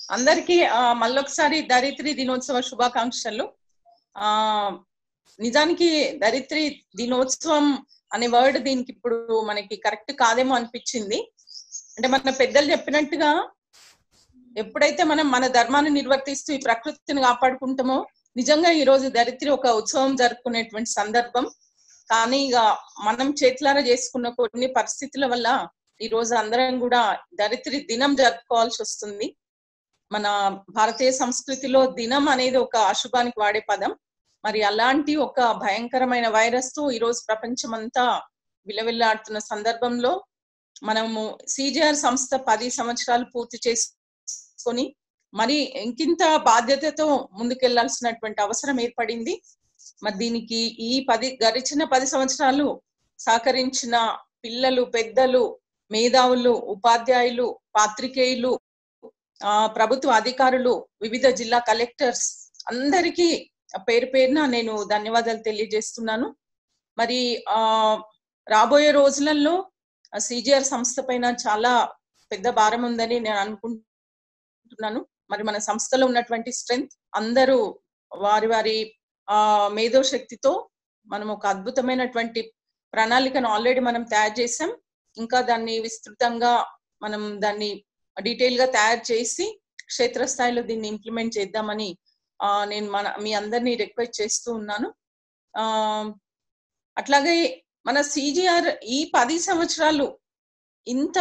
అందరికీ ఆ, మళ్ళొకసారి ధరిత్రి దినోత్సవ శుభాకాంక్షలు ఆ నిజానికి ధరిత్రి దినోత్సవం అనే వర్డ్ దీనికి ఇప్పుడు మనకి కరెక్ట్ కాదేమో అనిపించింది అంటే మన పెద్దలు చెప్పినట్టుగా ఎప్పుడైతే మనం మన ధర్మాన్ని నిర్వర్తిస్తూ ఈ ప్రకృతిని కాపాడుకుంటామో నిజంగా ఈ రోజు ధరిత్రి ఒక ఉత్సవం జరుపుకునేటువంటి సందర్భం కానీ ఇక మనం చేతులారా చేసుకున్న కొన్ని పరిస్థితుల వల్ల ఈ రోజు అందరం కూడా ధరిత్రి దినం జరుపుకోవాల్సి వస్తుంది మన భారతీయ సంస్కృతిలో దినం అనేది ఒక అశుభానికి వాడే పదం మరి అలాంటి ఒక భయంకరమైన వైరస్ తో ఈ రోజు ప్రపంచం అంతా విలవిల్లాడుతున్న సందర్భంలో మనము సిజిఆర్ సంస్థ పది సంవత్సరాలు పూర్తి చేసుకొని మరి ఇంకింత బాధ్యతతో ముందుకెళ్లాల్సినటువంటి అవసరం ఏర్పడింది మరి దీనికి ఈ పది గడిచిన పది సంవత్సరాలు సహకరించిన పిల్లలు పెద్దలు మేధావులు ఉపాధ్యాయులు పాత్రికేయులు ఆ ప్రభుత్వ అధికారులు వివిధ జిల్లా కలెక్టర్స్ అందరికీ పేరు పేరున నేను ధన్యవాదాలు తెలియజేస్తున్నాను మరి ఆ రాబోయే రోజులలో సిజిఆర్ సంస్థ పైన చాలా పెద్ద భారం ఉందని నేను అనుకుంటున్నాను మరి మన సంస్థలో ఉన్నటువంటి స్ట్రెంగ్త్ అందరూ వారి వారి ఆ మేధో శక్తితో మనం ఒక అద్భుతమైనటువంటి ప్రణాళికను ఆల్రెడీ మనం తయారు చేసాం ఇంకా దాన్ని విస్తృతంగా మనం దాన్ని డీటెయిల్ గా తయారు చేసి క్షేత్రస్థాయిలో దీన్ని ఇంప్లిమెంట్ చేద్దామని ఆ నేను మన మీ అందరినీ రిక్వెస్ట్ చేస్తూ ఉన్నాను ఆ అట్లాగే మన సిజిఆర్ ఈ పది సంవత్సరాలు ఇంత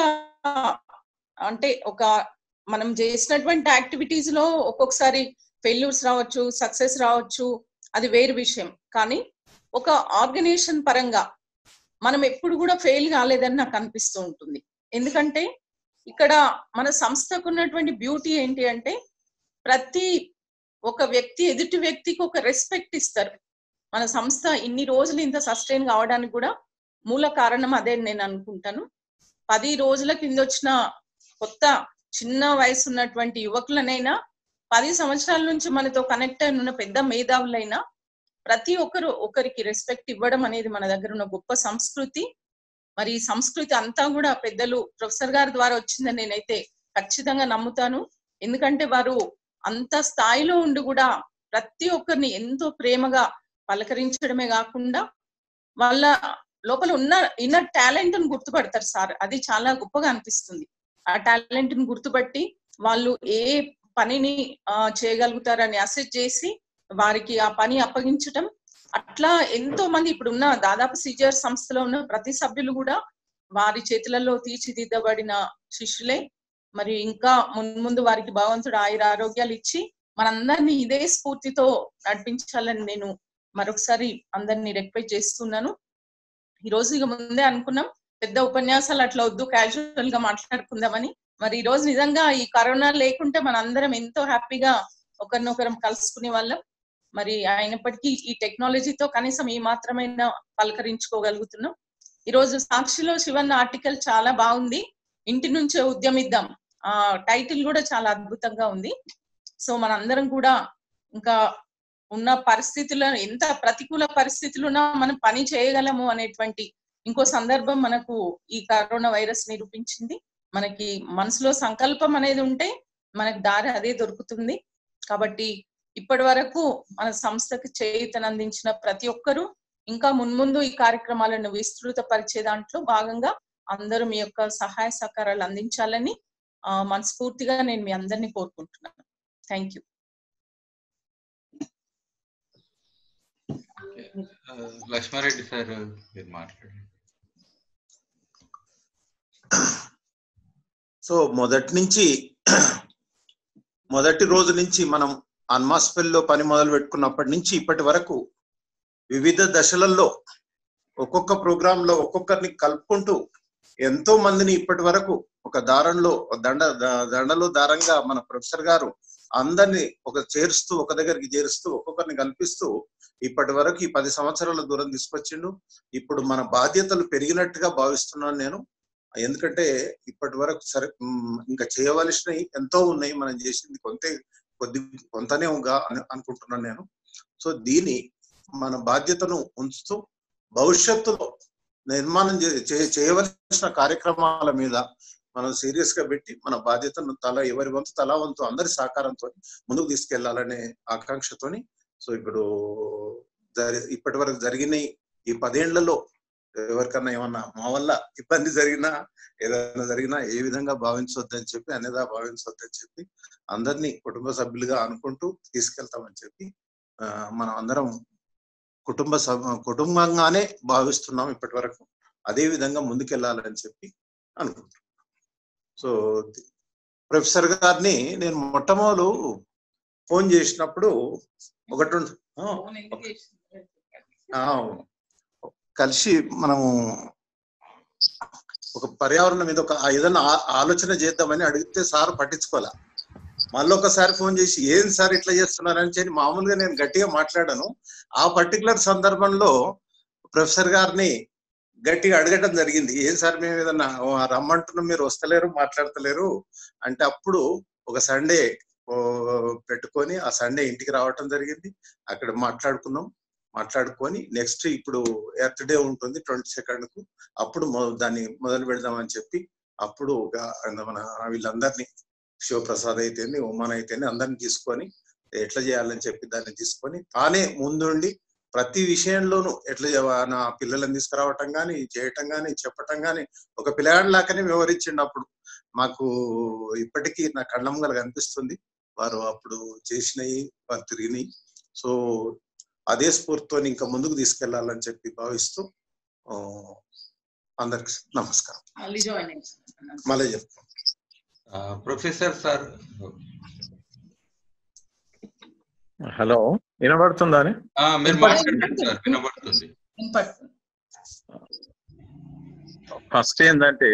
అంటే ఒక మనం చేసినటువంటి యాక్టివిటీస్ లో ఒక్కొక్కసారి ఫెయిల్యూర్స్ రావచ్చు సక్సెస్ రావచ్చు అది వేరు విషయం కానీ ఒక ఆర్గనైజేషన్ పరంగా మనం ఎప్పుడు కూడా ఫెయిల్ కాలేదని నాకు అనిపిస్తూ ఉంటుంది ఎందుకంటే ఇక్కడ మన సంస్థకు ఉన్నటువంటి బ్యూటీ ఏంటి అంటే ప్రతి ఒక వ్యక్తి ఎదుటి వ్యక్తికి ఒక రెస్పెక్ట్ ఇస్తారు మన సంస్థ ఇన్ని రోజులు ఇంత సస్టైన్ కావడానికి కూడా మూల కారణం అదే నేను అనుకుంటాను పది రోజుల కింద వచ్చిన కొత్త చిన్న వయసు ఉన్నటువంటి యువకులనైనా పది సంవత్సరాల నుంచి మనతో కనెక్ట్ అయిన ఉన్న పెద్ద మేధావులైనా ప్రతి ఒక్కరు ఒకరికి రెస్పెక్ట్ ఇవ్వడం అనేది మన దగ్గర ఉన్న గొప్ప సంస్కృతి మరి ఈ సంస్కృతి అంతా కూడా పెద్దలు ప్రొఫెసర్ గారి ద్వారా వచ్చిందని నేనైతే ఖచ్చితంగా నమ్ముతాను ఎందుకంటే వారు అంత స్థాయిలో ఉండి కూడా ప్రతి ఒక్కరిని ఎంతో ప్రేమగా పలకరించడమే కాకుండా వాళ్ళ లోపల ఉన్న ఇన్నర్ టాలెంట్ ను గుర్తుపడతారు సార్ అది చాలా గొప్పగా అనిపిస్తుంది ఆ టాలెంట్ ను గుర్తుపట్టి వాళ్ళు ఏ పనిని చేయగలుగుతారని అసెస్ చేసి వారికి ఆ పని అప్పగించటం అట్లా ఎంతో మంది ఇప్పుడు ఉన్న దాదాపు సిజిఆర్ సంస్థలో ఉన్న ప్రతి సభ్యులు కూడా వారి చేతులలో తీర్చిదిద్దబడిన శిష్యులే మరి ఇంకా ముందు వారికి భగవంతుడు ఆయుర ఆరోగ్యాలు ఇచ్చి మనందరినీ ఇదే స్ఫూర్తితో నడిపించాలని నేను మరొకసారి అందరినీ రిక్వెస్ట్ చేస్తున్నాను ఈ రోజు ఇక ముందే అనుకున్నాం పెద్ద ఉపన్యాసాలు అట్లా వద్దు క్యాజువల్ గా మాట్లాడుకుందామని మరి ఈ రోజు నిజంగా ఈ కరోనా లేకుంటే మన అందరం ఎంతో హ్యాపీగా ఒకరినొకరం కలుసుకునే వాళ్ళం మరి అయినప్పటికీ ఈ టెక్నాలజీతో కనీసం ఈ మాత్రమైనా పలకరించుకోగలుగుతున్నాం ఈ రోజు సాక్షిలో శివన్ ఆర్టికల్ చాలా బాగుంది ఇంటి నుంచే ఉద్యమిద్దాం ఆ టైటిల్ కూడా చాలా అద్భుతంగా ఉంది సో మనందరం కూడా ఇంకా ఉన్న పరిస్థితుల్లో ఎంత ప్రతికూల పరిస్థితులున్నా మనం పని చేయగలము అనేటువంటి ఇంకో సందర్భం మనకు ఈ కరోనా వైరస్ నిరూపించింది మనకి మనసులో సంకల్పం అనేది ఉంటే మనకి దారి అదే దొరుకుతుంది కాబట్టి ఇప్పటి వరకు మన సంస్థకు చేయుతను అందించిన ప్రతి ఒక్కరూ ఇంకా మున్ముందు ఈ కార్యక్రమాలను విస్తృత పరిచే దాంట్లో భాగంగా అందరూ మీ యొక్క సహాయ సహకారాలు అందించాలని మనస్ఫూర్తిగా నేను మీ అందరినీ కోరుకుంటున్నాను థ్యాంక్ యూ లక్ష్మారెడ్డి సార్ మీరు మాట్లాడండి సో మొదటి నుంచి మొదటి రోజు నుంచి మనం అన్మాస్పెల్లో పని మొదలు పెట్టుకున్నప్పటి నుంచి ఇప్పటి వరకు వివిధ దశలలో ఒక్కొక్క ప్రోగ్రామ్ లో ఒక్కొక్కరిని కలుపుకుంటూ ఎంతో మందిని ఇప్పటి వరకు ఒక దారంలో దండ దండలో దారంగా మన ప్రొఫెసర్ గారు అందరిని ఒక చేరుస్తూ ఒక దగ్గరికి చేరుస్తూ ఒక్కొక్కరిని కల్పిస్తూ ఇప్పటి వరకు ఈ పది సంవత్సరాల దూరం తీసుకొచ్చిండు ఇప్పుడు మన బాధ్యతలు పెరిగినట్టుగా భావిస్తున్నాను నేను ఎందుకంటే ఇప్పటి వరకు సరే ఇంకా చేయవలసినవి ఎంతో ఉన్నాయి మనం చేసింది కొంతే కొద్ది కొంతనే అనుకుంటున్నాను నేను సో దీని మన బాధ్యతను ఉంచుతూ భవిష్యత్తులో నిర్మాణం చేయవలసిన కార్యక్రమాల మీద మనం సీరియస్ గా పెట్టి మన బాధ్యతను తల ఎవరి వంతు తలా వంతు అందరి సహకారంతో ముందుకు తీసుకెళ్లాలనే ఆకాంక్షతోని సో ఇప్పుడు జరి ఇప్పటి వరకు జరిగిన ఈ పదేళ్లలో ఎవరికన్నా ఏమన్నా మా వల్ల ఇబ్బంది జరిగినా ఏదైనా జరిగినా ఏ విధంగా భావించవద్దని చెప్పి అనేదా భావించవద్దని చెప్పి అందరినీ కుటుంబ సభ్యులుగా అనుకుంటూ తీసుకెళ్తామని చెప్పి ఆ, మనం అందరం కుటుంబ సభ కుటుంబంగానే భావిస్తున్నాం ఇప్పటి వరకు అదే విధంగా ముందుకెళ్ళాలని చెప్పి అనుకుంటున్నాం సో ప్రొఫెసర్ గారిని నేను మొట్టమొదలు ఫోన్ చేసినప్పుడు ఒకటి రెండు ఆ, ఫోన్ ఎందుకు చేసింది? ఆ, కలిసి మనము ఒక పర్యావరణం మీద ఒక ఏదైనా ఆ- ఆలోచన చేద్దామని అడిగితే సార్ పట్టించుకోలే మళ్ళీ ఒకసారి ఫోన్ చేసి ఏం సార్ ఇట్లా చేస్తున్నారని చెప్పి మామూలుగా నేను గట్టిగా మాట్లాడాను ఆ పర్టికులర్ సందర్భంలో ప్రొఫెసర్ గారిని గట్టిగా అడగటం జరిగింది ఏం సార్ మేము ఏదన్నా ఓ, రమ్మంటున్నాం మీరు వస్తలేరు మాట్లాడతలేరు అంటే అప్పుడు ఒక సండే పెట్టుకొని ఆ సండే ఇంటికి రావటం జరిగింది అక్కడ మాట్లాడుకున్నాం మాట్లాడుకొని నెక్స్ట్ ఇప్పుడు ఎర్త్ డే ఉంటుంది ట్వంటీ సెకండ్ కు అప్పుడు మొ- దాన్ని మొదలు పెడదామని చెప్పి అప్పుడు ఒక మన వీళ్ళందరినీ శివప్రసాద్ అయితేంది ఉమాన్ అయితేంది అందరిని తీసుకొని ఎట్లా చేయాలని చెప్పి దాన్ని తీసుకొని తానే ముందుండి ప్రతి విషయంలోనూ ఎట్లా చేయ- నా పిల్లలను తీసుకురావటం కానీ చేయటం కానీ చెప్పటం కానీ ఒక పిల్లగాడి లాగానే వివరించిండు అప్పుడు మాకు ఇప్పటికీ నా కళ్ళంగల కనిపిస్తుంది వారు అప్పుడు చేసినవి వారు తిరిగినాయి సో అదే స్ఫూర్తితో ఇంకా ముందుకు తీసుకెళ్లాలని చెప్పి భావిస్తూ ఆ, అందరికి నమస్కారం మళ్ళీ జాయిన్ అయ్యాను మళ్ళీ చెప్తాను ప్రొఫెసర్ సార్ హలో వినబడుతుందా అని మీరు మాట్లాడండి సార్ వినబడుతుంది వినపడుతుంది ఫస్ట్ ఏంటంటే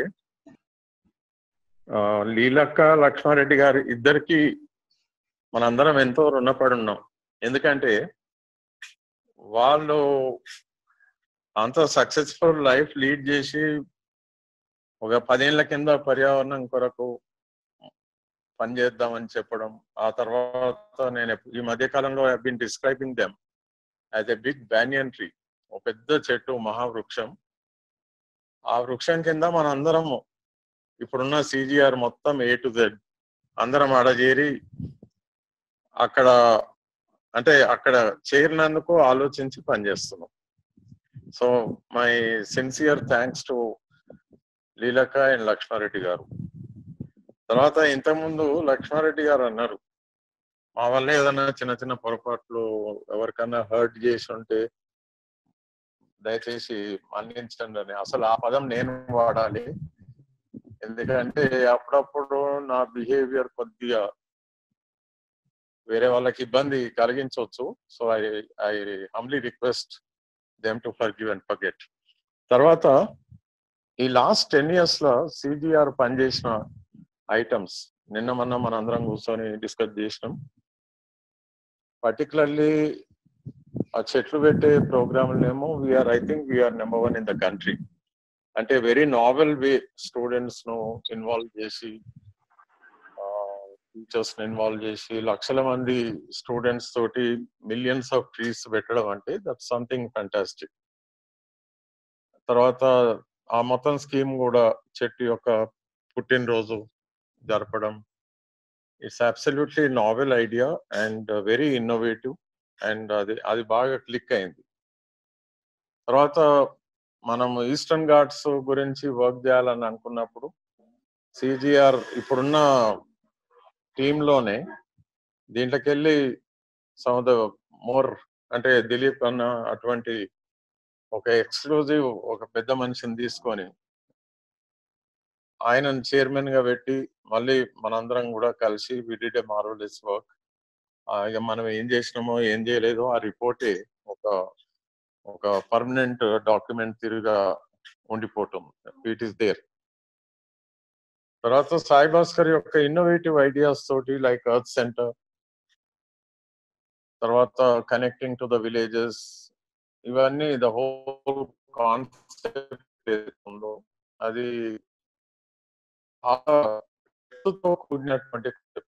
ఆ, లీలక్క లక్ష్మారెడ్డి గారు ఇద్దరికి మనందరం ఎంతో రుణపడి ఉన్నాం ఎందుకంటే వాళ్ళు అంత సక్సెస్ఫుల్ లైఫ్ లీడ్ చేసి ఒక పదేళ్ల కింద పర్యావరణం కొరకు పనిచేద్దామని చెప్పడం ఆ తర్వాత నేను ఎప్పు- ఈ మధ్య కాలంలో I been describing them as a big banyan tree ఒక పెద్ద చెట్టు మహావృక్షం ఆ వృక్షం కింద మన అందరము ఇప్పుడున్న సిజిఆర్ మొత్తం ఏ టు జెడ్ అందరం ఆడ చేరి అక్కడ అంటే అక్కడ చేరినందుకు ఆలోచించి పనిచేస్తున్నాం so my sincere thanks to Leelaka and Lakshmareddy గారు తర్వాత ఇంతకుముందు లక్ష్మారెడ్డి గారు అన్నారు మా వల్ల ఏదైనా చిన్న చిన్న పొరపాట్లు ఎవరికన్నా హర్ట్ చేసి ఉంటే దయచేసి మన్నించండి అని అసలు ఆ పదం నేను వాడాలి ఎందుకంటే అప్పుడప్పుడు నా బిహేవియర్ కొద్దిగా వేరే వాళ్ళకి ఇబ్బంది కలిగించవచ్చు so I I humbly request them to forgive and forget తర్వాత ఈ లాస్ట్ టెన్ ఇయర్స్ లో సిజిఆర్ పనిచేసిన ఐటమ్స్ నిన్న మొన్న మన అందరం కూర్చొని డిస్కస్ చేసినాం పర్టికులర్లీ ఆ చెట్లు పెట్టే ప్రోగ్రాంలేమో we are I think we are number one in the country అంటే వెరీ నావెల్ వే స్టూడెంట్స్ ను ఇన్వాల్వ్ చేసి టీచర్స్ ని ఇన్వాల్వ్ చేసి లక్షల మంది స్టూడెంట్స్ తోటి మిలియన్స్ ఆఫ్ ట్రీస్ పెట్టడం అంటే దట్ సంథింగ్ ఫ్యాంటాస్టిక్ తర్వాత ఆ మొత్తం స్కీమ్ కూడా చెట్టు యొక్క పుట్టినరోజు జరపడం it's absolutely novel idea and very innovative and అది అది బాగా క్లిక్ అయింది తర్వాత మనం ఈస్టర్న్ ఘాట్స్ గురించి వర్క్ చేయాలని అనుకున్నప్పుడు సిజిఆర్ ఇప్పుడున్న టీంలోనే దీంట్లోకి వెళ్ళి సమ్ ద మోర్ అంటే దిలీప్ అన్న అటువంటి ఒక ఎక్స్క్లూజివ్ ఒక పెద్ద మనిషిని తీసుకొని ఆయనను చైర్మన్ గా పెట్టి మళ్ళీ మనందరం కూడా కలిసి విడిడ్ ఏ మార్వలెస్ వర్క్ ఇక మనం ఏం చేసినామో ఏం చేయలేదో ఆ రిపోర్టే ఒక ఒక పర్మనెంట్ డాక్యుమెంట్ తిరిగా ఉండిపోవటం ఇట్ ఈస్ దేర్ తర్వాత సాయి భాస్కర్ యొక్క ఇన్నోవేటివ్ ఐడియాస్ తోటి లైక్ ఎర్త్ సెంటర్ తర్వాత కనెక్టింగ్ టు ద విలేజెస్ ఇవన్నీ ద హోల్ కాన్సెప్ట్ ఉందో అది తో కూడినటువంటి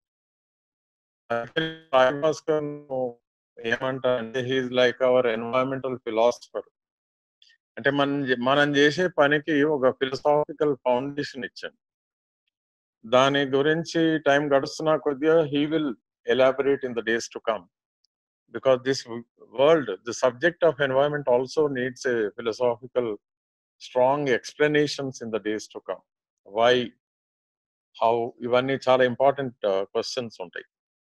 సాయి భాస్కర్ ఏమంటా అంటే he is like our environmental philosopher అంటే మనం మనం చేసే పనికి ఒక ఫిలసాఫికల్ ఫౌండేషన్ ఇచ్చాను దాని గురించి టైం గడుస్తున్న కొద్దిగా he will elaborate in the days to come because this world the subject of environment also needs a philosophical strong explanations in the days to come why how ఇవన్నీ చాలా important questions ఉంటాయి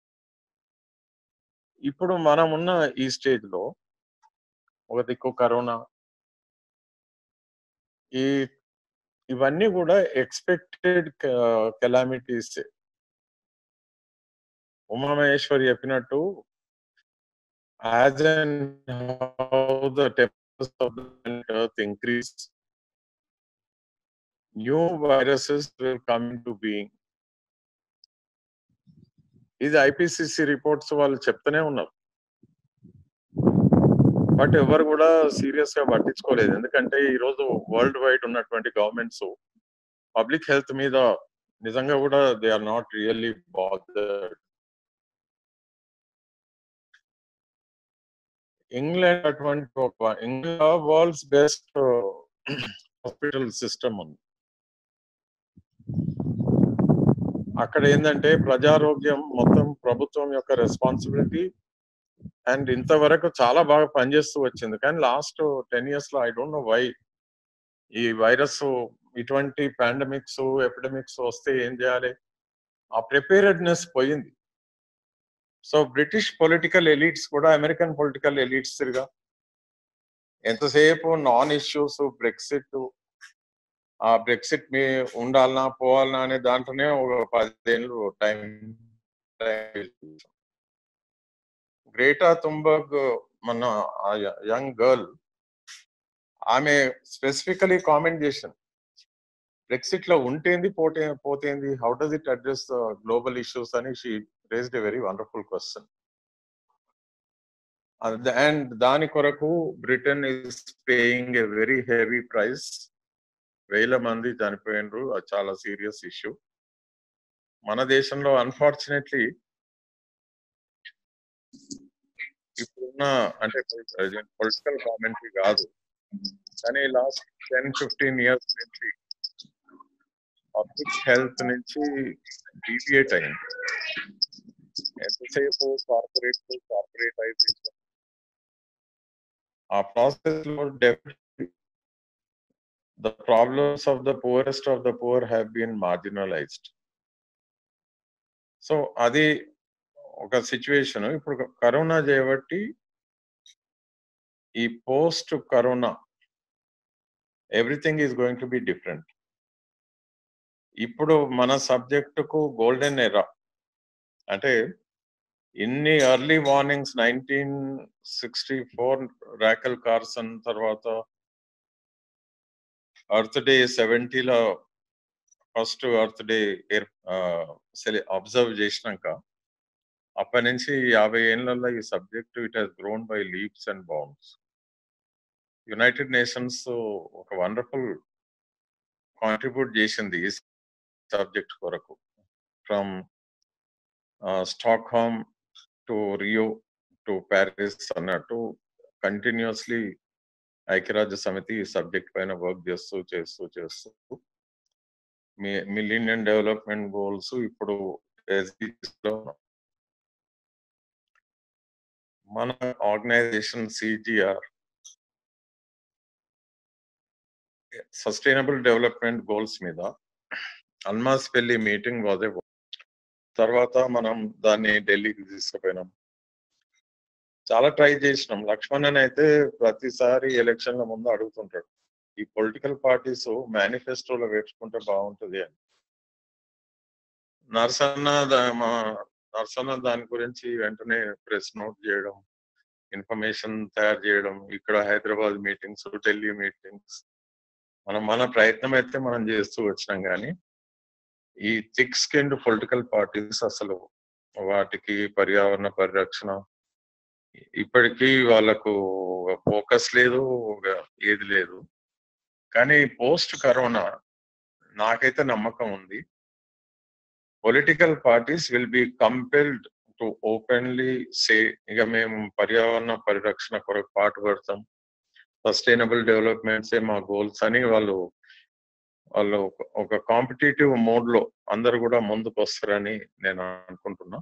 ఇప్పుడు మనం ఉన్న ఈ stage లో ఒక దిక్కు కరోనా ఈ ఇవన్నీ కూడా ఎక్స్పెక్టెడ్ కెలామిటీస్ ఉమామహేశ్వరి చెప్పినట్టు as and how the temperature of the earth increase new viruses will come to being ఇది ఐపీసీసీ రిపోర్ట్స్ వాళ్ళు చెప్తూనే ఉన్నారు బట్ ఎవరు కూడా సీరియస్ గా పట్టించుకోలేదు ఎందుకంటే ఈ రోజు వరల్డ్ వైడ్ ఉన్నటువంటి గవర్నమెంట్స్ పబ్లిక్ హెల్త్ మీద నిజంగా కూడా they are not really bothered England అటువంటి ఒక England world's best hospital system ఉంది అక్కడ ఏంటంటే ప్రజారోగ్యం మొత్తం ప్రభుత్వం యొక్క రెస్పాన్సిబిలిటీ అండ్ ఇంతవరకు చాలా బాగా పనిచేస్తూ వచ్చింది కానీ లాస్ట్ టెన్ ఇయర్స్ లో ఐ డోంట్ నో వై ఈ వైరస్ ఇటువంటి పాండమిక్స్ ఎపిడమిక్స్ వస్తే ఏం చేయాలి ఆ ప్రిపేరెడ్నెస్ పోయింది సో బ్రిటిష్ పొలిటికల్ ఎలీట్స్ కూడా అమెరికన్ పొలిటికల్ ఎలీట్స్ తిరిగా ఎంతసేపు నాన్ ఇష్యూస్ బ్రెక్సిట్ ఆ బ్రెక్సిట్ మీ ఉండాలనా పోవాలనా అనే దాంట్లోనే ఒక పదిహేను టైం గ్రేటా తుంబర్గ్ మన యంగ్ గర్ల్ ఆమె స్పెసిఫికలీ కామెంట్ చేసింది బ్రెక్సిట్ లో ఉంటేంది పోతే పోతేంది how does it address global issues అని she raised a very wonderful question and దాని కొరకు Britain is paying a very heavy price వేల మంది చనిపోయినరు అది చాలా సీరియస్ ఇష్యూ మన దేశంలో అన్ఫార్చునేట్లీ ఇప్పుడున్న అంటే పొలిటికల్ కామెంటరీ కాదు కానీ లాస్ట్ టెన్ ఫిఫ్టీన్ ఇయర్స్ నుంచి పబ్లిక్ హెల్త్ నుంచి డీవియేట్ అయింది ఎంతసేపు కార్పొరేట్ కార్పొరేటైజేషన్ ఆ ప్రాసెస్ లో definitely the problems of the poorest of the poor have been marginalised so అది ఒక సిచ్యువేషన్ ఇప్పుడు కరోనా చేయబట్టి ఈ post corona everything is going to be different ఇప్పుడు మన సబ్జెక్టుకు గోల్డెన్ ఎరా అంటే ఇన్ని early warnings nineteen sixty four Rachel Carson తర్వాత అర్త్ డే సెవెంటీలో ఫస్ట్ అర్త్ డే అబ్జర్వ్ చేసినాక అప్పటి నుంచి యాభై ఏళ్లలో ఈ subject it has grown by leaps and bounds United Nations ఒక వండర్ఫుల్ కాంట్రిబ్యూట్ చేసింది ఈ సబ్జెక్ట్ కొరకు from Stockholm to Rio to Paris అన్నట్టు కంటిన్యూస్లీ ఐక్యరాజ్య సమితి ఈ సబ్జెక్ట్ పైన వర్క్ చేస్తూ చేస్తూ చేస్తూ మీ మిలీనియన్ డెవలప్మెంట్ గోల్స్ ఇప్పుడు లో మన organisation CGR sustainable development goals మీద అల్మాస్ పెళ్లి మీటింగ్ వాజ్ తర్వాత మనం దాన్ని ఢిల్లీకి తీసుకుపోయినాం చాలా ట్రై చేసినాం లక్ష్మణ్ అయితే ప్రతిసారి ఎలక్షన్ల ముందు అడుగుతుంటాడు ఈ పొలిటికల్ పార్టీస్ మేనిఫెస్టోలో వేసుకుంటే బాగుంటుంది అని నర్సన్న మా నర్సన్న దాని గురించి వెంటనే ప్రెస్ నోట్ చేయడం ఇన్ఫర్మేషన్ తయారు చేయడం ఇక్కడ హైదరాబాద్ మీటింగ్స్ ఢిల్లీ మీటింగ్స్ మనం మన ప్రయత్నం అయితే మనం చేస్తూ వచ్చినాం కానీ ఈ థిక్ స్కిన్డ్ పొలిటికల్ పార్టీస్ అసలు వాటికి పర్యావరణ పరిరక్షణ ఇప్పటికీ వాళ్ళకు ఫోకస్ లేదు ఏది లేదు కానీ పోస్ట్ కరోనా నాకైతే నమ్మకం ఉంది political parties will be compelled to openly say ఇక మేము పర్యావరణ పరిరక్షణ కొరకు పాటుపడతాం సస్టైనబుల్ డెవలప్మెంట్సే మా గోల్స్ అని వాళ్ళు వాళ్ళు ఒక- ఒక కాంపిటేటివ్ మోడ్ లో అందరు కూడా ముందుకు వస్తారని నేను అనుకుంటున్నా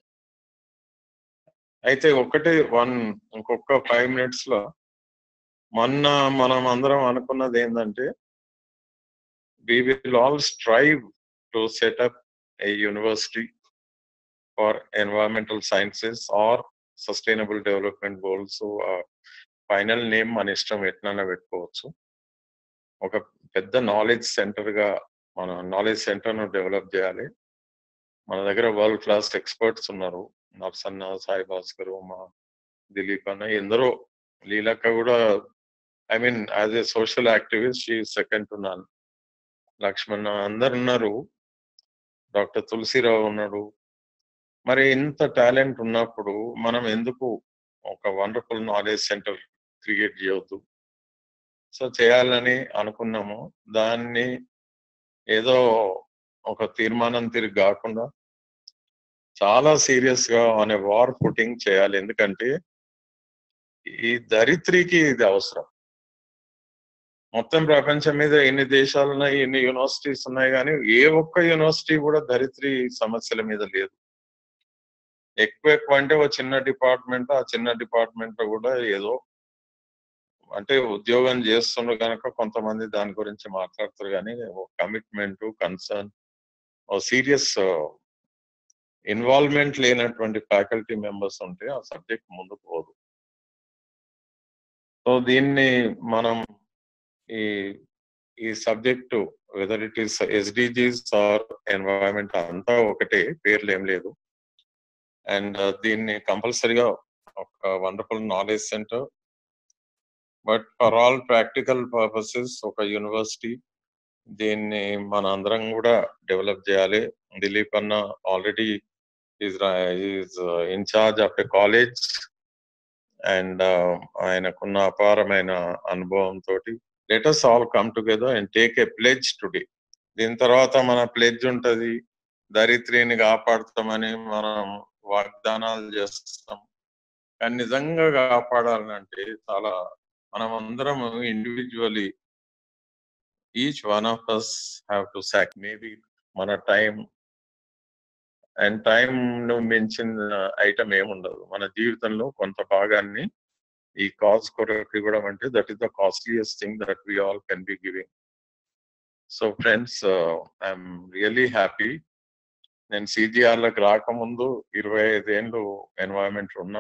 అయితే ఒకటే వన్ ఇంకొక ఫైవ్ మినిట్స్ లో మొన్న మనం అందరం అనుకున్నది ఏంటంటే we will all strive to set up a university for environmental sciences or sustainable development goals. So, uh, final name మన ఇష్టం ఎట్లన్నా పెట్టుకోవచ్చు ఒక పెద్ద నాలెడ్జ్ సెంటర్ గా మన నాలెడ్జ్ సెంటర్ ను డెవలప్ చేయాలి మన దగ్గర వరల్డ్ క్లాస్ ఎక్స్పర్ట్స్ ఉన్నారు నర్సన్న సాయి భాస్కర్ మా దిలీప్ అన్న ఎందరో లీలక్క కూడా I mean as a social activist she second to none Lakshman అందరు ఉన్నారు డాక్టర్ తులసిరావు ఉన్నాడు మరి ఇంత టాలెంట్ ఉన్నప్పుడు మనం ఎందుకు ఒక వండర్ఫుల్ నాలెడ్జ్ సెంటర్ క్రియేట్ చేయవద్దు సో చేయాలని అనుకున్నాము దాన్ని ఏదో ఒక తీర్మానం తిరిగి కాకుండా చాలా సీరియస్ గా ఆన్ వార్ ఫుటింగ్ చేయాలి ఎందుకంటే ఈ దరిత్రికి ఇది అవసరం మొత్తం ప్రపంచం మీద ఎన్ని దేశాలు ఉన్నాయి ఎన్ని యూనివర్సిటీస్ ఉన్నాయి కానీ ఏ ఒక్క యూనివర్సిటీ కూడా దరిత్రి సమస్యల మీద లేదు ఎక్కువ ఎక్కువ అంటే ఒక చిన్న డిపార్ట్మెంట్ ఆ చిన్న డిపార్ట్మెంట్ కూడా ఏదో అంటే ఉద్యోగం చేస్తుండ్రు కనుక కొంతమంది దాని గురించి మాట్లాడతారు కానీ commitment concern or serious involvement లేనటువంటి ఫ్యాకల్టీ మెంబర్స్ ఉంటే ఆ సబ్జెక్ట్ ముందుకు పోదు సో దీన్ని మనం ఈ ఈ subject whether it is SDGs or environment అంతా ఒకటే పేర్లు ఏం లేదు అండ్ దీన్ని కంపల్సరిగా ఒక wonderful knowledge centre but for all practical purposes ఒక యూనివర్సిటీ దీన్ని మన అందరం కూడా డెవలప్ చేయాలి దిలీప్ అన్న already is is incharge of a college and ఆయనకున్న అపారమైన అనుభవంతో let us all come together and take a pledge today దీని తర్వాత మన ప్లెడ్జ్ ఉంటది దరిత్రిని కాపాడుతామని మనం వాగ్దానాలు చేస్తాం కానీ నిజంగా కాపాడాలంటే చాలా మనం అందరం individually each one of us have to సాక్ మేబీ మన టైం అండ్ టైం ను మించిన ఐటమ్ ఏముండదు మన జీవితంలో కొంత భాగాన్ని ఈ కాజ్ కొరకు ఇవ్వడం అంటే that is the costliest thing that we all can be giving so friends I'm really happy నేను సిజిఆర్ లకు రాకముందు ఇరవై ఐదేళ్ళు ఎన్వైరన్మెంట్ ఉన్నా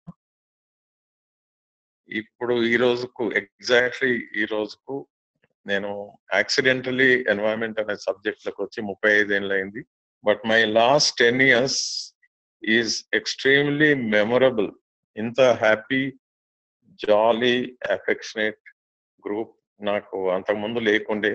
ఇప్పుడు ఈ రోజుకు ఎగ్జాక్ట్లీ ఈ రోజుకు నేను యాక్సిడెంటలీ ఎన్వైరన్మెంట్ అనే సబ్జెక్ట్ లకు వచ్చి ముప్పై ఐదేళ్ళు అయింది but my last ten years is extremely memorable ఇంత హ్యాపీ జాలీ అఫెక్షనేట్ గ్రూప్ నాకు అంతకుముందు లేకుండే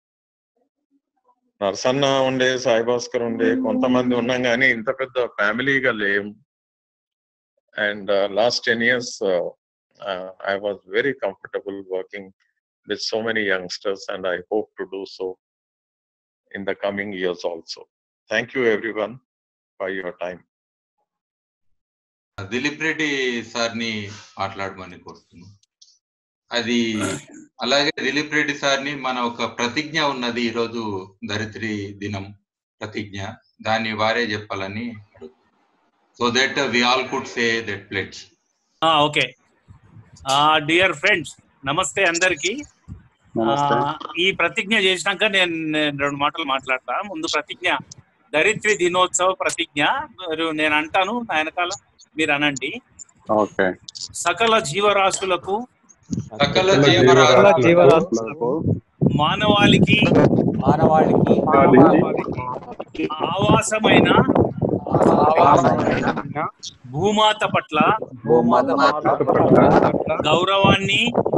నర్సన్న ఉండే సాయి భాస్కర్ ఉండే కొంతమంది ఉన్నాం కానీ ఇంత పెద్ద ఫ్యామిలీగా లేం and last ten years I was very comfortable working with so many youngsters and I hope to do so in the coming years also thank you every one for your time Dileep Reddy సార్ని మాట్లాడమని కోరుతున్నాను అది అలాగే దిలీప్ రెడ్డి సార్ని మన ఒక ప్రతిజ్ఞ ఉన్నది ఈరోజు ధరిత్రి దినం ప్రతిజ్ఞ దాన్ని వారే చెప్పాలని so that we all could say that pledge okay dear friends నమస్తే అందరికి ఈ ప్రతిజ్ఞ చేసినాక నేను నేను రెండు మాటలు మాట్లాడతా ముందు ప్రతిజ్ఞ ధరిత్రి దినోత్సవ ప్రతిజ్ఞ మీరు నేను అంటాను నా వెనకాల మీరు అనండి ఓకే సకల జీవరాశులకు సకల జీవరాశులకు జీవరాశులకు మానవాళికి మానవాళికి ఆవాసమైన భూమాత పట్ల భూమాత గౌరవాన్ని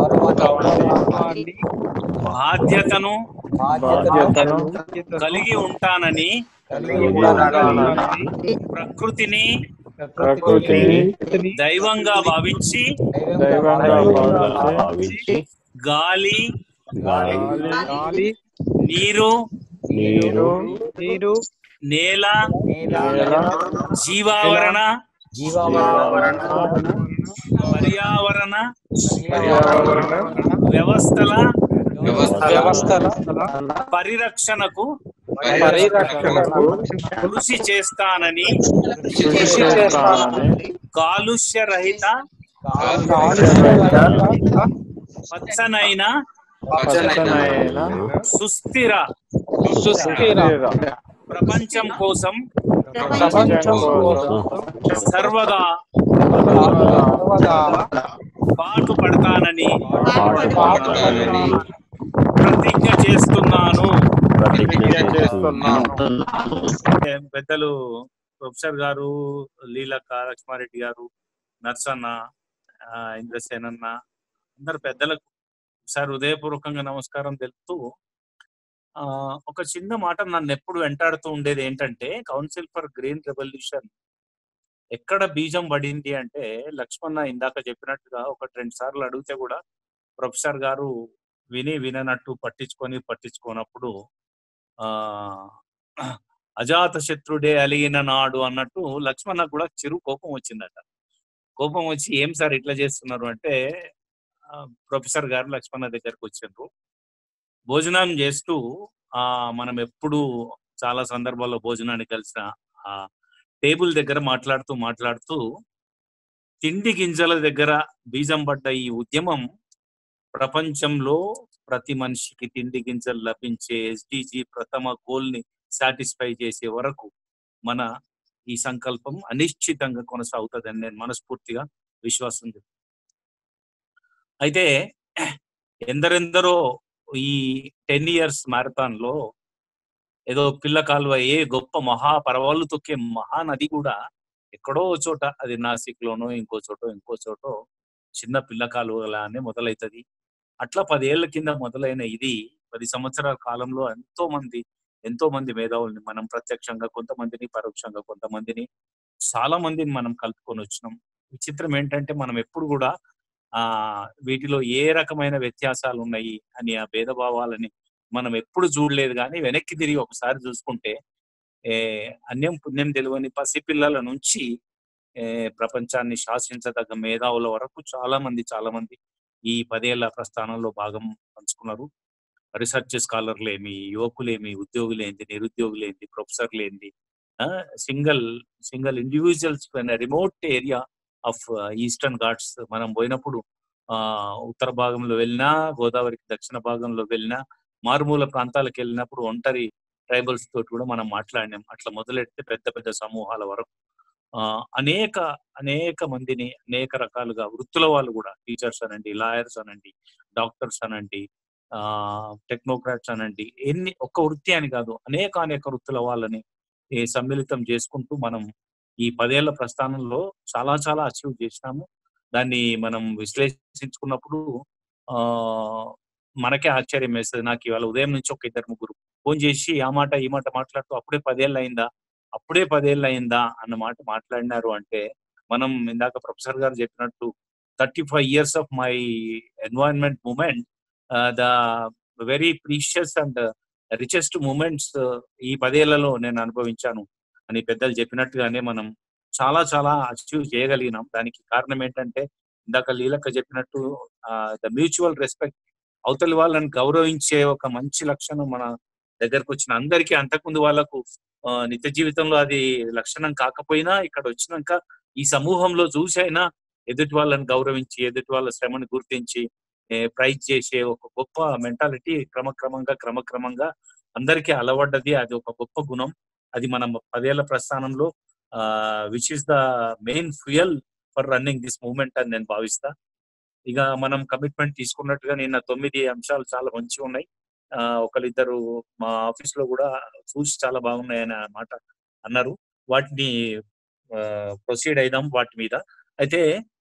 బాధ్యతను బాధ్యతను కలిగి ఉంటానని కలిగి ఉండాలని ప్రకృతిని ప్రకృతిని దైవంగా భావించి దైవంగా భావించి గాలి గాలి నీరు నీరు నీరు నేల నేల జీవావరణ జీవావరణ పర్యావరణ పర్యావరణ వ్యవస్థల వ్యవస్థల పరిరక్షణకు పరిరక్షణకు కృషి చేస్తానని కృషి చేస్తానని కాలుష్య రహిత పచ్చనైన పచ్చనైన సుస్థిర సుస్థిర ప్రపంచం కోసం ప్రపంచం కోసం సర్వదా సర్వదా పాటు పడతానని పాటుపడాలని ప్రతిజ్ఞ చేస్తున్నాను ప్రతిజ్ఞ చేస్తున్నాను పెద్దలు ప్రొఫెసర్ గారు లీలక్క లక్ష్మారెడ్డి గారు నర్సన్న ఆ, ఇంద్రసేనన్న అందరు పెద్దలకు సార్ హృదయపూర్వకంగా నమస్కారం తెలుపుతూ ఆ, ఒక చిన్న మాట నన్ను ఎప్పుడు వెంటాడుతూ ఉండేది ఏంటంటే కౌన్సిల్ ఫర్ గ్రీన్ రెవల్యూషన్ ఎక్కడ బీజం పడింది అంటే లక్ష్మణ ఇందాక చెప్పినట్టుగా ఒకటి రెండు సార్లు అడిగితే కూడా ప్రొఫెసర్ గారు విని విననట్టు పట్టించుకొని పట్టించుకోనప్పుడు ఆ అజాత శత్రుడే అలిగిన నాడు అన్నట్టు లక్ష్మణకు కూడా చిరు కోపం వచ్చిందట కోపం వచ్చి ఏం సార్ ఇట్లా చేస్తున్నారు అంటే ఆ, ప్రొఫెసర్ గారు లక్ష్మణ దగ్గరకు వచ్చిండ్రు భోజనం చేస్తూ ఆ మనం ఎప్పుడు చాలా సందర్భాల్లో భోజనానికి కలిసిన ఆ టేబుల్ దగ్గర మాట్లాడుతూ మాట్లాడుతూ తిండి గింజల దగ్గర బీజం పడ్డ ఈ ఉద్యమం ప్రపంచంలో ప్రతి మనిషికి తిండి గింజలు లభించే ఎస్డిజి ప్రథమ గోల్ ని సాటిస్ఫై చేసే వరకు మన ఈ సంకల్పం అనిశ్చితంగా కొనసాగుతుందని నేను మనస్ఫూర్తిగా విశ్వాసం చేస్తున్నాను. అయితే ఎందరెందరో ఈ టెన్ ఇయర్స్ మారథాన్ లో ఏదో పిల్ల కాలువ ఏ గొప్ప మహా పర్వాలు తొక్కే మహానది కూడా ఎక్కడో చోట అది నాసిక్ లోనో ఇంకో చోటో ఇంకో చోటో చిన్న పిల్ల కాలువలానే మొదలవుతుంది అట్లా పదేళ్ల కింద మొదలైన ఇది పది సంవత్సరాల కాలంలో ఎంతో మంది ఎంతో మంది మేధావుల్ని మనం ప్రత్యక్షంగా కొంతమందిని పరోక్షంగా కొంతమందిని చాలా మందిని మనం కలుపుకొని వచ్చినాం విచిత్రం ఏంటంటే మనం ఎప్పుడు కూడా ఆ వీటిలో ఏ రకమైన వ్యత్యాసాలు ఉన్నాయి అని ఆ భేదభావాలని మనం ఎప్పుడు చూడలేదు కానీ వెనక్కి తిరిగి ఒకసారి చూసుకుంటే ఏ అన్యం పుణ్యం తెలియని పసిపిల్లల నుంచి ఏ ప్రపంచాన్ని శాసించదగ్గ మేధావుల వరకు చాలా మంది చాలా మంది ఈ పదేళ్ల ప్రస్థానంలో భాగం పంచుకున్నారు రీసెర్చ్ స్కాలర్లేమి యువకులేమి ఉద్యోగులేంది నిరుద్యోగులేంది ప్రొఫెసర్లేంది single single individuals remote area of Eastern Ghats మనం పోయినప్పుడు ఆ ఉత్తర భాగంలో వెళ్ళినా గోదావరికి దక్షిణ భాగంలో వెళ్ళినా మారుమూల ప్రాంతాలకు వెళ్ళినప్పుడు ఒంటరి ట్రైబల్స్ తోటి కూడా మనం మాట్లాడినాం అట్లా మొదలెడితే పెద్ద పెద్ద సమూహాల వరకు ఆ అనేక అనేక మందిని అనేక రకాలుగా వృత్తుల వాళ్ళు కూడా టీచర్స్ అనండి లాయర్స్ అనండి డాక్టర్స్ అనండి ఆ టెక్నోక్రాట్స్ అనండి ఎన్ని ఒక్క వృత్తి అని కాదు అనేక అనేక వృత్తుల వాళ్ళని ఈ సమ్మిళితం చేసుకుంటూ మనం ఈ పదేళ్ల ప్రస్థానంలో చాలా చాలా అచీవ్ చేసినాము దాన్ని మనం విశ్లేషించుకున్నప్పుడు ఆ మనకే ఆశ్చర్యం వేస్తుంది నాకు ఇవాళ ఉదయం నుంచి ఒక ఇద్దరు ముగ్గురు ఫోన్ చేసి ఆ మాట ఈ మాట మాట్లాడుతూ అప్పుడే పదేళ్ళు అయిందా అప్పుడే పదేళ్ళు అయిందా అన్న మాట మాట్లాడినారు అంటే మనం ఇందాక ప్రొఫెసర్ గారు చెప్పినట్టు thirty five years of my environment movement the very precious and richest moments ఈ పదేళ్లలో నేను అనుభవించాను అని పెద్దలు చెప్పినట్టుగానే మనం చాలా చాలా అచీవ్ చేయగలిగినాం దానికి కారణం ఏంటంటే ఇందాక లీలక్క చెప్పినట్టు ద మ్యూచువల్ రెస్పెక్ట్ అవతలి వాళ్ళని గౌరవించే ఒక మంచి లక్షణం మన దగ్గరకు వచ్చిన అందరికీ అంతకుముందు వాళ్ళకు ఆ, నిత్య జీవితంలో అది లక్షణం కాకపోయినా ఇక్కడ వచ్చినాక ఈ సమూహంలో చూసైనా ఎదుటి వాళ్ళని గౌరవించి ఎదుటి వాళ్ళ శ్రమను గుర్తించి ప్రైజ్ చేసే ఒక గొప్ప మెంటాలిటీ క్రమక్రమంగా క్రమక్రమంగా అందరికీ అలవడ్డది అది ఒక గొప్ప గుణం అది మనం పదేళ్ల ప్రస్థానంలో which is the main fuel for running this movement అని నేను భావిస్తా ఇక మనం కమిట్మెంట్ తీసుకున్నట్టుగా నిన్న తొమ్మిది అంశాలు చాలా మంచిగా ఉన్నాయి ఆ, ఒకరిద్దరు మా ఆఫీస్ లో కూడా చూసి చాలా బాగున్నాయి అనే మాట అన్నారు వాటిని ప్రొసీడ్ అయిదాం వాటి మీద అయితే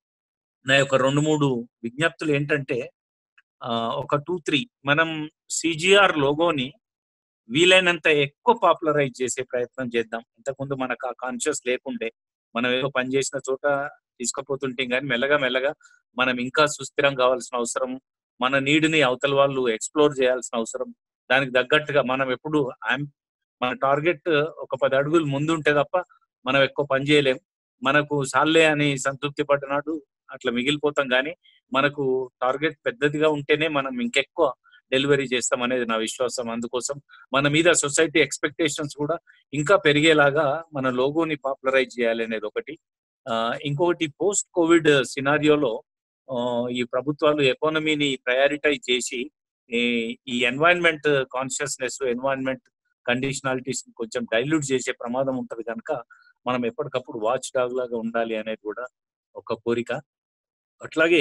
నా యొక్క రెండు మూడు విజ్ఞప్తులు ఏంటంటే ఆ, ఒక టూ త్రీ మనం సిజిఆర్ లోగోని వీలైనంత ఎక్కువ పాపులరైజ్ చేసే ప్రయత్నం చేద్దాం ఇంతకుముందు మనకు ఆ కాన్షియస్ లేకుండే మనం ఏదో పని చేసిన చోట తీసుకుపోతుంటాం కానీ మెల్లగా మెల్లగా మనం ఇంకా సుస్థిరం కావాల్సిన అవసరం మన నీడిని అవతల వాళ్ళు ఎక్స్ప్లోర్ చేయాల్సిన అవసరం దానికి తగ్గట్టుగా మనం ఎప్పుడు ఐమ్ మన టార్గెట్ ఒక పది అడుగులు ముందు ఉంటే తప్ప మనం ఎక్కువ పని చేయలేం మనకు సాల్లే అని సంతృప్తి పడినాడు అట్లా మిగిలిపోతాం కానీ మనకు టార్గెట్ పెద్దదిగా ఉంటేనే మనం ఇంకెక్కువ డెలివరీ చేస్తాం అనేది నా విశ్వాసం అందుకోసం మన మీద సొసైటీ ఎక్స్పెక్టేషన్స్ కూడా ఇంకా పెరిగేలాగా మన లోగోని పాపులరైజ్ చేయాలి అనేది ఒకటి ఆ, ఇంకొకటి పోస్ట్ కోవిడ్ సినారియోలో ఈ ప్రభుత్వాలు ఎకానమీని ప్రయారిటైజ్ చేసి ఈ- ఈ ఎన్వైరన్మెంట్ కాన్షియస్నెస్ ఎన్వైరన్మెంట్ కండిషనాలిటీస్ కొంచెం డైల్యూట్ చేసే ప్రమాదం ఉంటది కనుక మనం ఎప్పటికప్పుడు వాచ్ డాగ్ లాగా ఉండాలి అనేది కూడా ఒక కోరిక అట్లాగే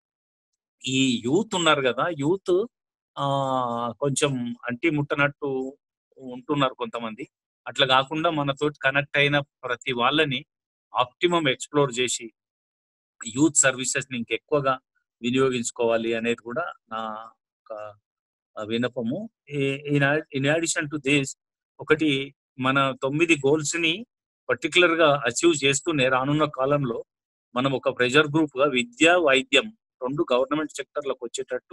ఈ యూత్ ఉన్నారు కదా యూత్ ఆ కొంచెం అంటి ముట్టనట్టు ఉంటున్నారు కొంతమంది అట్లా కాకుండా మనతోటి కనెక్ట్ అయిన ప్రతి వాళ్ళని ఆప్టిమం ఎక్స్ప్లోర్ చేసి యూత్ సర్వీసెస్ ని ఇంకెక్కువగా వినియోగించుకోవాలి అనేది కూడా నా ఒక వినపము ఇన్ అడిషన్ టు దిస్ ఒకటి మన తొమ్మిది గోల్స్ ని పర్టికులర్ గా అచీవ్ చేస్తూనే రానున్న కాలంలో మనం ఒక ప్రెషర్ గ్రూప్ గా విద్య వైద్యం రెండు గవర్నమెంట్ సెక్టర్లకు వచ్చేటట్టు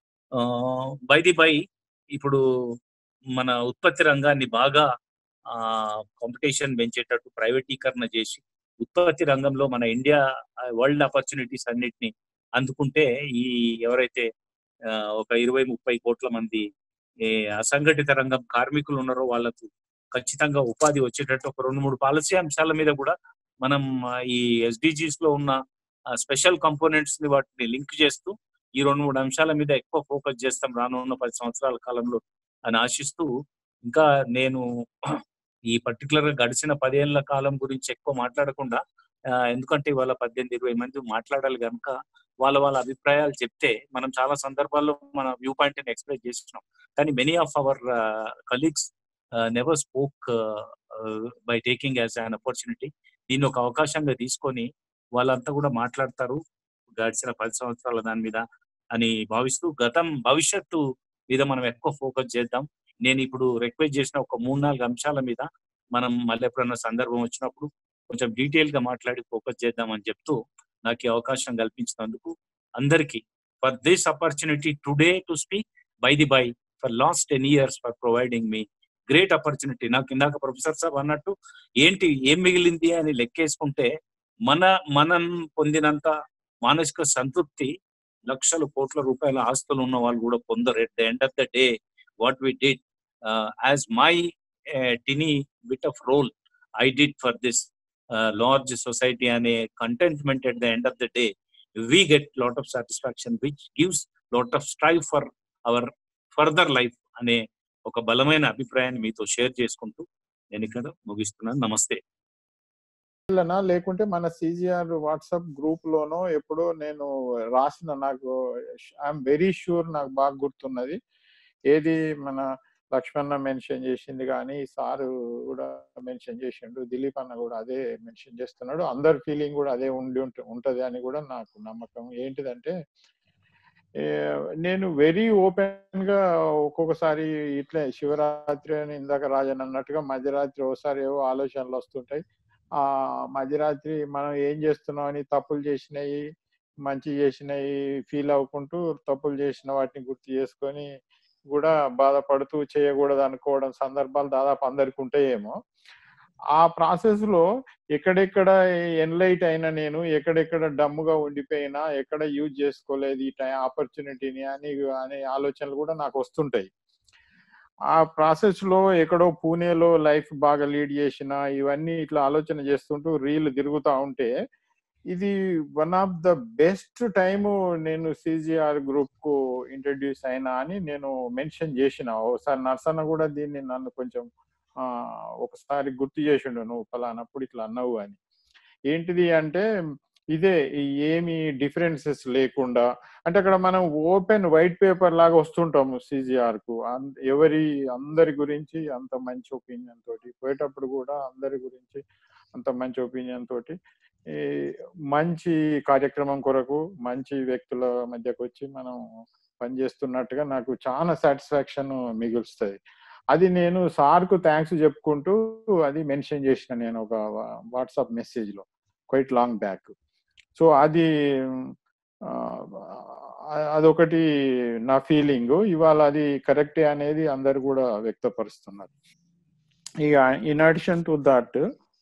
బై ది బై ఇప్పుడు మన ఉత్పత్తి రంగాన్ని బాగా కాంపిటీషన్ పెంచేటట్టు ప్రైవేటీకరణ చేసి ఉత్పత్తి రంగంలో మన ఇండియా వరల్డ్ ఆపర్చునిటీస్ అన్నిటిని అందుకుంటే ఈ ఎవరైతే ఆ, ఒక ఇరవై ముప్పై కోట్ల మంది ఏ, అసంఘటిత రంగం కార్మికులు ఉన్నారో వాళ్ళకు ఖచ్చితంగా ఉపాధి వచ్చేటట్టు ఒక రెండు మూడు పాలసీ అంశాల మీద కూడా మనం ఆ, ఈ ఎస్డిజిస్ లో ఉన్న స్పెషల్ కంపోనెంట్స్ ని వాటిని లింక్ చేస్తూ ఈ రెండు మూడు అంశాల మీద ఎక్కువ ఫోకస్ చేస్తాం రానున్న పది సంవత్సరాల కాలంలో అని ఆశిస్తూ ఇంకా నేను ఈ పర్టికులర్ గా గడిచిన పదేళ్ల కాలం గురించి ఎక్కువ మాట్లాడకుండా ఆ, ఎందుకంటే ఇవాళ పద్దెనిమిది ఇరవై మంది మాట్లాడాలి కనుక వాళ్ళ వాళ్ళ అభిప్రాయాలు చెప్తే మనం చాలా సందర్భాల్లో మన వ్యూ పాయింట్ ని ఎక్స్ప్రెస్ చేస్తున్నాం కానీ many of our colleagues never spoke by taking as an opportunity దీన్ని ఒక అవకాశంగా తీసుకొని వాళ్ళంతా కూడా మాట్లాడతారు గడిచిన పది సంవత్సరాల దాని మీద అని భావిస్తూ గతం భవిష్యత్తు మీద మనం ఎక్కువ ఫోకస్ చేద్దాం నేను ఇప్పుడు రిక్వెస్ట్ చేసిన ఒక మూడు నాలుగు అంశాల మీద మనం మళ్ళీ ఎప్పుడన్నా సందర్భం వచ్చినప్పుడు కొంచెం డీటెయిల్ గా మాట్లాడి ఫోకస్ చేద్దామని చెప్తూ నాకు ఈ అవకాశం కల్పించినందుకు అందరికీ for this opportunity today to speak by the by for last ten years for providing me great opportunity నాకు ఇందాక ప్రొఫెసర్ సాబ్ అన్నట్టు ఏంటి ఏం మిగిలింది అని లెక్కేసుకుంటే మన మనం పొందినంత మానసిక సంతృప్తి లక్షల కోట్ల రూపాయల ఆస్తులు ఉన్న వాళ్ళు కూడా పొందరు at the end of the day what we did as my tiny bit of role I did for this large society అనే contentment at the end of the day we get lot of satisfaction which gives lot of strive for our further life అనే ఒక బలమైన అభిప్రాయాన్ని మీతో share చేసుకుంటూ నేను ఇక్కడ ముగిస్తున్నాను నమస్తే లనా లేకుంటే మన సిజిఆర్ వాట్సాప్ గ్రూప్ లోనో ఎప్పుడో నేను రాసిన నాకు ఐఎమ్ వెరీ షూర్ నాకు బాగా గుర్తున్నది ఏది మన లక్ష్మణ మెన్షన్ చేసింది కానీ సారు కూడా మెన్షన్ చేసిండు దిలీప్ అన్న కూడా అదే మెన్షన్ చేస్తున్నాడు అందరి ఫీలింగ్ కూడా అదే ఉండి ఉంట- ఉంటది అని కూడా నాకు నమ్మకం ఏంటిదంటే ఏ, నేను వెరీ ఓపెన్ గా ఒక్కొక్కసారి ఇట్లే శివరాత్రి అని ఇందాక రాజన్ అన్నట్టుగా మధ్యరాత్రి ఒకసారి ఏవో ఆలోచనలు వస్తుంటాయి ఆ మధ్యరాత్రి మనం ఏం చేస్తున్నాం అని తప్పులు చేసినాయి మంచి చేసినాయి ఫీల్ అవ్వుకుంటూ తప్పులు చేసిన వాటిని గుర్తు చేసుకొని కూడా బాధపడుతూ చేయకూడదు అనుకోవడం సందర్భాలు దాదాపు అందరికి ఉంటాయేమో ఆ ప్రాసెస్ లో ఎక్కడెక్కడ ఎన్లైట్ అయినా నేను ఎక్కడెక్కడ డమ్ముగా ఉండిపోయినా ఎక్కడ యూజ్ చేసుకోలేదు ఈ టైం ఆపర్చునిటీని అని అనే ఆలోచనలు కూడా నాకు వస్తుంటాయి ఆ ప్రాసెస్ లో ఎక్కడో పూణేలో లైఫ్ బాగా లీడ్ చేసిన ఇవన్నీ ఇట్లా ఆలోచన చేస్తుంటూ రీల్ తిరుగుతా ఉంటే ఇది one of the best time నేను సిజిఆర్ గ్రూప్ కు ఇంట్రడ్యూస్ అయినా అని నేను మెన్షన్ చేసిన ఒకసారి నర్సన్న కూడా దీన్ని నన్ను కొంచెం ఆ, ఒకసారి గుర్తు చేసిండు నువ్వు ఫలానప్పుడు ఇట్లా అన్నావు అని ఏంటిది అంటే ఇదే ఈ ఏమి డిఫరెన్సెస్ లేకుండా అంటే అక్కడ మనం ఓపెన్ వైట్ పేపర్ లాగా వస్తుంటాము సిజిఆర్ కు అన్- ఎవరి అందరి గురించి అంత మంచి ఒపీనియన్ తోటి పోయేటప్పుడు కూడా అందరి గురించి అంత మంచి ఒపీనియన్ తోటి ఈ మంచి కార్యక్రమం కొరకు మంచి వ్యక్తుల మధ్యకు వచ్చి మనం పనిచేస్తున్నట్టుగా నాకు చాలా సాటిస్ఫాక్షన్ మిగులుస్తుంది అది నేను సార్కు థ్యాంక్స్ చెప్పుకుంటూ అది మెన్షన్ చేసిన నేను ఒక వాట్సాప్ మెసేజ్ లో క్వైట్ లాంగ్ బ్యాక్ సో అది ఆ, అదొకటి నా ఫీలింగ్ ఇవాళ అది కరెక్టే అనేది అందరు కూడా వ్యక్తపరుస్తున్నారు ఇక ఇన్ అడిషన్ టు దట్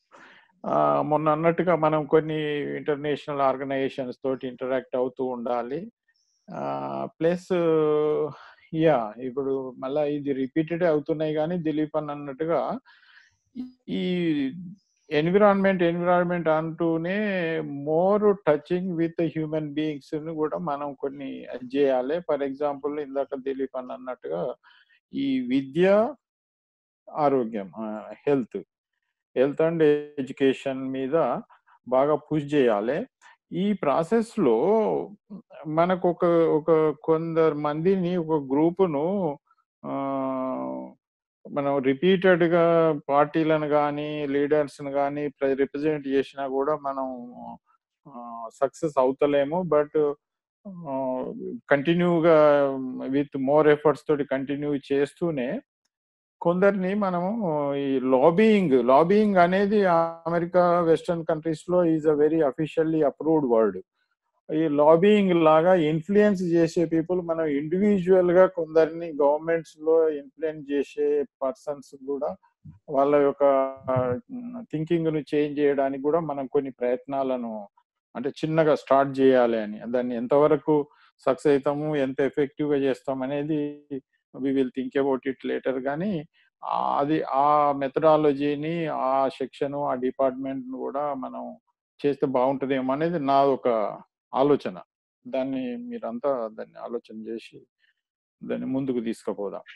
మొన్న అన్నట్టుగా మనం కొన్ని ఇంటర్నేషనల్ ఆర్గనైజేషన్స్ తోటి ఇంటరాక్ట్ అవుతూ ఉండాలి ప్లస్ యా ఇప్పుడు మళ్ళా ఇది రిపీటెడ్ అవుతున్నాయి కానీ దిలీప్ అని అన్నట్టుగా ఈ ఎన్విరాన్మెంట్ ఎన్విరాన్మెంట్ అంటూనే more touching with human beings కూడా మనం కొన్ని అది చేయాలి ఫర్ ఎగ్జాంపుల్ ఇందాక దిలీప్ అని అన్నట్టుగా ఈ విద్య ఆరోగ్యం హెల్త్ హెల్త్ అండ్ ఎడ్యుకేషన్ మీద బాగా పుష్ చేయాలి ఈ ప్రాసెస్ లో మనకు ఒక ఒక కొందరు మందిని ఒక గ్రూపును మనం రిపీటెడ్ గా పార్టీలను కానీ లీడర్స్ కానీ రిప్రజెంట్ చేసినా కూడా మనం సక్సెస్ అవుతలేము బట్ కంటిన్యూగా విత్ మోర్ ఎఫర్ట్స్ తోటి కంటిన్యూ చేస్తూనే కొందరిని మనము ఈ లాబియింగ్ లాబియింగ్ అనేది అమెరికా వెస్టర్న్ కంట్రీస్ లో is a very officially approved word ఈ లాబియింగ్ లాగా ఇన్ఫ్లుయెన్స్ చేసే పీపుల్ మనం ఇండివిజువల్ గా కొందరిని గవర్నమెంట్స్ లో ఇన్ఫ్లుయెన్స్ చేసే పర్సన్స్ కూడా వాళ్ళ యొక్క థింకింగ్ ను చేంజ్ చేయడానికి కూడా మనం కొన్ని ప్రయత్నాలను అంటే చిన్నగా స్టార్ట్ చేయాలి అని దాన్ని ఎంతవరకు సక్సెస్ అవుతాము ఎంత ఎఫెక్టివ్ గా చేస్తాం అనేది we will think about it later కానీ అది ఆ మెథడాలజీని ఆ సెక్షన్ ఆ డిపార్ట్మెంట్ కూడా మనం చేస్తే బాగుంటుందేమో అనేది నా ఒక ఆలోచన దాన్ని మీరంతా దాన్ని ఆలోచన చేసి దాన్ని ముందుకు తీసుకుపోదాం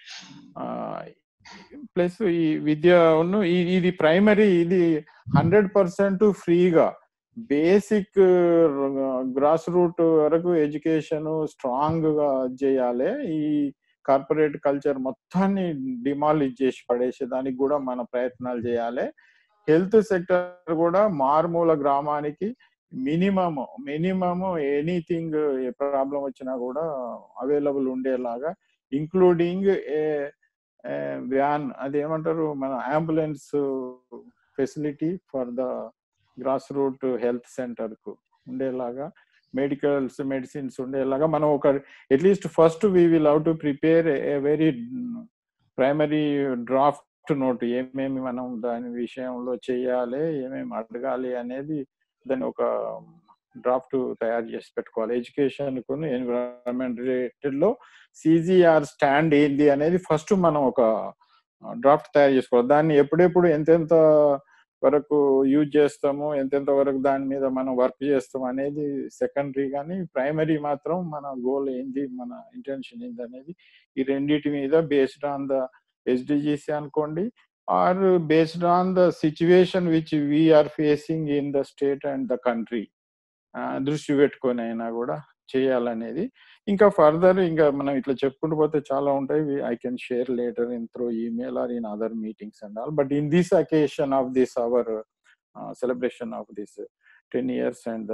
ప్లస్ ఈ విద్య ఇది ప్రైమరీ ఇది హండ్రెడ్ పర్సెంట్ ఫ్రీగా బేసిక్ గ్రాస్ రూట్ వరకు ఎడ్యుకేషన్ స్ట్రాంగ్ గా చేయాలి ఈ కార్పొరేట్ కల్చర్ మొత్తాన్ని డిమాలిష్ చేసి పడేసే దానికి కూడా మన ప్రయత్నాలు చేయాలి హెల్త్ సెక్టర్ కూడా మారుమూల గ్రామానికి మినిమం మినిమం ఎనీథింగ్ ఏ ప్రాబ్లం వచ్చినా కూడా అవైలబుల్ ఉండేలాగా ఇంక్లూడింగ్ ఏ వ్యాన్ అదేమంటారు మన ambulance facility for the grass root health centre కు ఉండేలాగా మెడికల్స్ మెడిసిన్స్ ఉండేలాగా మనం ఒక at least first we will how to prepare a very primary draft note ఏమేమి మనం దాని విషయంలో చేయాలి ఏమేమి అడగాలి అనేది దాన్ని ఒక డ్రాఫ్ట్ తయారు చేసి పెట్టుకోవాలి ఎడ్యుకేషన్ కు ఎన్విరాన్మెంట్ రిలేటెడ్ లో సిజిఆర్ స్టాండ్ ఏంది అనేది ఫస్ట్ మనం ఒక డ్రాఫ్ట్ తయారు చేసుకోవాలి దాన్ని ఎప్పుడెప్పుడు ఎంతెంత వరకు యూజ్ చేస్తాము ఎంతెంత వరకు దాని మీద మనం వర్క్ చేస్తాం అనేది సెకండరీ కానీ ప్రైమరీ మాత్రం మన గోల్ ఏంది మన ఇంటెన్షన్ ఏంది అనేది ఈ రెండింటి మీద బేస్డ్ ఆన్ ద ఎస్డిజిసి అనుకోండి or based on the situation which we are facing in the state and the country దృష్టి పెట్టుకొని అయినా కూడా చేయాలనేది ఇంకా ఫర్దర్ ఇంకా మనం ఇట్లా చెప్పుకుంటూ పోతే చాలా ఉంటాయి I can share later in through email or in other meetings and all but in this occasion of this our celebration of this ten years and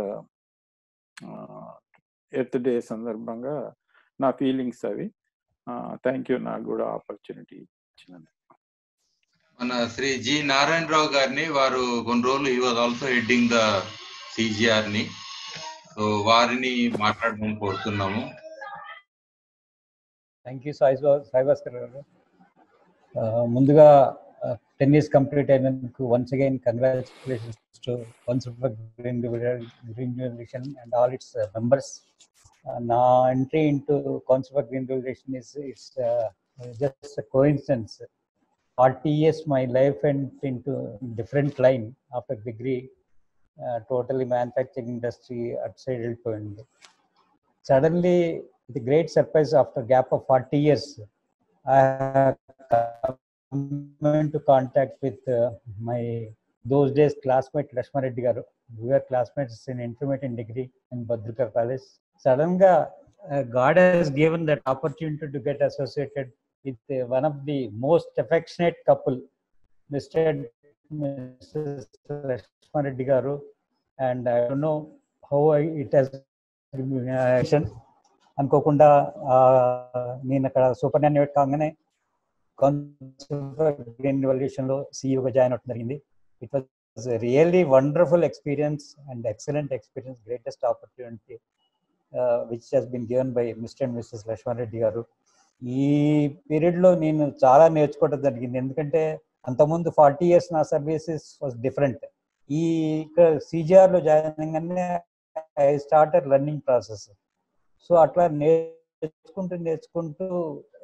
earth day సందర్భంగా నా ఫీలింగ్స్ అవి థ్యాంక్ యూ నాకు కూడా opportunity ఇచ్చినందుకు మన Shri G Narayana Rao గారిని వారు కొన్ని రోజులు he was also heading the CGR ని సో వారిని మాట్లాడమని కోరుతున్నాము థ్యాంక్ యూ సాయి సాయి భాస్కర్ గారు ముందుగా టెన్ ఇయర్స్ కంప్లీట్ అయినందుకు once again congratulations to once green green revolution and all its members నా entry into council for green revolution is its just coincidence forty years my life and into different line after degree totally manufacturing industry at side వెళ్ళిపోయింది suddenly with a great surprise after gap of 40 years i come into contact with uh, my those days classmate Rashma Reddy garu we were classmates in intermediate degree in Badrika College suddenly uh, god has given that opportunity to get associated with uh, one of the most affectionate couple mr and mrs Rashma Reddy garu and i don't know how I, it has uh, అనుకోకుండా నేను అక్కడ superintendent కాగానే green revolution లో సిఇఓగా join అవడం జరిగింది it was really wonderful experience and excellent experience greatest opportunity which he's been given by Mr and Mrs Lakshman Reddy garu ఈ period లో నేను చాలా నేర్చుకోవడం జరిగింది ఎందుకంటే అంతకుముందు ఫార్టీ ఇయర్స్ నా సర్వీసెస్ వాజ్ డిఫరెంట్ ఈ ఇక్కడ సిజిఆర్ లో జాయిన్ అయ్యగానే I started learning process so అట్లా నేర్చుకుంటూ నేర్చుకుంటూ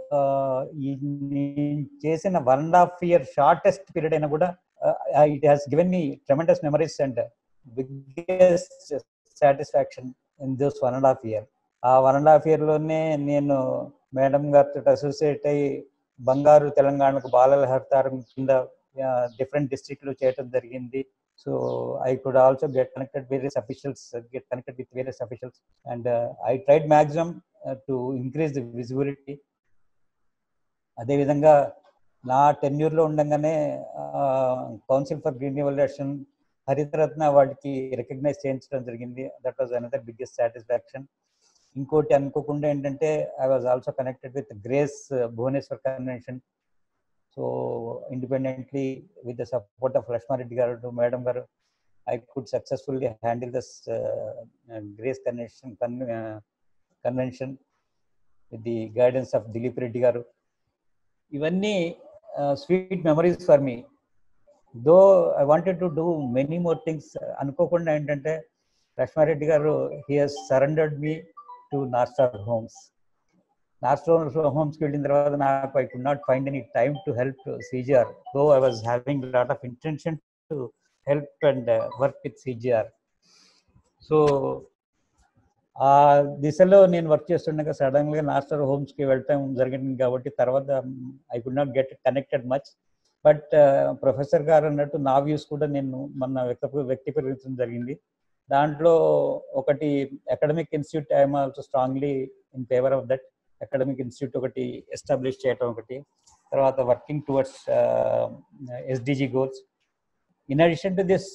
ఈ నేను చేసిన one and half year shortest period అయినా కూడా it has given me tremendous memories and biggest satisfaction in this one and half year ఆ వన్ అండ్ హాఫ్ ఇయర్ లోనే నేను మేడం గారితో అసోసియేట్ అయ్యి బంగారు తెలంగాణకు బాలల హర్తారం కింద డిఫరెంట్ డిస్ట్రిక్ట్లు చేయడం జరిగింది so I could also get connected various officials get connected with various officials and I tried maximum to increase the visibility అదేవిధంగా నా tenure లో ఉండగానే కౌన్సిల్ ఫర్ గ్రీన్ ఎవల్యూషన్ హరితరత్న వాటికి రికగ్నైజ్ చేయించడం జరిగింది that was another biggest satisfaction ఇంకోటి అనుకోకుండా ఏంటంటే I was also connected with grace Bhubaneswar convention so independently with the support of Lakshma Reddy garu madam garu I could successfully handle thus grace convention convention with the guidance of Dileep Reddy garu ఇవన్నీ sweet memories for me though I wanted to do many more things అనుకోకుండా ఏంటంటే Lakshma Reddy garu he has surrendered me to Norstar homes Norstar హోమ్స్కి వెళ్ళిన తర్వాత నాకు I could not find any time to help CGR though I was having lot of intention to help and work with CGR so ఆ దిశలో నేను work చేస్తుండగా sudden గా నాస్టర్ homes కి వెళ్ళటం జరిగింది కాబట్టి తర్వాత I could not get connected much but professor garu అన్నట్టు నా వ్యూస్ కూడా నేను మొన్న వ్యక్త వ్యక్తీకరించడం జరిగింది దాంట్లో ఒకటి academic institute I'm also strongly in favour of that academic institute ఒకటి ఎస్టాబ్లిష్ చేయటం ఒకటి తర్వాత working towards SDG goals in addition to this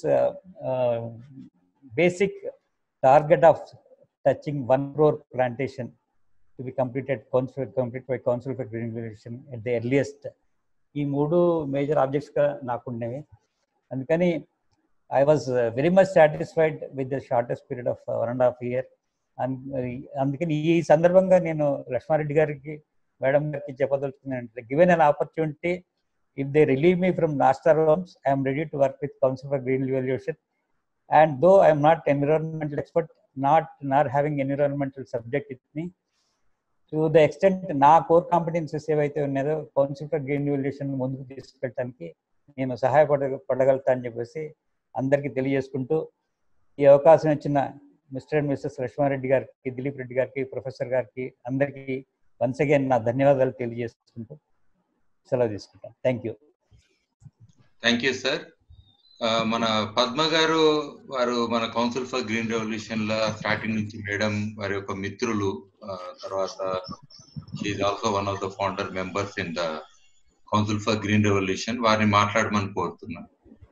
basic target of touching one crore plantation to be completed council complete by council for green revolution at the earliest ఈ మూడు major objects గా నాకు ఉండేవి అందుకని I was very much satisfied with the shortest period of one and half year అందుకని ఈ సందర్భంగా నేను లక్ష్మారెడ్డి గారికి మేడం గారికి చెప్పదలుచుకున్నానంటే given an opportunity if they relieve me from Norstar homes I'm ready to work with council for green revolution and though i'm not environmental expert not not having environmental subject with me to the extent నా core competencies ఏవైతే ఉన్నాయో council for green revolution ముందుకు తీసుకెళ్ళడానికి నేను సహాయపడ పడగలుగుతా అని చెప్పేసి అందరికీ తెలియజేసుకుంటూ ఈ అవకాశం ఇచ్చిన మిస్టర్ అండ్ మిస్సెస్ లక్ష్మారెడ్డి గారికి దిలీప్ రెడ్డి గారికి ప్రొఫెసర్ గారికి అందరికీ వన్స్ అగైన్ నా ధన్యవాదాలు తెలియజేసుకుంటూ సెలవు తీసుకుంటాను thank you thank you sir మన పద్మ గారు వారు మన కౌన్సిల్ ఫర్ గ్రీన్ రెవల్యూషన్ లో స్టార్టింగ్ నుంచి మేడం వారి యొక్క మిత్రులు తర్వాత is also one of the founder members in the council for green revolution వారిని మాట్లాడమని కోరుతున్నాను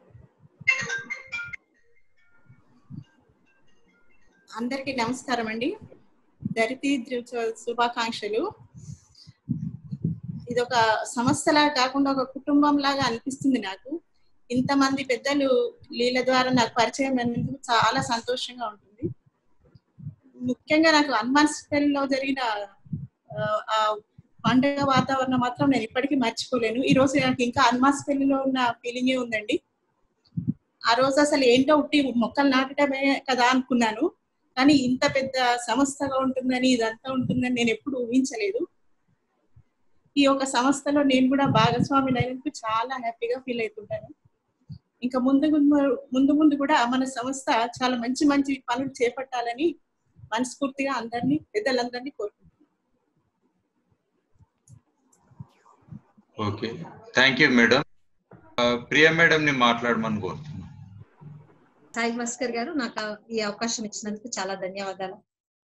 అందరికీ నమస్కారం అండి దరితి శుభాకాంక్షలు ఇది ఒక సంస్థలా కాకుండా ఒక కుటుంబం లాగా అనిపిస్తుంది నాకు ఇంతమంది పెద్దలు లీల ద్వారా నాకు పరిచయం అయినందుకు చాలా సంతోషంగా ఉంటుంది ముఖ్యంగా నాకు హనుమాన్స్పల్లిలో జరిగిన ఆ పండుగ వాతావరణం మాత్రం నేను ఇప్పటికీ మర్చిపోలేను ఈ రోజు నాకు ఇంకా హనుమాన్స్పల్లిలో ఉన్న ఫీలింగే ఉందండి ఆ రోజు అసలు ఏంటో ఉట్టి మొక్కలు నాటడమే కదా అనుకున్నాను కానీ ఇంత పెద్ద సంస్థగా ఉంటుందని ఇదంతా ఉంటుందని నేను ఎప్పుడు ఊహించలేదు ఈ యొక్క సంస్థలో నేను కూడా భాగస్వామిని అయినందుకు చాలా హ్యాపీగా ఫీల్ అవుతుంటాను ఇంకా ముందు ముందు ముందు కూడా మన సంస్థ చాలా మంచి మంచి పనులు చేపట్టాలని మనస్ఫూర్తిగా అందరినీ పెద్దలందరినీ కోరుకుంటున్నాను okay thank you madam Priya madam ని మాట్లాడమని కోరుతున్నాను సాయి భాస్కర్ గారు నాకు ఈ అవకాశం ఇచ్చినందుకు చాలా ధన్యవాదాలు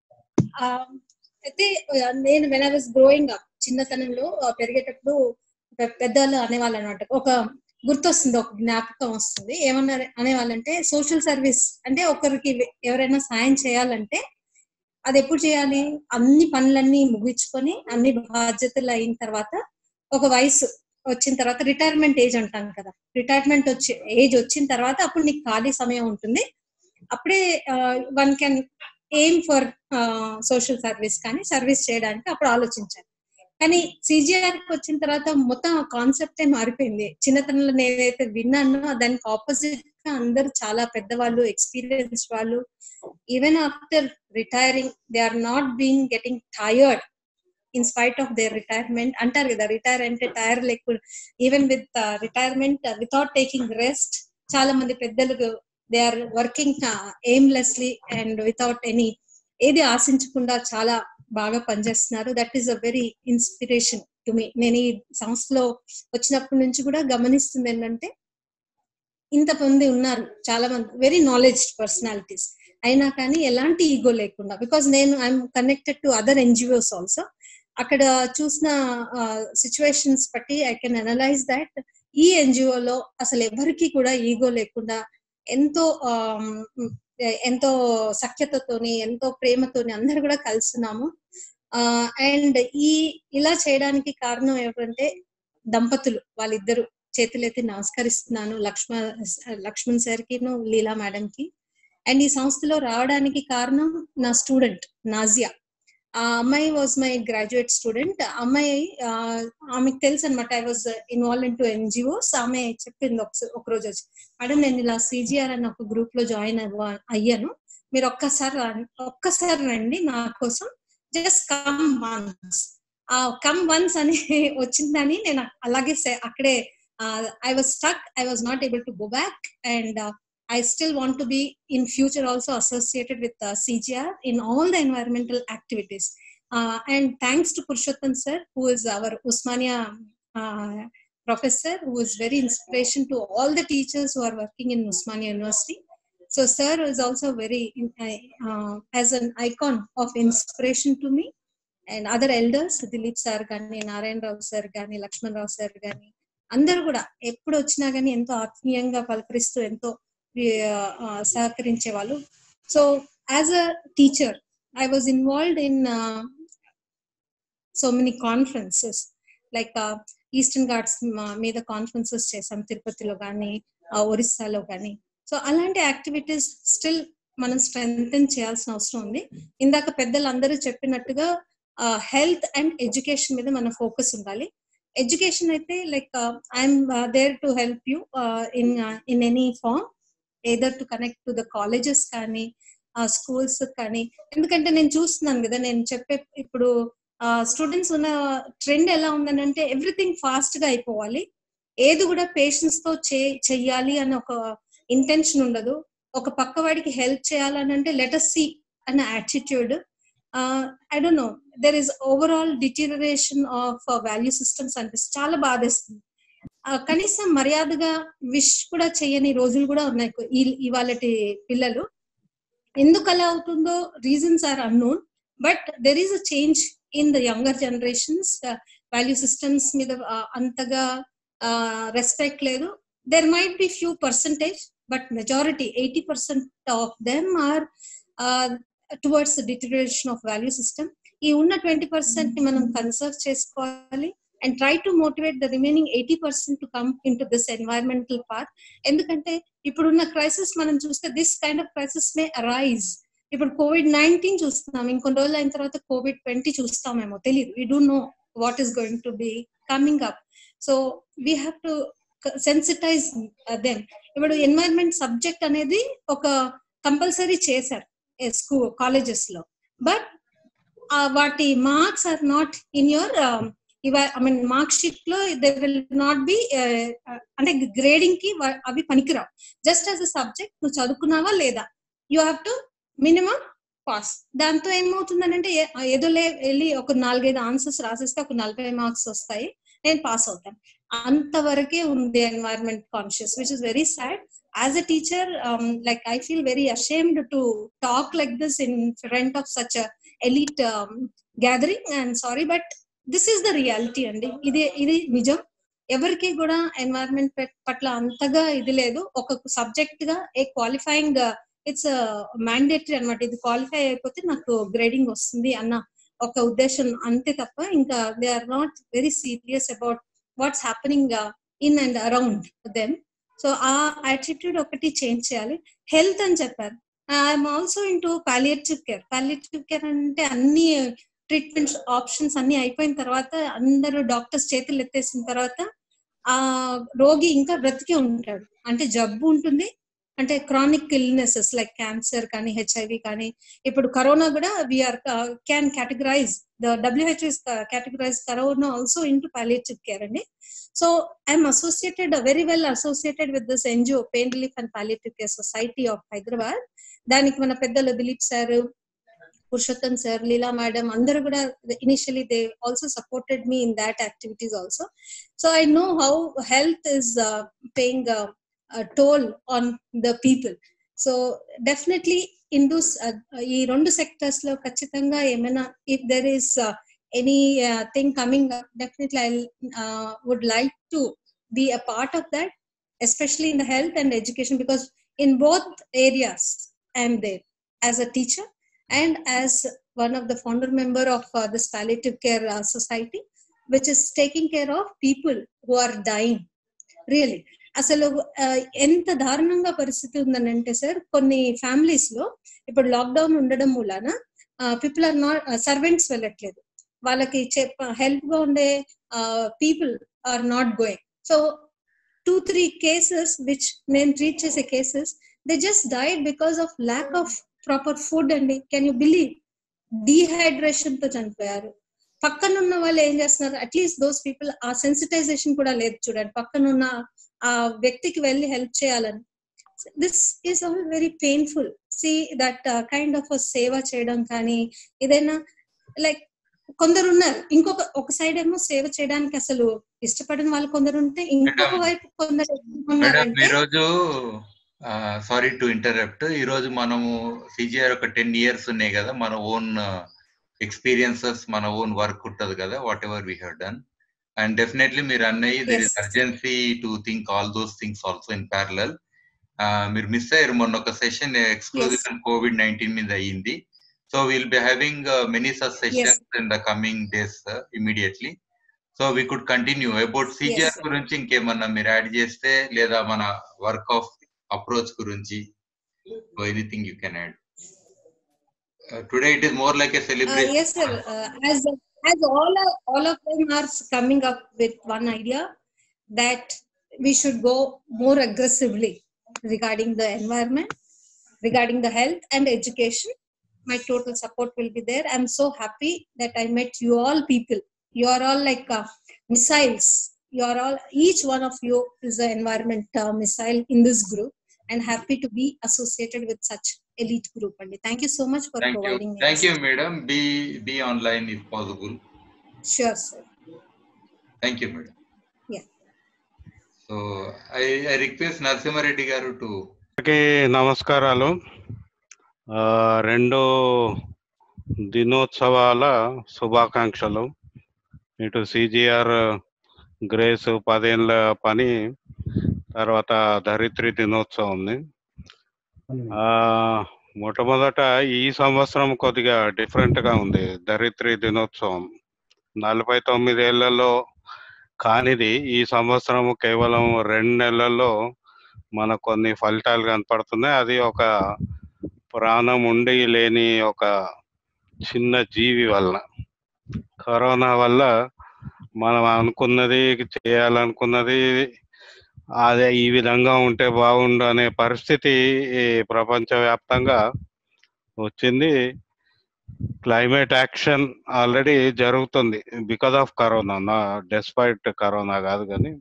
అయితే నేను when I was growing up చిన్నతనంలో పెరిగేటప్పుడు పెద్దవాళ్ళు అనేవాళ్ళు అనమాట ఒక గుర్తొస్తుంది ఒక జ్ఞాపకం వస్తుంది ఏమన్నారు అనేవాళ్ళంటే సోషల్ సర్వీస్ అంటే ఒకరికి ఎవరైనా సాయం చేయాలంటే అది ఎప్పుడు చేయాలి అన్ని పనులన్నీ ముగించుకొని అన్ని బాధ్యతలు అయిన తర్వాత ఒక వయసు వచ్చిన తర్వాత రిటైర్మెంట్ ఏజ్ అంటాం కదా రిటైర్మెంట్ వచ్చి ఏజ్ వచ్చిన తర్వాత అప్పుడు నీకు ఖాళీ సమయం ఉంటుంది అప్పుడే one can aim for social service కానీ సర్వీస్ చేయడానికి అప్పుడు ఆలోచించాను కానీ సిజిఆర్ కి వచ్చిన తర్వాత మొత్తం కాన్సెప్టే మారిపోయింది చిన్నతనంలో నేనైతే విన్నానో దానికి ఆపోజిట్ గా అందరూ చాలా పెద్దవాళ్ళు ఎక్స్పీరియన్స్ వాళ్ళు even after retiring they are not being getting tired in spite of their retirement అంటారు కదా రిటైర్ అంటే టైర్ లేకుండా even with retirement without taking rest చాలా మంది పెద్దలు they are working aimlessly and without any ఏది ఆశించకుండా చాలా బాగా పనిచేస్తున్నారు that is a very inspiration to me నేను ఈ సంస్థలో వచ్చినప్పటి నుంచి కూడా గమనిస్తుంది ఏంటంటే ఇంత మంది ఉన్నారు చాలా మంది వెరీ నాలెడ్జ్ పర్సనాలిటీస్ అయినా కానీ ఎలాంటి ఈగో లేకుండా బికాస్ నేను I'm connected to other NGOs also అక్కడ చూసిన సిచ్యువేషన్స్ బట్టి ఐ కెన్ అనలైజ్ దాట్ ఈ ఎన్జిఓలో అసలు ఎవరికి కూడా ఈగో లేకుండా ఎంతో ఆమ్, ఎంతో సఖ్యతతోని ఎంతో ప్రేమతోని అందరు కూడా కలుస్తున్నాము అండ్ ఈ ఇలా చేయడానికి కారణం ఏమిటంటే దంపతులు వాళ్ళిద్దరు చేతులెత్తి నమస్కరిస్తున్నాను లక్ష్మ లక్ష్మణ్ సార్ కి లీలా మేడం కి అండ్ ఈ సంస్థలో రావడానికి కారణం నా స్టూడెంట్ నాజియా ఆ అమ్మాయి వాజ్ మై గ్రాడ్యుయేట్ స్టూడెంట్ అమ్మాయి ఆ, ఆమెకు తెలుసు అనమాట I was involve in to NGOs ఆమె చెప్పింది ఒక ఒక రోజు వచ్చి మేడం నేను ఇలా సిజిఆర్ అన్న ఒక గ్రూప్ లో జాయిన్ అయ్యాను మీరు ఒక్కసారి రా- ఒక్కసారి రండి నా కోసం జస్ట్ కమ్ వన్స్ ఆ కమ్ వన్స్ అని వచ్చిందని నేను అలాగే సే- అక్కడే I was stuck I was not able to go back and I still want to be in future also associated with uh, CGR in all the environmental activities. Uh, and thanks to Purushottam sir, who is our Usmania uh, professor, who is very inspiration to all the teachers who are working in Usmania University. So sir is also very uh, as an icon of inspiration to me. And other elders Dileep sir కానీ Narayana Rao sir కానీ Laxman Rao sir కానీ అందరూ కూడా ఎప్పుడు వచ్చినా కానీ ఎంతో ఆత్మీయంగా పలకరిస్తూ ఎంతో ఆ, సహకరించే వాళ్ళు so as a teacher I was involved in so many conferences like Eastern Ghats మీద కాన్ఫరెన్సెస్ చేసాం తిరుపతిలో కానీ ఒరిస్సాలో కానీ సో అలాంటి యాక్టివిటీస్ స్టిల్ మనం స్ట్రెంగ్ చేయాల్సిన అవసరం ఉంది ఇందాక పెద్దలు అందరూ చెప్పినట్టుగా హెల్త్ అండ్ ఎడ్యుకేషన్ మీద మన ఫోకస్ ఉండాలి ఎడ్యుకేషన్ అయితే like I'm there to help you in in any form either to connect to the colleges కానీ స్కూల్స్ కానీ ఎందుకంటే నేను చూస్తున్నాను కదా నేను చెప్పే ఇప్పుడు స్టూడెంట్స్ ఉన్న ట్రెండ్ ఎలా ఉందని అంటే ఎవ్రీథింగ్ ఫాస్ట్ గా అయిపోవాలి ఏది కూడా పేషెన్స్ తో చే చెయ్యాలి అని ఒక ఇంటెన్షన్ ఉండదు ఒక పక్క వాడికి హెల్ప్ చేయాలని అంటే లెటర్ సి అన్న attitude I don't know there is overall deterioration of value systems అనిపిస్తుంది చాలా బాధేస్తుంది ఆ, కనీసం మర్యాదగా విష్ కూడా చేయని రోజులు కూడా ఉన్నాయి ఇవాళ పిల్లలు ఎందుకు అలా అవుతుందో reasons are unknown but there is a change in the younger generations value systems మీద ఆ, అంతగా రెస్పెక్ట్ లేదు there might be few percentage but majority eighty percent of them are towards deterioration of value system ఈ ఉన్న twenty percent ని మనం conserve చేసుకోవాలి and try to motivate the remaining eighty percent to come in to this environmental path ఎందుకంటే ఇప్పుడున్న crisis మనం చూస్తే this kind of crisis may arise ఇప్పుడు కోవిడ్ నైన్టీన్ చూస్తున్నాం ఇంకొన్ని రోజులు అయిన తర్వాత కోవిడ్ ట్వంటీ చూస్తామేమో తెలియదు we do know what is going to be coming up so we have to sensitise them ఇప్పుడు ఎన్వైరన్మెంట్ సబ్జెక్ట్ అనేది ఒక కంపల్సరీ చేశారు స్కూల్ కాలేజెస్ లో బట్ వాటి marks are not in your I mean mark sheet లో they will not be అంటే grading కి వా- అవి పనికిరావు జస్ట్ యాజ్ అ సబ్జెక్ట్ నువ్వు చదువుకున్నావా లేదా you have to minimum pass దాంతో ఏమవుతుందనంటే ఏ- ఏదో లే వెళ్ళి ఒక నాలుగైదు ఆన్సర్స్ రాసేస్తే ఒక నలభై మార్క్స్ వస్తాయి నేను పాస్ అవుతాను అంతవరకే ఉంది environment conscious which is very sad as a teacher like I feel very ashamed to talk like this in front of such elite gathering and sorry but this is the reality అండి ఇది ఇది నిజం ఎవరికి కూడా environment పట్ల అంతగా ఇది లేదు ఒక సబ్జెక్ట్ గా ఏ క్వాలిఫైయింగ్ ఇట్స్ మ్యాండేటరీ అన్నమాట ఇది క్వాలిఫై అయిపోతే నాకు గ్రేడింగ్ వస్తుంది అన్న ఒక ఉద్దేశం అంతే తప్ప ఇంకా they are not very serious about what's happening in and around them so ఆ యాటిట్యూడ్ ఒకటి చేంజ్ చేయాలి హెల్త్ అని చెప్పారు I'm also in to palliative care palliative care అంటే అన్ని ట్రీట్మెంట్ ఆప్షన్స్ అన్ని అయిపోయిన తర్వాత అందరూ డాక్టర్స్ చేతులు ఎత్తేసిన తర్వాత ఆ రోగి ఇంకా బ్రతికే ఉంటాడు అంటే జబ్బు ఉంటుంది అంటే క్రానిక్ ఇల్నెసెస్ లైక్ క్యాన్సర్ కానీ హెచ్ఐవి కానీ ఇప్పుడు కరోనా కూడా we are can categorise the WHO categorise corona also in to palliative care అండి so I'm associated very well associated with this NGO pain relief and palliative care society of Hyderabad దానికి మన పెద్దలు Dileep sir Purushottam sir Leela madam అందరూ కూడా initially they also supported me in that activities also so I know how health is paying toll on the people so definitely ఇండూస్ ఈ రెండు sectors లో ఖచ్చితంగా ఏమైనా if there is anything coming definitely I would like to be a part of that especially in the health and education because in both areas I'm there as a teacher and as one of the founder member of uh, this palliative care uh, society which is taking care of people who are dying really అసలు ఎంత దారుణంగా పరిస్థితి ఉందని అంటే sir కొన్ని families లో ఇప్పుడు lockdown ఉండడం మూలాన పీపుల్ ఆర్ నాట్ సర్వెంట్స్ వెళ్ళట్లేదు వాళ్ళకి హెల్ప్ గా ఉండే people are not going so two three cases which నేను ట్రీట్ చేసే cases they just died because of lack of proper food అండి కెన్ యూ బిలీవ్ డీహైడ్రేషన్ తో చనిపోయారు పక్కనున్న వాళ్ళు ఏం చేస్తున్నారు అట్లీస్ట్ దోస్ పీపుల్ ఆ సెన్సిటైజేషన్ కూడా లేదు చూడండి పక్కనున్న ఆ వ్యక్తికి వెళ్ళి హెల్ప్ చేయాలని this is all very painful see that kind of సేవ చేయడం కానీ ఏదైనా లైక్ కొందరు ఉన్నారు ఇంకొక ఒక సైడ్ ఏమో సేవ చేయడానికి అసలు ఇష్టపడిన వాళ్ళు కొందరు ఉంటే ఇంకొక వైపు కొందరు మేడం ఉన్నారంటే ఈరోజు సారీ టు ఇంటరప్ట్ ఈ రోజు మనము సిజిఆర్ ఒక టెన్ ఇయర్స్ ఉన్నాయి కదా మన ఓన్ ఎక్స్పీరియన్సెస్ మన ఓన్ వర్క్ ఉంటది కదా whatever we have done and definitely మీరు అన్నయ్యి there is Yes. Urgency to think all those things also in parallel మీరు మిస్ అయ్యారు మొన్న ఒక సెషన్ ఎక్స్క్లూజివ్ కోవిడ్ నైన్టీన్ మీద అయ్యింది so will be having many such sessions in the coming days immediately so we could continue about CGR sir. గురించి ఇంకేమన్నా మీరు add చేస్తే లేదా మన వర్క్ ఆఫ్ అప్రోచ్ గురించి anything you can add today it is more like a Uh, celebration yes, sir. Uh, as as all are, all of them are coming up with one idea that we should go more aggressively regarding the environment, regarding the health and education. My total support will be there. I'm so happy that I met you all people. You are all like uh, missiles. You are all each one of you is an environment uh, missile in this group, and happy to be associated with such elite group. And thank you so much for thank you providing me. Thank this. You madam be be online if possible Sure, sir. Thank you madam Yeah. So I I request Narasimha Reddy గారు to అందరికీ నమస్కారాలు ఆ, రెండు దినోత్సవాల శుభాకాంక్షలు ఇటు CGR grace పదేళ్ళ పని తర్వాత ధరిత్రి దినోత్సవం ఉంది ఆ, మొట్టమొదట ఈ సంవత్సరం కొద్దిగా డిఫరెంట్ గా ఉంది ధరిత్రి దినోత్సవం నలభై తొమ్మిదేళ్లలో కానిది ఈ సంవత్సరం కేవలం రెండు నెలల్లో మనకు కొన్ని ఫలితాలు కనపడుతున్నాయి అది ఒక ప్రాణం ఉండి లేని ఒక చిన్న జీవి వల్ల కరోనా వల్ల మనం అనుకున్నది చేయాలనుకున్నది అదే ఈ విధంగా ఉంటే బాగుండు అనే పరిస్థితి ఈ ప్రపంచవ్యాప్తంగా వచ్చింది క్లైమేట్ యాక్షన్ ఆల్రెడీ జరుగుతుంది బికాస్ ఆఫ్ కరోనా నా డెస్పైట్ కరోనా కాదు కానీ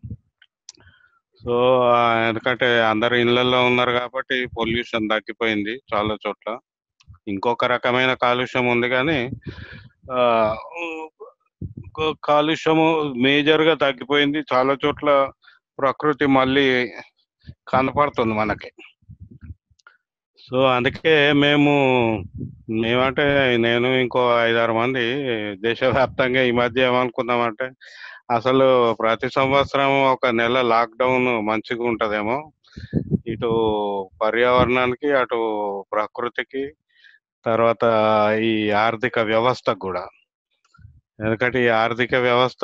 సో ఆ, ఎందుకంటే అందరు ఇళ్లలో ఉన్నారు కాబట్టి పొల్యూషన్ తగ్గిపోయింది చాలా చోట్ల ఇంకొక రకమైన కాలుష్యం ఉంది కానీ ఆ, క- కాలుష్యము మేజర్ గా తగ్గిపోయింది చాలా చోట్ల ప్రకృతి మళ్ళీ కనపడుతుంది మనకి సో అందుకే మేము మేమంటే నేను ఇంకో ఐదారు మంది దేశవ్యాప్తంగా ఈ మధ్య ఏమనుకున్నామంటే అసలు ప్రతి సంవత్సరం ఒక నెల లాక్డౌన్ మంచిగా ఉంటదేమో ఇటు పర్యావరణానికి అటు ప్రకృతికి తర్వాత ఈ ఆర్థిక వ్యవస్థకు కూడా ఎందుకంటే ఈ ఆర్థిక వ్యవస్థ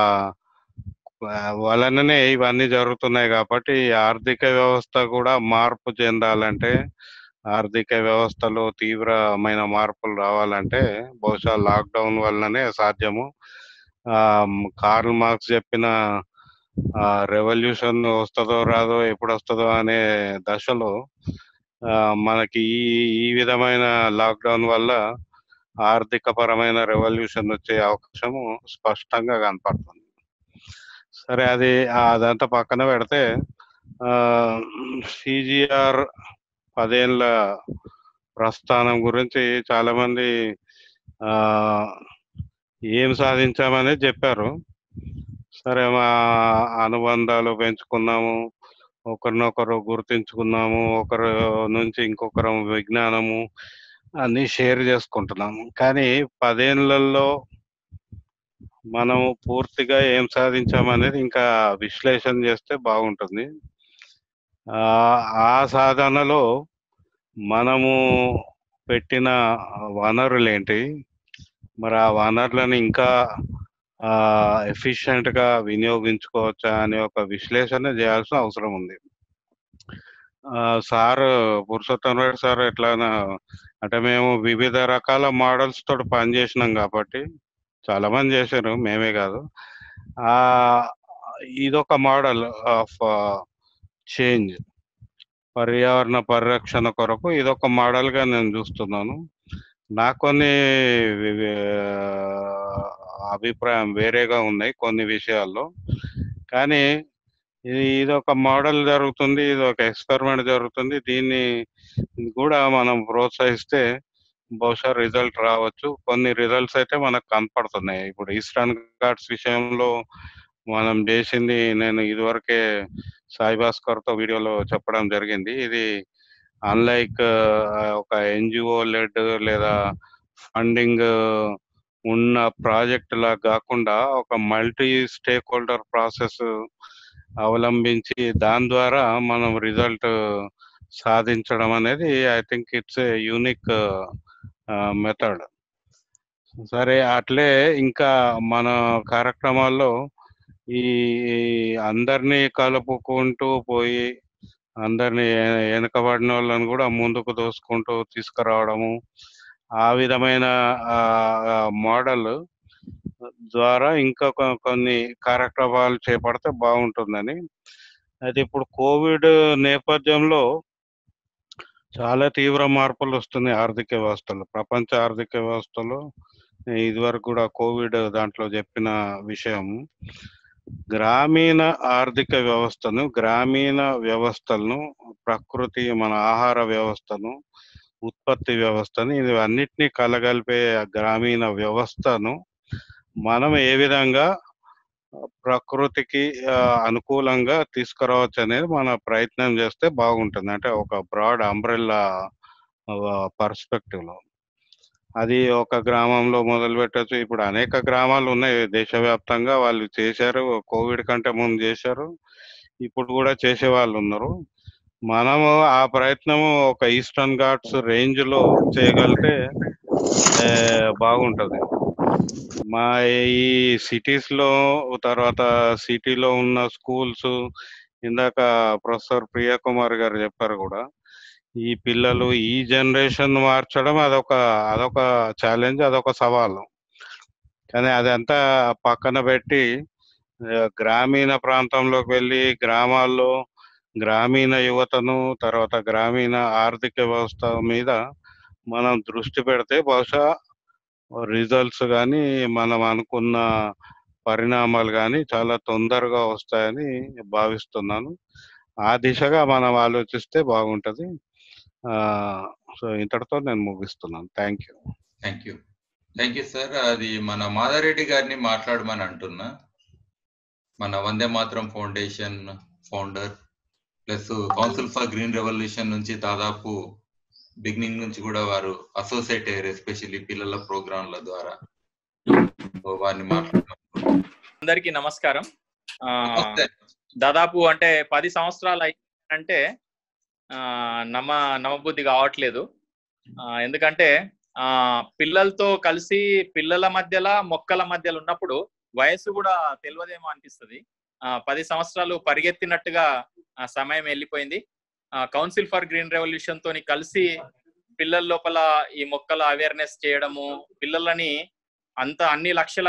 ఆ, వలననే ఇవన్నీ జరుగుతున్నాయి కాబట్టి ఈ ఆర్థిక వ్యవస్థ కూడా మార్పు చెందాలంటే ఆర్థిక వ్యవస్థలో తీవ్రమైన మార్పులు రావాలంటే బహుశా లాక్డౌన్ వల్లనే సాధ్యము ఆ, మ్, కార్ల్ మార్క్స్ చెప్పిన రెవల్యూషన్ వస్తుందో రాదో ఎప్పుడు వస్తుందో అనే దశలో ఆ, మనకి ఈ ఈ విధమైన లాక్డౌన్ వల్ల ఆర్థిక పరమైన రెవల్యూషన్ వచ్చే అవకాశము స్పష్టంగా కనపడుతుంది సరే అది ఆ, అదంతా పక్కన పెడితే సిజిఆర్ పదేళ్ళ ప్రస్థానం గురించి చాలా మంది ఆ ఏం సాధించామని చెప్పారు సరే మా అనుబంధాలు పెంచుకున్నాము ఒకరినొకరు గుర్తించుకున్నాము ఒకరు నుంచి ఇంకొకరు విజ్ఞానము అన్ని షేర్ చేసుకుంటున్నాము కానీ పదేళ్లలో మనము పూర్తిగా ఏం సాధించామనేది ఇంకా విశ్లేషణ చేస్తే బాగుంటుంది ఆ ఆ సాధనలో మనము పెట్టిన వనరులేంటి మరి ఆ వనరులను ఇంకా ఎఫిషియెంట్ గా వినియోగించుకోవచ్చా అనే ఒక విశ్లేషణ చేయాల్సిన అవసరం ఉంది ఆ, సార్ పురుషోత్తం రెడ్డి సార్ ఎట్లా అంటే మేము వివిధ రకాల మోడల్స్ తోటి పనిచేసినాం కాబట్టి చాలా మంది చేశారు మేమే కాదు ఆ ఇదొక మోడల్ ఆఫ్ చేంజ్ పర్యావరణ పరిరక్షణ కొరకు ఇదొక మోడల్ గా నేను చూస్తున్నాను నాకు కొన్ని వి- అభిప్రాయం వేరేగా ఉన్నాయి కొన్ని విషయాల్లో కానీ ఇది ఇది ఒక మోడల్ జరుగుతుంది ఇది ఒక ఎక్స్పెరిమెంట్ జరుగుతుంది దీన్ని కూడా మనం ప్రోత్సహిస్తే బహుశా రిజల్ట్ రావచ్చు కొన్ని రిజల్ట్స్ అయితే మనకు కనపడుతున్నాయి ఇప్పుడు ఈస్టర్న్ ఘాట్స్ విషయంలో మనం చేసింది నేను ఇదివరకే సాయి భాస్కర్ తో వీడియోలో చెప్పడం జరిగింది ఇది అన్లైక్ ఒక ఎన్జిఓ లెడ్ లేదా ఫండింగ్ ఉన్న ప్రాజెక్ట్ లా కాకుండా ఒక మల్టీ స్టేక్ హోల్డర్ ప్రాసెస్ అవలంబించి దాని ద్వారా మనం రిజల్ట్ సాధించడం అనేది I think it's a unique method సరే అట్లే ఇంకా మన కార్యక్రమాల్లో ఈ అందరినీ కలుపుకుంటూ పోయి అందరినీ వె- వెనుకబడిన వాళ్ళని కూడా ముందుకు దోసుకుంటూ తీసుకురావడము ఆ విధమైన మోడల్ ద్వారా ఇంకా కొ- కొన్ని కార్యక్రమాలు చేపడితే బాగుంటుందని అయితే ఇప్పుడు కోవిడ్ నేపథ్యంలో చాలా తీవ్ర మార్పులు వస్తున్నాయి ఆర్థిక వ్యవస్థలో ప్రపంచ ఆర్థిక వ్యవస్థలో ఇదివరకు కూడా కోవిడ్ దాంట్లో చెప్పిన విషయం గ్రామీణ ఆర్థిక వ్యవస్థను గ్రామీణ వ్యవస్థలను ప్రకృతి మన ఆహార వ్యవస్థను ఉత్పత్తి వ్యవస్థను ఇది అన్నిటినీ కలగలిపే ఆ గ్రామీణ వ్యవస్థను మనం ఏ విధంగా ప్రకృతికి ఆ, అనుకూలంగా తీసుకురావచ్చు అనేది మన ప్రయత్నం చేస్తే బాగుంటుంది అంటే ఒక బ్రాడ్ అంబ్రెల్లా పర్స్పెక్టివ్ లో అది ఒక గ్రామంలో మొదలు పెట్టచ్చు ఇప్పుడు అనేక గ్రామాలు ఉన్నాయి దేశవ్యాప్తంగా వాళ్ళు చేశారు కోవిడ్ కంటే ముందు చేశారు ఇప్పుడు కూడా చేసే వాళ్ళు ఉన్నారు మనము ఆ ప్రయత్నము ఒక ఈస్టర్న్ ఘాట్స్ రేంజ్ లో చేయగలిగితే ఏ, బాగుంటది మా ఈ సిటీస్ లో తర్వాత సిటీలో ఉన్న స్కూల్స్ ఇందాక ప్రొఫెసర్ ప్రియా కుమార్ గారు చెప్పారు కూడా ఈ పిల్లలు ఈ జనరేషన్ మార్చడం అదొక అదొక ఛాలెంజ్ అదొక సవాలు కానీ అదంతా పక్కన పెట్టి ఆ, గ్రామీణ ప్రాంతంలోకి వెళ్ళి గ్రామాల్లో గ్రామీణ యువతను తర్వాత గ్రామీణ ఆర్థిక వ్యవస్థ మీద మనం దృష్టి పెడితే బహుశా రిజల్ట్స్ కానీ మనం అనుకున్న పరిణామాలు కానీ చాలా తొందరగా వస్తాయని భావిస్తున్నాను ఆ దిశగా మనం ఆలోచిస్తే బాగుంటది ఆ సో ఇంతటితో నేను ముగిస్తున్నాను thank you thank you thank you sir అది మన మాధారెడ్డి గారిని మాట్లాడమని అంటున్నా మన Vande Mataram foundation founder plus council for green revolution నుంచి దాదాపు బిగినింగ్ నుంచి కూడా వారు అసోసియేట్ అయ్యారు ఎస్పెషల్లీ పిల్లల ప్రోగ్రాంల ద్వారా సో వారిని మాట్లాడమని అందరికీ నమస్కారం ఆ, దాదాపు అంటే పది సంవత్సరాలు అంటే నమ్మ నమ్మబుద్ధి కావట్లేదు ఆ, ఎందుకంటే ఆ పిల్లలతో కలిసి పిల్లల మధ్యలో మొక్కల మధ్యలో ఉన్నప్పుడు వయసు కూడా తెలియదేమో అనిపిస్తుంది ఆ, పది సంవత్సరాలు పరిగెత్తినట్టుగా ఆ సమయం వెళ్ళిపోయింది కౌన్సిల్ ఫర్ గ్రీన్ రెవల్యూషన్ తోని కలిసి పిల్లల లోపల ఈ మొక్కల అవేర్నెస్ చేయడము పిల్లలని అంత అన్ని లక్షల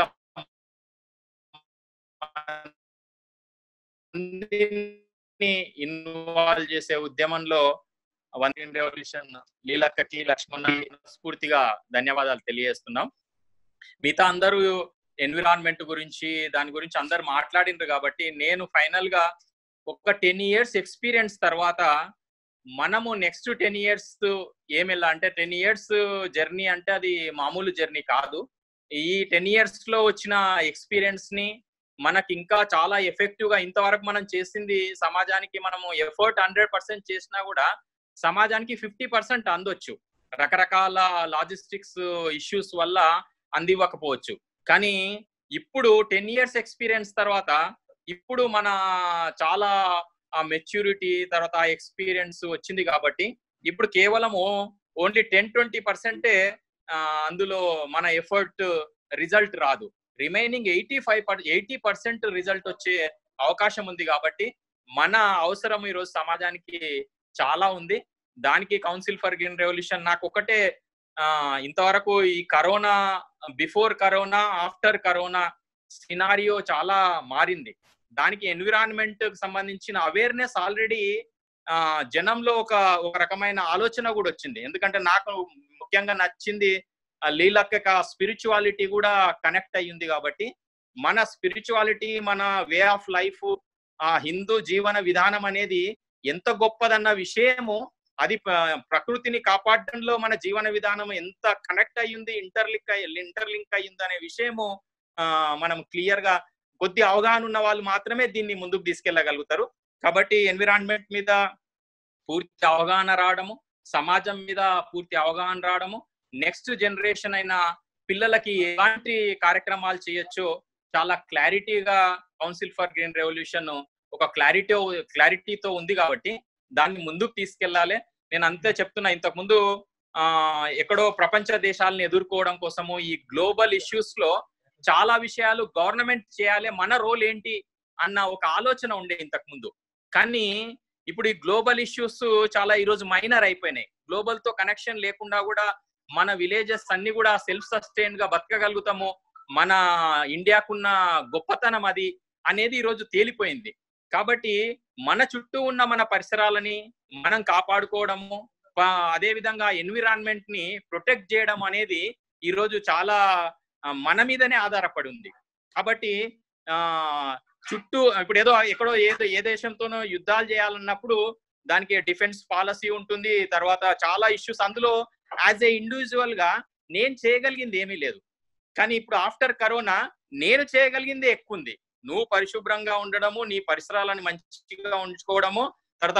మందిని ఇన్వాల్వ్ చేసే ఉద్యమంలో వన్ ఇండియన్ రెవల్యూషన్ లీలక్కకి లక్ష్మణ్కి స్ఫూర్తిగా ధన్యవాదాలు తెలియజేస్తున్నాం మిగతా అందరూ ఎన్విరాన్మెంట్ గురించి దాని గురించి అందరు మాట్లాడినారు కాబట్టి నేను ఫైనల్ గా ఒక టెన్ ఇయర్స్ ఎక్స్పీరియన్స్ తర్వాత మనము నెక్స్ట్ టెన్ ఇయర్స్ ఏమిలా అంటే టెన్ ఇయర్స్ జర్నీ అంటే అది మామూలు జర్నీ కాదు ఈ టెన్ ఇయర్స్ లో వచ్చిన ఎక్స్పీరియన్స్ ని మనకి ఇంకా చాలా ఎఫెక్టివ్ గా ఇంతవరకు మనం చేసింది సమాజానికి మనము ఎఫర్ట్ హండ్రెడ్ పర్సెంట్ చేసినా కూడా సమాజానికి ఫిఫ్టీ పర్సెంట్ అందొచ్చు రకరకాల లాజిస్టిక్స్ ఇష్యూస్ వల్ల అందివ్వకపోవచ్చు కానీ ఇప్పుడు టెన్ ఇయర్స్ ఎక్స్పీరియన్స్ తర్వాత ఇప్పుడు మన చాలా ఆ మెచ్యూరిటీ తర్వాత ఆ ఎక్స్పీరియన్స్ వచ్చింది కాబట్టి ఇప్పుడు కేవలం ఓన్లీ టెన్ ట్వంటీ పర్సెంటే అందులో మన ఎఫర్ట్ రిజల్ట్ రాదు remaining eighty five eighty percent result వచ్చే అవకాశం ఉంది కాబట్టి మన అవసరం ఈరోజు సమాజానికి చాలా ఉంది దానికి కౌన్సిల్ ఫర్ గ్రీన్ రెవల్యూషన్ నాకు ఒకటే ఆ ఇంతవరకు ఈ corona before corona after corona scenario చాలా మారింది దానికి ఎన్విరాన్మెంట్ కి సంబంధించిన అవేర్నెస్ ఆల్రెడీ ఆ జనంలో ఒక ఒక రకమైన ఆలోచన కూడా వచ్చింది ఎందుకంటే నాకు ముఖ్యంగా నచ్చింది ఆ లీలక్క స్పిరిచువాలిటీ కూడా కనెక్ట్ అయ్యింది కాబట్టి మన స్పిరిచువాలిటీ మన వే ఆఫ్ లైఫ్ ఆ హిందూ జీవన విధానం అనేది ఎంత గొప్పదన్న విషయము అది ప- ప్రకృతిని కాపాడడంలో మన జీవన విధానం ఎంత కనెక్ట్ అయ్యింది ఇంటర్లింక్ ఇంటర్లింక్ అయ్యింది అనే విషయము ఆ మనం క్లియర్ గా కొద్ది అవగాహన ఉన్న వాళ్ళు మాత్రమే దీన్ని ముందుకు తీసుకెళ్లగలుగుతారు కాబట్టి ఎన్విరాన్మెంట్ మీద పూర్తి అవగాహన రావడము సమాజం మీద పూర్తి అవగాహన రావడము నెక్స్ట్ జనరేషన్ అయిన పిల్లలకి ఎలాంటి కార్యక్రమాలు చేయొచ్చో చాలా క్లారిటీగా కౌన్సిల్ ఫర్ గ్రీన్ రెవల్యూషన్ ఒక క్లారిటీ క్లారిటీతో ఉంది కాబట్టి దాన్ని ముందుకు తీసుకెళ్లాలి నేను అంతే చెప్తున్నా ఇంతకు ముందు ఆ ఎక్కడో ప్రపంచ దేశాలను ఎదుర్కోవడం కోసము ఈ గ్లోబల్ ఇష్యూస్ లో చాలా విషయాలు గవర్నమెంట్ చేయాలి మన రోల్ ఏంటి అన్న ఒక ఆలోచన ఉండే ఇంతకు ముందు కానీ ఇప్పుడు ఈ గ్లోబల్ ఇష్యూస్ చాలా ఈ రోజు మైనర్ అయిపోయినాయి గ్లోబల్ తో కనెక్షన్ లేకుండా కూడా మన విలేజెస్ అన్ని కూడా సెల్ఫ్ సస్టైన్ గా బతకగలుగుతాము మన ఇండియాకున్న గొప్పతనం అది అనేది ఈ రోజు తేలిపోయింది కాబట్టి మన చుట్టూ ఉన్న మన పరిసరాలని మనం కాపాడుకోవడము ప- అదే విధంగా ఎన్విరాన్మెంట్ ని ప్రొటెక్ట్ చేయడం అనేది ఈ రోజు చాలా ఆ, మన మీదనే ఆధారపడి ఉంది కాబట్టి ఆ చుట్టూ ఇప్పుడు ఏదో ఎక్కడో ఏదో ఏ దేశంతోనో యుద్ధాలు చేయాలన్నప్పుడు దానికి డిఫెన్స్ పాలసీ ఉంటుంది తర్వాత చాలా ఇష్యూస్ అందులో యాజ్ ఏ ఇండివిజువల్ గా నేను చేయగలిగింది ఏమీ లేదు కానీ ఇప్పుడు ఆఫ్టర్ కరోనా నేను చేయగలిగింది ఎక్కువ ఉంది నువ్వు పరిశుభ్రంగా ఉండడము నీ పరిసరాలను మంచిగా ఉంచుకోవడము తర్వాత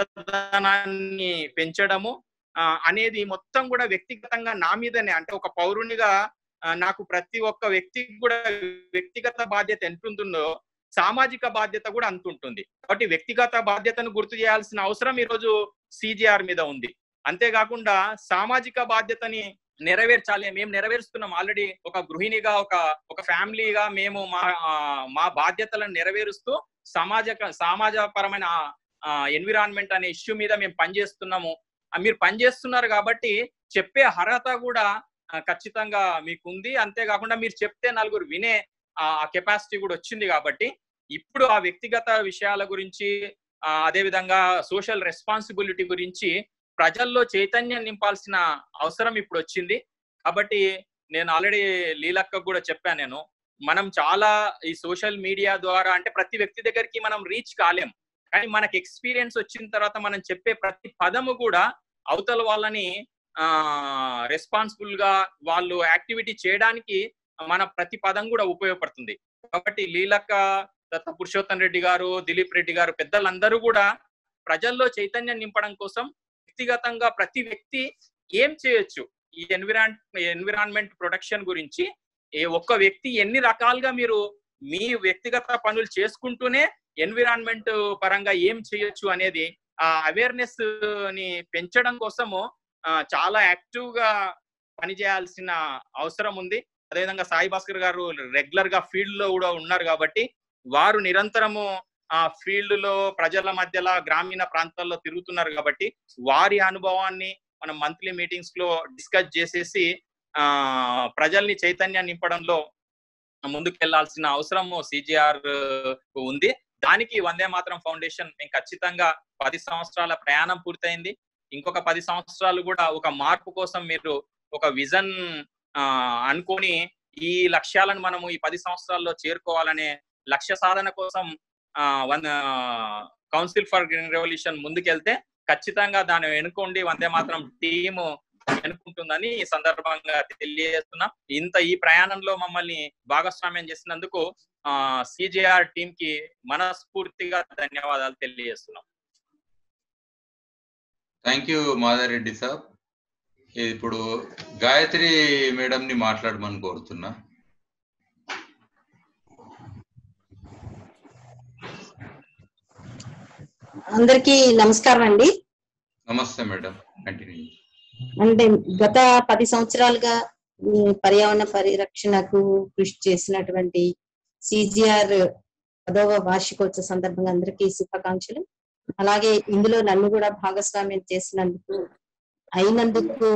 పచ్చదనాన్ని పెంచడము ఆ, అనేది మొత్తం కూడా వ్యక్తిగతంగా నా మీదనే అంటే ఒక పౌరునిగా ఆ, నాకు ప్రతి ఒక్క వ్యక్తికి కూడా వ్యక్తిగత బాధ్యత ఎంత ఉంటుందో సామాజిక బాధ్యత కూడా అంత ఉంటుంది కాబట్టి వ్యక్తిగత బాధ్యతను గుర్తు చేయాల్సిన అవసరం ఈరోజు సిజిఆర్ మీద ఉంది అంతేకాకుండా సామాజిక బాధ్యతని నెరవేర్చాలి మేము నెరవేరుస్తున్నాం ఆల్రెడీ ఒక గృహిణిగా ఒక ఒక ఫ్యామిలీగా మేము మా ఆ, మా బాధ్యతలను నెరవేరుస్తూ సమాజ సమాజపరమైన ఎన్విరాన్మెంట్ అనే ఇష్యూ మీద మేము పనిచేస్తున్నాము ఆ, మీరు పనిచేస్తున్నారు కాబట్టి చెప్పే అర్హత కూడా ఆ, ఖచ్చితంగా మీకు ఉంది అంతేకాకుండా మీరు చెప్తే నలుగురు వినే ఆ కెపాసిటీ కూడా వచ్చింది కాబట్టి ఇప్పుడు ఆ వ్యక్తిగత విషయాల గురించి ఆ, అదే విధంగా సోషల్ రెస్పాన్సిబిలిటీ గురించి ప్రజల్లో చైతన్యం నింపాల్సిన అవసరం ఇప్పుడు వచ్చింది కాబట్టి నేను ఆల్రెడీ లీలక్క కూడా చెప్పాను నేను మనం చాలా ఈ సోషల్ మీడియా ద్వారా అంటే ప్రతి వ్యక్తి దగ్గరికి మనం రీచ్ కాలేం కానీ మనకి ఎక్స్పీరియన్స్ వచ్చిన తర్వాత మనం చెప్పే ప్రతి పదము కూడా అవతల వాళ్ళని ఆ రెస్పాన్సిబుల్ గా వాళ్ళు యాక్టివిటీ చేయడానికి మన ప్రతి పదం కూడా ఉపయోగపడుతుంది కాబట్టి లీలక్క దత్త పురుషోత్తం రెడ్డి గారు దిలీప్ రెడ్డి గారు పెద్దలందరూ కూడా ప్రజల్లో చైతన్యం నింపడం కోసం వ్యక్తిగతంగా ప్రతి వ్యక్తి ఏం చేయొచ్చు ఈ ఎన్విరాన్ ఎన్విరాన్మెంట్ ప్రొటెక్షన్ గురించి ఏ ఒక్క వ్యక్తి ఎన్ని రకాలుగా మీరు మీ వ్యక్తిగత పనులు చేసుకుంటూనే ఎన్విరాన్మెంట్ పరంగా ఏం చేయొచ్చు అనేది ఆ అవేర్నెస్ ని పెంచడం కోసము ఆ, చాలా యాక్టివ్ గా పనిచేయాల్సిన అవసరం ఉంది అదేవిధంగా సాయి భాస్కర్ గారు రెగ్యులర్ గా ఫీల్డ్ లో కూడా ఉన్నారు కాబట్టి వారు నిరంతరము ఆ ఫీల్డ్ లో ప్రజల మధ్యలో గ్రామీణ ప్రాంతాల్లో తిరుగుతున్నారు కాబట్టి వారి అనుభవాన్ని మనం మంత్లీ మీటింగ్స్ లో డిస్కస్ చేసేసి ఆ ప్రజల్ని చైతన్యం నింపడంలో ముందుకెళ్లాల్సిన అవసరం సిజిఆర్ ఉంది దానికి వందే మాత్రం ఫౌండేషన్ మేము ఖచ్చితంగా పది సంవత్సరాల ప్రయాణం పూర్తయింది ఇంకొక పది సంవత్సరాలు కూడా ఒక మార్పు కోసం మీరు ఒక విజన్ అనుకొని ఈ లక్ష్యాలను మనము ఈ పది సంవత్సరాల్లో చేరుకోవాలనే లక్ష్య సాధన కోసం one council for green revolution ముందుకెళ్తే ఖచ్చితంగా దాని వెనుకొండి వందే మాత్రం టీము వెనుకుంటుందని ఈ సందర్భంగా తెలియజేస్తున్నాం ఇంత ఈ ప్రయాణంలో మమ్మల్ని భాగస్వామ్యం చేసినందుకు సిజేఆర్ టీం కి మనస్ఫూర్తిగా ధన్యవాదాలు తెలియజేస్తున్నాం థ్యాంక్ యూ మాధారెడ్డి సార్ ఇప్పుడు గాయత్రి మేడం ని మాట్లాడమని కోరుతున్నా అందరికీ నమస్కారం అండి నమస్తే మేడం కంటిన్యూ అంటే గత పది సంవత్సరాలుగా ఈ పర్యావరణ పరిరక్షణకు కృషి చేసినటువంటి సిజిఆర్ పదవ వార్షికోత్సవ సందర్భంగా అందరికీ శుభాకాంక్షలు అలాగే ఇందులో నన్ను కూడా భాగస్వామ్యం చేసినందుకు అయినందుకు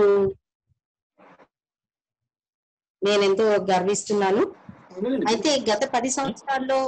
నేనెంతో గర్విస్తున్నాను అయితే గత పది సంవత్సరాల్లో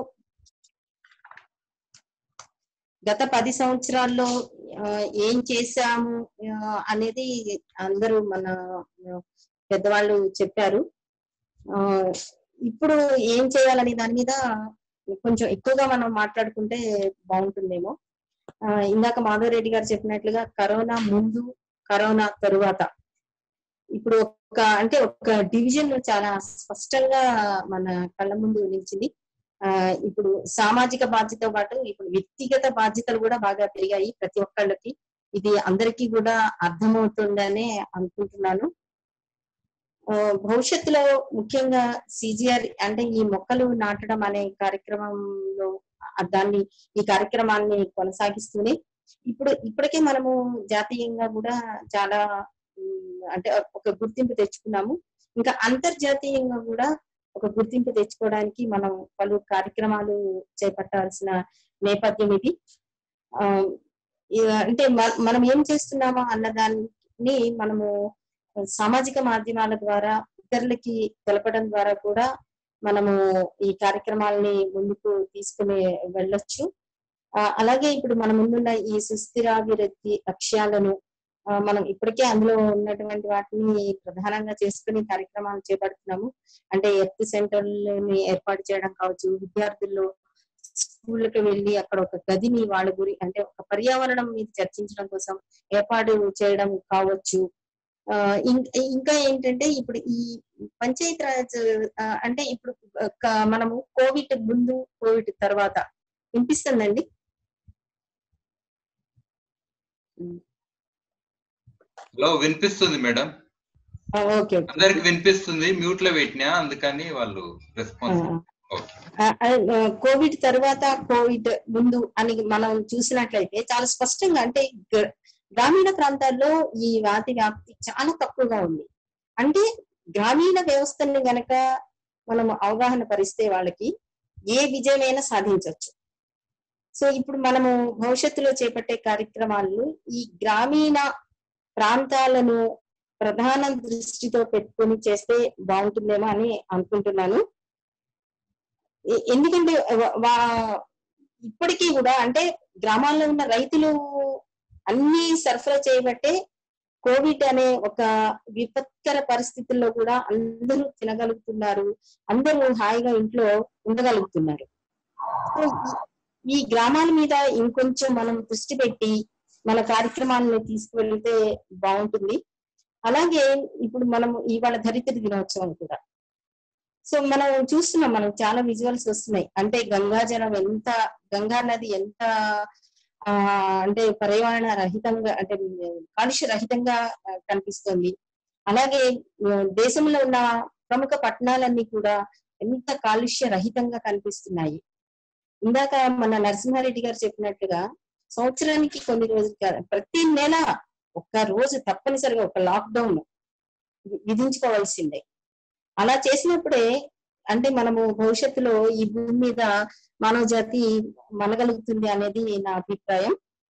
గత పది సంవత్సరాల్లో ఆ, ఏం చేశాము ఆ, అనేది అందరూ మన ఆ, పెద్దవాళ్ళు చెప్పారు ఆ, ఇప్పుడు ఏం చేయాలని దాని మీద కొంచెం ఎక్కువగా మనం మాట్లాడుకుంటే బాగుంటుందేమో ఆ, ఇందాక మాధవరెడ్డి గారు చెప్పినట్లుగా కరోనా ముందు కరోనా తరువాత ఇప్పుడు ఒక అంటే ఒక డివిజన్ చాలా స్పష్టంగా మన కళ్ళ ముందు నిలిచింది ఆ ఇప్పుడు సామాజిక బాధ్యత పాటు ఇప్పుడు వ్యక్తిగత బాధ్యతలు కూడా బాగా పెరిగాయి ప్రతి ఒక్కళ్ళకి ఇది అందరికీ కూడా అర్థమవుతుందనే అనుకుంటున్నాను ఆ, భవిష్యత్తులో ముఖ్యంగా సిజిఆర్ అంటే ఈ మొక్కలు నాటడం అనే కార్యక్రమంలో ఆ దాన్ని ఈ కార్యక్రమాన్ని కొనసాగిస్తూనే ఇప్పుడు ఇప్పటికే మనము జాతీయంగా కూడా చాలా ఉమ్, అంటే ఒక గుర్తింపు తెచ్చుకున్నాము ఇంకా అంతర్జాతీయంగా కూడా ఒక గుర్తింపు తెచ్చుకోవడానికి మనం పలు కార్యక్రమాలు చేపట్టాల్సిన నేపథ్యం ఇది ఆ ఇ- అంటే మ- మనం ఏం చేస్తున్నామో అన్న దాన్ని మనము సామాజిక మాధ్యమాల ద్వారా ఇతరులకి తెలపడం ద్వారా కూడా మనము ఈ కార్యక్రమాలని ముందుకు తీసుకుని వెళ్ళొచ్చు ఆ, అలాగే ఇప్పుడు మన ముందున్న ఈ సుస్థిరాభివృద్ధి లక్ష్యాలను ఆ, మనం ఇప్పటికే అందులో ఉన్నటువంటి వాటిని ప్రధానంగా చేసుకుని కార్యక్రమాలు చేపడుతున్నాము అంటే ఎర్త్ సెంటర్లని ఏర్పాటు చేయడం కావచ్చు విద్యార్థుల్లో స్కూళ్ళకి వెళ్ళి అక్కడ ఒక గదిని వాళ్ళ గురి అంటే ఒక పర్యావరణం మీద చర్చించడం కోసం ఏర్పాటు చేయడం కావచ్చు ఆ, ఇం- ఇంకా ఏంటంటే ఇప్పుడు ఈ పంచాయత్ రాజ్ ఆ, అంటే ఇప్పుడు క- మనము కోవిడ్ ముందు కోవిడ్ తర్వాత వినిపిస్తుందండి హలో వినిపిస్తుంది మేడం ఆ, ఓకే ఓకే అందరికి వినిపిస్తుంది మ్యూట్ లో పెట్టినా అందుకని వాళ్ళు రెస్పాన్స్ ఓకే ఆ, ఆ, కోవిడ్ తర్వాత కోవిడ్ ముందు అని మనం చూసినట్లయితే చాలా స్పష్టంగా అంటే గ్ర- గ్రామీణ ప్రాంతాల్లో ఈ వ్యాధి వ్యాప్తి చాలా తక్కువగా ఉంది అంటే గ్రామీణ వ్యవస్థని గనక మనం అవగాహన పరిస్తే వాళ్ళకి ఏ విజయమైనా సాధించవచ్చు సో ఇప్పుడు మనము భవిష్యత్తులో చేపట్టే కార్యక్రమాలు ఈ గ్రామీణ ప్రాంతాలను ప్రధాన దృష్టితో పెట్టుకొని చేస్తే బాగుంటుందేమో అని అనుకుంటున్నాను ఎ- ఎందుకంటే వా- వా- ఇప్పటికీ కూడా అంటే గ్రామాల్లో ఉన్న రైతులు అన్ని సరఫరా చేయబట్టే కోవిడ్ అనే ఒక విపత్కర పరిస్థితుల్లో కూడా అందరూ తినగలుగుతున్నారు అందరూ హాయిగా ఇంట్లో ఉండగలుగుతున్నారు సో ఈ- ఈ గ్రామాల మీద ఇంకొంచెం మనం దృష్టి పెట్టి మన కార్యక్రమాలను తీసుకువెళ్తే బాగుంటుంది అలాగే ఇప్పుడు మనం ఇవాళ ధరిత్రి దినోత్సవం కూడా సో మనం చూస్తున్నాం మనం చాలా విజువల్స్ వస్తున్నాయి అంటే గంగా జలం ఎంత గంగా నది ఎంత ఆ అంటే పర్యావరణ రహితంగా అంటే కాలుష్య రహితంగా ఆ, కనిపిస్తుంది అలాగే ఆ, దేశంలో ఉన్న ప్రముఖ పట్టణాలన్నీ కూడా ఎంత కాలుష్య రహితంగా కనిపిస్తున్నాయి ఇందాక మన నరసింహారెడ్డి గారు చెప్పినట్టుగా సంవత్సరానికి కొన్ని రోజులు కాదు, ప్రతి నెల ఒక్క రోజు తప్పనిసరిగా ఒక లాక్డౌన్ విధించుకోవాల్సిందే అలా చేసినప్పుడే అంటే మనము భవిష్యత్తులో ఈ భూమి మీద మానవ జాతి మనగలుగుతుంది అనేది నా అభిప్రాయం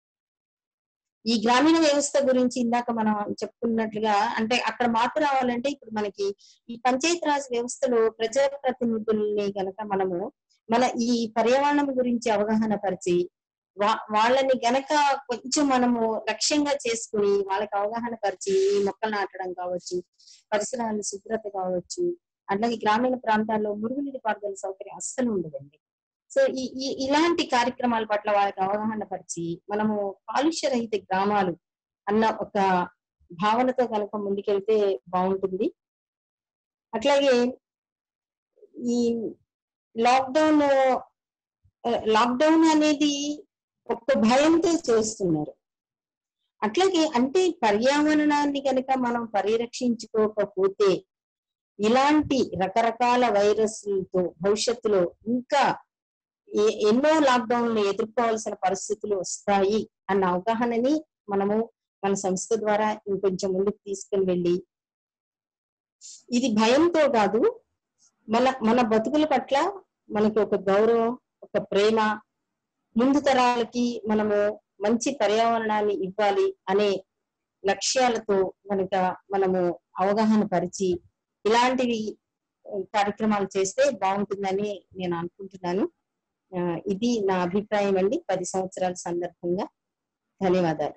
ఈ గ్రామీణ వ్యవస్థ గురించి ఇందాక మనం చెప్పుకున్నట్లుగా అంటే అక్కడ మార్పు రావాలంటే ఇప్పుడు మనకి ఈ పంచాయత్ రాజ్ వ్యవస్థలో ప్రజాప్రతినిధుల్ని గనక మనము మన ఈ పర్యావరణం గురించి అవగాహన పరిచి వా- వాళ్ళని గనక కొంచెం మనము లక్ష్యంగా చేసుకుని వాళ్ళకి అవగాహన పరిచి ఈ మొక్కలు నాటడం కావచ్చు పరిసరాల శుభ్రత కావచ్చు అట్లాగే గ్రామీణ ప్రాంతాల్లో మురుగునీటి పారుదల సౌకర్యం అస్సలు ఉండదండి సో ఈ ఈ- ఇలాంటి కార్యక్రమాల పట్ల వాళ్ళకి అవగాహన పరిచి మనము కాలుష్య రహిత గ్రామాలు అన్న ఒక భావనతో కనుక ముందుకెళ్తే బాగుంటుంది అట్లాగే ఈ లాక్డౌన్ లాక్డౌన్ అనేది ఒక్క భయంతో చేస్తున్నారు అట్లాగే అంటే పర్యావరణాన్ని కనుక మనం పరిరక్షించుకోకపోతే ఇలాంటి రకరకాల వైరస్లతో భవిష్యత్తులో ఇంకా ఏ- ఎన్నో లాక్డౌన్లు ఎదుర్కోవాల్సిన పరిస్థితులు వస్తాయి అన్న అవగాహనని మనము మన సంస్థ ద్వారా ఇంకొంచెం ముందుకు తీసుకుని వెళ్ళి ఇది భయంతో కాదు మన మన బతుకుల పట్ల మనకి ఒక గౌరవం ఒక ప్రేమ ముందు తరాలకి మనము మంచి పర్యావరణాన్ని ఇవ్వాలి అనే లక్ష్యాలతో కనుక మనము అవగాహన పరిచి ఇలాంటివి ఆ, కార్యక్రమాలు చేస్తే బాగుంటుందని నేను అనుకుంటున్నాను ఆ, ఇది నా అభిప్రాయం అండి పది సంవత్సరాల సందర్భంగా ధన్యవాదాలు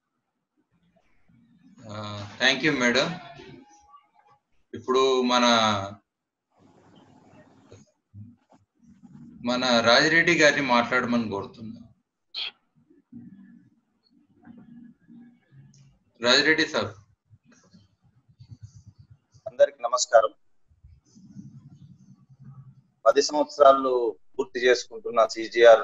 థ్యాంక్ యూ మేడం ఇప్పుడు మన మన రాజిరెడ్డి గారిని మాట్లాడమని కోరుతున్నాం రాజిరెడ్డి సార్ అందరికి నమస్కారం పది సంవత్సరాలు పూర్తి చేసుకుంటున్న సిజిఆర్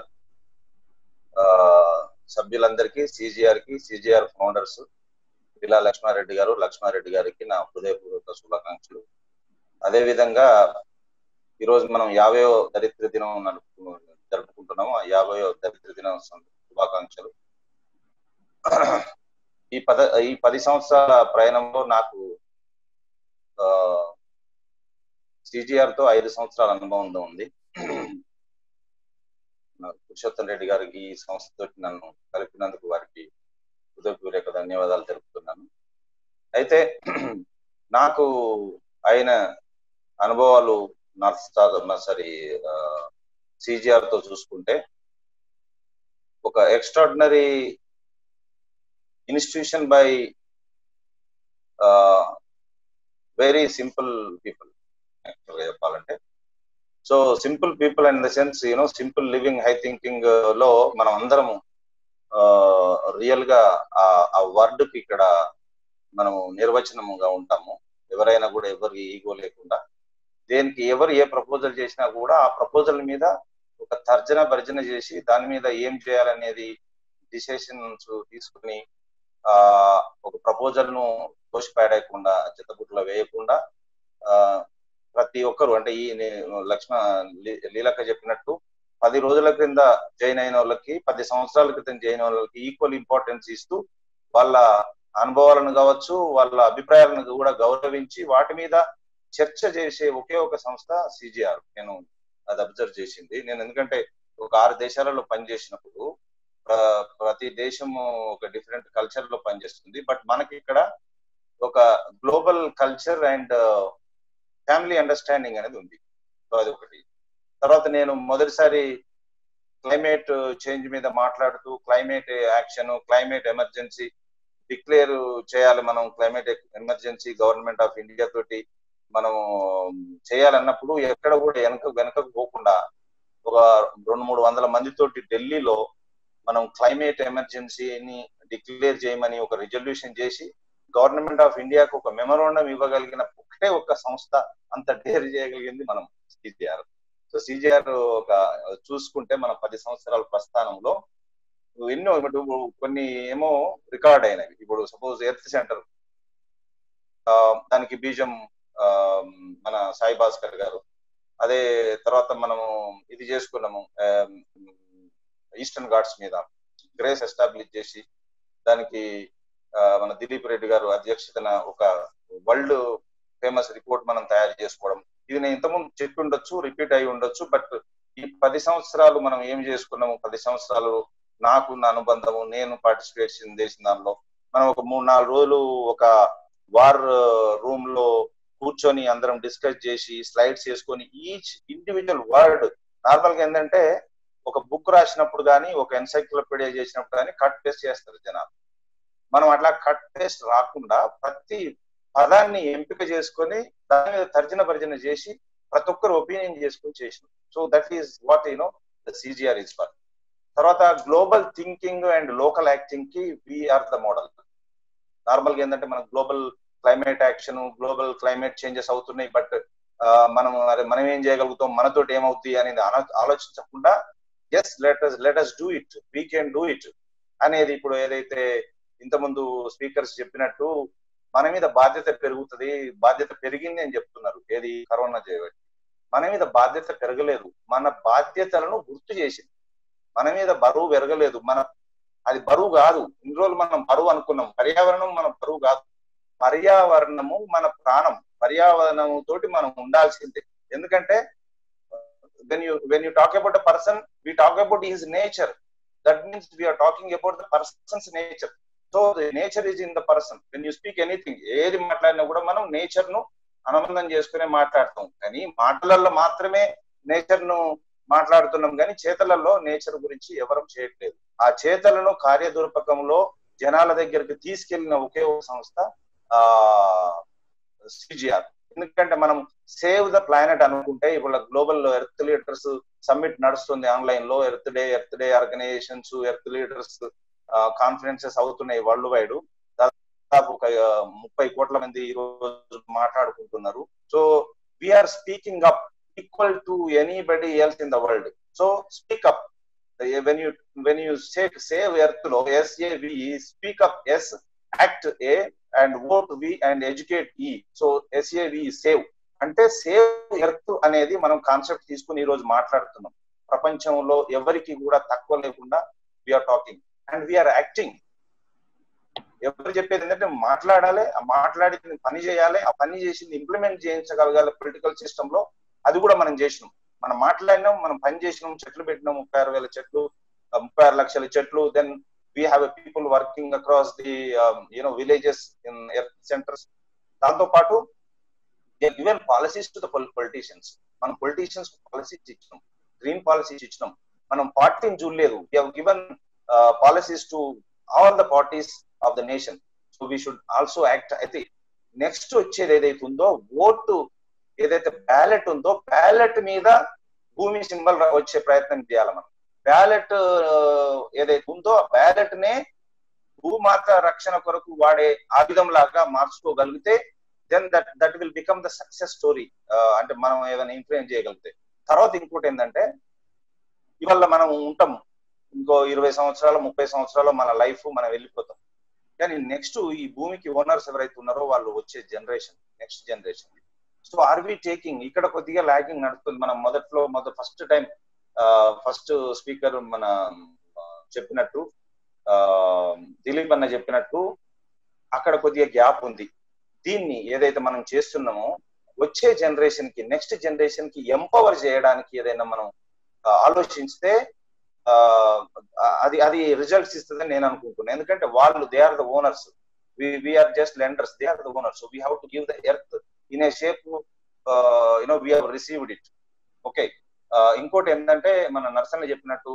సభ్యులందరికీ సిజిఆర్ కి సిజిఆర్ ఫౌండర్స్ పిలా లక్ష్మారెడ్డి గారు లక్ష్మారెడ్డి గారికి నా హృదయపూర్వక శుభాకాంక్షలు అదే విధంగా ఈరోజు మనం యాభైవ దరిద్ర దినం నడుపు జరుపుకుంటున్నాము ఆ యాభైవ దరిద్ర దినం సం- శుభాకాంక్షలు ఈ పద ఈ పది సంవత్సరాల ప్రయాణంలో నాకు సిజిఆర్ తో ఐదు సంవత్సరాల అనుభవం ఉంది నాకు పురుషోత్తం రెడ్డి గారికి ఈ సంస్థతో నన్ను కలిపినందుకు వారికి హృదయపూర్వక ధన్యవాదాలు తెలుపుతున్నాను అయితే నాకు ఆయన అనుభవాలు నర్స్ సారీ సిజిఆర్ తో చూసుకుంటే ఒక extraordinary institution by very simple people యాక్చువల్గా చెప్పాలంటే so simple people in the sense you know simple living high thinking లో మనం అందరము రియల్ గా ఆ- ఆ వర్డ్ కి ఇక్కడ మనము నిర్వచనముగా ఉంటాము ఎవరైనా కూడా ఎవరికి ఈగో లేకుండా దేనికి ఎవరు ఏ ప్రపోజల్ చేసినా కూడా ఆ ప్రపోజల్ మీద ఒక తర్జన భర్జన చేసి దాని మీద ఏం చేయాలనేది డిసిషన్స్ తీసుకుని ఆ ఒక ప్రపోజల్ ను తోసిపాడేయకుండా చిత్తబుట్లో వేయకుండా ఆ ప్రతి ఒక్కరు అంటే ఈ నే- లక్ష్మ లీ- లీలక్క చెప్పినట్టు పది రోజుల క్రింద జాయిన్ అయిన వాళ్ళకి పది సంవత్సరాల క్రితం జాయిన్ అయిన వాళ్ళకి ఈక్వల్ ఇంపార్టెన్స్ ఇస్తూ వాళ్ళ అనుభవాలను కావచ్చు వాళ్ళ అభిప్రాయాలను కూడా గౌరవించి వాటి మీద చర్చ చేసే ఒకే ఒక సంస్థ సిజిఆర్ నేను అది అబ్జర్వ్ చేసింది నేను ఎందుకంటే ఒక ఆరు దేశాలలో పనిచేసినప్పుడు ప్ర- ప్రతి దేశము ఒక డిఫరెంట్ కల్చర్ లో పనిచేస్తుంది బట్ మనకి ఇక్కడ ఒక global culture and family understanding అనేది ఉంది సో అది ఒకటి తర్వాత నేను మొదటిసారి క్లైమేట్ చేంజ్ మీద మాట్లాడుతూ climate action climate emergency declare చేయాలి మనం climate emergency government of India తోటి మనం చేయాలన్నప్పుడు ఎక్కడ కూడా వెనక వెనకకు పోకుండా ఒక రెండు మూడు వందల మందితోటి ఢిల్లీలో మనం క్లైమేట్ ఎమర్జెన్సీని డిక్లేర్ చేయమని ఒక రిజల్యూషన్ చేసి గవర్నమెంట్ ఆఫ్ ఇండియాకు ఒక మెమోరాండం ఇవ్వగలిగిన ఒకటే ఒక సంస్థ అంత డేర్ చేయగలిగింది మనం సిజిఆర్ సో సిజిఆర్ ఒక చూసుకుంటే మన పది సంవత్సరాల ప్రస్థానంలో ఎన్నో ఇప్పుడు కొన్ని ఏమో రికార్డ్ అయినవి ఇప్పుడు సపోజ్ ఎర్త్ సెంటర్ దానికి బీజం ఆ, మన సాయి భాస్కర్ గారు అదే తర్వాత మనము ఇది చేసుకున్నాము ఈస్టర్న్ ఘాట్స్ మీద గ్రేస్ ఎస్టాబ్లిష్ చేసి దానికి ఆ, మన దిలీప్ రెడ్డి గారు అధ్యక్షతన ఒక వరల్డ్ ఫేమస్ రిపోర్ట్ మనం తయారు చేసుకోవడం ఇది నేను ఇంతకుముందు చెప్పి ఉండొచ్చు రిపీట్ అయి ఉండొచ్చు బట్ ఈ పది సంవత్సరాలు మనం ఏం చేసుకున్నాము పది సంవత్సరాలు నాకున్న అనుబంధము నేను పార్టిసిపేషన్ చేసిన దానిలో మనం ఒక మూడు నాలుగు రోజులు ఒక వార్ రూమ్ లో కూర్చొని అందరం డిస్కస్ చేసి స్లైడ్స్ చేసుకొని ఈచ్ ఇండివిజువల్ వర్డ్ నార్మల్ గా ఏంటంటే ఒక బుక్ రాసినప్పుడు కానీ ఒక ఎన్సైక్లోపీడియా చేసినప్పుడు కానీ కట్ పేస్ట్ చేస్తారు జనాలు మనం అట్లా కట్ పేస్ట్ రాకుండా ప్రతి పదాన్ని ఎంపిక చేసుకొని దాని మీద తర్జన భర్జన చేసి ప్రతి ఒక్కరు ఒపీనియన్ చేసుకొని చేసినాం so that is what you know the CGR is for తర్వాత global thinking and local acting కి వీఆర్ ద మోడల్ నార్మల్ గా ఏంటంటే మన global climate action global climate changes అవుతున్నాయి బట్ మనం అరే మనం ఏం చేయగలుగుతాం మనతోటి ఏమవుద్ది అనేది ఆలో- ఆలోచించకుండా yes let us let us do it we can do it అనేది ఇప్పుడు ఏదైతే ఇంతకుముందు స్పీకర్స్ చెప్పినట్టు మన మీద బాధ్యత పెరుగుతుంది బాధ్యత పెరిగింది అని చెప్తున్నారు ఏది కరోనా చేయబట్టి మన మీద బాధ్యత పెరగలేదు మన బాధ్యతలను గుర్తు చేసింది మన మీద బరువు పెరగలేదు మన అది బరువు కాదు ఇన్ని రోజులు మనం బరువు అనుకున్నాం పర్యావరణం మన బరువు కాదు పర్యావరణము మన ప్రాణం పర్యావరణం తోటి మనం ఉండాల్సిందే ఎందుకంటే when you when you talk about a person we talk about his nature that means we're talking about the person's nature so the nature is in the person when you speak anything ఏది మాట్లాడినా కూడా మనం nature ను అనుబంధం చేసుకునే మాట్లాడతాం కానీ మాటలలో మాత్రమే నేచర్ ను మాట్లాడుతున్నాం కానీ చేతలలో నేచర్ గురించి ఎవరం చేయట్లేదు ఆ చేతలను కార్యదుర్పకంలో జనాల దగ్గరికి తీసుకెళ్లిన ఒకే ఒక సంస్థ ఆ సిజిఆర్ ఎందుకంటే మనం సేవ్ ద ప్లానెట్ అనుకుంటే ఇప్పుడు గ్లోబల్ ఎర్త్ లీడర్స్ సమ్మిట్ నడుస్తుంది ఆన్లైన్ లో earth day earth day organizations earth leaders conferences అవుతున్నాయి వరల్డ్ వైడ్ దాదాపు ఒక ఆ, ముప్పై కోట్ల మంది ఈ రోజు మాట్లాడుకుంటున్నారు so we're speaking up equal to anybody else in the world so speak up when you when you save save earth లో S A V speak up S act A and vote V and educate E so S A V save అంటే save earth అనేది మనం concept తీసుకుని ఈ రోజు మాట్లాడుతున్నాం ప్రపంచంలో ఎవరికి కూడా తక్కువ లేకుండా we're talking and we're acting ఎవరు చెప్పేది ఏంటంటే మాట్లాడాలి ఆ మాట్లాడింది పని చేయాలి ఆ పని చేసింది ఇంప్లిమెంట్ చేయించగలగాలి పొలిటికల్ సిస్టమ్ లో అది కూడా మనం చేసినాం మనం మాట్లాడినాం మనం పని చేసినాం చెట్లు పెట్టినాం ముప్పై ఆరు వేల చెట్లు ఆ, ముప్పై ఆరు లక్షల చెట్లు then we have a people working across the you know villages in earth centers దాంతో పాటు given policies to the politicians మనం పొలిటీషియన్స్ పాలసీస్ ఇచ్చినాం గ్రీన్ పాలసీస్ ఇచ్చినాం మనం పార్టీని చూడలేదు given policies to all the parties of the nation so we should also act అయితే next వచ్చేది ఏదైతే ఉందో ఓటు ఏదైతే బ్యాలెట్ ఉందో బ్యాలెట్ మీద భూమి సింబల్ వచ్చే ప్రయత్నం చేయాలి మనం బ్యాలెట్ ఏదైతే ఉందో ఆ బ్యాలెట్ నే భూమాత రక్షణ కొరకు వాడే ఆయుధం లాగా మార్చుకోగలిగితే then that that will become the success story అంటే మనం ఏదైనా ఇన్ఫ్లుయెన్స్ చేయగలిగితే తర్వాత ఇంకోటి ఏంటంటే ఇవాళ మనం ఉంటాం ఇంకో ఇరవై సంవత్సరాలు ముప్పై సంవత్సరాలు మన లైఫ్ మనం వెళ్ళిపోతాం కానీ నెక్స్ట్ ఈ భూమికి ఓనర్స్ ఎవరైతే ఉన్నారో వాళ్ళు వచ్చే generation next generation so are we taking ఇక్కడ కొద్దిగా లాగింగ్ నడుస్తుంది మనం మొదట్లో మొదటి ఫస్ట్ టైం ఫస్ట్ స్పీకర్ మన ఆ, చెప్పినట్టు ఆ, దిలీప్ అన్న చెప్పినట్టు అక్కడ కొద్దిగా గ్యాప్ ఉంది దీన్ని ఏదైతే మనం చేస్తున్నామో వచ్చే జనరేషన్ కి నెక్స్ట్ జనరేషన్ కి ఎంపవర్ చేయడానికి ఏదైనా మనం ఆ, ఆలోచిస్తే ఆ, అది అది రిజల్ట్స్ ఇస్తుందని నేను అనుకుంటున్నాను ఎందుకంటే వాళ్ళు they are the owners we're just lenders they are the owners so we have to give the earth in a shape you know we have received it okay ఇంకోటి ఏంటంటే మన నర్సన్న చెప్పినట్టు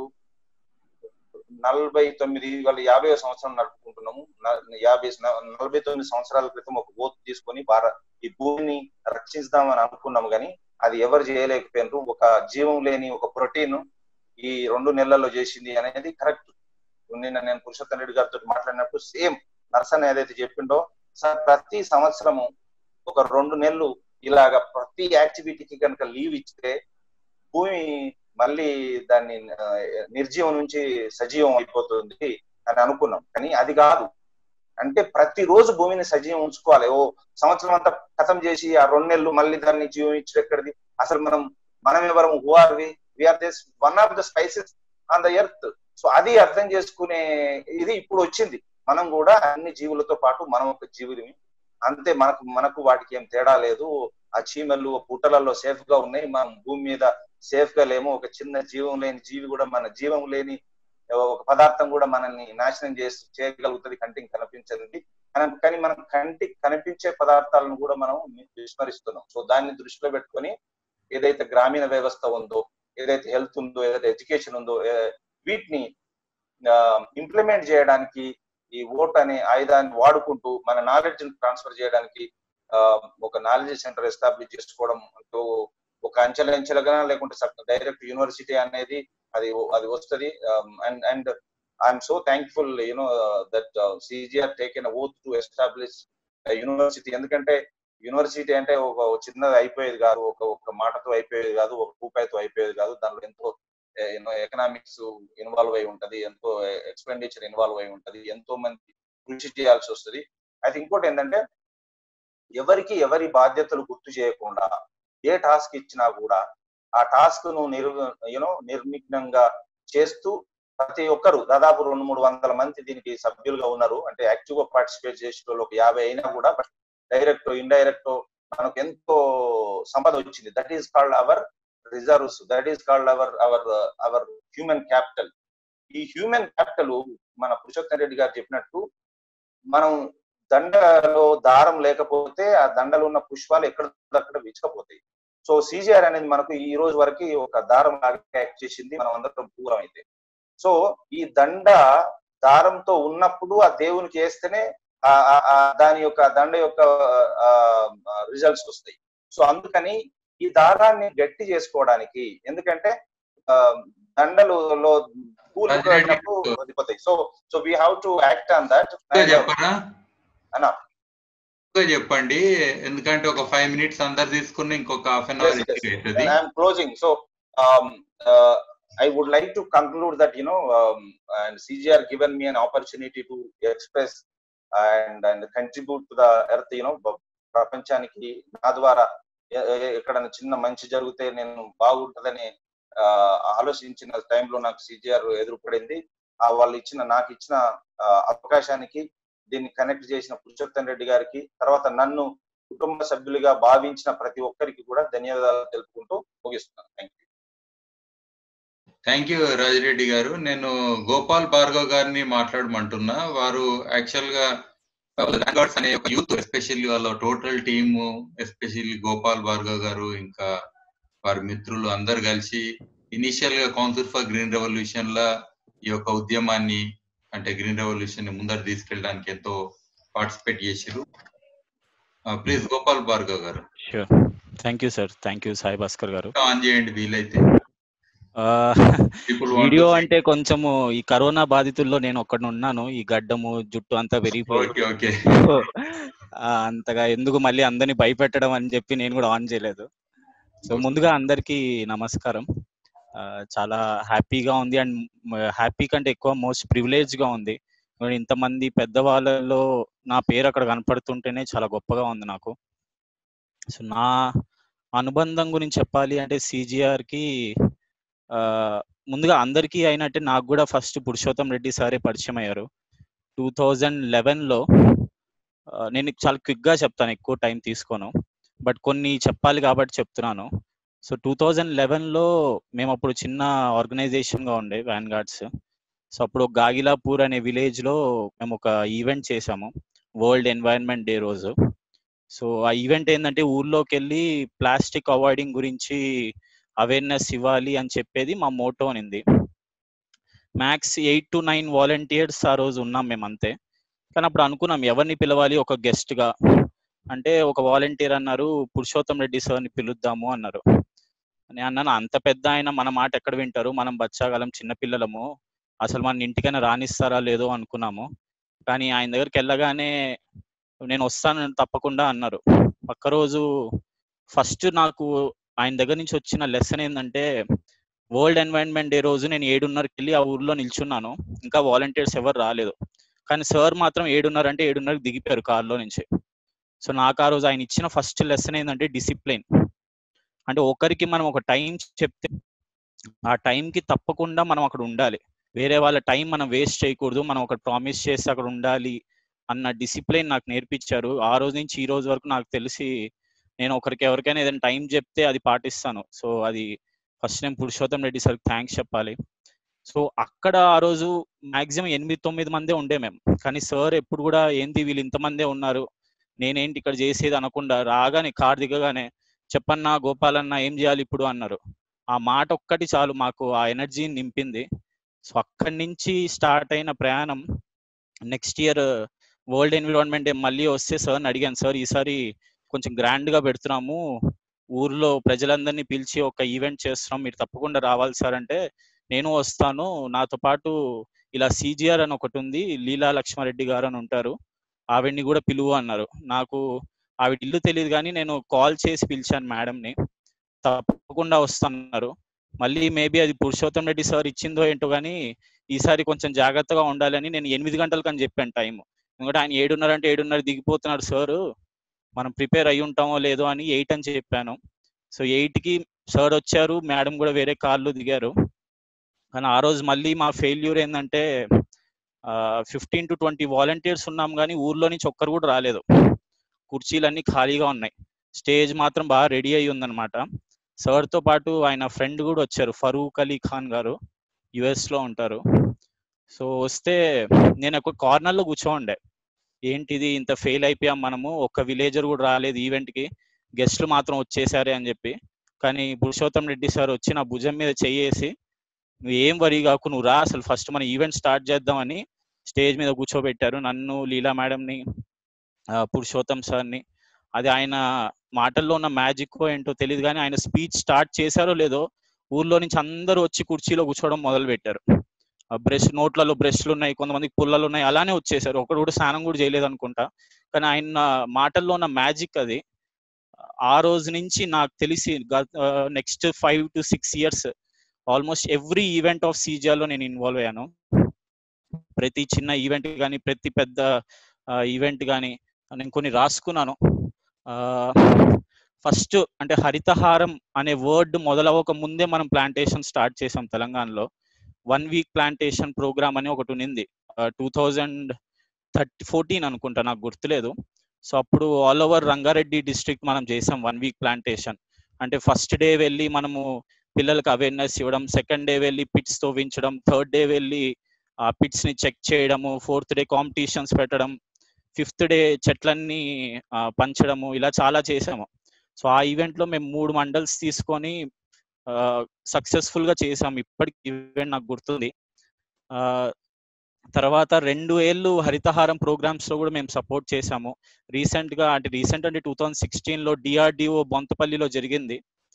నలభై తొమ్మిది వాళ్ళు యాభై సంవత్సరం నడుపుకుంటున్నాము న- యాభై నలభై తొమ్మిది సంవత్సరాల క్రితం ఒక ఓత్ తీసుకొని భారత్ ఈ భూమిని రక్షిస్తామని అనుకున్నాము కానీ అది ఎవరు చేయలేకపోయినారు ఒక జీవం లేని ఒక ప్రోటీన్ ఈ రెండు నెలల్లో చేసింది అనేది కరెక్ట్ నిన్న నేను పురుషోత్తం రెడ్డి గారితో మాట్లాడినప్పుడు సేమ్ నర్సన్ ఏదైతే చెప్పిండో సార్ ప్రతి సంవత్సరము ఒక రెండు నెలలు ఇలాగ ప్రతి యాక్టివిటీకి కనుక లీవ్ ఇస్తే భూమి మళ్ళీ దాన్ని ఆ, నిర్జీవం నుంచి సజీవం అయిపోతుంది అని అనుకున్నాం కానీ అది కాదు అంటే ప్రతిరోజు భూమిని సజీవం ఉంచుకోవాలి ఓ సంవత్సరం అంతా కథం చేసి ఆ రెండు నెలలు మళ్ళీ దాన్ని జీవం ఇచ్చడం ఎక్కడిది అసలు మనం మనం ఎవరం who are we we're this one of the spices on the earth so అది అర్థం చేసుకునే ఇది ఇప్పుడు వచ్చింది మనం కూడా అన్ని జీవులతో పాటు మనం ఒక జీవులమి అంతే మనకు మనకు వాటికి ఏం తేడా లేదు ఆ చీమలు పుట్టలలో సేఫ్ గా ఉన్నాయి మనం భూమి మీద సేఫ్ గా లేము ఒక చిన్న జీవం లేని జీవి కూడా మన జీవం లేని ఒక పదార్థం కూడా మనల్ని నాశనం చేసి చేయగలుగుతుంది కంటికి కనిపించదండి మనం- కానీ మనం కంటికి కనిపించే పదార్థాలను కూడా మనం విస్మరిస్తున్నాం సో దాన్ని దృష్టిలో పెట్టుకొని ఏదైతే గ్రామీణ వ్యవస్థ ఉందో ఏదైతే హెల్త్ ఉందో ఏదైతే ఎడ్యుకేషన్ ఉందో ఏ- వీటిని ఇంప్లిమెంట్ చేయడానికి ఈ ఓట్ అనే ఆయుధాన్ని వాడుకుంటూ మన నాలెడ్జ్ ట్రాన్స్ఫర్ చేయడానికి ఆ, ఒక నాలెడ్జ్ సెంటర్ ఎస్టాబ్లిష్ చేసుకోవడం అంటూ ఒక అంచెలంచెలుగా లేకుంటే డైరెక్ట్ యూనివర్సిటీ అనేది అది అది వస్తుంది and and I'm so thankful you know that CGR taken oath to establish university ఎందుకంటే యూనివర్సిటీ అంటే ఒక చిన్నది అయిపోయేది కాదు ఒక ఒక మాటతో అయిపోయేది కాదు ఒక రూపాయితో అయిపోయేది కాదు దానిలో ఎంతో యూనో ఎకనామిక్స్ ఇన్వాల్వ్ అయి ఉంటది ఎంతో ఎక్స్పెండిచర్ ఇన్వాల్వ్ అయి ఉంటది ఎంతో మంది కృషి చేయాల్సి వస్తుంది అయితే ఇంకోటి ఏంటంటే ఎవరికి ఎవరి బాధ్యతలు గుర్తు చేయకుండా ఏ టాస్క్ ఇచ్చినా కూడా ఆ టాస్క్ ను నిర్ యూనో నిర్విఘ్నంగా చేస్తూ ప్రతి ఒక్కరు దాదాపు రెండు మూడు వందల మంది దీనికి సభ్యులుగా ఉన్నారు అంటే యాక్టివ్ గా పార్టిసిపేట్ చేసే వాళ్ళు ఒక యాభై అయినా కూడా బట్ డైరెక్ట్ ఇండైరెక్ట్ మనకు ఎంతో సంపద వచ్చింది that is called our reserves that is called our our our human capital ఈ హ్యూమన్ క్యాపిటల్ మన పురుషోత్తం రెడ్డి గారు చెప్పినట్టు మనం దండలో దారం లేకపోతే ఆ దండలో ఉన్న పుష్పాలు ఎక్కడక్కడ విచ్చకపోతాయి సో సీజీఆర్ అనేది మనకు ఈ రోజు వరకు ఒక దారం లాగా యాక్ట్ చేసింది మనం అందరం దూరం అయితే సో ఈ దండ దారంతో ఉన్నప్పుడు ఆ దేవునికి వేస్తేనే ఆ- ఆ- ఆ దాని యొక్క దండ యొక్క రిజల్ట్స్ వస్తాయి సో అందుకని ఈ దారాన్ని గట్టి చేసుకోవడానికి ఎందుకంటే ఆ, దండలలో పూలు పెట్టినప్పుడు వదిలిపోతాయి so so we have to act on that చెప్పరా అన్నా ఇంకా చెప్పండి ఎందుకంటే ఒక ఫైవ్ మినిట్స్ అందరు తీసుకుని ఇంకొక హాఫ్ అన్ అవర్ అవుతుంది I'm closing. So um, uh, I would like to conclude that you know, um, and CGR given me an opportunity to express and and contribute to the earth. You know, బ- ప్రపంచానికి నా ద్వారా ఎ- ఎ- ఎక్కడైనా చిన్న మంచి జరిగితే నేను బాగుంటుందని ఆ, ఆలోచించిన టైంలో నాకు సిజిఆర్ ఎదురుపడింది ఆ వాళ్ళు ఇచ్చిన నాకు ఇచ్చిన ఆ, అవకాశానికి దీన్ని కనెక్ట్ చేసిన పురుషోత్తం రెడ్డి గారికి తర్వాత నన్ను కుటుంబ సభ్యులుగా భావించిన ప్రతి ఒక్కరికి కూడా ధన్యవాదాలు తెలుపుకుంటూ ముగిస్తున్నాను thank you thank you Raji Reddy గారు నేను గోపాల్ భార్గవ్ గారిని మాట్లాడమంటున్నా వారు యాక్చువల్ గా ర్యాంగర్స్ అనే ఒక యూత్ ఎస్పెషల్లీ వాళ్ళ total team especially Gopal Bhargav గారు ఇంకా వారి మిత్రులు అందరు కలిసి ఇనిషియల్ గా కౌన్సిల్ ఫర్ గ్రీన్ రెవల్యూషన్ లా ఈ యొక్క ఉద్యమాన్ని అంటే గ్రీన్ రెవల్యూషన్ ని ముందర తీసుకెళ్ళడానికి ఎంతో పార్టిసిపేట్ చేసిరు ప్లీజ్ గోపాల్ భార్గవ్ గారు sure thank you sir thank you Sai Bhaskar గారు ఆన్ చేయండి వీలైతే ఆ, People want video to see. అంటే కొంచెము ఈ కరోనా బాధితుల్లో నేను ఒక్కడిని ఉన్నాను ఈ గడ్డము జుట్టు అంతా పెరిగిపోయి ఓకే ఓకే సో, ఆ, అంతగా ఎందుకు మళ్ళీ అందరిని భయపెట్టడం అని చెప్పి నేను కూడా ఆన్ చేయలేదు సో ముందుగా అందరికీ నమస్కారం ఆ, చాలా హ్యాపీగా ఉంది అండ్ హ్యాపీ కంటే ఎక్కువ మోస్ట్ ప్రివిలేజ్ గా ఉంది మరి ఇంతమంది పెద్దవాళ్ళలో నా పేరు అక్కడ కనపడుతుంటేనే చాలా గొప్పగా ఉంది నాకు సో నా అనుబంధం గురించి చెప్పాలి అంటే సిజిఆర్ కి ఆ, ముందుగా అందరికీ అయినట్టే నాకు కూడా ఫస్ట్ పురుషోత్తం రెడ్డి సారే పరిచయం అయ్యారు టూ థౌజండ్ లెవెన్లో నేను చాలా క్విక్గా చెప్తాను ఎక్కువ టైం తీసుకోను బట్ కొన్ని చెప్పాలి కాబట్టి చెప్తున్నాను సో టూ థౌజండ్ లెవెన్లో మేము అప్పుడు చిన్న ఆర్గనైజేషన్గా ఉండే వ్యాన్ గార్డ్స్ సో అప్పుడు గాగిలాపూర్ అనే విలేజ్లో మేము ఒక ఈవెంట్ చేసాము వరల్డ్ ఎన్వైరన్మెంట్ డే రోజు సో ఆ ఈవెంట్ ఏంటంటే ఊర్లోకి వెళ్ళి ప్లాస్టిక్ అవాయిడింగ్ గురించి అవేర్నెస్ ఇవ్వాలి అని చెప్పేది మా మోటో అనింది max eight to nine volunteers ఆ రోజు ఉన్నాం మేము అంతే కానీ అప్పుడు అనుకున్నాం ఎవరిని పిలవాలి ఒక గెస్ట్ గా అంటే ఒక వాలంటీర్ అన్నారు పురుషోత్తం రెడ్డి సార్ని పిలుద్దాము అన్నారు నేను అన్నాను అంత పెద్ద ఆయన మన మాట ఎక్కడ వింటారు మనం బచ్చాగలం చిన్నపిల్లలము అసలు మన ఇంటికైనా రానిస్తారా లేదో అనుకున్నాము కానీ ఆయన దగ్గరికి వెళ్ళగానే నేను వస్తాను తప్పకుండా అన్నారు పక్క రోజు ఫస్ట్ నాకు ఆయన దగ్గర నుంచి వచ్చిన లెసన్ ఏంటంటే వరల్డ్ ఎన్వైరన్మెంట్ డే రోజు నేను ఏడున్నరకి వెళ్ళి ఆ ఊర్లో నిల్చున్నాను ఇంకా వాలంటీర్స్ ఎవరు రాలేదు కానీ సార్ మాత్రం ఏడున్నర అంటే ఏడున్నరకి దిగిపోయారు కార్లో నుంచి సో నాకు ఆ రోజు ఆయన ఇచ్చిన ఫస్ట్ లెసన్ ఏంటంటే డిసిప్లిన్ అంటే ఒకరికి మనం ఒక టైం చెప్తే ఆ టైంకి తప్పకుండా మనం అక్కడ ఉండాలి వేరే వాళ్ళ టైం మనం వేస్ట్ చేయకూడదు మనం ఒక ప్రామిస్ చేసి అక్కడ ఉండాలి అన్న డిసిప్లిన్ నాకు నేర్పించారు ఆ రోజు నుంచి ఈ రోజు వరకు నాకు తెలిసి నేను ఒకరికి ఎవరికైనా ఏదైనా టైం చెప్తే అది పాటిస్తాను సో అది ఫస్ట్ నేను పురుషోత్తం రెడ్డి సార్కి థ్యాంక్స్ చెప్పాలి సో అక్కడ ఆ రోజు మాక్సిమం ఎనిమిది తొమ్మిది మందే ఉండే మేము కానీ సార్ ఎప్పుడు కూడా ఏంటి వీళ్ళు ఇంతమందే ఉన్నారు నేనేంటి ఇక్కడ చేసేది అనకుండా రాగానే కార్ దిగగానే చెప్పన్నా గోపాలన్న ఏం చేయాలి ఇప్పుడు అన్నారు ఆ మాట ఒక్కటి చాలు మాకు ఆ ఎనర్జీని నింపింది సో అక్కడి నుంచి స్టార్ట్ అయిన ప్రయాణం next year world environment day మళ్ళీ వస్తే సార్ని అడిగాను సార్ ఈసారి కొంచెం grand గా పెడుతున్నాము ఊర్లో ప్రజలందరినీ పిలిచి ఒక ఈవెంట్ చేస్తున్నాం మీరు తప్పకుండా రావాలి సార్ అంటే నేను వస్తాను నాతో పాటు ఇలా సిజిఆర్ అని ఒకటి ఉంది లీలా లక్ష్మారెడ్డి గారు అని ఉంటారు ఆవిడ్ని కూడా పిలువు అన్నారు నాకు ఆవిడ ఇల్లు తెలియదు కానీ నేను కాల్ చేసి పిలిచాను మేడంని తప్పకుండా వస్తున్నారు మళ్ళీ మేబీ అది పురుషోత్తం రెడ్డి సార్ ఇచ్చిందో ఏంటో కానీ ఈసారి కొంచెం జాగ్రత్తగా ఉండాలని నేను ఎనిమిది గంటలకు అని చెప్పాను టైం ఎందుకంటే ఆయన ఏడున్నర అంటే ఏడున్నర దిగిపోతున్నాడు సార్ మనం ప్రిపేర్ అయి ఉంటామో లేదో అని ఎయిట్ అని చెప్పాను సో ఎయిట్కి సార్ వచ్చారు మేడం కూడా వేరే కార్లు దిగారు కానీ ఆ రోజు మళ్ళీ మా ఫెయిల్యూర్ ఏంటంటే ఫిఫ్టీన్ టు ట్వంటీ వాలంటీర్స్ ఉన్నాం కానీ ఊర్లో నుంచి ఒక్కరు కూడా రాలేదు కుర్చీలన్నీ ఖాళీగా ఉన్నాయి స్టేజ్ మాత్రం బాగా రెడీ అయి ఉందన్నమాట సార్తో పాటు ఆయన ఫ్రెండ్ కూడా వచ్చారు ఫరూక్ అలీ ఖాన్ గారు US లో ఉంటారు సో వస్తే నేను ఒక కార్నర్లో కూర్చోండే ఏంటిది ఇంత ఫెయిల్ అయిపోయాం మనము ఒక్క విలేజర్ కూడా రాలేదు ఈవెంట్కి గెస్ట్లు మాత్రం వచ్చేసారే అని చెప్పి కానీ పురుషోత్తం రెడ్డి సార్ వచ్చి నా భుజం మీద చెయ్యేసి నువ్వు ఏం వరి కాకు నువ్వు రా అసలు ఫస్ట్ మన ఈవెంట్ స్టార్ట్ చేద్దామని స్టేజ్ మీద కూర్చోబెట్టారు నన్ను లీలా మేడంని పురుషోత్తం సార్ని అది ఆయన మాటల్లో ఉన్న మ్యాజిక్ ఏంటో తెలియదు కానీ ఆయన స్పీచ్ స్టార్ట్ చేశారో లేదో ఊర్లో నుంచి అందరూ వచ్చి కుర్చీలో కూర్చోవడం మొదలు పెట్టారు బ్రష్ నోట్లలో బ్రష్లు ఉన్నాయి కొంతమందికి పుల్లలు ఉన్నాయి అలానే వచ్చేసారు ఒకడు కూడా స్నానం కూడా చేయలేదు అనుకుంటా కానీ ఆయన మాటల్లో ఉన్న మ్యాజిక్ అది ఆ రోజు నుంచి నాకు తెలిసి next five to six years almost every event of సీజియాలో నేను ఇన్వాల్వ్ అయ్యాను ప్రతి చిన్న ఈవెంట్ కానీ ప్రతి పెద్ద ఈవెంట్ కానీ నేను కొన్ని రాసుకున్నాను ఫస్ట్ అంటే హరితహారం అనే వర్డ్ మొదలవ్వక ముందే మనం ప్లాంటేషన్ స్టార్ట్ చేసాం తెలంగాణలో వన్ వీక్ ప్లాంటేషన్ ప్రోగ్రామ్ అని ఒకటి ఉన్నింది టూ థౌజండ్ థర్టీ ఫోర్టీన్ అనుకుంటా నాకు గుర్తులేదు సో అప్పుడు ఆల్ ఓవర్ రంగారెడ్డి డిస్ట్రిక్ట్ మనం చేసాం వన్ వీక్ ప్లాంటేషన్ అంటే ఫస్ట్ డే వెళ్ళి మనము పిల్లలకు అవేర్నెస్ ఇవ్వడం సెకండ్ డే వెళ్ళి పిట్స్ తవ్వించడం థర్డ్ డే వెళ్ళి ఆ పిట్స్ ని చెక్ చేయడము ఫోర్త్ డే కాంపిటీషన్స్ పెట్టడం ఫిఫ్త్ డే చెట్లన్నీ పంచడము ఇలా చాలా చేసాము సో ఆ ఈవెంట్ లో మేము మూడు మండల్స్ తీసుకొని సక్సెస్ఫుల్ గా చేసాము ఇప్పటికి ఈవెంట్ నాకు గుర్తుంది తర్వాత రెండు ఏళ్ళు హరితహారం ప్రోగ్రామ్స్ లో కూడా మేము సపోర్ట్ చేసాము రీసెంట్ గా అంటే రీసెంట్ అంటే టూ థౌజండ్ సిక్స్టీన్ లో డిఆర్డిఓ బొంతపల్లిలో జరిగింది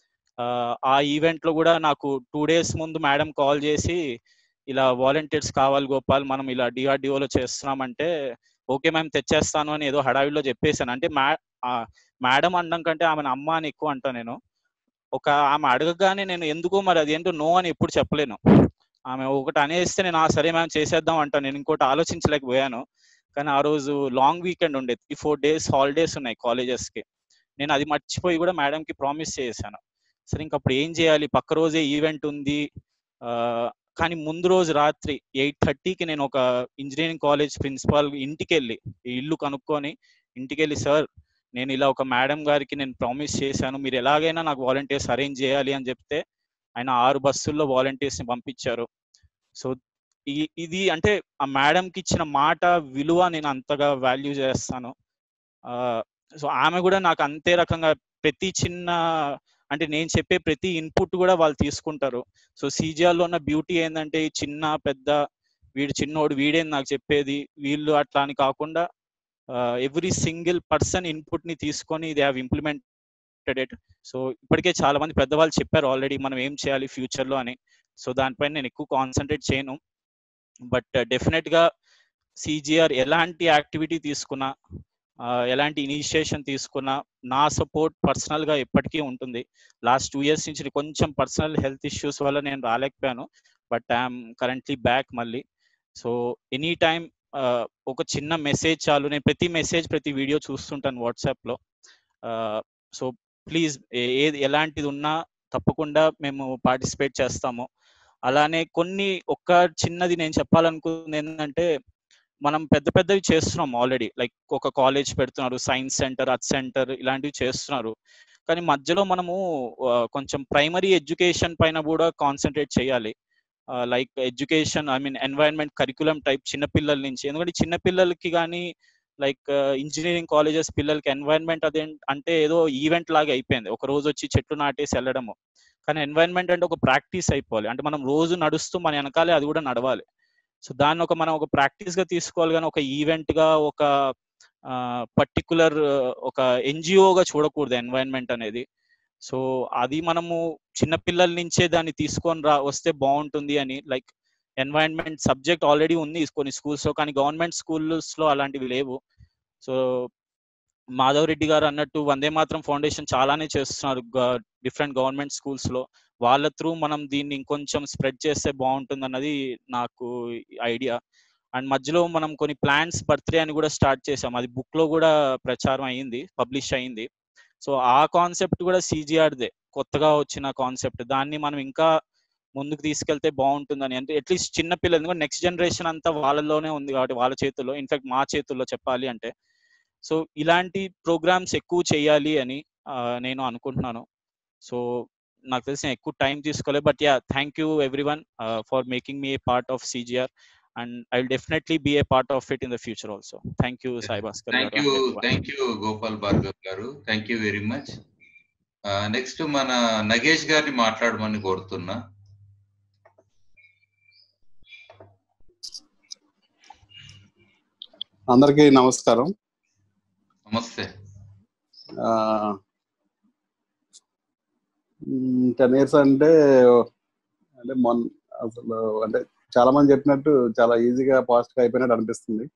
ఆ ఈవెంట్ లో కూడా నాకు టూ డేస్ ముందు మేడం కాల్ చేసి ఇలా వాలంటీర్స్ కావాలి గోపాల్ మనం ఇలా డిఆర్డిఓలో చేస్తున్నామంటే ఓకే మ్యామ్ తెచ్చేస్తాను అని ఏదో హడావిడిలో చెప్పేశాను అంటే మ్యా మేడం అనడం కంటే ఆమెను అమ్మ అని ఎక్కువ అంటా నేను ఒక ఆమె అడగగానే నేను ఎందుకో మరి అదేంటో నో అని ఎప్పుడు చెప్పలేను ఆమె ఒకటి అనేస్తే నేను ఆ సరే మ్యామ్ చేసేద్దాం అంటాను నేను ఇంకోటి ఆలోచించలేకపోయాను కానీ ఆ రోజు లాంగ్ వీకెండ్ ఉండే త్రీ ఫోర్ డేస్ హాలిడేస్ ఉన్నాయి కాలేజెస్కి నేను అది మర్చిపోయి కూడా మేడంకి ప్రామిస్ చేశాను సరే ఇంకప్పుడు ఏం చేయాలి పక్క రోజే ఈవెంట్ ఉంది కానీ ముందు రోజు రాత్రి ఎయిట్ థర్టీకి నేను ఒక ఇంజనీరింగ్ కాలేజ్ ప్రిన్సిపాల్ ఇంటికి వెళ్ళి ఇల్లు కనుక్కొని ఇంటికి వెళ్ళి సార్ నేను ఇలా ఒక మేడం గారికి నేను ప్రామిస్ చేశాను మీరు ఎలాగైనా నాకు వాలంటీర్స్ అరేంజ్ చేయాలి అని చెప్తే ఆయన ఆరు బస్సుల్లో వాలంటీర్స్ ని పంపించారు సో ఇది అంటే ఆ మేడంకి ఇచ్చిన మాట విలువ నేను అంతగా వాల్యూ చేస్తాను సో ఆమె కూడా నాకు అంతే రకంగా ప్రతి చిన్న అంటే నేను చెప్పే ప్రతి ఇన్పుట్ కూడా వాళ్ళు తీసుకుంటారు సో సీజిఆర్లో ఉన్న బ్యూటీ ఏంటంటే చిన్న పెద్ద వీడు చిన్నోడు వీడేం నాకు చెప్పేది వీళ్ళు అట్లా అని కాకుండా ఎవ్రీ సింగిల్ పర్సన్ ఇన్పుట్ ని తీసుకొని they have implemented it so ఇప్పటికే చాలా మంది పెద్దవాళ్ళు చెప్పారు ఆల్రెడీ మనం ఏం చేయాలి ఫ్యూచర్ లో అని సో దానిపైన నేను ఎక్కువ కాన్సన్ట్రేట్ చేయను బట్ డెఫినెట్ గా సిజిఆర్ ఎలాంటి యాక్టివిటీ తీసుకున్నా ఎలాంటి ఇనిషియేషన్ తీసుకున్నా నా సపోర్ట్ పర్సనల్ గా ఎప్పటికీ ఉంటుంది లాస్ట్ టూ ఇయర్స్ నుంచి కొంచెం పర్సనల్ హెల్త్ ఇష్యూస్ వల్ల నేను రాలేకపోయాను బట్ ఐఎమ్ కరెంట్లీ బ్యాక్ మళ్ళీ సో ఎనీ టైం ఒక చిన్న మెసేజ్ చాలు నేను ప్రతి మెసేజ్ ప్రతి వీడియో చూస్తుంటాను వాట్సాప్ లో సో ప్లీజ్ ఏది ఎలాంటిది ఉన్నా తప్పకుండా మేము పార్టిసిపేట్ చేస్తాము అలానే కొన్ని ఒక్క చిన్నది నేను చెప్పాలనుకుంది ఏంటంటే మనం పెద్ద పెద్దవి చేస్తున్నాం ఆల్రెడీ లైక్ ఒక కాలేజ్ పెడుతున్నారు సైన్స్ సెంటర్ అర్త్ సెంటర్ ఇలాంటివి చేస్తున్నారు కానీ మధ్యలో మనము కొంచెం ప్రైమరీ ఎడ్యుకేషన్ పైన కూడా కాన్సన్ట్రేట్ చేయాలి like education I mean environment curriculum type చిన్నపిల్లల నుంచి ఎందుకంటే చిన్నపిల్లలకి కానీ లైక్ ఇంజనీరింగ్ కాలేజెస్ పిల్లలకి ఎన్వైరన్మెంట్ అదే అంటే ఏదో ఈవెంట్ లాగా అయిపోయింది ఒక రోజు వచ్చి చెట్లు నాటేసి వెళ్ళడము కానీ ఎన్వైరన్మెంట్ అంటే ఒక ప్రాక్టీస్ అయిపోవాలి అంటే మనం రోజు నడుస్తూ మన వెనకాలే అది కూడా నడవాలి సో దాన్ని ఒక మనం ఒక ప్రాక్టీస్ గా తీసుకోవాలి కానీ ఒక ఈవెంట్ గా ఒక పర్టికులర్ ఒక ఎన్జిఓగా చూడకూడదు ఎన్వైరన్మెంట్ అనేది సో అది మనము చిన్నపిల్లల నుంచే దాన్ని తీసుకొని రా వస్తే బాగుంటుంది అని లైక్ ఎన్వైరన్మెంట్ సబ్జెక్ట్ ఆల్రెడీ ఉంది కొన్ని schools లో కానీ గవర్నమెంట్ స్కూల్స్లో అలాంటివి లేవు సో మాధవ్ రెడ్డి గారు అన్నట్టు వందే మాత్రం ఫౌండేషన్ చాలానే చేస్తున్నారు డిఫరెంట్ గవర్నమెంట్ స్కూల్స్ లో వాళ్ళ త్రూ మనం దీన్ని ఇంకొంచెం స్ప్రెడ్ చేస్తే బాగుంటుంది అన్నది నాకు ఐడియా అండ్ మధ్యలో మనం కొన్ని ప్లాన్స్ బర్త్డే అని కూడా స్టార్ట్ చేసాం అది బుక్ లో కూడా ప్రచారం అయింది పబ్లిష్ అయింది సో ఆ కాన్సెప్ట్ కూడా సిజిఆర్దే కొత్తగా వచ్చిన కాన్సెప్ట్ దాన్ని మనం ఇంకా ముందుకు తీసుకెళ్తే బాగుంటుందని అంటే అట్లీస్ట్ చిన్న పిల్లలు ఎందుకంటే నెక్స్ట్ జనరేషన్ అంతా వాళ్ళలోనే ఉంది కాబట్టి వాళ్ళ చేతుల్లో ఇన్ఫాక్ట్ మా చేతుల్లో చెప్పాలి అంటే సో ఇలాంటి ప్రోగ్రామ్స్ ఎక్కువ చేయాలి అని ఆ, నేను అనుకుంటున్నాను సో నాకు తెలిసి నేను ఎక్కువ టైం తీసుకోలేదు but yeah thank you every one for making me a part of CGR and I will definitely be a part of it in the future also thank you Sai Bhaskar thank గారు you and everyone. Thank you Gopal Bhargav గారు thank you very much next మన నగేష్ గారిని మాట్లాడమని కోరుతున్నా అందరికీ నమస్కారం నమస్తే ten years అంటే అంటే మొన్న అసలు అంటే చాలా మంది చెప్పినట్టు చాలా ఈజీగా ఫాస్ట్ గా అయిపోయినట్టు అనిపిస్తుంది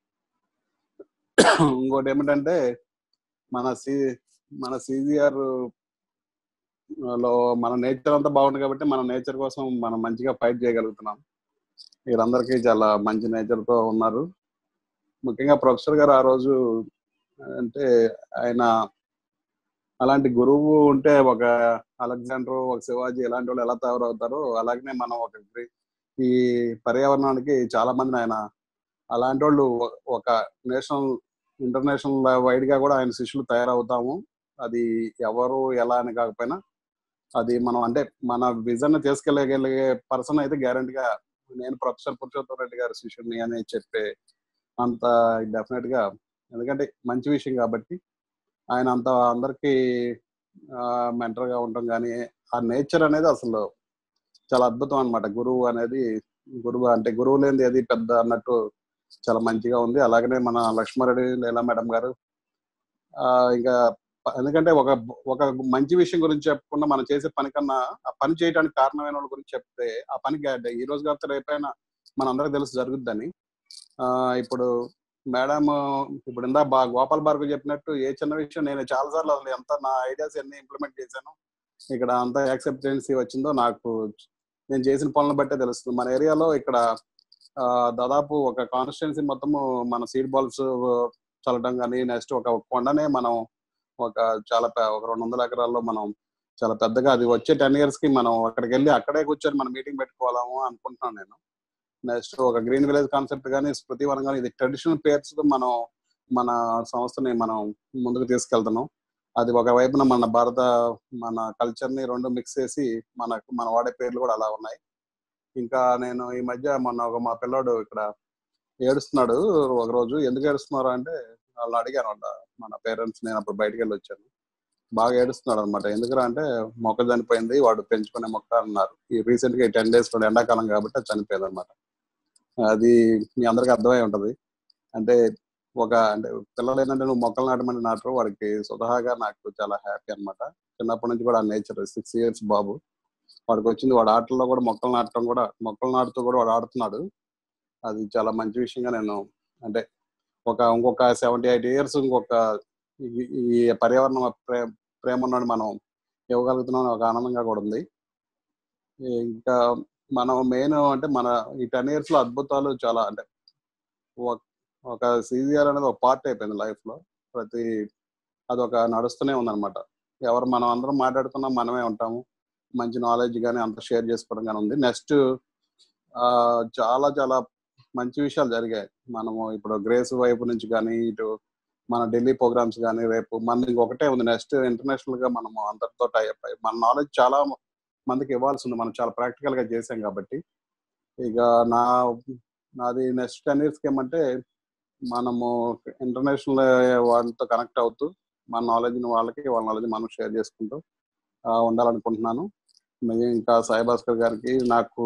ఇంకోటి ఏమిటంటే మన సి మన సిజిఆర్ లో మన నేచర్ అంతా బాగుంది కాబట్టి మన నేచర్ కోసం మనం మంచిగా ఫైట్ చేయగలుగుతున్నాం వీళ్ళందరికీ చాలా మంచి నేచర్ తో ఉన్నారు ముఖ్యంగా ప్రొఫెసర్ గారు ఆ రోజు అంటే ఆయన అలాంటి గురువు ఉంటే ఒక అలెగ్జాండర్ ఒక శివాజీ ఇలాంటి వాళ్ళు ఎలా తయారవుతారో అలాగనే మనం ఒక గ్రీ- ఈ పర్యావరణానికి చాలా మంది ఆయన అలాంటి వాళ్ళు ఒ- ఒక నేషనల్ ఇంటర్నేషనల్ వైడ్ గా కూడా ఆయన శిష్యులు తయారవుతాము అది ఎవరు ఎలా అని కాకపోయినా అది మనం అంటే మన విజన్ తీసుకెళ్ళగలిగే పర్సన్ అయితే గ్యారంటీగా నేను ప్రొఫెసర్ పురుషోత్తమ రెడ్డి గారి శిష్యుడిని అని చెప్పే అంత డెఫినెట్ గా ఎందుకంటే మంచి విషయం కాబట్టి ఆయన అంత అందరికి మెంటర్ గా ఉండటం కానీ ఆ నేచర్ అనేది అసలు చాలా అద్భుతం అన్నమాట గురువు అనేది గురువు అంటే గురువు లేనిది ఏది పెద్ద అన్నట్టు చాలా మంచిగా ఉంది అలాగనే మన లక్ష్మారెడ్డి లీలా మేడం గారు ఆ ఇంకా ప- ఎందుకంటే ఒక ఒక మంచి విషయం గురించి చెప్పకుండా మనం చేసే పని కన్నా ఆ పని చేయడానికి కారణమైన వాళ్ళ గురించి చెప్తే ఆ పని గా- ఈ రోజు కాకపోతే రేపైనా మనందరికి తెలుసు జరుగుద్దని ఆ ఇప్పుడు మేడం ఇప్పుడు ఇందా బా గోపాల్ భార్గవ్ చెప్పినట్టు ఏ చిన్న విషయం నేను చాలా సార్లు అసలు ఎంత నా ఐడియాస్ ఎన్ని ఇంప్లిమెంట్ చేశాను ఇక్కడ అంత యాక్సెప్టెన్సీ వచ్చిందో నాకు నేను చేసిన పనులను బట్టే తెలుస్తుంది మన ఏరియాలో ఇక్కడ ఆ, దాదాపు ఒక కాన్స్టిట్యున్సీ మొత్తము మన సీడ్ బాల్స్ చల్లడం కానీ నెక్స్ట్ ఒక కొండనే మనం ఒక చాలా పె- ఒక రెండు వందల ఎకరాల్లో మనం చాలా పెద్దగా అది వచ్చే టెన్ ఇయర్స్ కి మనం అక్కడికి వెళ్ళి అక్కడే కూర్చొని మనం మీటింగ్ పెట్టుకోవాలేమో అనుకుంటున్నాను నేను నెక్స్ట్ ఒక గ్రీన్ విలేజ్ కాన్సెప్ట్ కానీ స్మృతి వనం కానీ ఇది ట్రెడిషనల్ పేర్స్ తో మనం మన సంస్థని మనం ముందుకు తీసుకెళ్తున్నాం అది ఒక వైపున మన భారత మన కల్చర్ ని రెండు మిక్స్ చేసి మనకు మన వాడే పేర్లు కూడా అలా ఉన్నాయి ఇంకా నేను ఈ మధ్య మొన్న ఒక మా పిల్లోడు ఇక్కడ ఏడుస్తున్నాడు ఒక రోజు ఎందుకు ఏడుస్తున్నారు అంటే వాళ్ళు అడిగాను వాళ్ళ మన పేరెంట్స్ నేను అప్పుడు బయటికి వెళ్ళి వచ్చాను బాగా ఏడుస్తున్నాడు అనమాట ఎందుకురా అంటే మొక్క చనిపోయింది వాడు పెంచుకునే మొక్క అన్నారు ఈ రీసెంట్ గా టెన్ డేస్ కూడా ఎండాకాలం కాబట్టి అది చనిపోయింది అనమాట అది మీ అందరికి అర్థమై ఉంటది అంటే ఒక అంటే పిల్లలు ఏంటంటే నువ్వు మొక్కలు నాటమని నాటరు వాడికి స్వతహాగా నాకు చాలా హ్యాపీ అన్నమాట చిన్నప్పటి నుంచి కూడా నేచర్ సిక్స్ ఇయర్స్ బాబు వాడికి వచ్చింది వాడు ఆటల్లో కూడా మొక్కలు నాటడం కూడా మొక్కలు నాటుతూ కూడా వాడు ఆడుతున్నాడు అది చాలా మంచి విషయంగా నేను అంటే ఒక ఇంకొక సెవెంటీ ఎయిట్ ఇయర్స్ ఇంకొక ఈ- ఈ పర్యావరణ ప్రేమ ప్రేమ ఉన్నాడు మనం ఇవ్వగలుగుతున్నాం అని ఒక ఆనందంగా కూడా ఉంది ఇంకా మనం మెయిన్ అంటే మన ఈ టెన్ ఇయర్స్ లో అద్భుతాలు చాలా అంటే ఒక- ఒక సీజీఆర్ అనేది ఒక పార్ట్ అయిపోయింది లైఫ్ లో ప్రతి అది ఒక నడుస్తూనే ఉందన్నమాట ఎవరు మనం అందరం మాట్లాడుకున్నా మనమే ఉంటాము మంచి నాలెడ్జ్ కానీ అంత షేర్ చేసుకోవడం కానీ ఉంది నెక్స్ట్ చాలా చాలా మంచి విషయాలు జరిగాయి మనము ఇప్పుడు గ్రేస్ వైపు నుంచి కానీ ఇటు మన ఢిల్లీ ప్రోగ్రామ్స్ కానీ రేపు మన ఇంకొకటే ఉంది నెక్స్ట్ ఇంటర్నేషనల్ గా మనము అందరితో టైప్ అయ్యి మన నాలెడ్జ్ చాలా మందికి ఇవ్వాల్సి ఉంది మనం చాలా ప్రాక్టికల్ గా చేసాం కాబట్టి ఇక నా నాది నెక్స్ట్ టెన్ ఇయర్స్ ఏమంటే మనము ఇంటర్నేషనల్ వాళ్ళతో కనెక్ట్ అవుతూ మన నాలెడ్జ్ని వాళ్ళకి వాళ్ళ నాలెడ్జ్ మనం షేర్ చేసుకుంటూ ఆ, ఉండాలనుకుంటున్నాను మరి ఇంకా సాయి భాస్కర్ గారికి నాకు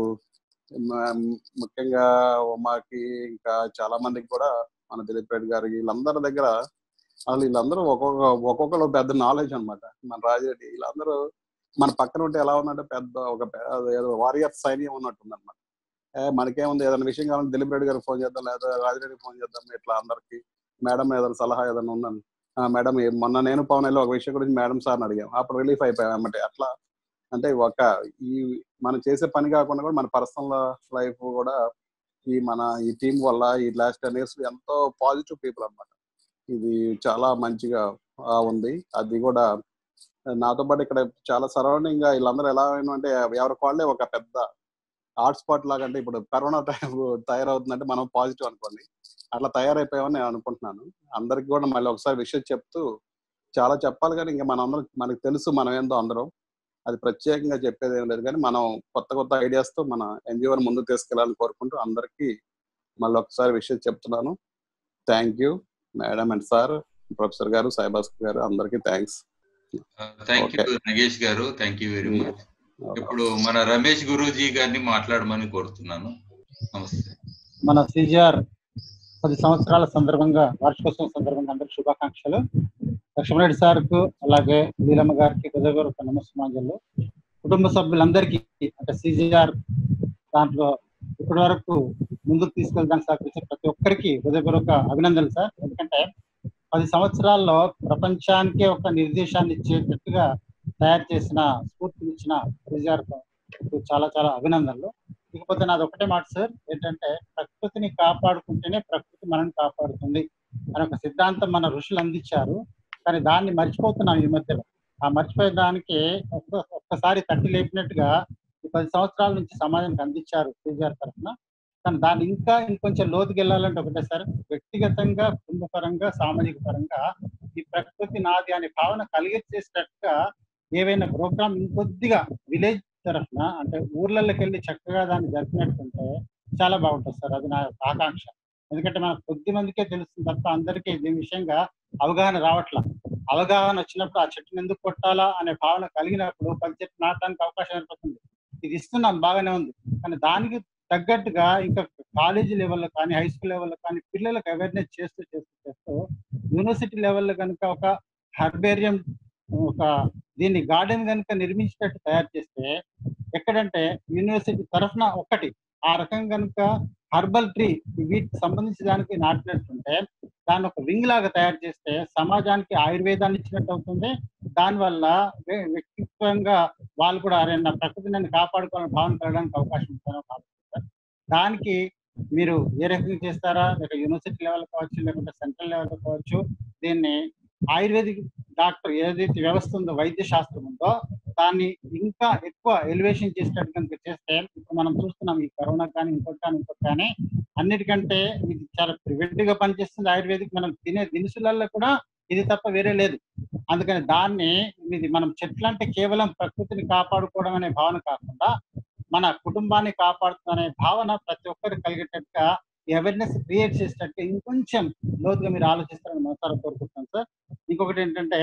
మ- ముఖ్యంగా ఉమాకి ఇంకా చాలా మందికి కూడా మన దిలీప్ రెడ్డి గారికి వీళ్ళందరి దగ్గర అసలు వీళ్ళందరూ ఒక్కొక్క ఒక్కొక్కరు పెద్ద నాలెడ్జ్ అన్నమాట మన రాజిరెడ్డి వీళ్ళందరూ మన పక్కన ఉంటే ఎలా ఉన్నట్టు పెద్ద ఒక పె- ఏదో వారియర్ సైన్యం ఉన్నట్టుంది అనమాట మనకేముంది ఏదైనా విషయం కావాలంటే దిలీప్ రెడ్డి గారికి ఫోన్ చేద్దాం లేదా రాజిరెడ్డికి ఫోన్ చేద్దాం ఇట్లా అందరికి మేడం ఏదైనా సలహా ఏదైనా ఉందని మేడం మొన్న నేను పవన్ వెళ్ళి ఒక విషయం గురించి మేడం సార్ని అడిగాం అప్పుడు రిలీఫ్ అయిపోయాం అన్నమాట అట్లా అంటే ఒక ఈ మనం చేసే పని కాకుండా కూడా మన పర్సనల్ లైఫ్ కూడా ఈ మన ఈ టీం వల్ల ఈ లాస్ట్ టెన్ ఇయర్స్ ఎంతో పాజిటివ్ పీపుల్ అన్నమాట ఇది చాలా మంచిగా ఆ, ఉంది అది కూడా నాతో పాటు ఇక్కడ చాలా సరౌండింగ్ గా వీళ్ళందరూ ఎలా అంటే ఎవరికి వాళ్ళే ఒక పెద్ద హాట్ స్పాట్ లాగా అంటే ఇప్పుడు కరోనా టైం తయారవుతుందంటే మనం పాజిటివ్ అనుకోండి అట్లా తయారైపోయామని నేను అనుకుంటున్నాను అందరికి కూడా మళ్ళీ ఒకసారి విషయం చెప్తూ చాలా చెప్పాలి కానీ ఇంకా మనం అందరం మనకు తెలుసు మనం ఏందో అందరం అది ప్రత్యేకంగా చెప్పేది ఏం లేదు కానీ మనం కొత్త కొత్త ఐడియాస్ తో మన ఎన్జిఓని ముందుకు తీసుకెళ్ళాలని కోరుకుంటూ అందరికీ మళ్ళీ ఒకసారి విషయం చెప్తున్నాను thank you madam and sir professor గారు సాయిభాస్కర్ గారు అందరికీ థ్యాంక్స్ థ్యాంక్ యూ నగేష్ గారు థ్యాంక్ యూ వెరీ మచ్ ఇప్పుడు మన రమేష్ గురూజీ గారిని మాట్లాడమని కోరుతున్నాను నమస్తే మన సిజిఆర్ పది సంవత్సరాల సందర్భంగా వార్షికోత్సవం సందర్భంగా అందరికి శుభాకాంక్షలు లక్ష్మణరెడ్డి సార్కు అలాగే లీలమ్మ గారికి హృదయపూర్వక నమస్మాంజలు కుటుంబ సభ్యులందరికీ అంటే సిజిఆర్ దాంట్లో ఇప్పటి వరకు ముందుకు తీసుకెళ్ళడానికి సహకరించిన ప్రతి ఒక్కరికి హృదయపూర్వక అభినందనలు సార్ ఎందుకంటే పది సంవత్సరాల్లో ప్రపంచానికే ఒక నిర్దేశాన్ని ఇచ్చేటట్టుగా తయారు చేసిన స్ఫూర్తినిచ్చిన సిజిఆర్ చాలా చాలా అభినందనలు ఇకపోతే నాది ఒకటే మాట సార్ ఏంటంటే ప్రకృతిని కాపాడుకుంటేనే ప్రకృతి మనల్ని కాపాడుతుంది అని ఒక సిద్ధాంతం మన ఋషులు అందించారు కానీ దాన్ని మర్చిపోతున్నాం ఈ మధ్యలో ఆ మర్చిపోయే దానికి ఒక్క ఒక్కసారి తట్టి లేపినట్టుగా ఈ పది సంవత్సరాల నుంచి సమాజానికి అందించారు కేసీఆర్ తరఫున కానీ దాన్ని ఇంకా ఇంకొంచెం లోతుకి వెళ్ళాలంటే ఒకటే సార్ వ్యక్తిగతంగా కుటుంబ పరంగా సామాజిక పరంగా ఈ ప్రకృతి నాది అనే భావన కలిగించేటట్టుగా ఏవైనా ప్రోగ్రామ్ ఇంకొద్దిగా విలేజ్ తరఫున అంటే ఊర్లలోకి వెళ్ళి చక్కగా దాన్ని జరిపినట్టుంటే చాలా బాగుంటుంది సార్ అది నా యొక్క ఆకాంక్ష ఎందుకంటే మనకు కొద్ది మందికే తెలుస్తుంది తప్ప అందరికీ దీని విషయంగా అవగాహన రావట్లా అవగాహన వచ్చినప్పుడు ఆ చెట్టుని ఎందుకు కొట్టాలా అనే భావన కలిగినప్పుడు పది చెట్టు నాటడానికి అవకాశం ఏర్పడుతుంది ఇది ఇస్తున్నాం బాగానే ఉంది కానీ దానికి తగ్గట్టుగా ఇంకా కాలేజీ లెవెల్లో కానీ హై స్కూల్ లెవెల్లో కానీ పిల్లలకు అవేర్నెస్ చేస్తూ చేస్తూ చేస్తూ యూనివర్సిటీ లెవెల్లో కనుక ఒక హర్బేరియం ఒక దీన్ని గార్డెన్ కనుక నిర్మించేటట్టు తయారు చేస్తే ఎక్కడంటే యూనివర్సిటీ తరఫున ఒక్కటి ఆ రకం కనుక హర్బల్ ట్రీ వీటికి సంబంధించి దానికి నాటినట్టుంటే దాన్ని ఒక వింగ్ లాగా తయారు చేస్తే సమాజానికి ఆయుర్వేదాన్ని ఇచ్చినట్టు అవుతుంది దానివల్ల వ్య- వ్యక్తిత్వంగా వాళ్ళు కూడా అరే నా ప్రకృతి నన్ను కాపాడుకోవాలని భావన కలగడానికి అవకాశం ఉంటుందో కాబట్టి సార్ దానికి మీరు ఏ రకంగా చేస్తారా లేక యూనివర్సిటీ లెవెల్ కావచ్చు లేకుంటే సెంట్రల్ లెవెల్ కావచ్చు దీన్ని ఆయుర్వేదిక్ డాక్టర్ ఏదైతే వ్యవస్థ ఉందో వైద్య శాస్త్రం ఉందో దాన్ని ఇంకా ఎక్కువ ఎలివేషన్ చేసేటట్టు కనుక చేస్తే ఇప్పుడు మనం చూస్తున్నాం ఈ కరోనా కానీ ఇంకోటి కానీ ఇంకోటి కానీ అన్నిటికంటే ఇది చాలా ప్రివెంటివ్ గా పనిచేస్తుంది ఆయుర్వేదిక్ మనం తినే దినుసులలో కూడా ఇది తప్ప వేరే లేదు అందుకని దాన్ని ఇది మనం చెట్లు అంటే కేవలం ప్రకృతిని కాపాడుకోవడం అనే భావన కాకుండా మన కుటుంబాన్ని కాపాడుతుందనే భావన ప్రతి ఒక్కరికి కలిగేటట్టుగా ఈ అవేర్నెస్ క్రియేట్ చేసేటట్టు ఇంకొంచెం లోతుగా మీరు ఆలోచిస్తారని మనసారా కోరుకుంటున్నాను సార్ ఇంకొకటి ఏంటంటే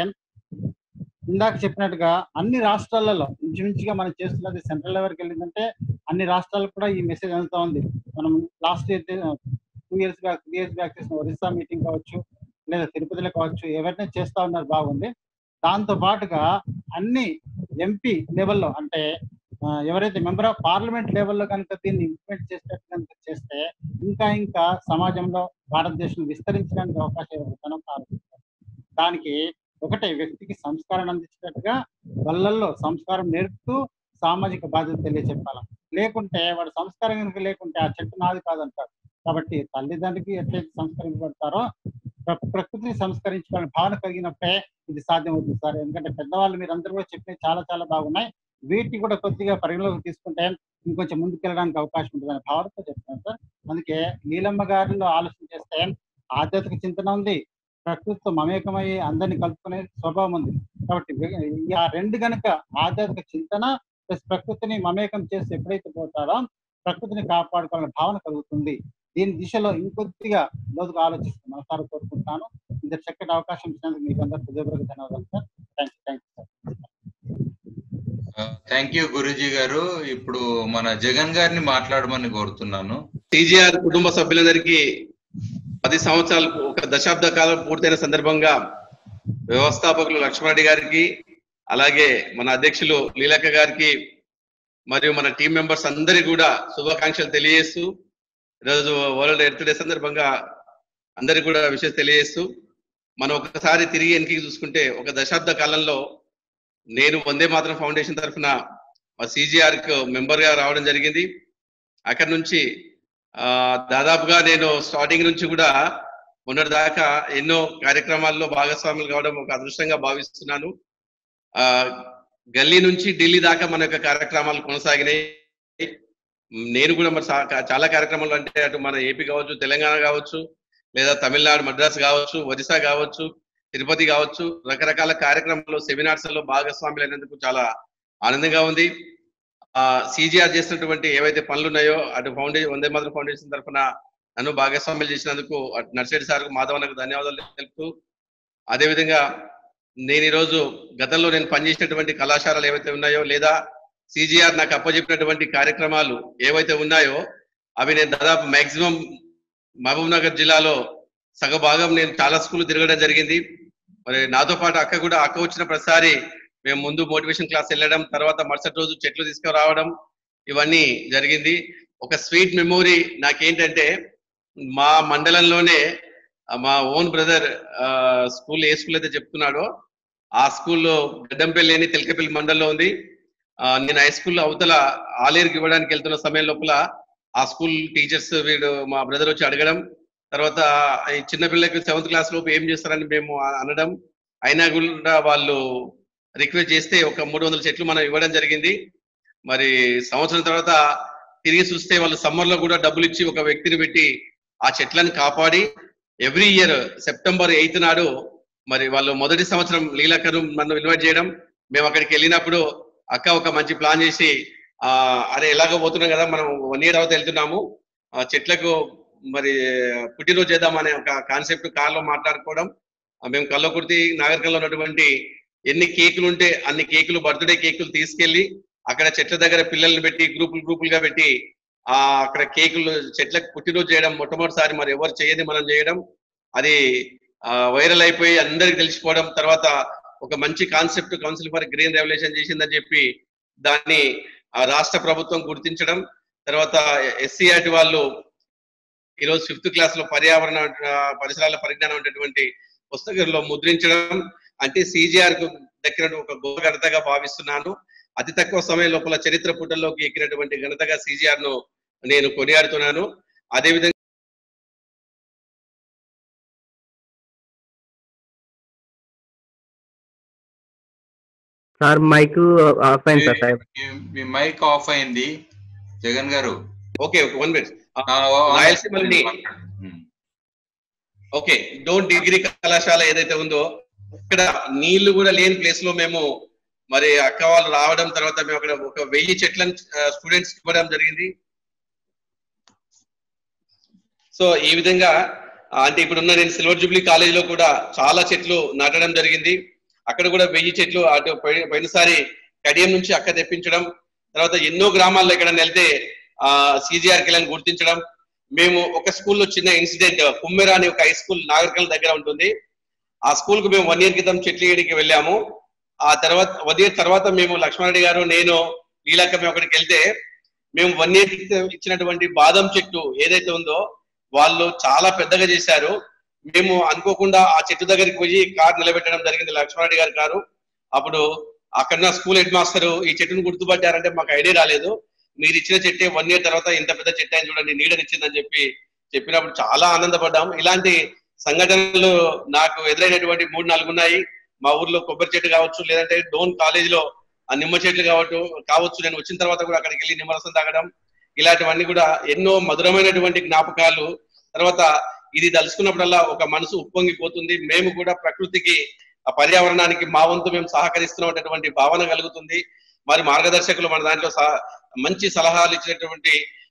ఇందాక చెప్పినట్టుగా అన్ని రాష్ట్రాలలో ఇంచుమించుగా మనం చేస్తున్నది సెంట్రల్ లెవెల్కి వెళ్ళిందంటే అన్ని రాష్ట్రాలకు కూడా ఈ మెసేజ్ అందుతా ఉంది మనం last year two years back three years back చేసిన ఒరిస్సా మీటింగ్ కావచ్చు లేదా తిరుపతిలో కావచ్చు అవేర్నెస్ చేస్తా ఉన్నారు బాగుంది దాంతో పాటుగా అన్ని ఎంపీ లెవెల్లో అంటే ఆ, ఎవరైతే మెంబర్ ఆఫ్ పార్లమెంట్ లెవెల్లో కనుక దీన్ని ఇంప్లిమెంట్ చేసేటట్టు కనుక చేస్తే ఇంకా ఇంకా సమాజంలో భారతదేశం విస్తరించడానికి అవకాశం ఏర్పడుతుందని ఒక ఆలోచన దానికి ఒకటే వ్యక్తికి సంస్కారం అందించేటట్టుగా వాళ్ళల్లో సంస్కారం నేర్పుతూ సామాజిక బాధ్యత తెలియచెప్పాల లేకుంటే వాడు సంస్కారం కనుక లేకుంటే ఆ చెట్టు నాది కాదంటారు కాబట్టి తల్లిదండ్రికి ఎట్లయితే సంస్కరించబడతారో ప్ర- ప్రకృతిని సంస్కరించుకోవాలని భావన కలిగినప్పుడే ఇది సాధ్యమవుతుంది సార్ ఎందుకంటే పెద్దవాళ్ళు మీరు అందరూ కూడా చెప్పినవి చాలా చాలా బాగున్నాయి వీటిని కూడా కొద్దిగా పరిగణలోకి తీసుకుంటే ఇంకొంచెం ముందుకు వెళ్ళడానికి అవకాశం ఉంటుందని భావనతో చెప్తున్నాను సార్ అందుకే నీలమ్మ గారిలో ఆలోచన చేస్తే ఆధ్యాత్మిక చింతన ఉంది ప్రకృతితో మమేకమై అందరిని కలుపుకునే స్వభావం ఉంది కాబట్టి వే- ఈ ఆ రెండు గనుక ఆధ్యాత్మిక చింతన ప్లస్ ప్రకృతిని మమేకం చేసి ఎప్పుడైతే పోతారో ప్రకృతిని కాపాడుకోవాలనే భావన కలుగుతుంది దీని దిశలో ఇంకొద్దిగా లోతుగా ఆలోచిస్తూ మనసారి కోరుకుంటాను ఇంత చక్కటి అవకాశం ఇచ్చినందుకు మీకు అందరూ హృదయపూర్వక ధన్యవాదాలు sir thank you thank you sir thank you Guruji గారు ఇప్పుడు మన జగన్ గారిని మాట్లాడమని కోరుతున్నాను టీజీఆర్ కుటుంబ సభ్యులందరికీ పది సంవత్సరాలు ఒక దశాబ్ద కాలం పూర్తయిన సందర్భంగా వ్యవస్థాపకులు లక్ష్మణరెడ్డి గారికి అలాగే మన అధ్యక్షులు లీలక్క గారికి మరియు మన టీం మెంబర్స్ అందరికీ కూడా శుభాకాంక్షలు తెలియజేస్తూ ఈరోజు వరల్డ్ ఎర్త్ డే సందర్భంగా అందరికీ కూడా విషయం తెలియజేస్తూ మనం ఒకసారి తిరిగి వెనక్కి చూసుకుంటే ఒక దశాబ్ద కాలంలో నేను వందే మాత్రం ఫౌండేషన్ తరఫున మా సిజిఆర్ మెంబర్ గా రావడం జరిగింది అక్కడి నుంచి ఆ దాదాపుగా నేను స్టార్టింగ్ నుంచి కూడా మొన్నటి దాకా ఎన్నో కార్యక్రమాల్లో భాగస్వాములు కావడం ఒక అదృష్టంగా భావిస్తున్నాను ఆ గల్లీ నుంచి ఢిల్లీ దాకా మన యొక్క కార్యక్రమాలు కొనసాగినాయి నేను కూడా మరి సా- చాలా కార్యక్రమాలు అంటే అటు మన ఏపీ కావచ్చు తెలంగాణ కావచ్చు లేదా తమిళనాడు మద్రాసు కావచ్చు ఒరిస్సా కావచ్చు తిరుపతి కావచ్చు రకరకాల కార్యక్రమాల్లో సెమినార్స్ లో భాగస్వాములు అయినందుకు చాలా ఆనందంగా ఉంది ఆ సిజిఆర్ చేసినటువంటి ఏవైతే పనులు ఉన్నాయో అటు ఫౌండేషన్ వందే మాతరం ఫౌండేషన్ తరఫున నన్ను భాగస్వామ్యం చేసినందుకు అటు నర్సిరెడ్డి సార్ మాధవనకు ధన్యవాదాలు తెలుపుతూ అదేవిధంగా నేను ఈరోజు గతంలో నేను పనిచేసినటువంటి కళాశాలలు ఏవైతే ఉన్నాయో లేదా సిజిఆర్ నాకు అప్పచెప్పినటువంటి కార్యక్రమాలు ఏవైతే ఉన్నాయో అవి నేను దాదాపు మాక్సిమం మహబూబ్ నగర్ జిల్లాలో సగభాగం నేను చాలా స్కూల్ తిరగడం జరిగింది మరి నాతో పాటు అక్క కూడా అక్క వచ్చిన ప్రతిసారి మేము ముందు మోటివేషన్ క్లాస్ వెళ్ళడం తర్వాత మరుసటి రోజు చెట్లు తీసుకురావడం ఇవన్నీ జరిగింది ఒక స్వీట్ మెమొరీ నాకేంటంటే మా మండలంలోనే ఆ, మా ఓన్ బ్రదర్ స్కూల్ ఏ స్కూల్ అయితే చెప్తున్నాడో ఆ స్కూల్లో గడ్డంపల్లి అని తెలకపల్లి మండలంలో ఉంది ఆ, నేను హై స్కూల్ అవతల ఆలేరుకి ఇవ్వడానికి వెళ్తున్న సమయం లోపల ఆ స్కూల్ టీచర్స్ వీడు మా బ్రదర్ వచ్చి అడగడం తర్వాత ఈ చిన్న పిల్లలకి సెవెంత్ క్లాస్ లోపు ఏం చేస్తారని మేము అ- అనడం అయినా కూడా వాళ్ళు రిక్వెస్ట్ చేస్తే ఒక మూడు వందల చెట్లు మనం ఇవ్వడం జరిగింది మరి సంవత్సరం తర్వాత తిరిగి చూస్తే వాళ్ళు సమ్మర్ లో కూడా డబ్బులు ఇచ్చి ఒక వ్యక్తిని పెట్టి ఆ చెట్లను కాపాడి ఎవ్రీ ఇయర్ సెప్టెంబర్ ఎయిత్ నాడు మరి వాళ్ళు మొదటి సంవత్సరం లీలక్కను నన్ను ఇన్వైట్ చేయడం మేము అక్కడికి వెళ్ళినప్పుడు అక్క ఒక మంచి ప్లాన్ చేసి ఆ అరే ఎలాగో పోతున్నాం కదా మనం వన్ ఇయర్ తర్వాత వెళ్తున్నాము ఆ చెట్లకు మరి పుట్టినరోజు చేద్దామనే ఒక కాన్సెప్ట్ కార్లో మాట్లాడుకోవడం ఆ, మేము కల్లకుర్తి నాగరికంలో ఉన్నటువంటి ఎన్ని కేకులు ఉంటే అన్ని కేకులు బర్త్డే కేకులు తీసుకెళ్లి అక్కడ చెట్ల దగ్గర పిల్లల్ని పెట్టి గ్రూపులు గ్రూపులుగా పెట్టి ఆ అక్కడ కేకులు చెట్లకు పుట్టినరోజు చేయడం మొట్టమొదటిసారి మరి ఎవరు చేయని మనం చేయడం అది వైరల్ అయిపోయి అందరికి తెలిసిపోవడం తర్వాత ఒక మంచి concept council for green revolution చేసిందని చెప్పి దాన్ని ఆ రాష్ట్ర ప్రభుత్వం గుర్తించడం తర్వాత ఎస్సీఆర్టీ వాళ్ళు ఈరోజు ఫిఫ్త్ క్లాస్ లో పర్యావరణ ఆ, పరిసరాల పరిజ్ఞానం అనేటువంటి పుస్తకంలో ముద్రించడం అంటే సిజిఆర్ కు దక్కిన ఒక గొప్ప ఘనతగా భావిస్తున్నాను అతి తక్కువ సమయం లోపల చరిత్ర పుటల్లోకి ఎక్కినటువంటి ఘనతగా సిజిఆర్ ను నేను కొనియాడుతున్నాను అదేవిధంగా సార్ మైక్ ఆఫ్ అయింది సార్ సార్ మీ- మీ మైక్ ఆఫ్ అయింది Jagan garu okay one minute రాయలసీమలోని ఓకే డోంట్ డిగ్రీ కళాశాల ఏదైతే ఉందో ఇక్కడ నీళ్లు కూడా లేని ప్లేస్ లో మేము మరి అక్క వాళ్ళు రావడం తర్వాత మేము అక్కడ ఒక వెయ్యి చెట్లను స్టూడెంట్స్ ఇవ్వడం జరిగింది సో ఈ విధంగా ఆ, అంటే ఇప్పుడున్న నేను సిల్వర్ జూబ్లీ కాలేజ్ లో కూడా చాలా చెట్లు నాటడం జరిగింది అక్కడ కూడా వెయ్యి చెట్లు అటు పోయి- పోయినసారి కడియం నుంచి అక్క తెప్పించడం తర్వాత ఎన్నో గ్రామాల్లో ఎక్కడ వెళ్తే ఆ సిజిఆర్ కిలని గుర్తించడం మేము ఒక స్కూల్లో చిన్న ఇన్సిడెంట్ కుమ్మెరా అని ఒక హై స్కూల్ నాగరికల దగ్గర ఉంటుంది ఆ స్కూల్ కు మేము వన్ ఇయర్ క్రితం చెట్లు వేయడానికి వెళ్ళాము ఆ తర్వాత వన్ ఇయర్ తర్వాత మేము లక్ష్మణరెడ్డి గారు నేను లీలక్క మేము అక్కడికి వెళ్తే మేము వన్ ఇయర్ క్రితం ఇచ్చినటువంటి బాదం చెట్టు ఏదైతే ఉందో వాళ్ళు చాలా పెద్దగా చేశారు మేము అనుకోకుండా ఆ చెట్టు దగ్గరికి పోయి కార్ నిలబెట్టడం జరిగింది లక్ష్మణరెడ్డి గారి కారు అప్పుడు అక్కడ స్కూల్ హెడ్ మాస్టర్ ఈ చెట్టును గుర్తుపట్టారంటే మాకు ఐడియా రాలేదు మీరు ఇచ్చిన చెట్టే వన్ ఇయర్ తర్వాత ఇంత పెద్ద చెట్టు అని చూడండి నీడనిచ్చిందని చెప్పి చెప్పినప్పుడు చాలా ఆనందపడ్డాం ఇలాంటి సంఘటనలు నాకు ఎదురైనటువంటి మూడు నాలుగు ఉన్నాయి మా ఊర్లో కొబ్బరి చెట్టు కావచ్చు లేదంటే డోన్ కాలేజ్ లో ఆ నిమ్మ చెట్లు కావచ్చు కావచ్చు నేను వచ్చిన తర్వాత కూడా అక్కడికి వెళ్ళి నిమ్మరసం తాగడం ఇలాంటివన్నీ కూడా ఎన్నో మధురమైనటువంటి జ్ఞాపకాలు తర్వాత ఇది తలుచుకున్నప్పుడల్లా ఒక మనసు ఉప్పొంగిపోతుంది మేము కూడా ప్రకృతికి ఆ పర్యావరణానికి మా వంతు మేము సహకరిస్తున్నటువంటి భావన కలుగుతుంది మరి మార్గదర్శకులు మన దాంట్లో సహ- మంచి సలహాలు ఇచ్చినటువంటి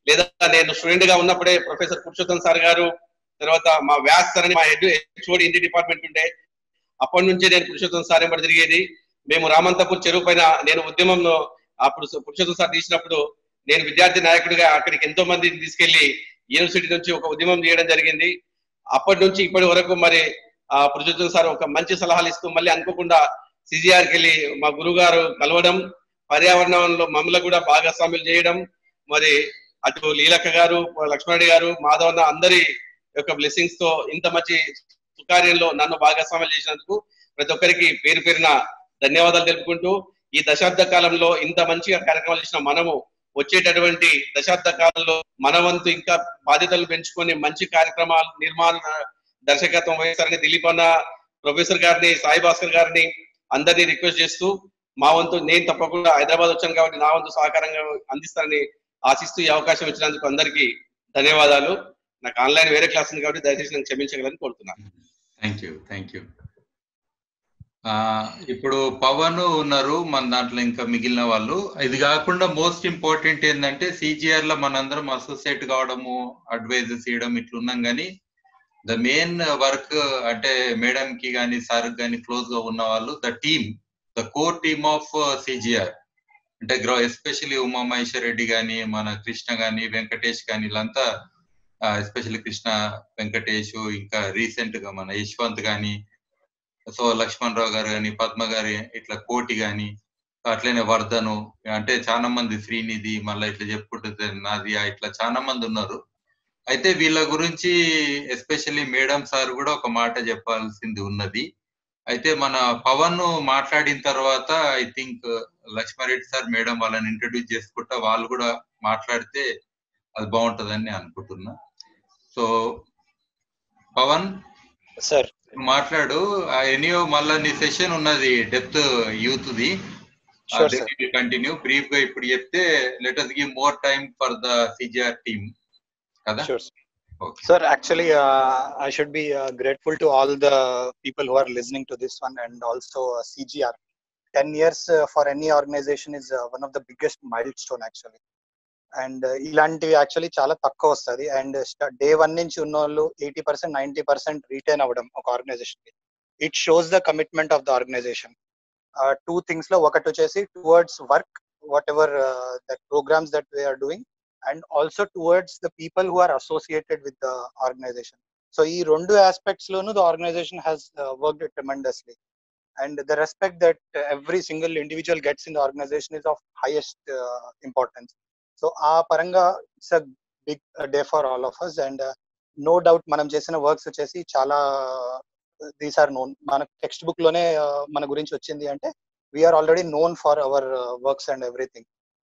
లేదా నేను స్టూడెంట్ గా ఉన్నప్పుడే ప్రొఫెసర్ పురుషోత్తం సార్ గారు తర్వాత మా వ్యాస్ సార్ అని మా హెడ్ హెచ్ఓడి హిందీ డిపార్ట్మెంట్ ఉండే అప్పటి నుంచే నేను పురుషోత్తం సార్ ఎంబడి తిరిగేది మేము రామంతపూర్ చెరువు పైన నేను ఉద్యమంలో అప్పుడు పురుషోత్తం సార్ తీసినప్పుడు నేను విద్యార్థి నాయకుడిగా అక్కడికి ఎంతో మందిని తీసుకెళ్లి యూనివర్సిటీ నుంచి ఒక ఉద్యమం చేయడం జరిగింది అప్పటి నుంచి ఇప్పటి వరకు మరి ఆ పురుషోత్తం సార్ ఒక మంచి సలహాలు ఇస్తూ మళ్ళీ అనుకోకుండా సిజిఆర్కి వెళ్ళి మా గురువు గారు కలవడం పర్యావరణంలో మమ్మల్ని కూడా భాగస్వాములు చేయడం మరి అటు లీలక్క గారు లక్ష్మణరెడ్డి గారు మాధవన్న అందరి యొక్క బ్లెస్సింగ్స్ తో ఇంత మంచి సుకార్యంలో నన్ను భాగస్వాములు చేసినందుకు ప్రతి ఒక్కరికి పేరు పేరున ధన్యవాదాలు తెలుపుకుంటూ ఈ దశాబ్ద కాలంలో ఇంత మంచిగా కార్యక్రమాలు చేసిన మనము వచ్చేటటువంటి దశాబ్ద కాలంలో మన వంతు ఇంకా బాధ్యతలు పెంచుకొని మంచి కార్యక్రమాలు నిర్మాణ దర్శకత్వం వహిస్తారని దిలీప్ అన్న ప్రొఫెసర్ గారిని సాయి భాస్కర్ గారిని అందరినీ రిక్వెస్ట్ చేస్తూ మా వంతు నేను తప్పకుండా హైదరాబాద్ వచ్చాను కాబట్టి నా వంతు సహకారంగా అందిస్తారని ఆశిస్తూ ఈ అవకాశం ఇచ్చినందుకు అందరికీ ధన్యవాదాలు నాకు ఆన్లైన్ వేరే క్లాస్ ఉంది కాబట్టి దయచేసి నన్ను క్షమించగలని కోరుతున్నాను థ్యాంక్ యూ థ్యాంక్ యూ ఇప్పుడు పవన్ ఉన్నారు మన దాంట్లో ఇంకా మిగిలిన వాళ్ళు ఇది కాకుండా మోస్ట్ ఇంపార్టెంట్ ఏంటంటే సిజిఆర్ లో మనందరం అసోసియేట్ కావడము అడ్వైజెస్ ఇవ్వడం ఇట్లున్నాం కానీ ద మెయిన్ వర్క్ అంటే మేడం కి కానీ సార్ కానీ క్లోజ్ గా ఉన్న వాళ్ళు the team the core team of CGR అంటే గ్రో ఎస్పెషల్లీ ఉమా మహేశ్వర్ రెడ్డి కానీ మన కృష్ణ కానీ వెంకటేష్ కానీ వీళ్ళంతా ఎస్పెషల్లీ కృష్ణ వెంకటేష్ ఇంకా రీసెంట్ గా మన యశ్వంత్ కానీ సో లక్ష్మణ్ రావు గారు కానీ పద్మ గారు ఇట్లా కోటి కానీ అట్లనే వర్ధను అంటే చాలా మంది శ్రీనిధి మళ్ళీ ఇట్లా చెప్పుకుంటే నాదియా ఇట్లా చాలా మంది ఉన్నారు అయితే వీళ్ళ గురించి ఎస్పెషల్లీ మేడం సార్ కూడా ఒక మాట చెప్పాల్సింది ఉన్నది అయితే మన పవన్ మాట్లాడిన తర్వాత I think Lakshma Reddy sir madam వాళ్ళని ఇంట్రడ్యూస్ చేసుకుంటా వాళ్ళు కూడా మాట్లాడితే అది బాగుంటదని నేను అనుకుంటున్నా సో పవన్ సార్ మాట్లాడు ఎనీయో మళ్ళా నీ సెషన్ ఉన్నది depth youth the Sure, sir. Continue brief గా ఇప్పుడు చెప్తే let us give more time for the CGR team కదా Sure, Sir, actually, uh, I should be uh, grateful to all the people who are listening to this one and also uh, CGR. 10 years uh, for any organization is uh, one of the biggest milestone actually. And ఇలాంటివి actually చాలా తక్కువ వస్తుంది and day one నుంచి ఉన్న వాళ్ళు eighty percent ninety percent retain అవ్వడం ఒక organisation కి it shows the commitment of the organisation two things లో ఒకటి వచ్చేసి towards work whatever that programmes that we are doing and also towards the people who are associated with the organisation so ఈ రెండు aspects లోను the organisation has worked tremendously and the respect that every single individual gets in the organisation is of highest importance so ఆ పరంగా it's a big day for all of us and no doubt మనం చేసిన works వచ్చేసి చాలా these are known మన textbook లోనే uh, మన గురించి వచ్చింది అంటే we are already known for our works and everything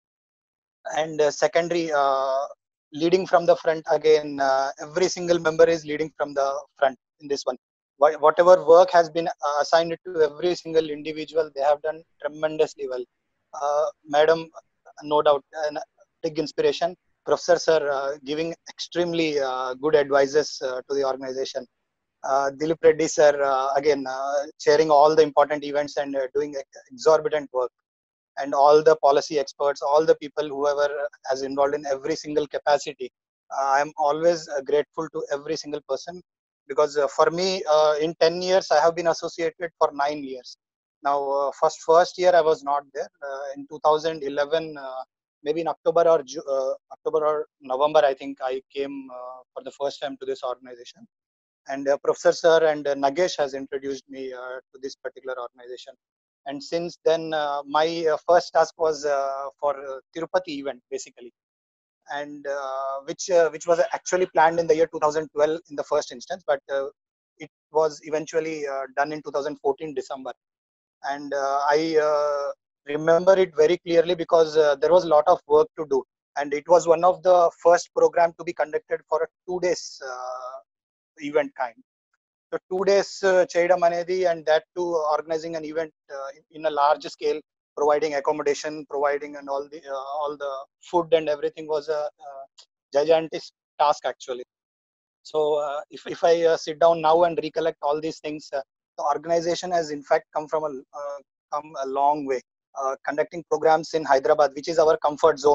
and secondary leading from the front again uh, every single member is leading from the front in this one Wha- whatever work has been uh, assigned to every single individual they have done tremendously well uh, madam no doubt an big inspiration professors are uh, giving extremely uh, good advices uh, to the organization uh, dilip reddy sir uh, again uh, chairing all the important events and uh, doing ex- exorbitant work and all the policy experts, all the people whoever has involved in every single capacity. Uh, I am always uh, grateful to every single person because uh, for me, uh, in 10 years, I have been associated for nine years. Now, uh, first first year I was not there. Uh, in 2011, uh, maybe in October or Ju- uh, October or November, I think I came uh, for the first time to this organization. And uh, Professor Sir and uh, Nagesh has introduced me uh, to this particular organization and since then uh, my uh, first task was uh, for uh, tirupati event basically and uh, which uh, which was actually planned in the year 2012 in the first instance but uh, it was eventually uh, done in 2014 december and uh, i uh, remember it very clearly because uh, there was a lot of work to do and it was one of the first program to be conducted for a two days uh, event kind so two days చేయడం అనేది and that to organising an event in a large scale providing accommodation providing and all the all the food and everything was gigantic task actually so uh, if, if i uh, sit down now and recollect all these things uh, the organization has in fact come from a uh, come a long way uh, conducting programs in hyderabad which is our comfort zone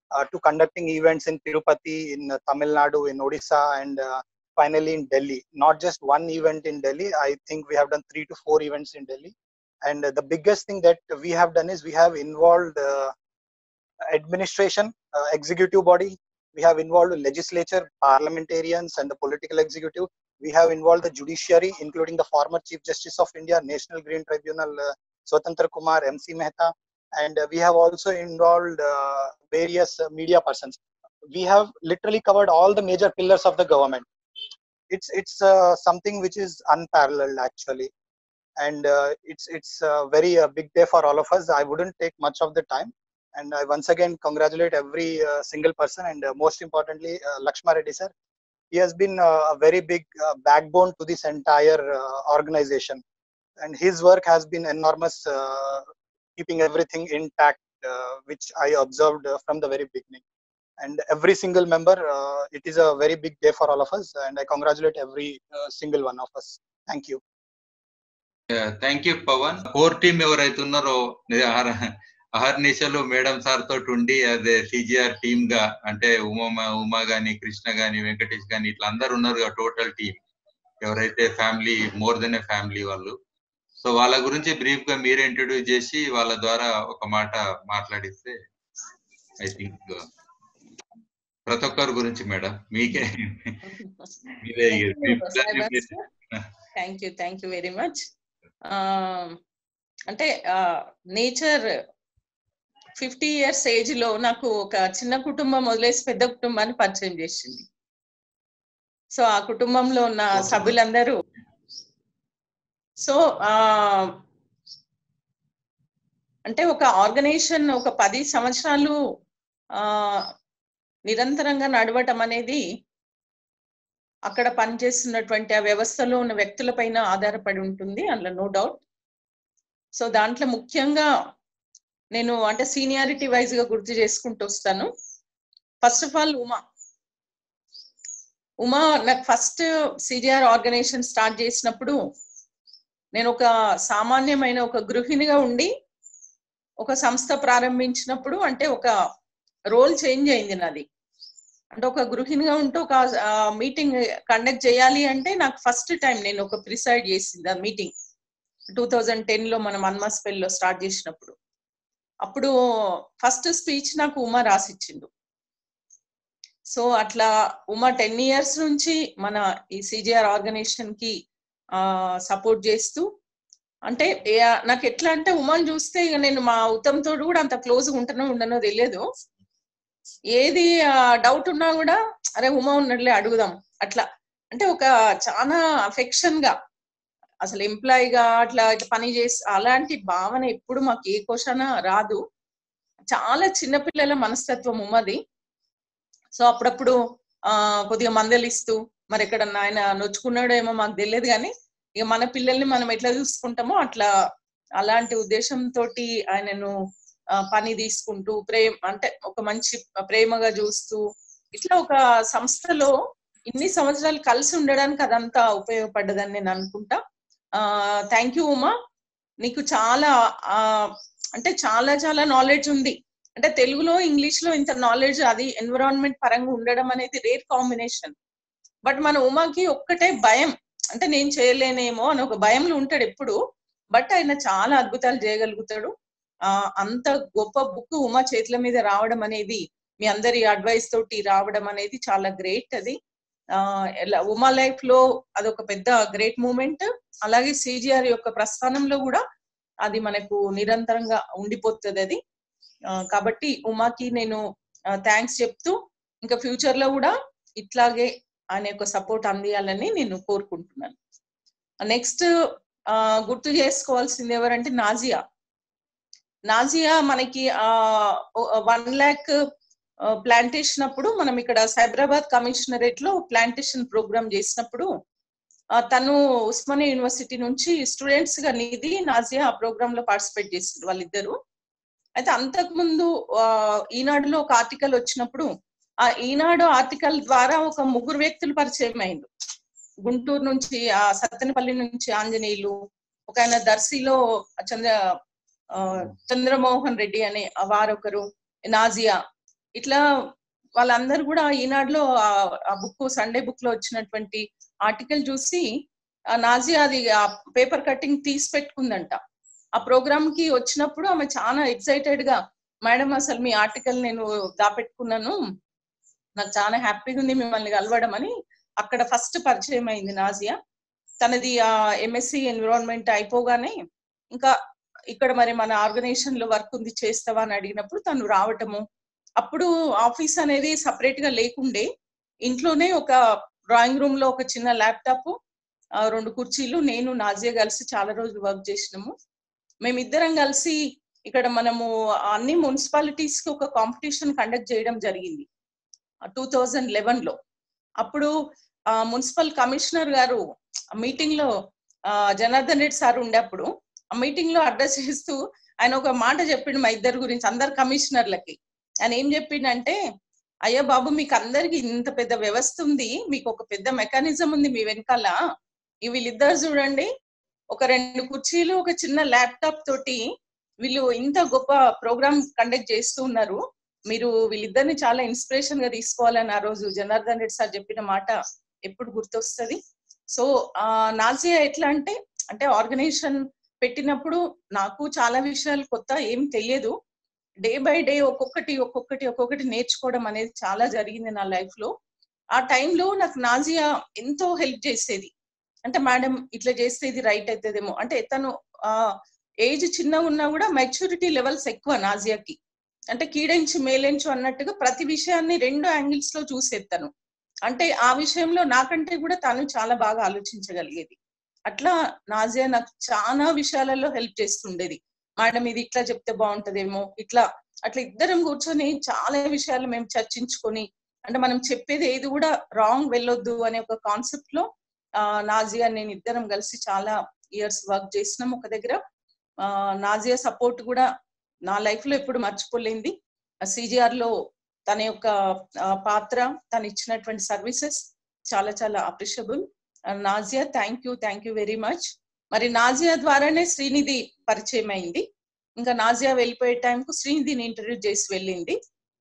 uh, to conducting events in Tirupati, in uh, Tamil Nadu, in Odisha, and uh, finally in Delhi. Not just one event in Delhi. I think we have done three to four events in Delhi. And uh, the biggest thing that we have done is we have involved uh, administration, uh, executive body. We have involved legislature, parliamentarians, and the political executive. We have involved the judiciary, including the former Chief Justice of India, National Green Tribunal, uh, Swatantra Kumar, MC Mehta, and uh, we have also involved uh, various uh, media persons. We have literally covered all the major pillars of the government. It's it's uh, something which is unparalleled actually, and uh, it's it's a very uh, big day for all of us. I wouldn't take much of the time, and I once again congratulate every uh, single person, and uh, most importantly, uh, Lakshma Reddy sir. He has been uh, a very big uh, backbone to this entire uh, organization, and his work has been enormous, uh, keeping everything intact, uh, which I observed uh, from the very beginning. And every single member, uh, it is a very big day for all of us, and I congratulate every uh, single one of us. Thank you. Thank you Pawan core team ఎవరైతే ఉన్నారో అహర్- అహర్నిశలు madam sir తోటి ఉండి అదే CGR team గా అంటే ఉమా ఉమా గాని కృష్ణ గాని వెంకటేష్ గాని ఇట్లా అందరు ఉన్నారు టోటల్ టీమ్ ఎవరైతే family more than a family వాళ్ళు సో వాళ్ళ గురించి బ్రీఫ్ గా మీరే ఇంట్రొడ్యూస్ చేసి వాళ్ళ ద్వారా ఒక మాట మాట్లాడిస్తే ఐ థింక్ ప్రతి ఒక్కరి గురించి మేడం మీకే మీరే brief గా చెప్పేసి. Thank you thank you very much అంటే నేచర్ ఫిఫ్టీ ఇయర్స్ ఏజ్ లో నాకు ఒక చిన్న కుటుంబం వదిలేసి పెద్ద కుటుంబాన్ని పరిచయం చేసింది సో ఆ కుటుంబంలో ఉన్న సభ్యులందరూ సో ఆ అంటే ఒక ఆర్గనైజేషన్ ఒక పది సంవత్సరాలు ఆ నిరంతరంగా నడవటం అనేది అక్కడ పనిచేస్తున్నటువంటి ఆ వ్యవస్థలో ఉన్న వ్యక్తులపైన ఆధారపడి ఉంటుంది అందులో నో డౌట్ సో దాంట్లో ముఖ్యంగా నేను అంటే సీనియారిటీ వైజ్ గా గుర్తు చేసుకుంటూ వస్తాను first of all Uma Uma నాకు ఫస్ట్ సిజిఆర్ ఆర్గనైజేషన్ స్టార్ట్ చేసినప్పుడు నేను ఒక సామాన్యమైన ఒక గృహిణిగా ఉండి ఒక సంస్థ ప్రారంభించినప్పుడు అంటే ఒక రోల్ చేంజ్ అయింది నాది అంటే ఒక గృహిణిగా ఉంటూ ఒక మీటింగ్ కండక్ట్ చేయాలి అంటే నాకు ఫస్ట్ టైం నేను ఒక ప్రిసైడ్ చేసింది ఆ మీటింగ్ టూ థౌజండ్ టెన్ లో మనం అన్మాస్పెల్ లో స్టార్ట్ చేసినప్పుడు అప్పుడు ఫస్ట్ స్పీచ్ నాకు ఉమా రాసిచ్చిండు సో అట్లా ఉమా టెన్ ఇయర్స్ నుంచి మన ఈ సిజిఆర్ ఆర్గనైజేషన్ కి సపోర్ట్ చేస్తూ అంటే ఏ- నాకు ఎట్లా అంటే ఉమాని చూస్తే ఇక నేను మా ఉత్తమ్ తోడు కూడా అంత క్లోజ్ గా ఉంటానో ఉండనో తెలియదు ఏది డౌట్ ఉన్నా కూడా అరే ఉమా ఉన్నట్లే అడుగుదాం అట్లా అంటే ఒక చాలా అఫెక్షన్ గా అసలు ఎంప్లాయ్ గా అట్లా ఇట్లా పని చేసి అలాంటి భావన ఎప్పుడు మాకు ఏ క్వశ్చన్ రాదు చాలా చిన్నపిల్లల మనస్తత్వం ఉమ్మది సో అప్పుడప్పుడు ఆ కొద్దిగా మందలిస్తూ మరి ఎక్కడన్నా ఆయన నొచ్చుకున్నాడేమో మాకు తెలియదు కానీ ఇక మన పిల్లల్ని మనం ఎట్లా చూసుకుంటామో అట్లా అలాంటి ఉద్దేశంతో ఆయనను ఆ, పని తీసుకుంటూ ప్రేమ అంటే ఒక మంచి ప్రేమగా చూస్తూ ఇట్లా ఒక సంస్థలో ఇన్ని సంవత్సరాలు కలిసి ఉండడానికి అదంతా ఉపయోగపడ్డదని నేను అనుకుంటా థ్యాంక్ యూ ఉమా నీకు చాలా ఆ, అంటే చాలా చాలా నాలెడ్జ్ ఉంది అంటే తెలుగులో ఇంగ్లీష్ లో ఇంత నాలెడ్జ్ అది ఎన్విరాన్మెంట్ పరంగా ఉండడం అనేది రేర్ కాంబినేషన్ బట్ మన ఉమాకి ఒక్కటే భయం అంటే నేను చేయలేనేమో అని ఒక భయంలో ఉంటాడు ఎప్పుడు బట్ ఆయన చాలా అద్భుతాలు చేయగలుగుతాడు ఆ అంత గొప్ప బుక్ ఉమా చేతుల మీద రావడం అనేది మీ అందరి అడ్వైస్ తోటి రావడం అనేది చాలా గ్రేట్ అది ఆ ఎలా- ఉమా లైఫ్ లో అదొక పెద్ద గ్రేట్ మూమెంట్ అలాగే సిజిఆర్ యొక్క ప్రస్థానంలో కూడా అది మనకు నిరంతరంగా ఉండిపోతుంది అది ఆ, కాబట్టి ఉమాకి నేను థ్యాంక్స్ చెప్తూ ఇంకా ఫ్యూచర్ లో కూడా ఇట్లాగే ఆయన యొక్క సపోర్ట్ అందియాలని నేను కోరుకుంటున్నాను నెక్స్ట్ గుర్తు చేసుకోవాల్సింది ఎవరంటే నాజియా నాజియా మనకి వన్ ల్యాక్ ప్లాంటేషన్ అప్పుడు మనం ఇక్కడ సైబరాబాద్ కమిషనరేట్ లో ప్లాంటేషన్ ప్రోగ్రామ్ చేసినప్పుడు ఆ, తను ఉస్మానియా యూనివర్సిటీ నుంచి స్టూడెంట్స్ గా నిధి నాజియా ఆ ప్రోగ్రామ్ లో పార్టిసిపేట్ చేసింది వాళ్ళిద్దరు అయితే అంతకు ముందు ఆ, ఈనాడులో ఒక ఆర్టికల్ వచ్చినప్పుడు ఆ ఈనాడు ఆర్టికల్ ద్వారా ఒక ముగ్గురు వ్యక్తులు పరిచయం అయింది గుంటూరు నుంచి ఆ సత్తెనపల్లి నుంచి ఆంజనేయులు ఒక ఆయన దర్శిలో చంద్ర ఆ, చంద్రమోహన్ రెడ్డి అనే వారొకరు నాజియా ఇట్లా వాళ్ళందరూ కూడా ఈనాడులో ఆ- ఆ బుక్ సండే బుక్ లో వచ్చినటువంటి ఆర్టికల్ చూసి ఆ నాజియా అది ఆ పేపర్ కటింగ్ తీసి పెట్టుకుందంట ఆ ప్రోగ్రామ్ కి వచ్చినప్పుడు ఆమె చాలా ఎక్సైటెడ్ గా మేడం అసలు మీ ఆర్టికల్ నేను దాపెట్టుకున్నాను నాకు చాలా హ్యాపీగా ఉంది మిమ్మల్ని కలవడం అని అక్కడ ఫస్ట్ పరిచయం అయింది నాజియా తనది ఆ ఎంఎస్సి ఎన్విరాన్మెంట్ అయిపోగానే ఇంకా ఇక్కడ మరి మన ఆర్గనైజేషన్ లో వర్క్ ఉంది చేస్తావా అని అడిగినప్పుడు తను రావటము అప్పుడు ఆఫీస్ అనేది సపరేట్ గా లేకుండే ఇంట్లోనే ఒక డ్రాయింగ్ రూమ్ లో ఒక చిన్న ల్యాప్టాప్ రెండు కుర్చీలు నేను నాజియా కలిసి చాలా రోజులు వర్క్ చేసినాము మేమిద్దరం కలిసి ఇక్కడ మనము అన్ని మున్సిపాలిటీస్ కి ఒక కాంపిటీషన్ కండక్ట్ చేయడం జరిగింది టూ థౌజండ్ లెవెన్ లో అప్పుడు ఆ, మున్సిపల్ కమిషనర్ గారు మీటింగ్ లో ఆ, జనార్దన్ రెడ్డి సార్ ఉండేప్పుడు ఆ మీటింగ్ లో అడ్రస్ చేస్తూ ఆయన ఒక మాట చెప్పిండు మా ఇద్దరు గురించి అందరు కమిషనర్లకి ఆయన ఏం చెప్పిండంటే అయ్యా బాబు మీకు అందరికి ఇంత పెద్ద వ్యవస్థ ఉంది మీకు ఒక పెద్ద మెకానిజం ఉంది మీ వెనకాల ఈ వీళ్ళిద్దరు చూడండి ఒక రెండు కుర్చీలు ఒక చిన్న ల్యాప్టాప్ తోటి వీళ్ళు ఇంత గొప్ప ప్రోగ్రామ్ కండక్ట్ చేస్తూ ఉన్నారు మీరు వీళ్ళిద్దరిని చాలా ఇన్స్పిరేషన్ గా తీసుకోవాలని ఆ రోజు జనార్దన్ రెడ్డి సార్ చెప్పిన మాట ఎప్పుడు గుర్తొస్తుంది సో ఆ నాజియా ఎట్లా అంటే అంటే ఆర్గనైజేషన్ పెట్టినప్పుడు నాకు చాలా విషయాలు కొత్త ఏం తెలియదు డే బై డే ఒక్కొక్కటి ఒక్కొక్కటి ఒక్కొక్కటి నేర్చుకోవడం అనేది చాలా జరిగింది నా లైఫ్ లో ఆ టైంలో నాకు నాజియా ఎంతో హెల్ప్ చేసేది అంటే మేడం ఇట్లా చేస్తే ఇది రైట్ అవుతుందేమో అంటే తను ఆ ఏజ్ చిన్నగా ఉన్నా కూడా మెచ్యూరిటీ లెవెల్స్ ఎక్కువ నాజియాకి అంటే కీడెంచి మేలెంచు అన్నట్టుగా ప్రతి విషయాన్ని రెండు యాంగిల్స్ లో చూసేస్తాను అంటే ఆ విషయంలో నాకంటే కూడా తను చాలా బాగా ఆలోచించగలిగేది అట్లా నాజియా నాకు చాలా విషయాలలో హెల్ప్ చేస్తుండేది మేడం ఇది ఇట్లా చెప్తే బాగుంటదేమో ఇట్లా అట్లా ఇద్దరం కూర్చొని చాలా విషయాలు మేము చర్చించుకొని అంటే మనం చెప్పేది ఏది కూడా రాంగ్ వెళ్ళొద్దు అనే ఒక కాన్సెప్ట్ లో ఆ నాజియా నేను ఇద్దరం కలిసి చాలా ఇయర్స్ వర్క్ చేసినాం ఒక దగ్గర ఆ నాజియా సపోర్ట్ కూడా నా లైఫ్ లో ఎప్పుడు మర్చిపోలేంది సిజిఆర్ లో తన యొక్క ఆ, పాత్ర తను ఇచ్చినటువంటి సర్వీసెస్ చాలా చాలా appreciable Nazia thank you thank you very much మరి నాజియా ద్వారానే శ్రీనిధి పరిచయం అయింది ఇంకా నాజియా వెళ్ళిపోయే టైంకు శ్రీనిధిని ఇంటర్వ్యూ చేసి వెళ్ళింది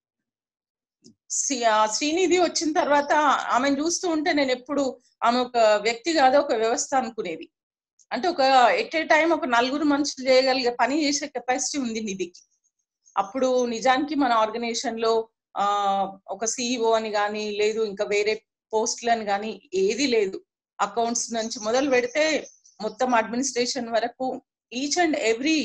శ్రీ- ఆ శ్రీనిధి వచ్చిన తర్వాత ఆమెను చూస్తూ ఉంటే నేను ఎప్పుడు ఆమె ఒక వ్యక్తి కాదు ఒక వ్యవస్థ అనుకునేది అంటే ఒక ఎట్ ఏ టైం ఒక నలుగురు మనుషులు చేయగలిగే పని చేసే కెపాసిటీ ఉంది నిధికి అప్పుడు నిజానికి మన ఆర్గనైజేషన్ లో ఆ ఒక సిఇఓ అని కానీ లేదు ఇంకా వేరే పోస్టులు అని కానీ ఏది లేదు అకౌంట్స్ నుంచి మొదలు పెడితే మొత్తం అడ్మినిస్ట్రేషన్ వరకు ఈచ్ అండ్ ఎవ్రీ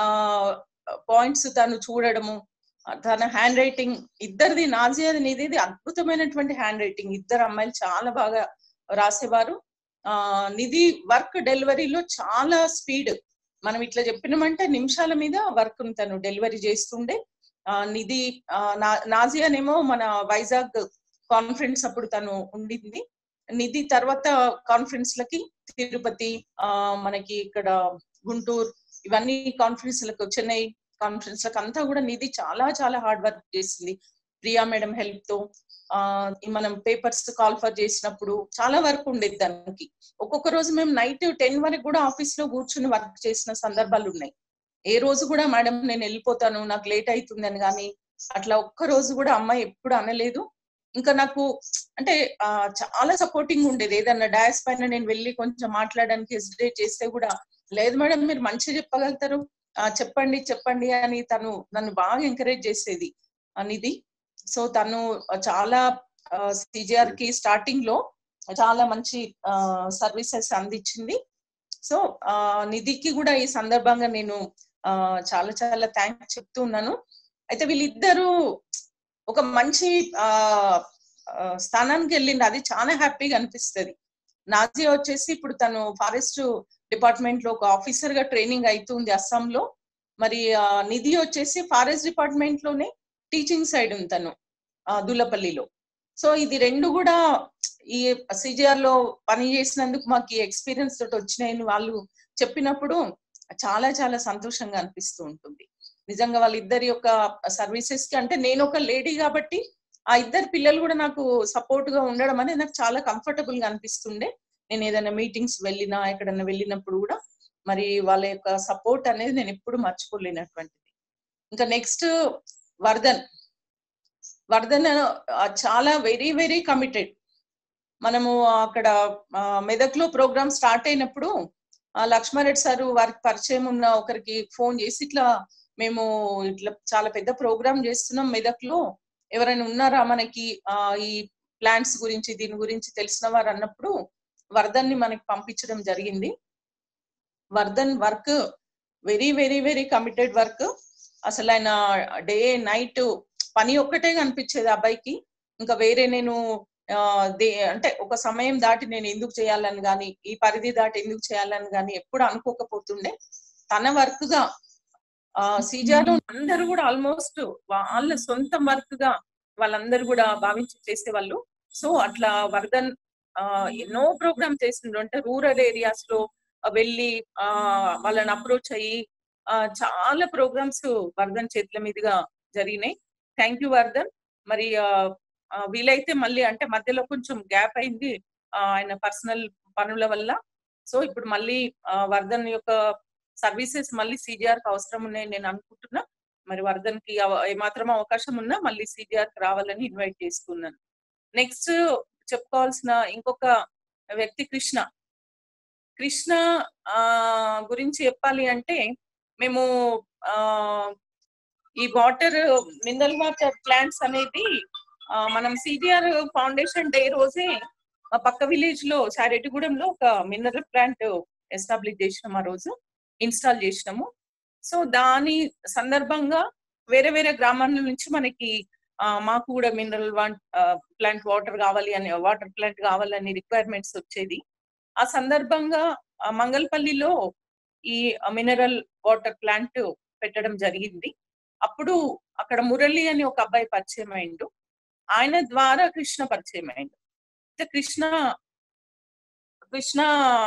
పాయింట్స్ తను చూడడము తన హ్యాండ్ రైటింగ్ ఇద్దరిది నాజియాది నిధిది అద్భుతమైనటువంటి హ్యాండ్ రైటింగ్ ఇద్దరు అమ్మాయిలు చాలా బాగా రాసేవారు ఆ నిధి వర్క్ డెలివరీలో చాలా స్పీడ్ మనం ఇట్లా చెప్పినామంటే నిమిషాల మీద వర్క్ తను డెలివరీ చేస్తుండే ఆ నిధి ఆ, నా- నాజియానేమో మన వైజాగ్ కాన్ఫరెన్స్ అప్పుడు తను ఉండింది నిధి తర్వాత కాన్ఫరెన్స్ లకి తిరుపతి ఆ మనకి ఇక్కడ గుంటూరు ఇవన్నీ కాన్ఫరెన్స్ లకు చెన్నై కాన్ఫరెన్స్ లకు అంతా కూడా నిధి చాలా చాలా హార్డ్ వర్క్ చేసింది ప్రియా మేడం హెల్ప్ తో ఆ ఈ మనం పేపర్స్ కాల్ ఫర్ చేసినప్పుడు చాలా వర్క్ ఉండేది దానికి ఒక్కొక్క రోజు మేము నైట్ టెన్ వరకు కూడా ఆఫీస్ లో కూర్చుని వర్క్ చేసిన సందర్భాలు ఉన్నాయి ఏ రోజు కూడా మేడం నేను వెళ్ళిపోతాను నాకు లేట్ అవుతుందని కానీ అట్లా ఒక్క రోజు కూడా అమ్మాయి ఎప్పుడు అనలేదు ఇంకా నాకు అంటే ఆ, చాలా సపోర్టింగ్ ఉండేది ఏదన్నా డయాస్ పైన నేను వెళ్ళి కొంచెం మాట్లాడడానికి హెసిటేట్ చేస్తే కూడా లేదు మేడం మీరు మంచిగా చెప్పగలుగుతారు ఆ, చెప్పండి చెప్పండి అని తను నన్ను బాగా ఎంకరేజ్ చేసేది అనేది సో తను చాలా సిజిఆర్ కి స్టార్టింగ్ లో చాలా మంచి సర్వీసెస్ అందించింది సో ఆ, నిధికి కూడా ఈ సందర్భంగా నేను ఆ, చాలా చాలా థ్యాంక్స్ చెప్తూ ఉన్నాను అయితే వీళ్ళిద్దరూ ఒక మంచి ఆ ఆ, స్థానానికి వెళ్ళింది అది చాలా హ్యాపీగా అనిపిస్తుంది నాజియా వచ్చేసి ఇప్పుడు తను ఫారెస్ట్ డిపార్ట్మెంట్ లో ఒక ఆఫీసర్ గా ట్రైనింగ్ అవుతుంది అస్సాంలో మరి ఆ, నిధి వచ్చేసి ఫారెస్ట్ డిపార్ట్మెంట్ లోనే టీచింగ్ సైడ్ ఉంది తను ఆ, దుల్లపల్లిలో సో ఇది రెండు కూడా ఈ సిజిఆర్ లో పని చేసినందుకు మాకు ఈ ఎక్స్పీరియన్స్ తోటి వచ్చినాయని వాళ్ళు చెప్పినప్పుడు చాలా చాలా సంతోషంగా అనిపిస్తూ ఉంటుంది నిజంగా వాళ్ళిద్దరి యొక్క సర్వీసెస్ కి అంటే నేను ఒక లేడీ కాబట్టి ఆ ఇద్దరు పిల్లలు కూడా నాకు సపోర్ట్ గా ఉండడం అనేది నాకు చాలా కంఫర్టబుల్ గా అనిపిస్తుండే నేను ఏదైనా మీటింగ్స్ వెళ్ళినా ఎక్కడైనా వెళ్ళినప్పుడు కూడా మరి వాళ్ళ యొక్క సపోర్ట్ అనేది నేను ఎప్పుడు మర్చిపోలేనటువంటిది ఇంకా నెక్స్ట్ వర్ధన్ వర్ధన్ ఆ, చాలా వెరీ వెరీ కమిటెడ్ మనము అక్కడ ఆ, మెదక్లో ప్రోగ్రామ్ స్టార్ట్ అయినప్పుడు ఆ, లక్ష్మారెడ్డి సార్ వారికి పరిచయం ఉన్న ఒకరికి ఫోన్ చేసి ఇట్లా మేము ఇట్లా చాలా పెద్ద ప్రోగ్రామ్ చేస్తున్నాం మెదక్లో ఎవరైనా ఉన్నారా మనకి ఆ, ఈ ప్లాంట్స్ గురించి దీని గురించి తెలిసిన వారు అన్నప్పుడు వర్ధన్ ని మనకి పంపించడం జరిగింది Vardhan work very very very committed work అసలు ఆయన డే నైట్ పని ఒక్కటే కనిపించేది ఆ అబ్బాయికి ఇంకా వేరే నేను ఆ, దే అంటే ఒక సమయం దాటి నేను ఎందుకు చేయాలని కానీ ఈ పరిధి దాటి ఎందుకు చేయాలని కానీ ఎప్పుడు అనుకోకపోతుండే తన వర్క్ గా ఆ సీజాలో అందరూ కూడా ఆల్మోస్ట్ వాళ్ళ సొంత వర్క్ గా వాళ్ళందరూ కూడా భావించి చేసేవాళ్ళు సో అట్లా వర్ధన్ ఆ, ఎన్నో ప్రోగ్రామ్ చేసిండ్రు అంటే రూరల్ ఏరియాస్ లో వెళ్ళి ఆ వాళ్ళని అప్రోచ్ అయ్యి ఆ, చాలా ప్రోగ్రామ్స్ వర్ధన్ చేతుల మీదుగా జరిగినాయి థ్యాంక్ యూ వర్ధన్ మరి ఆ, ఆ, వీలైతే మళ్ళీ అంటే మధ్యలో కొంచెం గ్యాప్ అయింది ఆ, ఆయన పర్సనల్ పనుల వల్ల సో ఇప్పుడు మళ్ళీ ఆ, వర్ధన్ యొక్క సర్వీసెస్ మళ్ళీ సిజిఆర్ కి అవసరం ఉన్నాయని నేను అనుకుంటున్నా మరి వర్ధన్ కి అవ- ఏమాత్రం అవకాశం ఉన్నా మళ్ళీ సిజిఆర్ కి రావాలని ఇన్వైట్ చేస్తున్నాను నెక్స్ట్ చెప్పుకోవాల్సిన ఇంకొక వ్యక్తి కృష్ణ కృష్ణ ఆ గురించి చెప్పాలి అంటే మేము ఆ ఈ వాటర్ మినరల్ వాటర్ ప్లాంట్స్ అనేది ఆ, మనం సిజిఆర్ ఫౌండేషన్ డే రోజే మా పక్క విలేజ్ లో సారెడ్డిగూడెంలో ఒక మినరల్ ప్లాంట్ ఎస్టాబ్లిష్ చేసినాం ఆ రోజు ఇన్స్టాల్ చేసినాము సో దాని సందర్భంగా వేరే వేరే గ్రామాల నుంచి మనకి ఆ, మాకు కూడా మినరల్ ప్లాంట్ వాటర్ కావాలి అని వాటర్ ప్లాంట్ కావాలని రిక్వైర్మెంట్స్ వచ్చేది ఆ సందర్భంగా ఆ, మంగళపల్లిలో ఈ మినరల్ వాటర్ ప్లాంట్ పెట్టడం జరిగింది అప్పుడు అక్కడ మురళి అని ఒక అబ్బాయి పరిచయం అయిండు ఆయన ద్వారా కృష్ణ పరిచయం అయిండు అయితే కృష్ణ కృష్ణ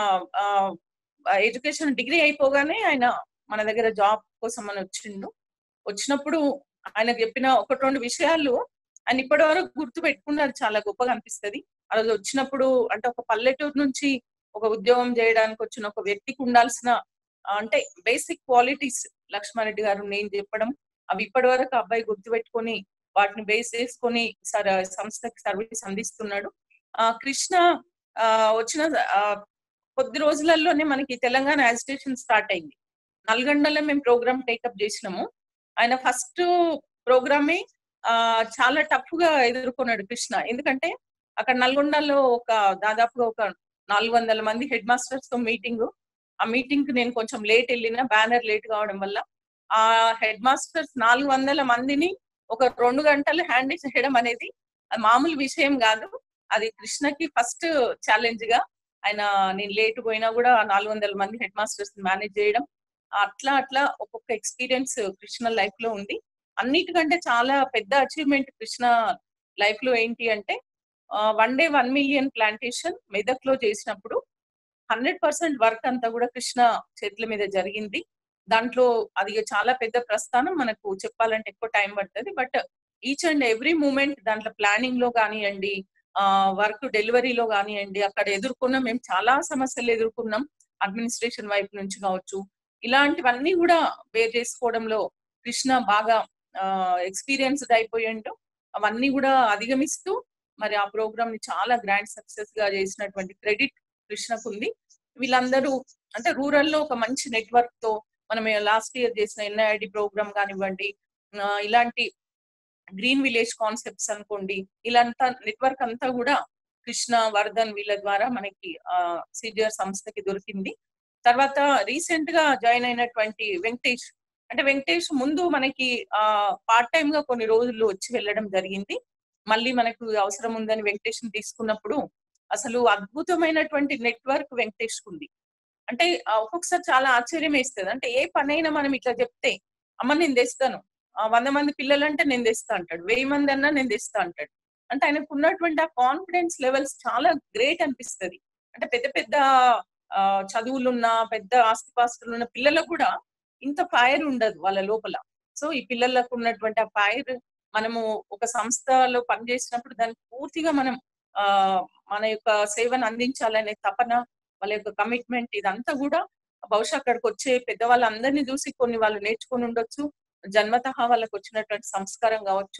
ఎడ్యుకేషన్ డిగ్రీ అయిపోగానే ఆయన మన దగ్గర జాబ్ కోసం అని వచ్చిండు వచ్చినప్పుడు ఆయనకు చెప్పిన ఒకటి రెండు విషయాలు ఆయన ఇప్పటి వరకు గుర్తు పెట్టుకున్నారు చాలా గొప్పగా అనిపిస్తది ఆ రోజు వచ్చినప్పుడు అంటే ఒక పల్లెటూరు నుంచి ఒక ఉద్యోగం చేయడానికి వచ్చిన ఒక వ్యక్తికి ఉండాల్సిన ఆ, అంటే బేసిక్ క్వాలిటీస్ లక్ష్మారెడ్డి గారు నేను చెప్పడం అవి ఇప్పటి వరకు ఆ అబ్బాయి గుర్తు పెట్టుకొని వాటిని బేస్ చేసుకొని సర సంస్థకి సర్వీస్ అందిస్తున్నాడు ఆ కృష్ణ ఆ వచ్చిన ఆ, కొద్ది రోజులలోనే మనకి తెలంగాణ యాజిటేషన్ స్టార్ట్ అయింది నల్గొండలో మేము ప్రోగ్రామ్ టేకప్ చేసినాము ఆయన ఫస్ట్ ప్రోగ్రామే ఆ చాలా టఫ్ గా ఎదుర్కొన్నాడు కృష్ణ ఎందుకంటే అక్కడ నల్గొండలో ఒక దాదాపుగా ఒక నాలుగు వందల మంది హెడ్ మాస్టర్స్ తో మీటింగ్ ఆ మీటింగ్ కి నేను కొంచెం లేట్ వెళ్ళిన బ్యానర్ లేట్ కావడం వల్ల ఆ హెడ్ మాస్టర్స్ నాలుగు వందల మందిని ఒక రెండు గంటలు హ్యాండిల్ చేయడం అనేది అది మామూలు విషయం కాదు అది కృష్ణకి ఫస్ట్ ఛాలెంజ్ గా ఆయన నేను లేట్ పోయినా కూడా ఆ నాలుగు వందల మంది హెడ్ మాస్టర్స్ మేనేజ్ చేయడం అట్లా అట్లా ఒక్కొక్క ఎక్స్పీరియన్స్ కృష్ణ లైఫ్ లో ఉంది అన్నిటికంటే చాలా పెద్ద అచీవ్మెంట్ కృష్ణ లైఫ్ లో ఏంటి అంటే one day one million plantation Medak లో చేసినప్పుడు హండ్రెడ్ పర్సెంట్ వర్క్ అంతా కూడా కృష్ణ చేతుల మీద జరిగింది దాంట్లో అది చాలా పెద్ద ప్రస్థానం మనకు చెప్పాలంటే ఎక్కువ టైం పడుతుంది but each and every moment దాంట్లో ప్లానింగ్ లో కానివ్వండి ఆ వర్క్ డెలివరీలో కానివ్వండి అక్కడ ఎదుర్కొన్న మేము చాలా సమస్యలు ఎదుర్కొన్నాం అడ్మినిస్ట్రేషన్ వైపు నుంచి కావచ్చు ఇలాంటివన్నీ కూడా బేర్ చేసుకోవడంలో కృష్ణ బాగా ఎక్స్పీరియన్స్డ్ అయిపోయిండు అవన్నీ కూడా అధిగమిస్తూ మరి ఆ ప్రోగ్రామ్ ని చాలా గ్రాండ్ సక్సెస్ గా చేసినటువంటి క్రెడిట్ కృష్ణకు ఉంది వీళ్ళందరూ అంటే రూరల్ లో ఒక మంచి నెట్వర్క్ తో మనం లాస్ట్ ఇయర్ చేసిన ఎన్ఐఐడి ప్రోగ్రామ్ కానివ్వండి ఆ, ఇలాంటి గ్రీన్ విలేజ్ కాన్సెప్ట్స్ అనుకోండి ఇలాంతా నెట్వర్క్ అంతా కూడా కృష్ణ వర్ధన్ వీళ్ళ ద్వారా మనకి సిజిఆర్ సంస్థకి దొరికింది తర్వాత రీసెంట్ గా జాయిన్ అయినటువంటి వెంకటేష్ అంటే వెంకటేష్ ముందు మనకి ఆ పార్ట్ టైం గా కొన్ని రోజులు వచ్చి వెళ్ళడం జరిగింది మళ్ళీ మనకు అవసరం ఉందని వెంకటేష్ తీసుకున్నప్పుడు అసలు అద్భుతమైనటువంటి నెట్వర్క్ వెంకటేష్ ఉంది అంటే ఆ, ఒక్కొక్కసారి చాలా ఆశ్చర్యం వేస్తుంది అంటే ఏ పనైనా మనం ఇట్లా చెప్తే అమ్మ నేను తెస్తాను ఆ, వంద మంది పిల్లలంటే నేను తెస్తా అంటాడు వెయ్యి మంది అన్నా నేను తెస్తా అంటాడు అంటే ఆయనకు ఉన్నటువంటి ఆ కాన్ఫిడెన్స్ లెవెల్స్ చాలా గ్రేట్ అనిపిస్తది అంటే పెద్ద పెద్ద ఆ, చదువులున్న పెద్ద ఆస్తిపాస్తులు ఉన్న పిల్లలకు కూడా ఇంత ఫైర్ ఉండదు వాళ్ళ లోపల సో ఈ పిల్లలకు ఉన్నటువంటి ఆ ఫైర్ మనము ఒక సంస్థలో పనిచేసినప్పుడు దానికి పూర్తిగా మనం ఆ మన యొక్క సేవను అందించాలనే తపన వాళ్ళ యొక్క కమిట్మెంట్ ఇదంతా కూడా బహుశా అక్కడికి వచ్చే పెద్దవాళ్ళందరినీ చూసి కొన్ని వాళ్ళు నేర్చుకొని ఉండొచ్చు జన్మతహా వాళ్ళకి వచ్చినటువంటి సంస్కారం కావచ్చు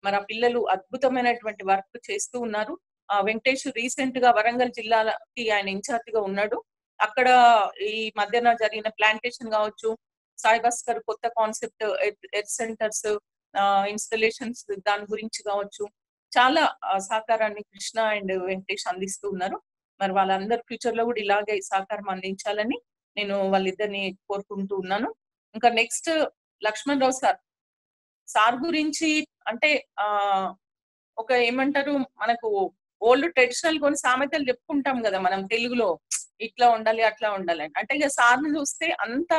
మరి ఆ పిల్లలు అద్భుతమైనటువంటి వర్క్ చేస్తూ ఉన్నారు ఆ వెంకటేష్ రీసెంట్ గా వరంగల్ జిల్లాకి ఆయన ఇన్ఛార్జ్ గా ఉన్నాడు అక్కడ ఈ మధ్యన జరిగిన ప్లాంటేషన్ కావచ్చు సాయి భాస్కర్ కొత్త కాన్సెప్ట్ ఎర్త్ సెంటర్స్ ఇన్స్టలేషన్స్ దాని గురించి కావచ్చు చాలా ఆ, సహకారాన్ని కృష్ణ అండ్ వెంకటేష్ అందిస్తూ ఉన్నారు మరి వాళ్ళందరూ ఫ్యూచర్ లో కూడా ఇలాగే సహకారం అందించాలని నేను వాళ్ళిద్దరిని కోరుకుంటూ ఉన్నాను ఇంకా next Lakshman Rao sir sir గురించి అంటే ఆ ఒక ఏమంటారు మనకు ఓల్డ్ ట్రెడిషనల్ కొన్ని సామెతలు చెప్పుకుంటాం కదా మనం తెలుగులో ఇట్లా ఉండాలి అట్లా ఉండాలి అని అంటే ఇక సార్ని చూస్తే అంత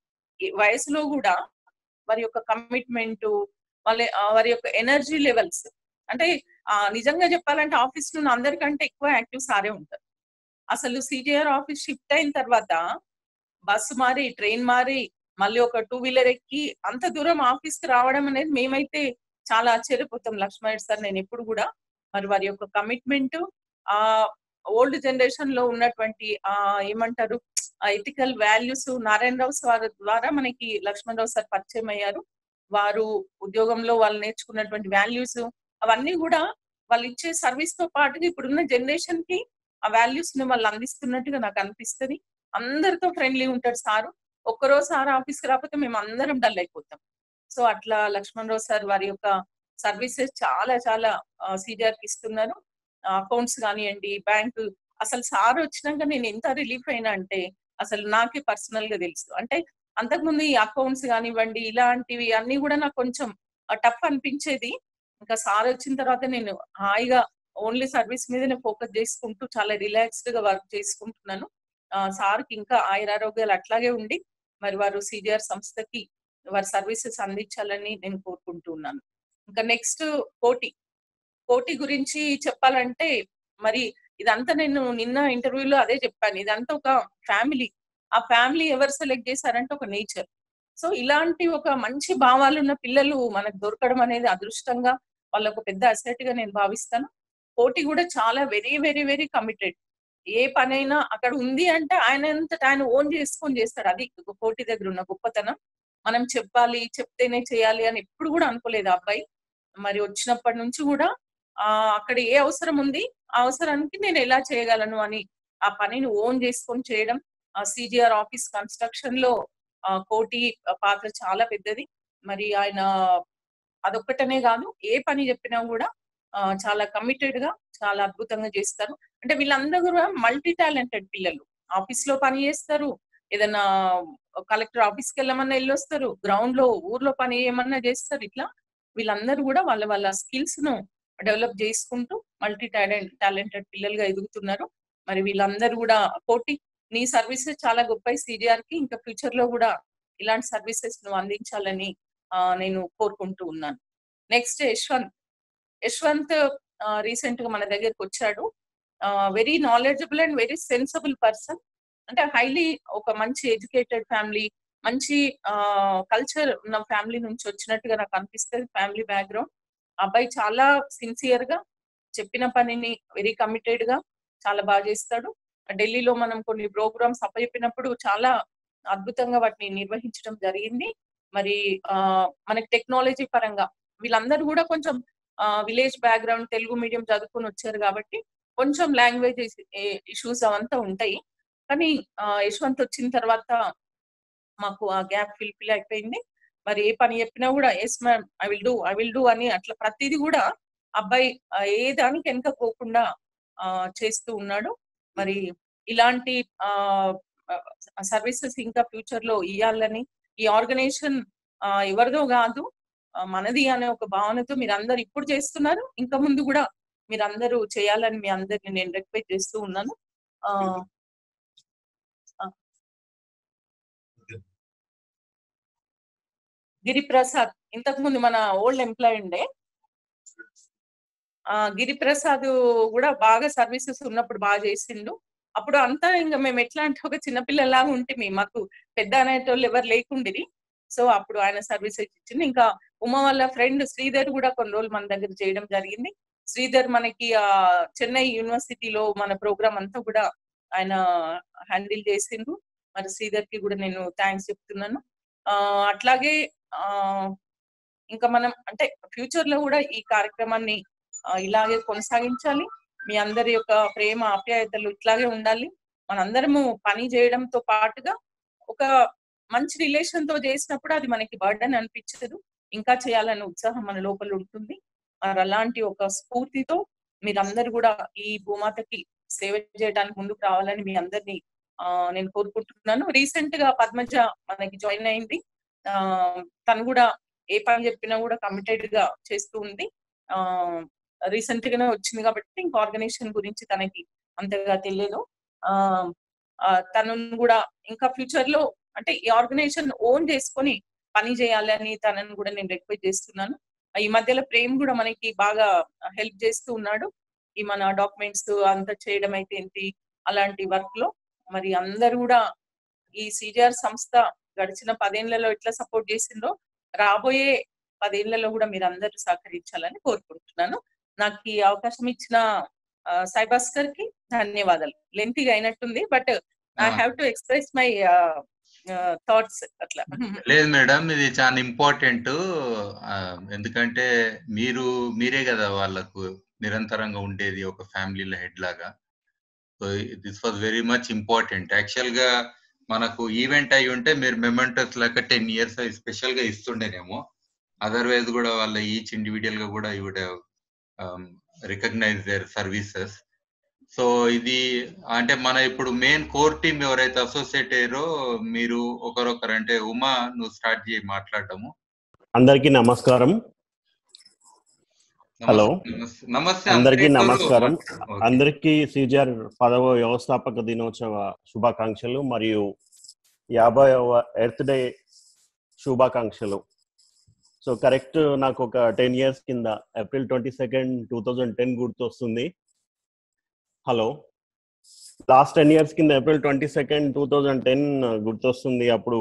ఈ వయసులో కూడా వారి యొక్క కమిట్మెంట్ వాళ్ళ ఆ వారి యొక్క ఎనర్జీ లెవెల్స్ అంటే ఆ నిజంగా చెప్పాలంటే ఆఫీస్ లో అందరికంటే ఎక్కువ యాక్టివ్ సారే ఉంటారు అసలు సిజిఆర్ ఆఫీస్ షిఫ్ట్ అయిన తర్వాత బస్సు మారి ట్రైన్ మారి మళ్ళీ ఒక టూ వీలర్ ఎక్కి అంత దూరం ఆఫీస్ కి రావడం అనేది మేమైతే చాలా ఆశ్చర్యపోతాం లక్ష్మణ్ సార్ నేను ఎప్పుడు కూడా మరి వారి యొక్క కమిట్మెంట్ ఆ ఓల్డ్ జనరేషన్ లో ఉన్నటువంటి ఆ ఏమంటారు ఆ ఎథికల్ వాల్యూస్ నారాయణరావు సార్ ద్వారా మనకి లక్ష్మణరావు సార్ పరిచయం అయ్యారు వారు ఉద్యోగంలో వాళ్ళు నేర్చుకున్నటువంటి వాల్యూస్ అవన్నీ కూడా వాళ్ళు ఇచ్చే సర్వీస్ తో పాటుగా ఇప్పుడున్న జనరేషన్ కి ఆ వాల్యూస్ ని వాళ్ళు అందిస్తున్నట్టుగా నాకు అనిపిస్తది అందరితో ఫ్రెండ్లీ ఉంటాడు సారు ఒక్కరోజు సార్ ఆఫీస్కి రాకపోతే మేము అందరం డల్ అయిపోతాం సో అట్లా లక్ష్మణ్ రావు సార్ వారి యొక్క సర్వీసెస్ చాలా చాలా సీనియర్ కి ఇస్తున్నారు అకౌంట్స్ కానివ్వండి బ్యాంక్ అసలు సార్ వచ్చినాక నేను ఎంత రిలీఫ్ అయినా అంటే అసలు నాకే పర్సనల్ గా తెలుసు అంటే అంతకుముందు ఈ అకౌంట్స్ కానివ్వండి ఇలాంటివి అన్ని కూడా నాకు కొంచెం టఫ్ అనిపించేది ఇంకా సార్ వచ్చిన తర్వాత నేను హాయిగా ఓన్లీ సర్వీస్ మీదనే ఫోకస్ చేసుకుంటూ చాలా రిలాక్స్డ్ గా వర్క్ చేసుకుంటున్నాను సార్కి ఇంకా ఆయురారోగ్యాలు అట్లాగే ఉండి మరి వారు సిజిఆర్ సంస్థకి వారి సర్వీసెస్ అందించాలని నేను కోరుకుంటూ ఉన్నాను ఇంకా నెక్స్ట్ కోటి కోటి గురించి చెప్పాలంటే మరి ఇదంతా నేను నిన్న ఇంటర్వ్యూలో అదే చెప్పాను ఇదంతా ఒక ఫ్యామిలీ ఆ ఫ్యామిలీ ఎవరు సెలెక్ట్ చేశారంటే ఒక నేచర్ సో ఇలాంటి ఒక మంచి భావాలు ఉన్న పిల్లలు మనకు దొరకడం అనేది అదృష్టంగా వాళ్ళ ఒక పెద్ద అసెట్ గా నేను భావిస్తాను కోటి కూడా చాలా వెరీ వెరీ వెరీ కమిటెడ్ ఏ పనైనా అక్కడ ఉంది అంటే ఆయన అంతటా ఆయన ఓన్ చేసుకొని చేస్తాడు అది ఒక కోటి దగ్గర ఉన్న గొప్పతనం మనం చెప్పాలి చెప్తేనే చేయాలి అని ఎప్పుడు కూడా అనుకోలేదు ఆ అబ్బాయి మరి వచ్చినప్పటి నుంచి కూడా ఆ అక్కడ ఏ అవసరం ఉంది ఆ అవసరానికి నేను ఎలా చేయగలను అని ఆ పనిని ఓన్ చేసుకొని చేయడం ఆ సిజిఆర్ ఆఫీస్ కన్స్ట్రక్షన్ లో ఆ కోటి పాత్ర చాలా పెద్దది మరి ఆయన అదొక్కటనే కాదు ఏ పని చెప్పినా కూడా ఆ చాలా కమిటెడ్ గా చాలా అద్భుతంగా చేస్తారు అంటే వీళ్ళందరూ కూడా మల్టీ టాలెంటెడ్ పిల్లలు ఆఫీస్ లో పని చేస్తారు ఏదైనా కలెక్టర్ ఆఫీస్కి వెళ్ళమన్నా వెళ్ళొస్తారు గ్రౌండ్ లో ఊర్లో పని ఏమన్నా చేస్తారు ఇట్లా వీళ్ళందరూ కూడా వాళ్ళ వాళ్ళ స్కిల్స్ ను డెవలప్ చేసుకుంటూ మల్టీ టాలెంట్ టాలెంటెడ్ పిల్లలుగా ఎదుగుతున్నారు మరి వీళ్ళందరూ కూడా కోటి నీ సర్వీసెస్ చాలా గొప్ప సిడిఆర్ కి ఇంకా ఫ్యూచర్ లో కూడా ఇలాంటి సర్వీసెస్ నువ్వు అందించాలని నేను కోరుకుంటూ ఉన్నాను నెక్స్ట్ యశ్వంత్ యశ్వంత్ రీసెంట్ గా మన దగ్గరికి వచ్చాడు very knowledgeable and very sensible person అంటే హైలీ ఒక మంచి ఎడ్యుకేటెడ్ ఫ్యామిలీ మంచి కల్చర్ ఉన్న ఫ్యామిలీ నుంచి వచ్చినట్టుగా నాకు అనిపిస్తుంది ఫ్యామిలీ బ్యాక్గ్రౌండ్ అబ్బాయి చాలా సిన్సియర్ గా చెప్పిన పనిని వెరీ కమిటెడ్ గా చాలా బాగా చేస్తాడు ఢిల్లీలో మనం కొన్ని ప్రోగ్రామ్స్ అప్పచెప్పినప్పుడు చాలా అద్భుతంగా వాటిని నిర్వహించడం జరిగింది మరి ఆ మనకి టెక్నాలజీ పరంగా వీళ్ళందరూ కూడా కొంచెం విలేజ్ బ్యాక్గ్రౌండ్ తెలుగు మీడియం చదువుకొని వచ్చారు కాబట్టి కొంచెం లాంగ్వేజ్ ఇష్యూస్ అవంతా ఉంటాయి కానీ యశ్వంత్ వచ్చిన తర్వాత మాకు ఆ గ్యాప్ ఫిల్ ఫిల్ అయిపోయింది మరి ఏ పని చెప్పినా కూడా yes ma'am I will do I will do అని అట్లా ప్రతిదీ కూడా అబ్బాయి ఏ దానికి వెనక పోకుండా చేస్తూ ఉన్నాడు మరి ఇలాంటి సర్వీసెస్ ఇంకా ఫ్యూచర్ లో ఇవ్వాలని ఈ ఆర్గనైజేషన్ ఎవరిదో కాదు మనది అనే ఒక భావనతో మీరు అందరు ఇప్పుడు చేస్తున్నారు ఇంకా ముందు కూడా మీరు అందరూ చేయాలని మీ అందరిని నేను రిక్వెస్ట్ చేస్తూ ఉన్నాను గిరిప్రసాద్ ఇంతకు ముందు మన ఓల్డ్ ఎంప్లాయ్ ఉండే ఆ గిరిప్రసాద్ కూడా బాగా సర్వీసెస్ ఉన్నప్పుడు బాగా చేసిండు అప్పుడు అంతా ఇంకా మేము ఎట్లా అంటే ఒక చిన్నపిల్లలాగా ఉంటే మాకు పెద్ద అనేటోళ్ళు ఎవరు లేకుండిరి సో అప్పుడు ఆయన సర్వీసెస్ ఇచ్చింది ఇంకా ఉమ వాళ్ళ ఫ్రెండ్ శ్రీధర్ కూడా కొన్ని రోజులు మన దగ్గర చేయడం జరిగింది శ్రీధర్ మనకి ఆ చెన్నై యూనివర్సిటీలో మన ప్రోగ్రామ్ అంతా కూడా ఆయన హ్యాండిల్ చేసిండ్రు మరి శ్రీధర్ కి కూడా నేను థ్యాంక్స్ చెప్తున్నాను ఆ అట్లాగే ఆ ఇంకా మనం అంటే ఫ్యూచర్ లో కూడా ఈ కార్యక్రమాన్ని ఆ, ఇలాగే కొనసాగించాలి మీ అందరి యొక్క ప్రేమ ఆప్యాయతలు ఇట్లాగే ఉండాలి మనందరము పని చేయడంతో పాటుగా ఒక మంచి రిలేషన్ తో చేసినప్పుడు అది మనకి బర్డన్ అనిపించదు ఇంకా చేయాలనే ఉత్సాహం మన లోపల ఉంటుంది మరి అలాంటి ఒక స్ఫూర్తితో మీరందరూ కూడా ఈ భూమాతకి సేవ చేయడానికి ముందుకు రావాలని మీ అందరినీ ఆ, నేను కోరుకుంటున్నాను రీసెంట్ గా పద్మజ మనకి జాయిన్ అయింది ఆ తను కూడా ఏ పని చెప్పినా కూడా కమిటెడ్ గా చేస్తూ ఉంది ఆ రీసెంట్ గానే వచ్చింది కాబట్టి ఇంకా ఆర్గనైజేషన్ గురించి తనకి అంతగా తెలియదు ఆ ఆ, తనను కూడా ఇంకా ఫ్యూచర్ లో అంటే ఈ ఆర్గనైజేషన్ ఓన్ చేసుకొని పని చేయాలని తనను కూడా నేను రిక్వెస్ట్ చేస్తున్నాను ఈ మధ్యలో ప్రేమ్ కూడా మనకి బాగా హెల్ప్ చేస్తూ ఉన్నాడు ఈ మన డాక్యుమెంట్స్ అంతా చేయడం అయితే ఏంటి అలాంటి వర్క్ లో మరి అందరు కూడా ఈ సిజిఆర్ సంస్థ గడిచిన పదేళ్లలో ఎట్లా సపోర్ట్ చేసిందో రాబోయే పదేళ్లలో కూడా మీరు అందరూ సహకరించాలని కోరుకుంటున్నాను నాకు ఈ అవకాశం ఇచ్చిన ఆ, సాయి భాస్కర్ కి ధన్యవాదాలు లెంతిగా అయినట్టుంది but I have to express my thoughts అట్లా లేదు మేడం ఇది చాలా ఇంపార్టెంట్ ఎందుకంటే మీరు మీరే కదా వాళ్ళకు నిరంతరంగా ఉండేది ఒక ఫ్యామిలీలో హెడ్ లాగా so this was very much important actual గా మనకు ఈవెంట్ అయి ఉంటే మీరు మెమెంటోస్ లాగా టెన్ ఇయర్స్ స్పెషల్ గా ఇస్తుండేనేమో అదర్వైజ్ కూడా వాళ్ళ ఈచ్ ఇండివిజువల్ గా కూడా you would recognise their services so ఇది అంటే మన ఇప్పుడు మెయిన్ కోర్ టీమ్ ఎవరైతే అసోసియేట్ అయ్యారో మీరు ఒకరొకరు అంటే ఉమా నువ్వు స్టార్ట్ చేయి మాట్లాడటము అందరికీ నమస్కారం హలో నమస్తే నమస్తే అందరికీ అందరూ నమస్కారం ఓకే. అందరికీ సిజిఆర్ పదవ వ్యవస్థాపక దినోత్సవ శుభాకాంక్షలు మరియు యాభైవ ఎర్త్ డే శుభాకాంక్షలు సో కరెక్ట్ నాకు ఒక టెన్ ఇయర్స్ కింద April twenty second two thousand ten గుర్తొస్తుంది హలో లాస్ట్ టెన్ ఇయర్స్ కింద April twenty second two thousand ten గుర్తొస్తుంది అప్పుడు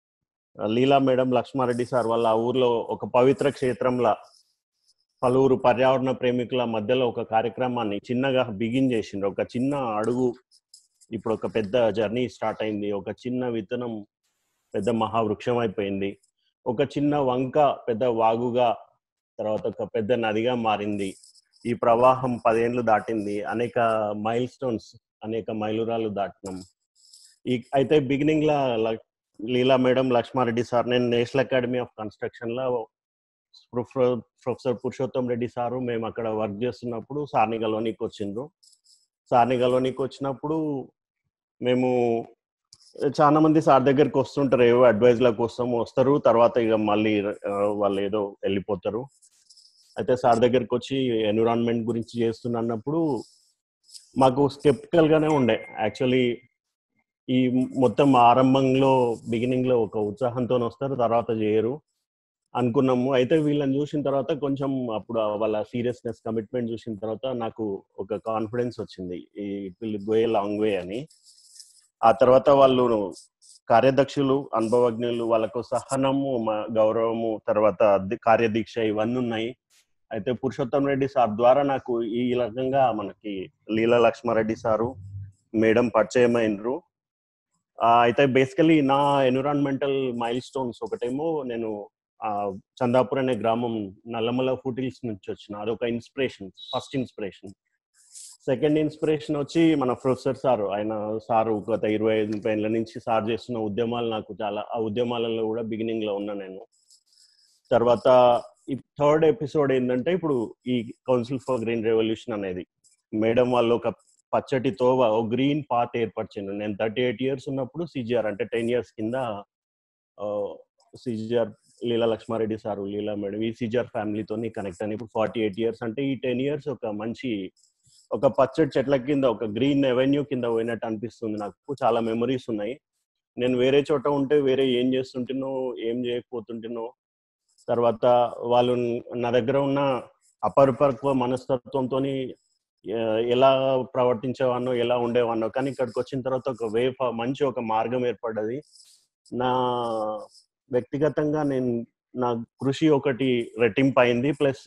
లీలా మేడం లక్ష్మారెడ్డి సార్ వాళ్ళ ఆ ఊర్లో ఒక పవిత్ర క్షేత్రంలా పలువురు పర్యావరణ ప్రేమికుల మధ్యలో ఒక కార్యక్రమాన్ని చిన్నగా బిగిన్ చేసిండ్రు ఒక చిన్న అడుగు ఇప్పుడు ఒక పెద్ద జర్నీ స్టార్ట్ అయింది ఒక చిన్న విత్తనం పెద్ద మహావృక్షం అయిపోయింది ఒక చిన్న వంక పెద్ద వాగుగా తర్వాత ఒక పెద్ద నదిగా మారింది ఈ ప్రవాహం పదేండ్లు దాటింది అనేక మైల్ స్టోన్స్ అనేక మైలురాలు దాటినాం ఈ అయితే బిగినింగ్ లా ల- లీలా మేడం లక్ష్మారెడ్డి సార్ నేను నేషనల్ అకాడమీ ఆఫ్ కన్స్ట్రక్షన్ లో professor professor Purushottam Reddy sir మేము అక్కడ వర్క్ చేస్తున్నప్పుడు సార్ని గల్వనీకి వచ్చిండ్రు సార్ని గల్వనీకి వచ్చినప్పుడు మేము చాలా మంది సార్ దగ్గరికి వస్తుంటారు ఏవో అడ్వైజ్ల కోసం వస్తారు తర్వాత ఇక మళ్ళీ ఆ, వాళ్ళు ఏదో వెళ్ళిపోతారు అయితే సార్ దగ్గరికి వచ్చి ఎన్విరాన్మెంట్ గురించి చేస్తున్నప్పుడు మాకు స్కెప్టికల్ గానే ఉండే యాక్చువల్లీ ఈ మొత్తం ఆరంభంలో బిగినింగ్ లో ఒక ఉత్సాహంతో వస్తారు తర్వాత చేయరు అనుకున్నాము అయితే వీళ్ళని చూసిన తర్వాత కొంచెం అప్పుడు వాళ్ళ సీరియస్నెస్ కమిట్మెంట్ చూసిన తర్వాత నాకు ఒక కాన్ఫిడెన్స్ వచ్చింది it will go a long way అని ఆ తర్వాత వాళ్ళు కార్యదక్షులు అనుభవజ్ఞులు వాళ్ళకు సహనము మ- గౌరవము తర్వాత ది- కార్యదీక్ష ఇవన్నీ ఉన్నాయి అయితే పురుషోత్తం రెడ్డి సార్ ద్వారా నాకు ఈ రకంగా మనకి లీలా లక్ష్మారెడ్డి సారు మేడం పరిచయం అయినరు ఆ, అయితే బేసికలీ నా ఎన్విరాన్మెంటల్ మైల్ స్టోన్స్ ఒకటేమో నేను ఆ, చందాపూర్ అనే గ్రామం నల్లమల ఫుటిల్స్ నుంచి వచ్చిన అదొక inspiration first inspiration second inspiration వచ్చి మన ప్రొఫెసర్ సార్ ఆయన సార్ గత ఇరవై ఐదు ముప్పై ఏళ్ళ నుంచి సార్ చేస్తున్న ఉద్యమాలు నాకు చాలా ఆ ఉద్యమాలలో కూడా బిగినింగ్ లో ఉన్నా నేను తర్వాత ఈ థర్డ్ ఎపిసోడ్ ఏంటంటే ఇప్పుడు ఈ కౌన్సిల్ ఫర్ గ్రీన్ రెవల్యూషన్ అనేది మేడం వాళ్ళు ఒక పచ్చటి తోవ ఒక గ్రీన్ పాత్ ఏర్పరిచిండు నేను థర్టీ ఎయిట్ ఇయర్స్ ఉన్నప్పుడు సిజిఆర్ అంటే టెన్ ఇయర్స్ కింద CGR Leela Lakshma Reddy sir Leela madam ఈ సిజిఆర్ ఫ్యామిలీతో కనెక్ట్ అని ఇప్పుడు ఫార్టీ ఎయిట్ ఇయర్స్ అంటే ఈ టెన్ ఇయర్స్ ఒక మంచి ఒక పచ్చడి చెట్ల కింద ఒక గ్రీన్ అవెన్యూ కింద పోయినట్టు అనిపిస్తుంది నాకు చాలా మెమరీస్ ఉన్నాయి నేను వేరే చోట ఉంటే వేరే ఏం చేస్తుంటేనో ఏం చేయకపోతుంటేనో తర్వాత వాళ్ళు నా దగ్గర ఉన్న అపరిపక్వ మనస్తత్వంతో ఎలా ప్రవర్తించేవానో ఎలా ఉండేవానో కానీ ఇక్కడికి వచ్చిన తర్వాత ఒక వే మంచి ఒక మార్గం ఏర్పడ్డది నా వ్యక్తిగతంగా నేను నా కృషి ఒకటి రెట్టింపు అయింది ప్లస్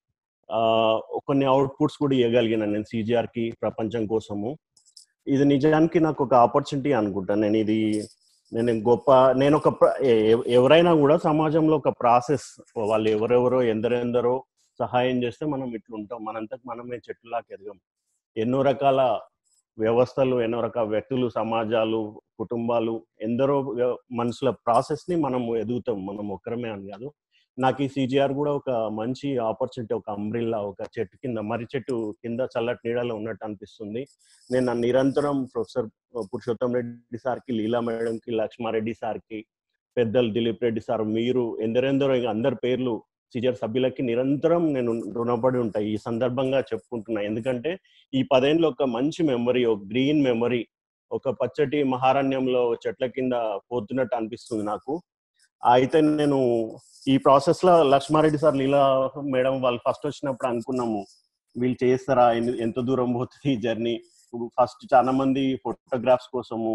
కొన్ని అవుట్పుట్స్ కూడా ఇవ్వగలిగిన నేను సిజిఆర్ కి ప్రపంచం కోసము ఇది నిజానికి నాకు ఒక ఆపర్చునిటీ అనుకుంటా నేను ఇది నేను గొప్ప నేను ఒక ప్ర- ఎ- ఎవరైనా కూడా సమాజంలో ఒక ప్రాసెస్ వాళ్ళు ఎవరెవరో ఎందరెందరో సహాయం చేస్తే మనం ఇట్లా ఉంటాం మనంతకు మనమే చెట్టులాగా ఎదగం ఎన్నో రకాల వ్యవస్థలు ఎన్నో రకాల వ్యక్తులు సమాజాలు కుటుంబాలు ఎందరో వ్య- మనుషుల ప్రాసెస్ ని మనం ఎదుగుతాం మనం ఒక్కరమే అని కాదు నాకు ఈ సిజిఆర్ కూడా ఒక మంచి ఆపర్చునిటీ ఒక అంబ్రిల్లా ఒక చెట్టు కింద మర్రి చెట్టు కింద చల్లటి నీడలో ఉన్నట్టు అనిపిస్తుంది నేను నా నిరంతరం ప్రొఫెసర్ పురుషోత్తం రెడ్డి సార్కి లీలా మేడంకి లక్ష్మారెడ్డి సార్కి పెద్దలు దిలీప్ రెడ్డి సార్ మీరు ఎందరెందరో ఇంకా అందరి పేర్లు సిజర్ సభ్యులకి నిరంతరం నేను రుణపడి ఉంటాయి ఈ సందర్భంగా చెప్పుకుంటున్నా ఎందుకంటే ఈ పదేళ్ళు ఒక మంచి మెమరీ ఒక గ్రీన్ మెమరీ ఒక పచ్చటి మహారణ్యంలో చెట్ల కింద పోతున్నట్టు అనిపిస్తుంది నాకు అయితే నేను ఈ ప్రాసెస్ లో లక్ష్మారెడ్డి సార్ లీలా మేడం వాళ్ళు ఫస్ట్ వచ్చినప్పుడు అనుకున్నాము వీళ్ళు చేస్తారా ఎన్ని- ఎంత దూరం పోతుంది ఈ జర్నీ ఫస్ట్ చాలా మంది ఫోటోగ్రాఫ్స్ కోసము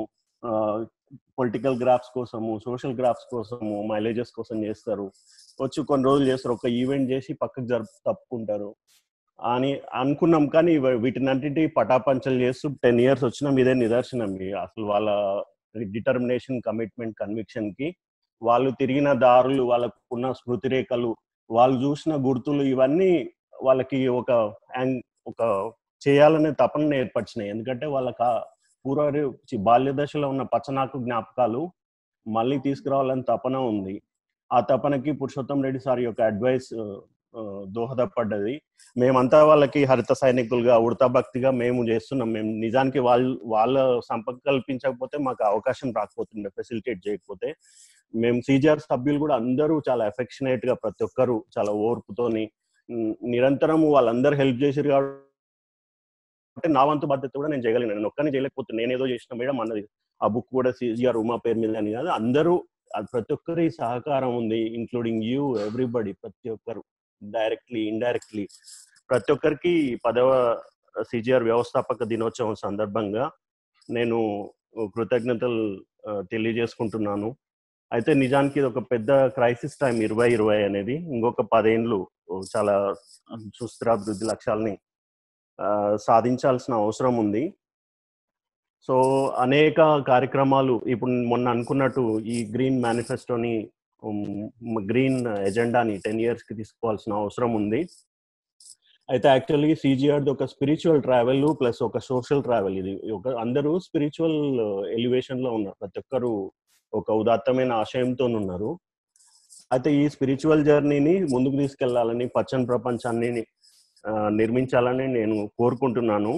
పొలిటికల్ గ్రాఫ్స్ కోసము సోషల్ గ్రాఫ్స్ కోసము మైలేజెస్ కోసం చేస్తారు వచ్చి కొన్ని రోజులు చేస్తారు ఒక ఈవెంట్ చేసి పక్కకు జరుపు తప్పుకుంటారు అని అనుకున్నాం కానీ ఇవ- వీటినన్నిటి పటాపంచలు చేస్తూ టెన్ ఇయర్స్ వచ్చినాం ఇదే నిదర్శనం ఇక అసలు వాళ్ళ డిటర్మినేషన్ కమిట్మెంట్ కన్విక్షన్ కి వాళ్ళు తిరిగిన దారులు వాళ్ళకు ఉన్న స్మృతి రేఖలు వాళ్ళు చూసిన గుర్తులు ఇవన్నీ వాళ్ళకి ఒక యాంగ్- ఒక చేయాలనే తపన ఏర్పరిచినాయి ఎందుకంటే వాళ్ళకి ఆ పూర్వ చి- బాల్య దశలో ఉన్న పచ్చనాకు జ్ఞాపకాలు మళ్ళీ తీసుకురావాలని తపన ఉంది ఆ తపనకి పురుషోత్తం రెడ్డి సార్ యొక్క అడ్వైస్ దోహదపడ్డది మేమంతా వాళ్ళకి హరిత సైనికులుగా ఉడతా భక్తిగా మేము చేస్తున్నాం మేము నిజానికి వాళ్ళు వాళ్ళ సంపర్క కల్పించకపోతే మాకు అవకాశం రాకపోతుండే ఫెసిలిటేట్ చేయకపోతే మేము సిజిఆర్ సభ్యులు కూడా అందరూ చాలా ఎఫెక్షనేట్ గా ప్రతి ఒక్కరు చాలా ఓర్పుతోని ఉమ్, నిరంతరం వాళ్ళందరూ హెల్ప్ చేసారు కాబట్టి నా వంతు బాధ్యత కూడా నేను చేయగలిగిన నేను ఒక్కని చేయలేకపోతే నేను ఏదో చేసిన మేడం అన్నది ఆ బుక్ కూడా సిజిఆర్ ఉమా పేరు మీద అని కాదు అందరూ అది ప్రతి ఒక్కరి సహకారం ఉంది ఇంక్లూడింగ్ యూ ఎవ్రీబడి ప్రతి ఒక్కరు డైరెక్ట్లీ ఇండైరెక్ట్లీ ప్రతి ఒక్కరికి పదవ సిజిఆర్ వ్యవస్థాపక దినోత్సవం సందర్భంగా నేను కృతజ్ఞతలు ఆ, తెలియజేసుకుంటున్నాను అయితే నిజానికి ఇది ఒక పెద్ద క్రైసిస్ టైం ఇరవై ఇరవై అనేది ఇంకొక పదేండ్లు చాలా సుస్థిరాభివృద్ధి లక్ష్యాలని ఆ, సాధించాల్సిన అవసరం ఉంది సో అనేక కార్యక్రమాలు ఇప్పుడు మొన్న అనుకున్నట్టు ఈ గ్రీన్ మేనిఫెస్టోని గ్రీన్ ఎజెండాని టెన్ ఇయర్స్ కి తీసుకోవాల్సిన అవసరం ఉంది అయితే యాక్చువల్లీ సిజిఆర్ ఒక స్పిరిచువల్ ట్రావెల్ ప్లస్ ఒక సోషల్ ట్రావెల్ ఇది ఒక అందరూ స్పిరిచువల్ ఎలివేషన్ లో ఉన్నారు ప్రతి ఒక్కరు ఒక ఉదాత్తమైన ఆశయంతో ఉన్నారు అయితే ఈ స్పిరిచువల్ జర్నీని ముందుకు తీసుకెళ్లాలని పచ్చని ప్రపంచాన్ని ఆ, నిర్మించాలని నేను కోరుకుంటున్నాను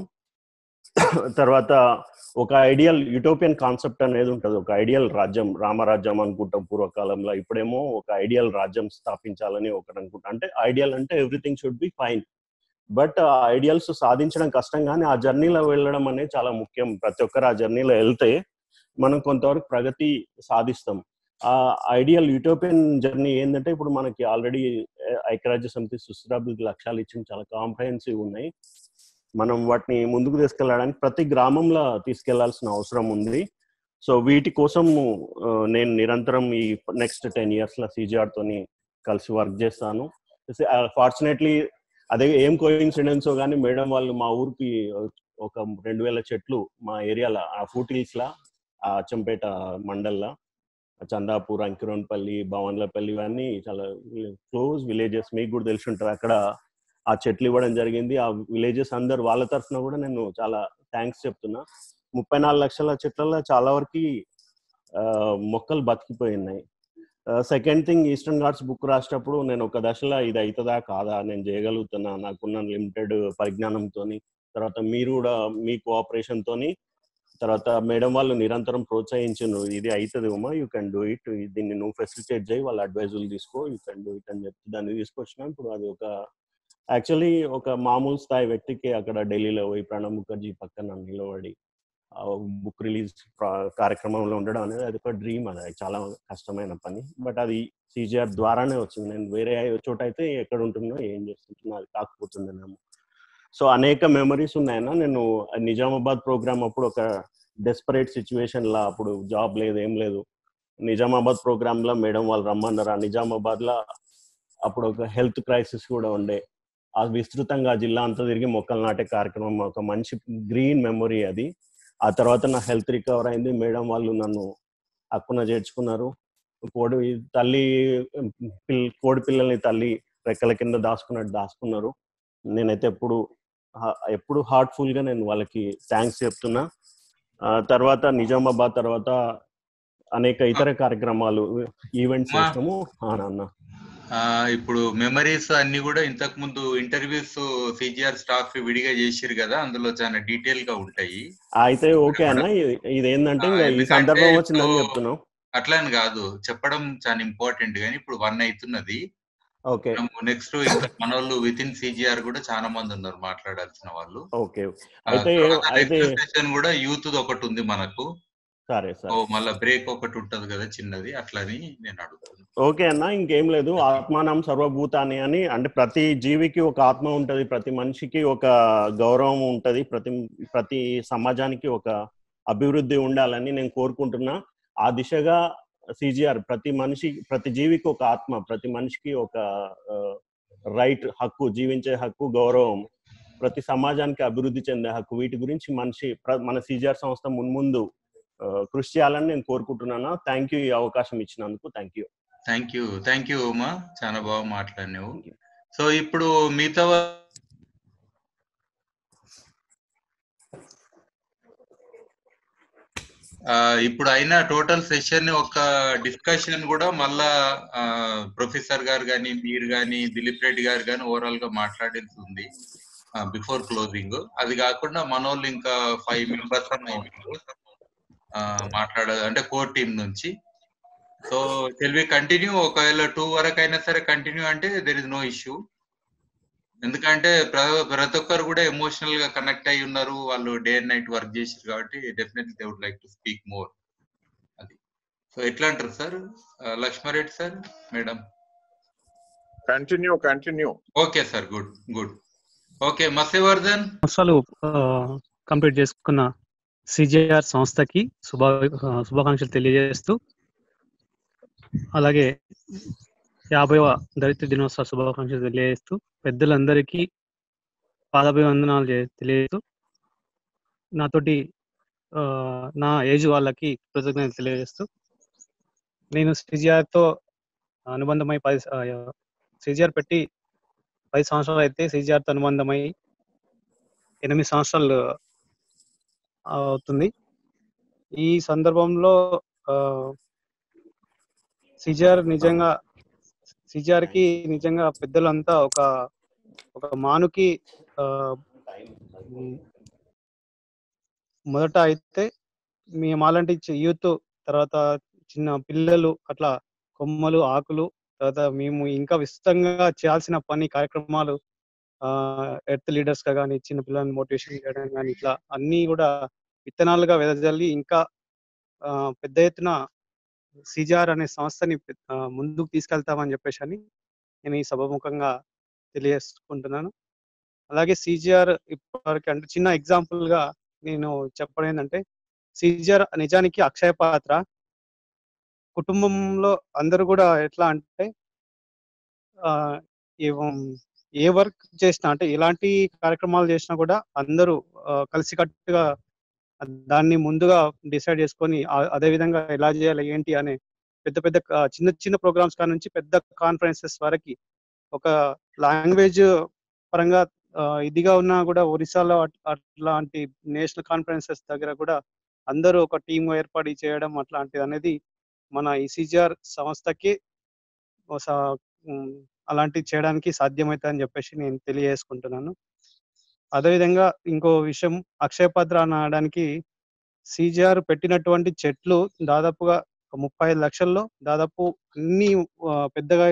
తర్వాత ఒక ఐడియల్ యూటోపియన్ కాన్సెప్ట్ అనేది ఉంటుంది ఒక ఐడియల్ రాజ్యం రామరాజ్యం అనుకుంటాం పూర్వకాలంలో ఇప్పుడేమో ఒక ఐడియల్ రాజ్యం స్థాపించాలని ఒకటి అనుకుంటాం అంటే ఐడియల్ అంటే everything should be fine but ఆ ఐడియల్స్ సాధించడం కష్టం కానీ ఆ జర్నీలో వెళ్ళడం అనేది చాలా ముఖ్యం ప్రతి ఒక్కరు ఆ జర్నీలో వెళ్తే మనం కొంతవరకు ప్రగతి సాధిస్తాం ఆ ఐడియల్ యూటోపియన్ జర్నీ ఏంటంటే ఇప్పుడు మనకి ఆల్రెడీ ఐక్యరాజ్య సమితి సుస్థిరాభివృద్ధి లక్ష్యాలు ఇచ్చిన చాలా కాంప్రహెన్సివ్ ఉన్నాయి మనం వాటిని ముందుకు తీసుకెళ్ళడానికి ప్రతి గ్రామంలో తీసుకెళ్లాల్సిన అవసరం ఉంది సో వీటి కోసం ఆ, నేను నిరంతరం ఈ నెక్స్ట్ టెన్ ఇయర్స్ లో CGR తోని కలిసి వర్క్ చేస్తాను ఫార్చునేట్లీ అదే ఏం కోయిన్సిడెన్స్ కానీ మేడం వాళ్ళు మా ఊరికి ఒక రెండు వేల చెట్లు మా ఏరియాలో ఆ ఫూటిల్స్ లా ఆ అచ్చంపేట మండల్లో చందాపూర్ అంకిరోన్పల్లి భవన్లపల్లి ఇవన్నీ చాలా క్లోజ్ విలేజెస్ మీకు కూడా తెలిసి ఉంటుంది అక్కడ ఆ చెట్లు ఇవ్వడం జరిగింది ఆ విలేజెస్ అందరు వాళ్ళ తరఫున కూడా నేను చాలా థ్యాంక్స్ చెప్తున్నా ముప్పై నాలుగు లక్షల చెట్లలో చాలా వరకు మొక్కలు బతికిపోయి ఉన్నాయి second thing Eastern Ghats book రాసేటప్పుడు నేను ఒక దశలో ఇది అవుతుందా కాదా నేను చేయగలుగుతున్నా నాకున్న లిమిటెడ్ పరిజ్ఞానంతోని తర్వాత మీరు కూడా మీ కోఆపరేషన్ తోని తర్వాత మేడం వాళ్ళు నిరంతరం ప్రోత్సహించను ఇది అవుతుంది Uma you can do it దీన్ని నువ్వు ఫెసిలిటేట్ చేయి వాళ్ళ అడ్వైజులు తీసుకో యూ కెన్ డూ ఇట్ అని చెప్పి దాన్ని తీసుకొచ్చినా ఇప్పుడు అది ఒక యాక్చువల్లీ ఒక మామూలు స్థాయి వ్యక్తికి అక్కడ ఢిల్లీలో పోయి ప్రణబ్ ముఖర్జీ పక్కన నిలబడి బుక్ రిలీజ్ కార్యక్రమంలో ఉండడం అనేది అది ఒక డ్రీమ్ అది చాలా కష్టమైన పని బట్ అది సిజిఆర్ ద్వారానే వచ్చింది నేను వేరే చోట అయితే ఎక్కడ ఉంటున్నా ఏం చేస్తుంటున్నా అది కాకపోతుండేనేమో సో అనేక మెమరీస్ ఉన్నాయన్న నేను నిజామాబాద్ ప్రోగ్రామ్ అప్పుడు ఒక డెస్పరేట్ సిచ్యువేషన్ లా అప్పుడు జాబ్ లేదు ఏం లేదు నిజామాబాద్ ప్రోగ్రామ్ లో మేడం వాళ్ళు రమ్మన్నారు ఆ నిజామాబాద్ లో అప్పుడు ఒక హెల్త్ క్రైసిస్ కూడా ఉండే ఆ విస్తృతంగా ఆ జిల్లా అంతా తిరిగి మొక్కలు నాటే కార్యక్రమం ఒక మంచి గ్రీన్ మెమొరీ అది ఆ తర్వాత నా హెల్త్ రికవర్ అయింది మేడం వాళ్ళు నన్ను అక్కున చేర్చుకున్నారు కోడి తల్లి పిల్ కోడి పిల్లల్ని తల్లి రెక్కల కింద దాచుకున్నట్టు దాచుకున్నారు నేనైతే ఎప్పుడు హా- ఎప్పుడు హార్ట్ఫుల్ గా నేను వాళ్ళకి థ్యాంక్స్ చెప్తున్నా ఆ, తర్వాత నిజామాబాద్ తర్వాత అనేక ఇతర కార్యక్రమాలు ఈవెంట్స్ మా- చేస్తాము ఆ, నాన్న ఆ, ఇప్పుడు మెమరీస్ అన్ని కూడా ఇంతకు ముందు ఇంటర్వ్యూస్ సిజిఆర్ స్టాఫ్ విడిగా చేసిరు కదా అందులో చాలా డీటెయిల్ గా ఉంటాయి అయితే ఓకే అన్న ఇది- ఇది ఏంటంటే ఇంకా ఈ ఎందుకంటే సందర్భం వచ్చిందని ఇప్పుడు చెప్తున్నాం అట్లా అని కాదు చెప్పడం చాలా ఇంపార్టెంట్ కానీ ఇప్పుడు వన్ అవుతున్నది ఓకే నెక్స్ట్ ఇంకా మన వాళ్ళు విత్ ఇన్ సిజిఆర్ కూడా చాలా మంది ఉన్నారు మాట్లాడాల్సిన వాళ్ళు ఓకే అయితే అయితే సెషన్ కూడా యూత్ ఒకటి ఉంది మనకు సరే ఓ సరే మళ్ళా బ్రేక్ ఒకటి ఉంటది కదా చిన్నది అట్లని నేను అడుగుతాను ఓకే అన్న ఇంకేం లేదు ఆత్మానం సర్వభూతాన్ని అని అంటే ప్రతి జీవికి ఒక ఆత్మ ఉంటది ప్రతి మనిషికి ఒక గౌరవం ఉంటది ప్రతి ప్రతి సమాజానికి ఒక అభివృద్ధి ఉండాలని నేను కోరుకుంటున్నా ఆ దిశగా సిజిఆర్ ప్రతి మనిషి ప్రతి జీవికి ఒక ఆత్మ ప్రతి మనిషికి ఒక రైట్ హక్కు జీవించే హక్కు గౌరవం ప్రతి సమాజానికి అభివృద్ధి చెందే హక్కు వీటి గురించి మనిషి ప్ర- మన సిజిఆర్ సంస్థ మున్ముందు ఆ, కృషి చేయాలని నేను కోరుకుంటున్నాను థ్యాంక్ యూ ఈ అవకాశం ఇచ్చినందుకు thank you thank you thank you Uma చాలా బాగా మాట్లాడినావు సో ఇప్పుడు మిగతా వా- ఆ, ఇప్పుడు అయిన టోటల్ సెషన్ ఒక డిస్కషన్ కూడా మళ్ళా ప్రొఫెసర్ గారు కానీ మీరు కానీ దిలీప్ రెడ్డి గారు కానీ ఓవరాల్ గా మాట్లాడేది ఉంది బిఫోర్ క్లోజింగ్ అది కాకుండా మనోళ్ళు ఇంకా ఫైవ్ మెంబర్స్ మాట్లాడ అంటే కోర్ టీం నుంచి సో టెల్ వి కంటిన్యూ ఒకవేళ టూ వరకు అయినా సరే కంటిన్యూ అంటే దెర్ ఇస్ నో ఇష్యూ ఎందుకంటే ప్ర- ప్రతి ఒక్కరు కూడా ఎమోషనల్ గా కనెక్ట్ అయి ఉన్నారు వాళ్ళు డే అండ్ నైట్ వర్క్ చేసారు కాబట్టి definitely they would like to speak more అది సో ఎట్లా అంటారు sir Lakshma Reddy sir madam continue continue okay sir good good okay Matsyavardhan సంవత్సరాలు కంప్లీట్ చేసుకున్న సిజిఆర్ సంస్థకి శుభా ఆ, శుభాకాంక్షలు తెలియజేస్తూ అలాగే యాభైవ దళిత దినోత్సవ శుభాకాంక్షలు తెలియజేస్తూ పెద్దలందరికీ పాదాభివందనాలు చే- తెలియజేస్తూ నాతోటి ఆ, నా ఏజ్ వాళ్ళకి కృతజ్ఞతలు తెలియజేస్తూ నేను సిజిఆర్తో అనుబంధమై పది సిజిఆర్ పెట్టి పది సంవత్సరాలు అయితే సిజిఆర్తో అనుబంధమై ఎనిమిది సంవత్సరాలు అవుతుంది ఈ సందర్భంలో సిజిఆర్ నిజంగా సిజిఆర్ కి నిజంగా పెద్దలంతా ఒక ఒక మానుకి ఆ, ఉమ్, మొదట అయితే మేము అలాంటి యూత్ తర్వాత చిన్న పిల్లలు అట్లా కొమ్మలు ఆకులు తర్వాత మేము ఇంకా విస్తృతంగా చేయాల్సిన పని కార్యక్రమాలు ఎర్త్ లీడర్స్ గా కానీ చిన్న పిల్లల్ని మోటివేషన్ చేయడం కానీ ఇట్లా అన్ని కూడా విత్తనాలుగా వెదజల్లి ఇంకా ఆ, పెద్ద ఎత్తున సిజార్ అనే సంస్థని పె- ఆ, ముందుకు తీసుకెళ్తామని చెప్పేసి అని నేను ఈ సభముఖంగా తెలియజేసుకుంటున్నాను అలాగే సిజిఆర్ ఇప్పటివరకు అంటే చిన్న ఎగ్జాంపుల్ గా నేను చెప్పడం ఏంటంటే సిజిఆర్ నిజానికి అక్షయ పాత్ర కుటుంబంలో అందరూ కూడా ఎట్లా అంటే ఆ, ఏవం ఏ వర్క్ చేసినా అంటే ఎలాంటి కార్యక్రమాలు చేసినా కూడా అందరూ ఆ, కలిసికట్టుగా దాన్ని ముందుగా డిసైడ్ చేసుకొని ఆ- అదే విధంగా ఎలా చేయాలి ఏంటి అనే పెద్ద పెద్ద ఆ, చిన్న చిన్న ప్రోగ్రామ్స్ కాడ నుంచి పెద్ద కాన్ఫరెన్సెస్ వరకు ఒక లాంగ్వేజ్ పరంగా ఆ, ఇదిగా ఉన్నా కూడా ఒరిస్సాలో అట్- అట్లాంటి నేషనల్ కాన్ఫరెన్సెస్ దగ్గర కూడా అందరూ ఒక టీం ఏర్పాటు చేయడం అట్లాంటిది అనేది మన ఈసీజీఆర్ సంస్థకి ఒక స- ఉమ్, అలాంటివి చేయడానికి సాధ్యమవుతుందని చెప్పేసి నేను తెలియజేసుకుంటున్నాను అదేవిధంగా ఇంకో విషయం అక్షయ పాత్ర అనడానికి సిజిఆర్ పెట్టినటువంటి చెట్లు దాదాపుగా ఒక ముప్పై ఐదు లక్షల్లో దాదాపు అన్ని ఆ, పెద్దగా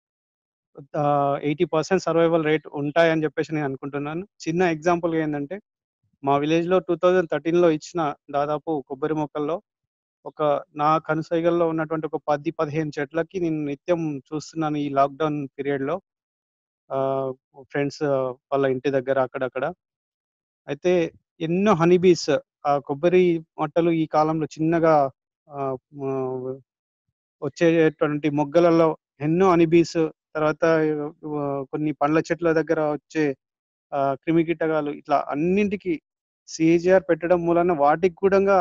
ఎయిటీ పర్సెంట్ సర్వైవల్ రేట్ ఉంటాయని చెప్పేసి నేను అనుకుంటున్నాను చిన్న ఎగ్జాంపుల్ ఏంటంటే మా విలేజ్ లో టూ థౌజండ్ థర్టీన్ లో ఇచ్చిన దాదాపు కొబ్బరి మొక్కల్లో ఒక నా కనుసైగల్లో ఉన్నటువంటి ఒక పది పదిహేను చెట్లకి నేను నిత్యం చూస్తున్నాను ఈ లాక్డౌన్ పీరియడ్ లో ఫ్రెండ్స్ వాళ్ళ ఇంటి దగ్గర అక్కడక్కడ అయితే ఎన్నో హనీబీస్ ఆ కొబ్బరి మట్టలు ఈ కాలంలో చిన్నగా ఆ, మ- వచ్చేటువంటి మొగ్గలలో ఎన్నో హనీబీస్ తర్వాత ఆ, కొన్ని పండ్ల చెట్ల దగ్గర వచ్చే ఆ, క్రిమికీటకాలు ఇట్లా అన్నింటికి సిజిఆర్ పెట్టడం మూలన వాటికి కూడా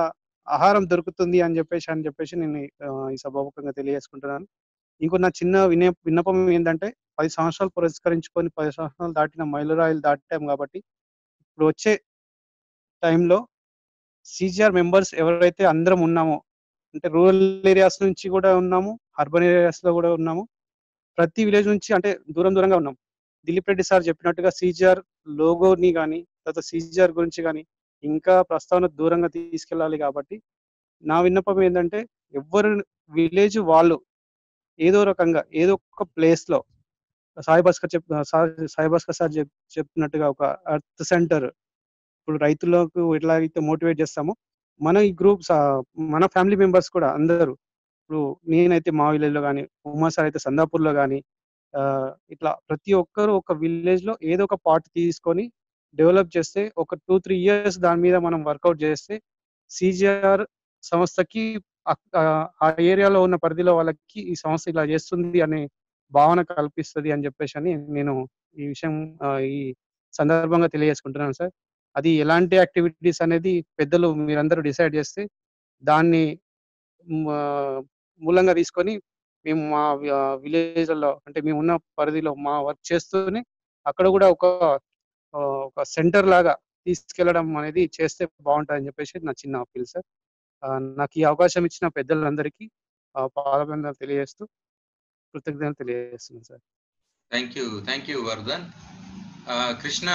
ఆహారం దొరుకుతుంది అని చెప్పేసి అని చెప్పేసి నేను ఆ, ఈ సభాముఖంగా తెలియజేసుకుంటున్నాను ఇంకో నా చిన్న వినయ విన్నపం ఏంటంటే పది సంవత్సరాలు పురస్కరించుకొని పది సంవత్సరాలు దాటిన మైలురాయిలు దాటాం కాబట్టి ఇప్పుడు వచ్చే టైంలో సిజిఆర్ మెంబర్స్ ఎవరైతే అందరం ఉన్నామో అంటే రూరల్ ఏరియాస్ నుంచి కూడా ఉన్నాము అర్బన్ ఏరియాస్ లో కూడా ఉన్నాము ప్రతి విలేజ్ నుంచి అంటే దూరం దూరంగా ఉన్నాం దిలీప్ రెడ్డి సార్ చెప్పినట్టుగా సిజిఆర్ లోగోని కానీ తర్వాత సిజిఆర్ గురించి కానీ ఇంకా ప్రస్తావన దూరంగా తీసుకెళ్ళాలి కాబట్టి నా విన్నపం ఏంటంటే ఎవరు విలేజ్ వాళ్ళు ఏదో రకంగా ఏదో ఒక ప్లేస్ లో సాయి భాస్కర్ చెప్ సా- సాయి భాస్కర్ సార్ చెప్ చెప్పినట్టుగా ఒక అర్త్ సెంటర్ ఇప్పుడు రైతులకు ఎట్లా అయితే మోటివేట్ చేస్తామో మన ఈ గ్రూప్స్ మన ఫ్యామిలీ మెంబర్స్ కూడా అందరూ ఇప్పుడు నేనైతే మా విలేజ్ లో కానీ ఉమా సార్ అయితే సందాపూర్ లో కానీ ఇట్లా ప్రతి ఒక్కరు ఒక విలేజ్ లో ఏదో ఒక పార్ట్ తీసుకొని డెవలప్ చేస్తే ఒక టూ త్రీ ఇయర్స్ దాని మీద మనం వర్కౌట్ చేస్తే సిజిఆర్ సంస్థకి అక్- ఆ ఆ ఏరియాలో ఉన్న పరిధిలో వాళ్ళకి ఈ సంస్థ ఇలా చేస్తుంది అనే భావన కల్పిస్తుంది అని చెప్పేసి అని నేను ఈ విషయం ఆ, ఈ సందర్భంగా తెలియజేసుకుంటున్నాను సార్ అది ఎలాంటి యాక్టివిటీస్ అనేది పెద్దలు మీరందరూ డిసైడ్ చేస్తే దాన్ని మ- మూలంగా తీసుకొని మేము మా విలేజ్లలో అంటే మేము ఉన్న పరిధిలో మా వర్క్ చేస్తూనే అక్కడ కూడా ఒక ఆ, ఒక సెంటర్ లాగా తీసుకెళ్లడం అనేది చేస్తే బాగుంటుంది అని చెప్పేసి నా చిన్న అప్పీల్ సార్ ఆ, నాకు ఈ అవకాశం ఇచ్చిన పెద్దలందరికీ ఆ, పాదాభివందనాలు తెలియజేస్తూ కృతజ్ఞతలు తెలియజేస్తున్నాను sir thank you thank you Vardhan ఆ, కృష్ణ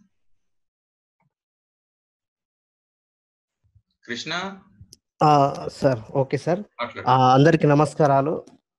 కృష్ణ ఆ, సార్ ఓకే సార్ మాట్లాడు. ఆ, అందరికీ నమస్కారాలు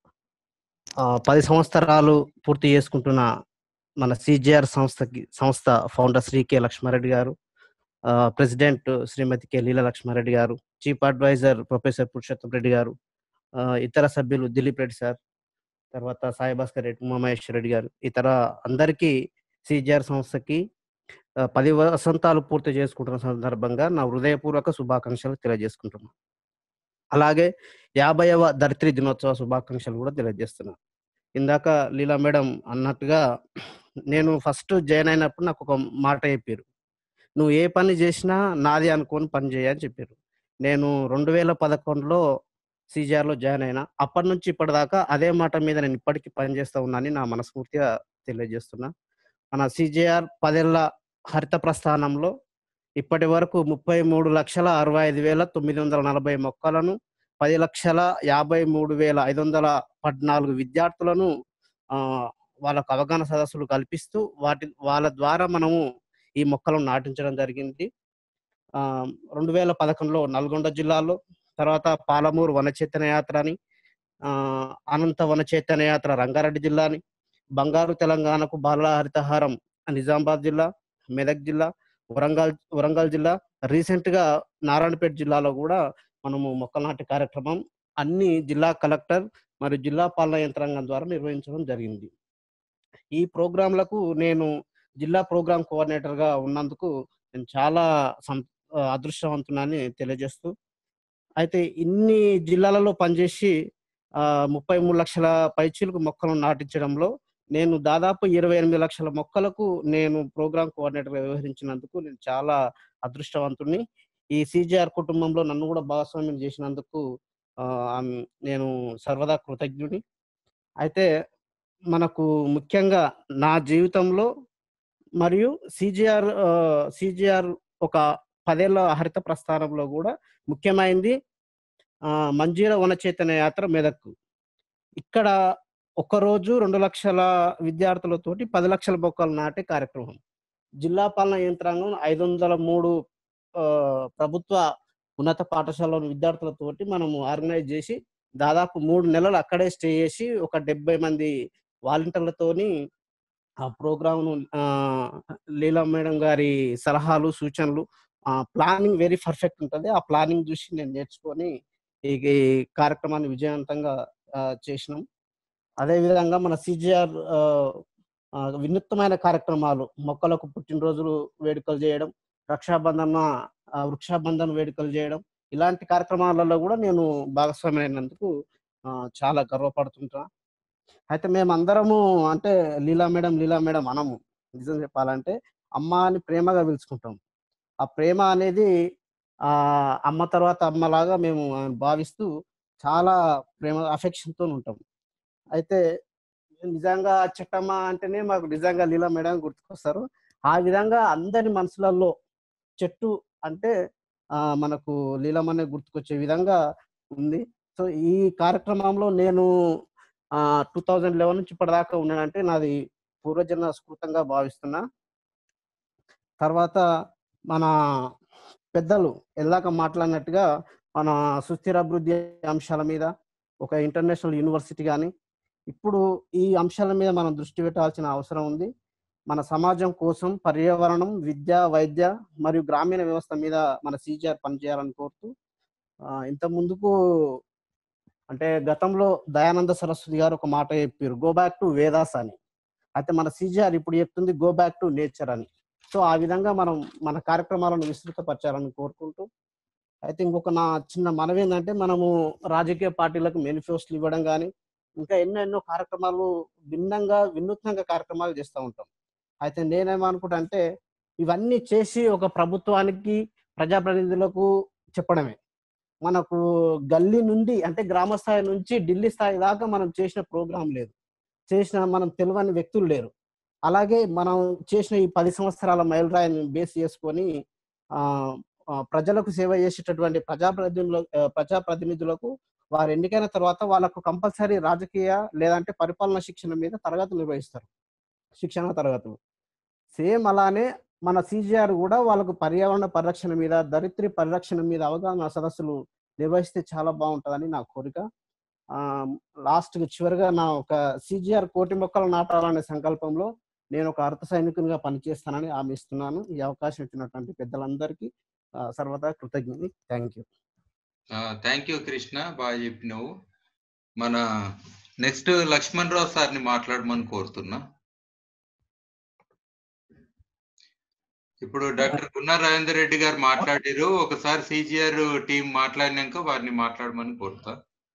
ఆ, పది సంవత్సరాలు పూర్తి చేసుకుంటున్న మన సిజిఆర్ సంస్థకి సంస్థ ఫౌండర్ శ్రీ కె లక్ష్మారెడ్డి గారు ఆ, president Shrimati K Leela Lakshma Reddy garu chief adviser professor Purushottam Reddy garu ఆ, ఇతర సభ్యులు దిలీప్ రెడ్డి సార్ తర్వాత సాయి భాస్కర్ రెడ్డి ఉమామహేశ్వర రెడ్డి గారు ఇతర అందరికీ సిజిఆర్ సంస్థకి ఆ, పది వసంతాలు పూర్తి చేసుకుంటున్న సందర్భంగా నా హృదయపూర్వక శుభాకాంక్షలు తెలియజేసుకుంటున్నాను అలాగే యాభైవ ధరిత్రి దినోత్సవ శుభాకాంక్షలు కూడా తెలియజేస్తున్నాను ఇందాక లీలా మేడం అన్నట్టుగా నేను ఫస్ట్ జాయిన్ అయినప్పుడు నాకు ఒక మాట చెప్పారు నువ్వు ఏ పని చేసినా నాది అనుకొని పని చేయని చెప్పారు నేను రెండు వేల పదకొండులో సిజిఆర్లో జాయిన్ అయినా అప్పటి నుంచి ఇప్పటిదాకా అదే మాట మీద నేను ఇప్పటికీ పనిచేస్తూ ఉన్నానని నా మనస్ఫూర్తిగా తెలియజేస్తున్నా మన సిజిఆర్ పదేళ్ల హరిత ప్రస్థానంలో ఇప్పటి వరకు ముప్పై మూడు లక్షల అరవై ఐదు వేల తొమ్మిది వందల నలభై మొక్కలను పది లక్షల యాభై మూడు వేల ఐదు వందల పద్నాలుగు విద్యార్థులను ఆ, వాళ్ళకు అవగాహన సదస్సులు కల్పిస్తూ వాటి వాళ్ళ ద్వారా మనము ఈ మొక్కలను నాటించడం జరిగింది ఆ, రెండు వేల పదకొండులో నల్గొండ జిల్లాలో తర్వాత పాలమూరు వన చైతన్య యాత్ర అని ఆ, అనంత వన చైతన్య యాత్ర రంగారెడ్డి జిల్లాని బంగారు తెలంగాణకు బాల హరితహారం నిజామాబాద్ జిల్లా మెదక్ జిల్లా వరంగల్ వరంగల్ జిల్లా రీసెంట్ గా నారాయణపేట జిల్లాలో కూడా మనము మొక్కల నాటి కార్యక్రమం అన్ని జిల్లా కలెక్టర్ మరియు జిల్లా పాలనా యంత్రాంగం ద్వారా నిర్వహించడం జరిగింది ఈ ప్రోగ్రాంలకు నేను జిల్లా ప్రోగ్రామ్ కోఆర్డినేటర్ గా ఉన్నందుకు నేను చాలా సం ఆ, అదృష్టవంతునని తెలియజేస్తూ అయితే ఇన్ని జిల్లాలలో పనిచేసి ఆ, ముప్పై మూడు లక్షల పైచీలకు మొక్కలను నాటించడంలో నేను దాదాపు ఇరవై ఎనిమిది లక్షల మొక్కలకు నేను ప్రోగ్రామ్ కోఆర్డినేటర్ వ్యవహరించినందుకు నేను చాలా అదృష్టవంతుడిని ఈ సిజిఆర్ కుటుంబంలో నన్ను కూడా భాగస్వామ్యం చేసినందుకు ఆ, ఆమ్, నేను సర్వదా కృతజ్ఞుడి అయితే మనకు ముఖ్యంగా నా జీవితంలో మరియు సిజిఆర్ సిజిఆర్ ఒక పదేళ్ల హరిత ప్రస్థానంలో కూడా ముఖ్యమైనది ఆ, మంజీర వన చైతన్య యాత్ర మెదక్కు ఇక్కడ ఒక రోజు రెండు లక్షల విద్యార్థులతోటి పది లక్షల మొక్కలు నాటే కార్యక్రమం జిల్లా పాలనా యంత్రాంగం ఐదు వందల మూడు ఆ, ప్రభుత్వ ఉన్నత పాఠశాల విద్యార్థులతోటి మనము ఆర్గనైజ్ చేసి దాదాపు మూడు నెలలు అక్కడే స్టే చేసి ఒక డెబ్బై మంది వాలంటీర్లతోని ఆ ప్రోగ్రామ్ను లీలా మేడం గారి సలహాలు సూచనలు ప్లానింగ్ వెరీ పర్ఫెక్ట్ ఉంటుంది ఆ ప్లానింగ్ చూసి నేను నేర్చుకొని ఈ ఈ కార్యక్రమాన్ని విజయవంతంగా ఆ, చేసినాం అదేవిధంగా మన సిజిఆర్ వినూత్నమైన కార్యక్రమాలు మొక్కలకు పుట్టినరోజులు వేడుకలు చేయడం రక్షాబంధన ఆ, వృక్షాబంధన వేడుకలు చేయడం ఇలాంటి కార్యక్రమాలలో కూడా నేను భాగస్వామి అయినందుకు ఆ, చాలా గర్వపడుతుంటా అయితే మేము అందరము అంటే లీలా మేడం లీలా మేడం అనము నిజం చెప్పాలంటే అమ్మ అని ప్రేమగా పిలుచుకుంటాం ఆ ప్రేమ అనేది ఆ అమ్మ తర్వాత అమ్మలాగా మేము ఆమెను భావిస్తూ చాలా ప్రేమ అఫెక్షన్తో ఉంటాం అయితే నిజంగా చెట్టమ్మ అంటేనే మాకు నిజంగా లీలా మేడం గుర్తుకొస్తారు ఆ విధంగా అందరి మనసులలో చెట్టు అంటే ఆ, మనకు లీలమనే గుర్తుకొచ్చే విధంగా ఉంది సో ఈ కార్యక్రమంలో నేను టూ థౌజండ్ లెవెన్ నుంచి ఇప్పటిదాకా ఉన్నానంటే నాది పూర్వజన్మ స్ఫూర్తంగా భావిస్తున్నా తర్వాత మన పెద్దలు ఎల్లాక మాట్లాడినట్టుగా మన సుస్థిర అభివృద్ధి అంశాల మీద ఒక ఇంటర్నేషనల్ యూనివర్సిటీ కానీ ఇప్పుడు ఈ అంశాల మీద మనం దృష్టి పెట్టాల్సిన అవసరం ఉంది మన సమాజం కోసం పర్యావరణం విద్య వైద్య మరియు గ్రామీణ వ్యవస్థ మీద మన సీజీఆర్ పనిచేయాలని కోరుతూ ఆ, ఇంత ముందుకు అంటే గతంలో దయానంద సరస్వతి గారు ఒక మాట చెప్పారు గో బ్యాక్ టు వేదాస్ అని అయితే మన సీజీఆర్ ఇప్పుడు చెప్తుంది గో బ్యాక్ టు నేచర్ అని సో ఆ విధంగా మనం మన కార్యక్రమాలను విస్తృతపరచాలని కోరుకుంటూ అయితే ఇంకొక నా చిన్న మనవి ఏంటంటే మనము రాజకీయ పార్టీలకు మేనిఫెస్టోలు ఇవ్వడం కానీ ఇంకా ఎన్నో ఎన్నో కార్యక్రమాలు భిన్నంగా వినూత్నంగా కార్యక్రమాలు చేస్తూ ఉంటాం అయితే నేనేమనుకుంటా అంటే ఇవన్నీ చేసి ఒక ప్రభుత్వానికి ప్రజాప్రతినిధులకు చెప్పడమే మనకు గల్లీ నుండి అంటే గ్రామ స్థాయి నుంచి ఢిల్లీ స్థాయి దాకా మనం చేసిన ప్రోగ్రాం లేదు చేసిన మనం తెలియని వ్యక్తులు లేరు అలాగే మనం చేసిన ఈ పది సంవత్సరాల మైలురాయిని బేస్ చేసుకొని ఆ ఆ, ప్రజలకు సేవ చేసేటటువంటి ప్రజాప్రతినిధుల ఆ, ప్రజాప్రతినిధులకు వారు ఎన్నికైన తర్వాత వాళ్ళకు కంపల్సరీ రాజకీయ లేదంటే పరిపాలన శిక్షణ మీద తరగతులు నిర్వహిస్తారు శిక్షణ తరగతులు సేమ్ అలానే మన సిజిఆర్ కూడా వాళ్ళకు పర్యావరణ పరిరక్షణ మీద దరిద్రి పరిరక్షణ మీద అవగాహన సదస్సులు నిర్వహిస్తే చాలా బాగుంటుందని నా కోరిక ఆ లాస్ట్ చివరిగా నా ఒక సిజిఆర్ కోటి మొక్కలు నాటాలనే సంకల్పంలో నేను ఒక అర్థ సైనికునిగా పనిచేస్తానని హామీ ఇస్తున్నాను ఈ అవకాశం ఇచ్చినటువంటి పెద్దలందరికీ ఆ, సర్వదా కృతజ్ఞని thank you thank you Krishna బాగా చెప్పినావు మన నెక్స్ట్ లక్ష్మణ్ రావు సార్ని మాట్లాడమని కోరుతున్నా ఇప్పుడు డాక్టర్ గున్నా రాజేందర్ రెడ్డి గారు మాట్లాడారు ఒకసారి సిజిఆర్ టీం మాట్లాడినాక వారిని మాట్లాడమని కోరుతా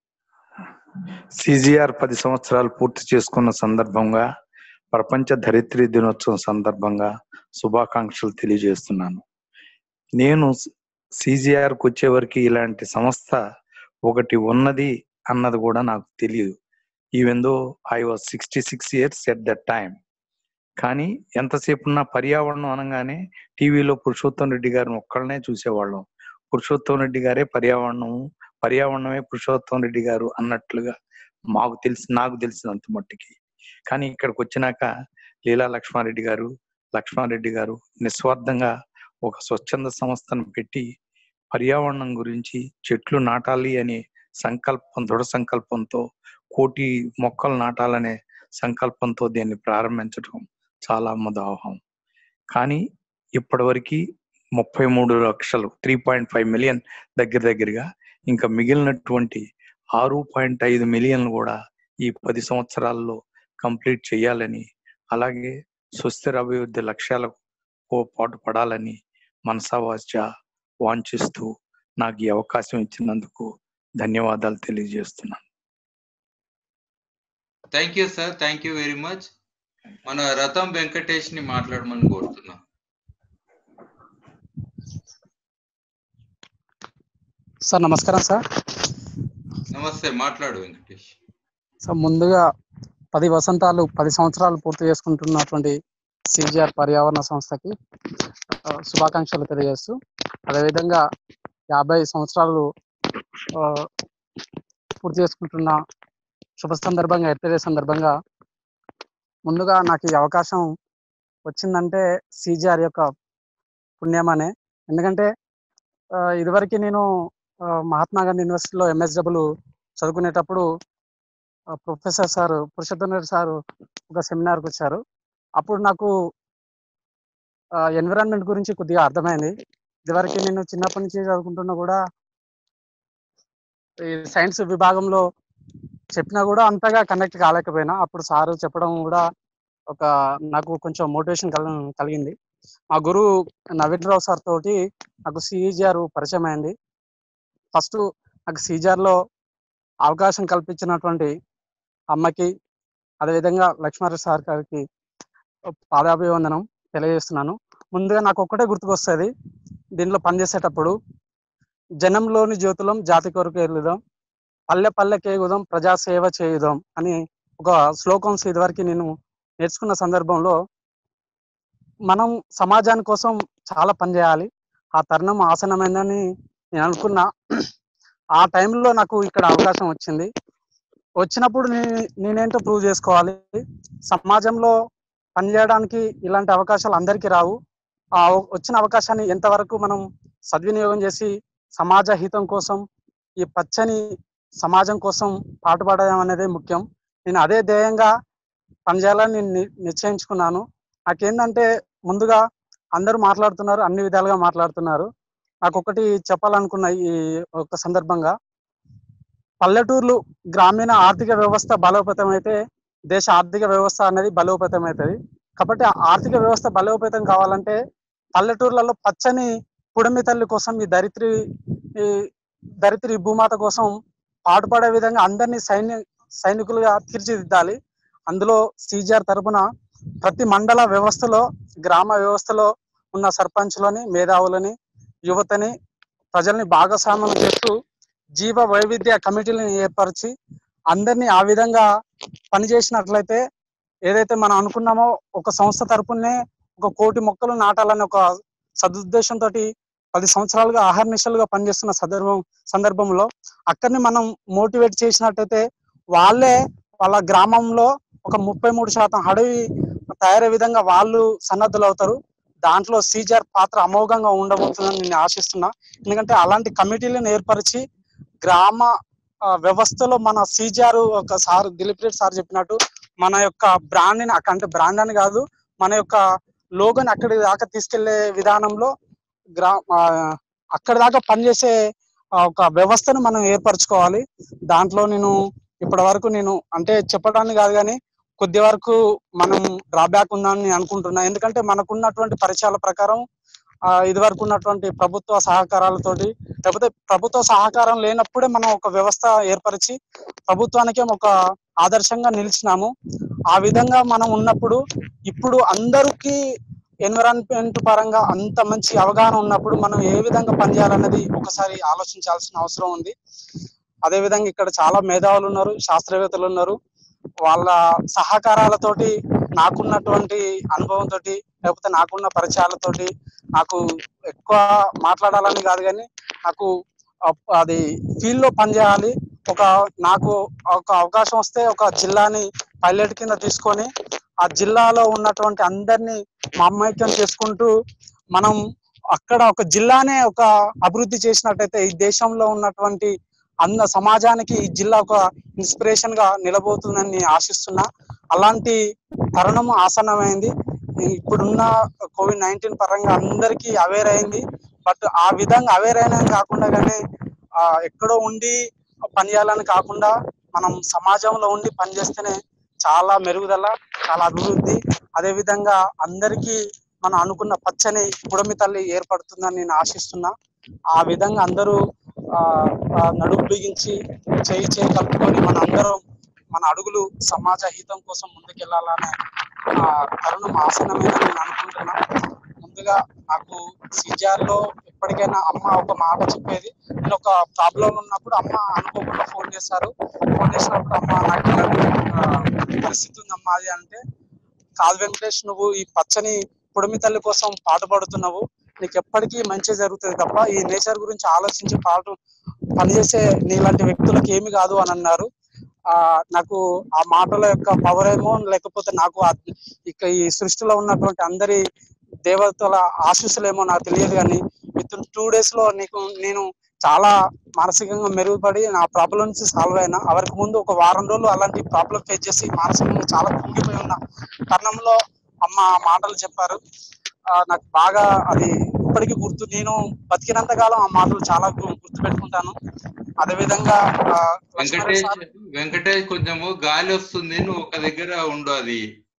సిజిఆర్ పది సంవత్సరాలు పూర్తి చేసుకున్న సందర్భంగా ప్రపంచ ధరిత్రి దినోత్సవం సందర్భంగా శుభాకాంక్షలు తెలియజేస్తున్నాను నేను సిజిఆర్కి వచ్చేవరకు ఇలాంటి సంస్థ ఒకటి ఉన్నది అన్నది కూడా నాకు తెలియదు even though I was sixty six years at that time కానీ ఎంతసేపు ఉన్న పర్యావరణం అనగానే టీవీలో పురుషోత్తం రెడ్డి గారిని ఒక్కళ్ళనే చూసేవాళ్ళం పురుషోత్తం రెడ్డి గారే పర్యావరణం పర్యావరణమే పురుషోత్తం రెడ్డి గారు అన్నట్లుగా మాకు తెలిసి నాకు తెలిసినంత మట్టుకి కానీ ఇక్కడికి వచ్చినాక లీలా లక్ష్మారెడ్డి గారు లక్ష్మారెడ్డి గారు నిస్వార్థంగా ఒక స్వచ్ఛంద సంస్థను పెట్టి పర్యావరణం గురించి చెట్లు నాటాలి అనే సంకల్పం దృఢ సంకల్పంతో కోటి మొక్కలు నాటాలనే సంకల్పంతో దీన్ని ప్రారంభించడం చాలా మదోహం కానీ ఇప్పటివరకు ముప్పై మూడు లక్షలు త్రీ పాయింట్ ఫైవ్ మిలియన్ దగ్గర దగ్గరగా ఇంకా మిగిలినటువంటి ఆరు పాయింట్ ఐదు మిలియన్లు కూడా ఈ పది సంవత్సరాల్లో కంప్లీట్ చేయాలని అలాగే సుస్థిర అభివృద్ధి లక్ష్యాలకు పాటు పడాలని మనసావాచ వాంఛిస్తూ నాకు ఈ అవకాశం ఇచ్చినందుకు ధన్యవాదాలు తెలియజేస్తున్నాను thank you sir thank you very much మన రథం వెంకటేష్ ని మాట్లాడమని కోరుతున్నా సార్ నమస్కారం సార్ నమస్తే మాట్లాడు వెంకటేష్ సార్ ముందుగా పది వసంతాలు పది సంవత్సరాలు పూర్తి చేసుకుంటున్నటువంటి సిజిఆర్ పర్యావరణ సంస్థకి ఆ, శుభాకాంక్షలు తెలియజేస్తూ అదేవిధంగా యాభై సంవత్సరాలు ఆ, పూర్తి చేసుకుంటున్న శుభ సందర్భంగా ఎర్తడే సందర్భంగా ముందుగా నాకు ఈ అవకాశం వచ్చిందంటే సిజిఆర్ యొక్క పుణ్యమనే ఎందుకంటే ఆ, ఇదివరకు నేను ఆ, మహాత్మా గాంధీ యూనివర్సిటీలో ఎంఎస్డబ్ల్యూ చదువుకునేటప్పుడు ఆ, professor sir Purushottama Reddy sir ఒక సెమినార్కి వచ్చారు అప్పుడు నాకు ఎన్విరాన్మెంట్ గురించి కొద్దిగా అర్థమైంది ఇదివరకు నేను చిన్నప్పటి నుంచి చదువుకుంటున్నా కూడా ఈ సైన్స్ విభాగంలో చెప్పినా కూడా అంతగా కనెక్ట్ కాలేకపోయినా అప్పుడు సారు చెప్పడం కూడా ఒక నాకు కొంచెం మోటివేషన్ కల కలిగింది మా గురువు నవీన్ రావు సార్ తోటి నాకు సిఈజిఆర్ పరిచయం అయింది ఫస్ట్ నాకు సిజిఆర్ లో అవకాశం కల్పించినటువంటి అమ్మకి అదేవిధంగా లక్ష్మారెడ్డి సార్ గారికి పాదాభివందనం తెలియజేస్తున్నాను ముందుగా నాకు ఒక్కటే గుర్తుకొస్తుంది దీనిలో పనిచేసేటప్పుడు జనంలోని జ్యోతులం జాతి కొరకు ఎరుగుదాం పల్లె పల్లెకి ఎగుదాం ప్రజాసేవ చేయుదాం అని ఒక శ్లోకం ఇదివరకు నేను నేర్చుకున్న సందర్భంలో మనం సమాజాని కోసం చాలా పనిచేయాలి ఆ తరుణం ఆసనమైందని నేను అనుకున్నా ఆ టైంలో నాకు ఇక్కడ అవకాశం వచ్చింది వచ్చినప్పుడు నే- నేనేంటో ప్రూవ్ చేసుకోవాలి సమాజంలో పనిచేయడానికి ఇలాంటి అవకాశాలు అందరికీ రావు ఆ వ- వచ్చిన అవకాశాన్ని ఎంతవరకు మనం సద్వినియోగం చేసి సమాజ హితం కోసం ఈ పచ్చని సమాజం కోసం పాటుపడడం అనేది ముఖ్యం నేను అదే ధ్యేయంగా పనిచేయాలని నేను ని- నిశ్చయించుకున్నాను నాకేంటంటే ముందుగా అందరూ మాట్లాడుతున్నారు అన్ని విధాలుగా మాట్లాడుతున్నారు నాకు ఒకటి చెప్పాలనుకున్న ఈ ఒక సందర్భంగా పల్లెటూర్లు గ్రామీణ ఆర్థిక వ్యవస్థ బలోపేతం అయితే దేశ ఆర్థిక వ్యవస్థ అనేది బలోపేతం అవుతుంది కాబట్టి ఆ ఆర్థిక వ్యవస్థ బలోపేతం కావాలంటే పల్లెటూర్లలో పచ్చని పుడమి తల్లి కోసం ఈ దరిత్రి ఈ దరిత్రి భూమాత కోసం పాటుపడే విధంగా అందరినీ సైన్య సైనికులుగా తీర్చిదిద్దాలి అందులో సీజీఆర్ తరపున ప్రతి మండల వ్యవస్థలో గ్రామ వ్యవస్థలో ఉన్న సర్పంచ్లని మేధావులని యువతని ప్రజల్ని భాగస్వామ్యం చేస్తూ జీవ వైవిధ్య కమిటీలను ఏర్పరిచి అందరినీ ఆ విధంగా పనిచేసినట్లయితే ఏదైతే మనం అనుకున్నామో ఒక సంస్థ తరపునే ఒక కోటి మొక్కలు నాటాలని ఒక సదుద్దేశంతో పది సంవత్సరాలుగా అహర్నిశలుగా పనిచేస్తున్న సందర్భం సందర్భంలో అక్కడిని మనం మోటివేట్ చేసినట్టయితే వాళ్ళే వాళ్ళ గ్రామంలో ఒక ముప్పై మూడు శాతం అడవి తయారయ్యే విధంగా వాళ్ళు సన్నద్ధులు అవుతారు దాంట్లో సీజర్ పాత్ర అమోఘంగా ఉండబోతుందని నేను ఆశిస్తున్నా ఎందుకంటే అలాంటి కమిటీలను ఏర్పరిచి గ్రామ ఆ, వ్యవస్థలో మన సీజార్ ఒక సార్ దిలీప్ రెడ్డి సార్ చెప్పినట్టు మన యొక్క బ్రాండ్ ని అంటే బ్రాండ్ అని కాదు మన యొక్క లోగోని అక్కడి దాకా తీసుకెళ్లే విధానంలో గ్రా ఆ, అక్కడి దాకా పనిచేసే ఆ, ఒక వ్యవస్థను మనం ఏర్పరచుకోవాలి దాంట్లో నేను ఇప్పటి వరకు నేను అంటే చెప్పడానికి కాదు కానీ కొద్ది వరకు మనం డ్రాబ్యాక్ ఉందని నేను అనుకుంటున్నా ఎందుకంటే మనకున్నటువంటి పరిచయాల ప్రకారం ఆ, ఇది వరకు ఉన్నటువంటి ప్రభుత్వ సహకారాలతోటి లేకపోతే ప్రభుత్వ సహకారం లేనప్పుడే మనం ఒక వ్యవస్థ ఏర్పరిచి ప్రభుత్వానికే ఒక ఆదర్శంగా నిలిచినాము ఆ విధంగా మనం ఉన్నప్పుడు ఇప్పుడు అందరికీ ఎన్విరాన్మెంట్ పరంగా అంత మంచి అవగాహన ఉన్నప్పుడు మనం ఏ విధంగా పనిచేయాలన్నది ఒకసారి ఆలోచించాల్సిన అవసరం ఉంది అదే విధంగా ఇక్కడ చాలా మేధావులు ఉన్నారు శాస్త్రవేత్తలు ఉన్నారు వాళ్ళ సహకారాలతోటి నాకున్నటువంటి అనుభవంతో లేకపోతే నాకున్న పరిచయాలతోటి నాకు ఎక్కువ మాట్లాడాలని కాదు కానీ నాకు అప్- అది ఫీల్డ్ లో పనిచేయాలి ఒక నాకు ఒక అవకాశం వస్తే ఒక జిల్లాని పైలట్ కింద తీసుకొని ఆ జిల్లాలో ఉన్నటువంటి అందరినీ మమైక్యం చేసుకుంటూ మనం అక్కడ ఒక జిల్లానే ఒక అభివృద్ధి చేసినట్టయితే ఈ దేశంలో ఉన్నటువంటి అన్న సమాజానికి ఈ జిల్లా ఒక ఇన్స్పిరేషన్ గా నిలబోతుందని నేను ఆశిస్తున్నా అలాంటి తరుణం ఆసన్నమైంది ఇప్పుడున్న కోవిడ్ నైన్టీన్ పరంగా అందరికీ అవేర్ అయింది బట్ ఆ విధంగా అవేర్ అయినా కాకుండా కానీ ఆ, ఎక్కడో ఉండి పనిచేయాలని కాకుండా మనం సమాజంలో ఉండి పనిచేస్తేనే చాలా మెరుగుదల చాలా అభివృద్ధి అదే విధంగా అందరికీ మనం అనుకున్న పచ్చని పుడమి తల్లి ఏర్పడుతుందని నేను ఆశిస్తున్నా ఆ విధంగా అందరూ ఆ, ఆ, నడుము బిగించి చేయి చేయి కలుపుకొని మన అందరం మన అడుగులు సమాజ హితం కోసం ముందుకెళ్లాలనే ఆ, తరుణం ఆసన్నమైన నేను అనుకుంటున్నా ముందుగా నాకు సిజిఆర్ లో ఎప్పటికైనా అమ్మ ఒక మాట చెప్పేది నేను ఒక ప్రాబ్లం ఉన్నప్పుడు అమ్మ అనుకోకుండా ఫోన్ చేశారు ఫోన్ చేసినప్పుడు అమ్మ నాకు ఇలాంటి, ఆ, పరిస్థితి ఉందమ్మా అది అంటే కాదు వెంకటేష్ నువ్వు ఈ పచ్చని పొడిమి తల్లి కోసం పాటుపడుతున్నావు నీకు ఎప్పటికీ మంచి జరుగుతుంది తప్ప ఈ నేచర్ గురించి ఆలోచించి పాటు పనిచేసే నీలాంటి వ్యక్తులకు ఏమి కాదు అని అన్నారు ఆ నాకు ఆ మాటల యొక్క పవర్ ఏమో లేకపోతే నాకు ఆ- ఇక ఈ సృష్టిలో ఉన్నటువంటి అందరి దేవతల ఆశీస్సులేమో నాకు తెలియదు కానీ విత్ ఇన్ టూ డేస్ లో నీకు నేను చాలా మానసికంగా మెరుగుపడి నా ప్రాబ్లం నుంచి సాల్వ్ అయినా అవరికి ముందు ఒక వారం రోజులు అలాంటి ప్రాబ్లం ఫేస్ చేసి మానసికంగా చాలా కుంగిపోయి ఉన్న తరుణంలో అమ్మ ఆ మాటలు చెప్పారు ఆ, నాకు బాగా అది ఇప్పటికీ గుర్తు నేను బతికినంత కాలం ఆ మాటలు చాలా గు- గుర్తు పెట్టుకుంటాను అదే విధంగా ఆ, లక్ష్మణ్ వెంకటేష్ సార్ వెంకటేష్ కొంచెము గాలి వస్తుంది నువ్వు ఒక దగ్గర ఉండు అది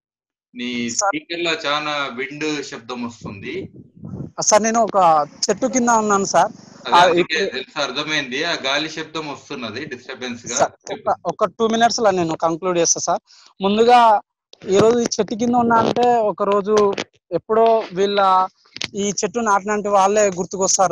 నీ స్పీకర్ లో చాలా విండ్ శబ్దం వస్తుంది సార్ నేను ఒక చెట్టు కింద ఉన్నాను సార్ అదే ఆ, అందుకే ఇప్పుడు తెలుసు అర్థమైంది ఆ గాలి శబ్దం వస్తున్నది డిస్టర్బెన్స్ గా సార్, ఒక ఒక టూ మినిట్స్ లో నేను కంక్లూడ్ చేస్తా సార్ ముందుగా ఈ రోజు ఈ చెట్టు కింద ఉన్నా అంటే ఒక రోజు ఎప్పుడో వీళ్ళ ఈ చెట్టు నాటినంటి వాళ్ళే గుర్తుకొస్తారు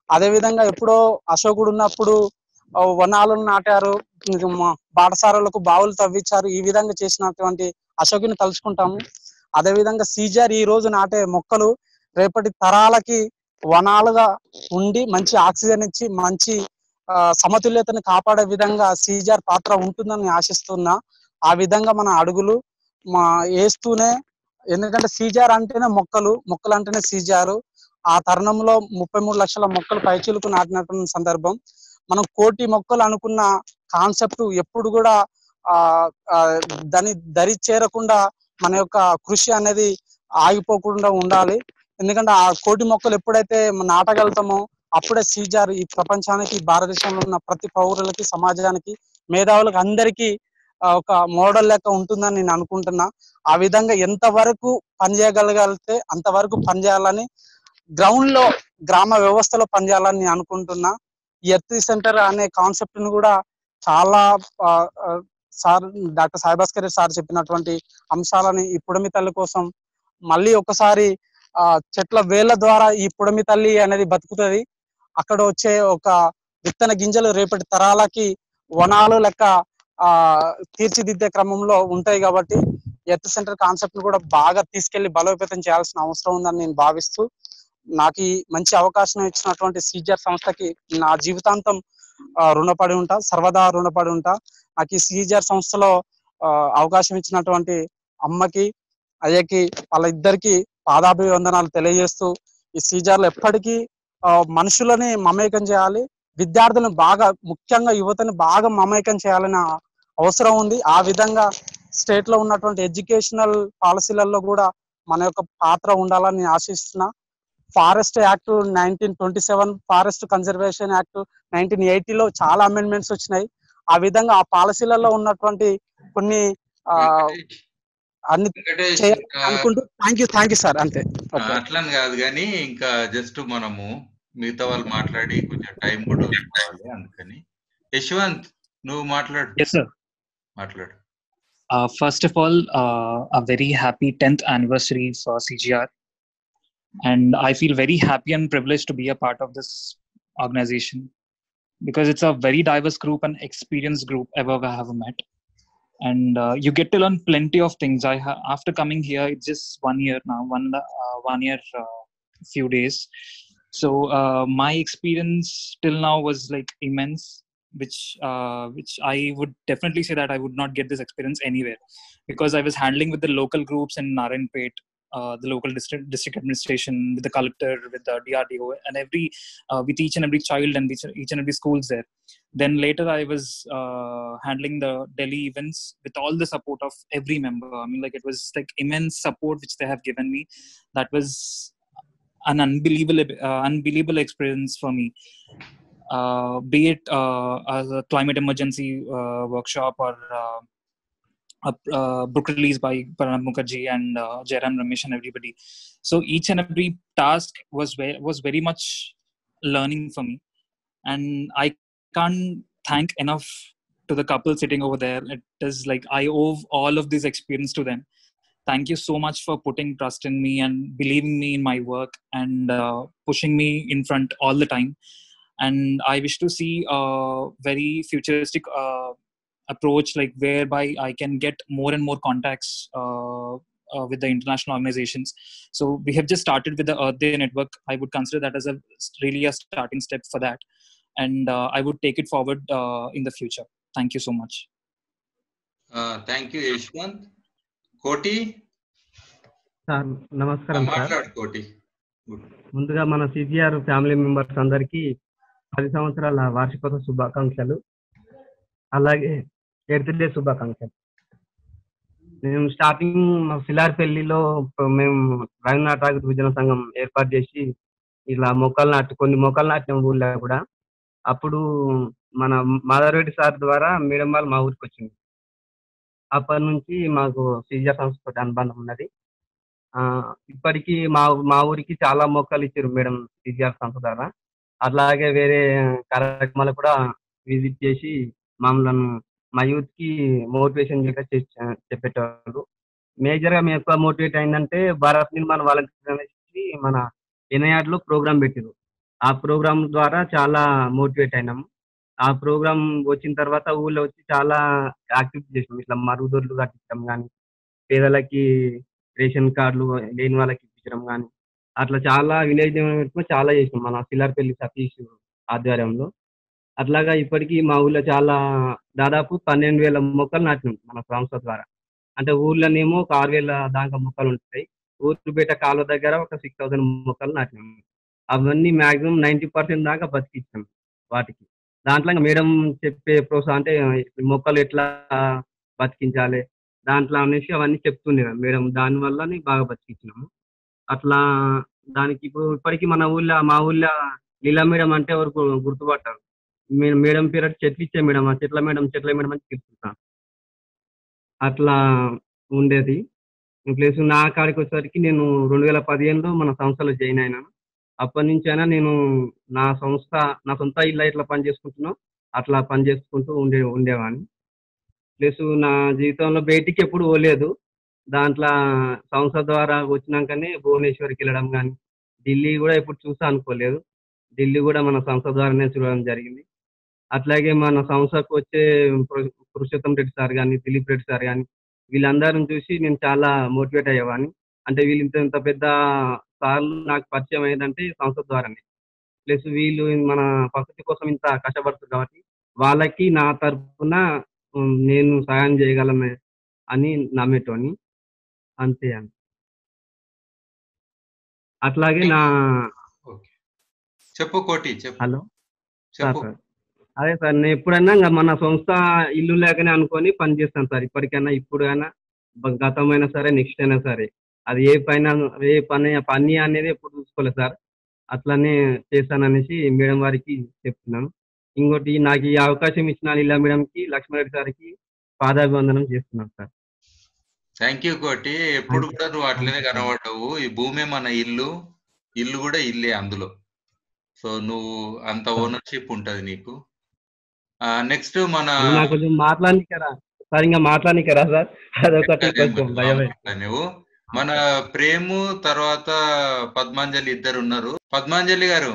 అదేవిధంగా ఎప్పుడో అశోకుడు ఉన్నప్పుడు ఆ, వనాలను నాటారు ఇంక మా బాటసారులకు బావులు తవ్వించారు ఈ విధంగా చేసినటువంటి అశోకుని తలుచుకుంటాము అదేవిధంగా సీజర్ ఈ రోజు నాటే మొక్కలు రేపటి తరాలకి వనాలుగా ఉండి మంచి ఆక్సిజన్ ఇచ్చి మంచి ఆ, సమతుల్యతను కాపాడే విధంగా సీజర్ పాత్ర ఉంటుందని ఆశిస్తున్నా ఆ విధంగా మన అడుగులు మా వేస్తూనే ఎందుకంటే సీజార్ అంటేనే మొక్కలు మొక్కలు అంటేనే సీజారు ఆ తరుణంలో ముప్పై మూడు లక్షల మొక్కలు పైచిలుకు నాటినటువంటి సందర్భం మనం కోటి మొక్కలు అనుకున్న కాన్సెప్ట్ ఎప్పుడు కూడా ఆ ఆ, దాని దరి చేరకుండా మన యొక్క కృషి అనేది ఆగిపోకుండా ఉండాలి ఎందుకంటే ఆ కోటి మొక్కలు ఎప్పుడైతే నాటగలుగుతామో అప్పుడే సీజార్ ఈ ప్రపంచానికి భారతదేశంలో ఉన్న ప్రతి పౌరులకి సమాజానికి మేధావులకు అందరికీ ఆ, ఒక మోడల్ లెక్క ఉంటుందని నేను అనుకుంటున్నా ఆ విధంగా ఎంతవరకు పనిచేయగలగలిగితే అంతవరకు పనిచేయాలని గ్రౌండ్ లో గ్రామ వ్యవస్థలో పనిచేయాలని నేను అనుకుంటున్నా ఈ ఎర్త్ సెంటర్ అనే కాన్సెప్ట్ ని కూడా చాలా ఆ, ఆ, sir doctor Sai Bhaskar Reddy sir చెప్పినటువంటి అంశాలని ఈ పుడమి తల్లి కోసం మళ్ళీ ఒకసారి ఆ చెట్ల వేళ్ల ద్వారా ఈ పుడమి తల్లి అనేది బతుకుతుంది అక్కడ వచ్చే ఒక విత్తన గింజలు రేపటి తరాలకి వనాలు లెక్క ఆ తీర్చిదిద్దే క్రమంలో ఉంటాయి కాబట్టి ఎర్త్ సెంటర్ కాన్సెప్ట్ ని కూడా బాగా తీసుకెళ్లి బలోపేతం చేయాల్సిన అవసరం ఉందని నేను భావిస్తూ నాకు ఈ మంచి అవకాశం ఇచ్చినటువంటి సీజర్ సంస్థకి నా జీవితాంతం ఆ, రుణపడి ఉంటా సర్వదా రుణపడి ఉంటా నాకు ఈ సీజర్ సంస్థలో ఆ, అవకాశం ఇచ్చినటువంటి అమ్మకి అయ్యకి వాళ్ళ ఇద్దరికి పాదాభివందనాలు తెలియజేస్తూ ఈ సీజర్లు ఎప్పటికీ ఆ, మనుషులని మమేకం చేయాలి విద్యార్థులను బాగా ముఖ్యంగా యువతని బాగా మమేకం చేయాలని అవసరం ఉంది ఆ విధంగా స్టేట్ లో ఉన్నటువంటి ఎడ్యుకేషనల్ పాలసీలలో కూడా మన యొక్క పాత్ర ఉండాలని నేను ఆశిస్తున్నా forest act nineteen twenty seven forest conservation act nineteen ఎయిటీలో చాలా అమెండ్మెంట్స్ వచ్చినాయి ఆ విధంగా ఆ పాలసీలలో ఉన్నటువంటి కొన్ని ఆ, అన్ని వెంకటేష్ చేయాలని ఇంకా అనుకుంటూ thank you thank you sir అంతే ఆ, అట్లని కాదు కానీ ఇంకా జస్ట్ మనము మిగతా వాళ్ళు మాట్లాడి కొంచెం టైం కూడా వదులుకోవాలి అందుకని యశ్వంత్ నువ్వు మాట్లాడు Yes, sir. మాట్లాడు Uh, first of all, uh, a very happy 10th anniversary for CGR. And I feel very happy and privileged to be a part of this organization because it's a very diverse group and experienced group ever I have met. And uh, you get to learn plenty of things. I ha- after coming here, it's just one year now, one uh, one year, uh, few days. So uh, my experience till now was like immense which uh, which I would definitely say that I would not get this experience anywhere because I was handling with the local groups in Narayanpet, uh, the local district district administration, with the collector, with the DRDO, and every uh, with each and every child and each, each and every schools there. Then later I was uh, handling the Delhi events with all the support of every member. I mean, like it was like immense support which they have given me. That was an unbelievable uh, unbelievable experience for me uh, be it uh, as a climate emergency uh, workshop or uh, a uh, book release by Pranab Mukherjee and uh, Jairam Ramesh and everybody. So each and every task was very, was very much learning for me, and I can't thank enough to the couple sitting over there. It is like I owe all of this experience to them. Thank you so much for putting trust in me and believing me in my work and uh, pushing me in front all the time and i wish to see a very futuristic uh, approach like whereby i can get more and more contacts uh, uh, with the international organizations so we have just started with the earth day network i would consider that as a really a starting step for that and uh, i would take it forward uh, in the future thank you so much thank you Yashwant Koti sir నమస్కారం sir మాట్లాడు కోటి ముందుగా మన CGR family members అందరికీ పది సంవత్సరాల వార్షికోత్సవ శుభాకాంక్షలు అలాగే ఎర్త్ డే శుభాకాంక్షలు మేము స్టార్టింగ్ మా సిలార్పల్లిలో మేము రవీంద్రనాథ్ ఠాగూర్ విజన సంఘం ఏర్పాటు చేసి ఇలా మొక్కలు నాటు కొన్ని మొక్కలు నాటిన ఊళ్ళో కూడా అప్పుడు మన మాధవరెడ్డి సార్ ద్వారా మేడం వాళ్ళు మా ఊరికి వచ్చింది అప్పటి నుంచి మాకు సిజిఆర్ సంస్థతో అనుబంధం ఉన్నది ఆ, ఇప్పటికీ మా మా ఊరికి చాలా మొక్కలు ఇచ్చారు మేడం సిజిఆర్ సంస్థ ద్వారా అట్లాగే వేరే కార్యక్రమాలు కూడా విజిట్ చేసి మమ్మల్ని మా యూత్ కి మోటివేషన్ చెప్పేటోళ్ళు మేజర్ గా మేము ఎక్కువ మోటివేట్ అయిందంటే భారత్ నిర్మాణ వాలంటీర్ అనేసి మన ఎన్ఐఆర్ లో ప్రోగ్రామ్ పెట్టారు ఆ ప్రోగ్రామ్ ద్వారా చాలా మోటివేట్ అయినాము ఆ ప్రోగ్రామ్ వచ్చిన తర్వాత ఊళ్ళో వచ్చి చాలా యాక్టివిటీ చేసినాం ఇట్లా మరుగుదొడ్లు కట్టించడం కానీ పేదలకి రేషన్ కార్డులు లేని వాళ్ళకి ఇప్పించడం కానీ అట్లా చాలా విలేజ్ డెవలప్మెంట్ చాలా చేసినాం మన సిల్లార్పల్లి సతీష్ ఆధ్వర్యంలో అట్లాగా ఇప్పటికీ మా ఊళ్ళో చాలా దాదాపు పన్నెండు వేల మొక్కలు నాటినాం మన సంస్థ ద్వారా అంటే ఊర్లోనేమో ఒక ఆరు వేల దాకా మొక్కలు ఉంటాయి ఊరుపేట కాలువ దగ్గర ఒక సిక్స్ థౌసండ్ మొక్కలు నాటినాం అవన్నీ మాక్సిమం నైంటీ పర్సెంట్ దాకా బతికిచ్చాం వాటికి దాంట్లో ఇంకా మేడం చెప్పే ప్రోత్సాహం అంటే ఈ మొక్కలు ఎట్లా బతికించాలి దాంట్లో అనేసి అవన్నీ చెప్తుండే మేడం దాని వల్లనే బాగా బతికించినాము అట్లా దానికి ఇప్పుడు ఇప్పటికీ మన ఊళ్ళో మా ఊళ్ళో లీలా మేడం అంటే వరకు గుర్తుపట్టారు మేము మేడం పేరు చెట్లు ఇచ్చే మేడం ఆ చెట్ల మేడం చెట్ల మేడం అని పిలుస్తుంటాను అట్లా ఉండేది ప్లస్ నా కాడికి వచ్చేసరికి నేను రెండు వేల పదిహేనులో మన సంస్థలో జాయిన్ అయినాను అప్పటి నుంచి అయినా నేను నా సంస్థ నా సొంత ఇల్లు ఎట్లా పని చేసుకుంటున్నాం అట్లా పని చేసుకుంటూ ఉండే ఉండేవాడిని ప్లస్ నా జీవితంలో బయటికి ఎప్పుడు పోలేదు దాంట్లో సంస్థ ద్వారా వచ్చినాకనే భువనేశ్వర్కి వెళ్ళడం కానీ ఢిల్లీ కూడా ఎప్పుడు చూసా అనుకోలేదు ఢిల్లీ కూడా మన సంస్థ ద్వారానే చూడడం జరిగింది అట్లాగే మన సంస్థకు వచ్చే పురు- పురుషోత్తం రెడ్డి సార్ కానీ దిలీప్ రెడ్డి సార్ కానీ వీళ్ళందరిని చూసి నేను చాలా మోటివేట్ అయ్యేవాడిని అంటే వీళ్ళు ఇంత ఇంత పెద్ద సార్లు నాకు పరిచయం అయ్యేదంటే సంస్థ ద్వారానే ప్లస్ వీళ్ళు మన ప్రకృతి కోసం ఇంత కష్టపడుతుంది కాబట్టి వాళ్ళకి నా తరఫున ఉమ్, నేను సహాయం చేయగలను అని నమ్మేటోని అంతే అండి అట్లాగే నా చెప్పు కోటి చెప్పు హలో సార్ చెప్పు సార్ అదే సార్ నేను ఎప్పుడైనా ఇంకా మన సంస్థ ఇల్లు లేకనే అనుకొని పని చేస్తాను సార్ ఇప్పటికైనా ఇప్పుడైనా బ- గతమైనా సరే నెక్స్ట్ అయినా సరే అది ఏ పైన ఏ పని పని అనేది ఎప్పుడు చూసుకోలేదు సార్ అట్లానే చేస్తాననేసి మేడం వారికి చెప్తున్నాను ఇంకోటి నాకు ఈ అవకాశం ఇచ్చిన లీలా మేడంకి లక్ష్మారెడ్డి సార్కి పాదాభివందనం చేస్తున్నాను సార్ థ్యాంక్ యూ కోటి ఎప్పుడు కూడా నువ్వు అట్లనే కనబడ్డావు ఈ భూమే మన ఇల్లు ఇల్లు కూడా ఇల్లే అందులో సో నువ్వు అంత ఓనర్షిప్ ఉంటది నీకు నెక్స్ట్ మన అది నాకు కొంచెం మాట్లాడనికరా సార్ ఇంకా మాట్లాడనికరా సార్ అదొకటి కొంచెం భయం నువ్వు మన ప్రేము తర్వాత పద్మాంజలి ఇద్దరు ఉన్నారు పద్మాంజలి గారు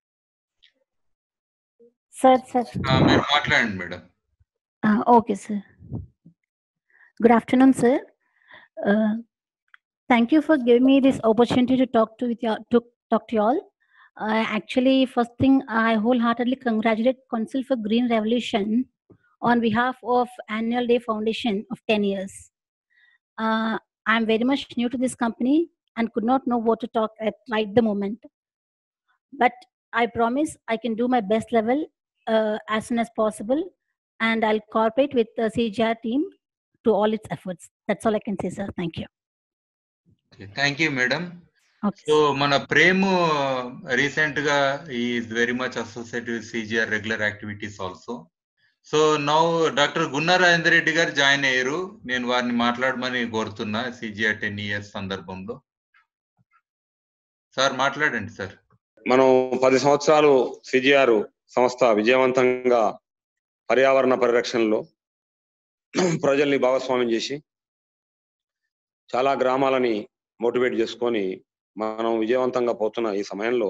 సార్ సార్ ఆ, మీరు మాట్లాడండి madam okay sir good afternoon sir thank you for giving me this opportunity to talk to with you to talk to you all uh, actually first thing i wholeheartedly congratulate council for green revolution on behalf of annual day foundation of 10 years uh, i'm very much new to this company and could not know what to talk at right the moment but i promise i can do my best level uh, as soon as possible and i'll cooperate with the cgr team to all its efforts that's all i can say sir thank you thank you madam so మన Prem recent గా is very much associated with CGR regular activities also so now doctor Gunna Rajender Reddy garu join అయ్యారు నేను వారిని మాట్లాడమని కోరుతున్నా CGR ten years సందర్భంలో sir మాట్లాడండి sir మనం పది సంవత్సరాలు సిజిఆర్ సంస్థ విజయవంతంగా పర్యావరణ పరిరక్షణలో ప్రజల్ని భాగస్వామ్యం చేసి చాలా గ్రామాలని మోటివేట్ చేసుకొని మనం విజయవంతంగా పోతున్న ఈ సమయంలో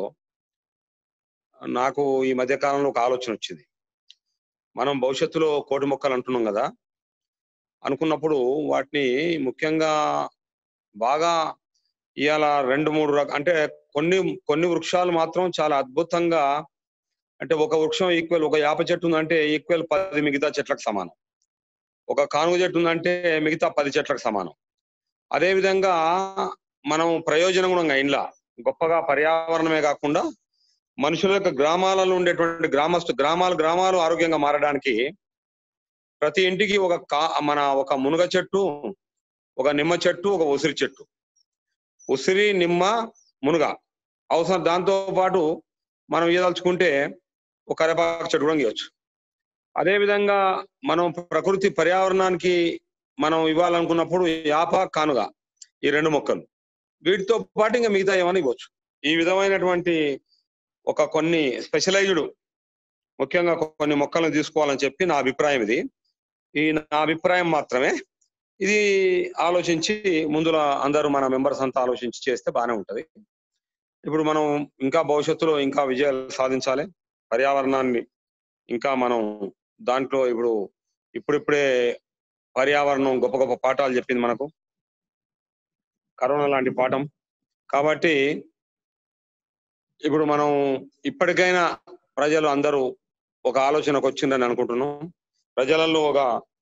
నాకు ఈ మధ్య కాలంలో ఒక ఆలోచన వచ్చింది మనం భవిష్యత్తులో కోటి మొక్కలు అంటున్నాం కదా అనుకున్నప్పుడు వాటిని ముఖ్యంగా బాగా ఇవాళ రెండు మూడు రక అంటే కొన్ని కొన్ని వృక్షాలు మాత్రం చాలా అద్భుతంగా అంటే ఒక వృక్షం ఈక్వల్ ఒక యాప చెట్టు ఉందంటే ఈక్వల్ పది మిగతా చెట్లకు సమానం ఒక కానుగ చెట్టు ఉందంటే మిగతా పది చెట్లకు సమానం అదే విధంగా మనం ప్రయోజనం కూడా ఇండ్లా గొప్పగా పర్యావరణమే కాకుండా మనుషుల యొక్క గ్రామాలలో ఉండేటువంటి గ్రామస్తు గ్రామాలు గ్రామాలు ఆరోగ్యంగా మారడానికి ప్రతి ఇంటికి ఒక కా మన ఒక మునగ చెట్టు ఒక నిమ్మ చెట్టు ఒక ఉసిరి చెట్టు ఉసిరి నిమ్మ మునగ అవసరం దాంతో పాటు మనం ఇవ్వదలుచుకుంటే ఒక కరేపాకు చెట్టు కూడా ఇవ్వచ్చు అదే విధంగా మనం ప్రకృతి పర్యావరణానికి మనం ఇవ్వాలనుకున్నప్పుడు యాప కానుగ ఈ రెండు మొక్కలు వీటితో పాటు ఇంకా మిగతా ఏమైనా ఇవ్వచ్చు ఈ విధమైనటువంటి ఒక కొన్ని స్పెషలైజ్డ్ ముఖ్యంగా కొన్ని మొక్కలను తీసుకోవాలని చెప్పి నా అభిప్రాయం ఇది ఈ నా అభిప్రాయం మాత్రమే ఇది ఆలోచించి ముందుల అందరూ మన మెంబర్స్ అంతా ఆలోచించి చేస్తే బాగానే ఉంటది ఇప్పుడు మనం ఇంకా భవిష్యత్తులో ఇంకా విజయాలు సాధించాలి పర్యావరణాన్ని ఇంకా మనం దాంట్లో ఇప్పుడు ఇప్పుడిప్పుడే పర్యావరణం గొప్ప గొప్ప పాఠాలు చెప్పింది మనకు కరోనా లాంటి పాఠం కాబట్టి ఇప్పుడు మనం ఇప్పటికైనా ప్రజలు అందరూ ఒక ఆలోచనకు వచ్చిందని అనుకుంటున్నాం ప్రజలలో ఒక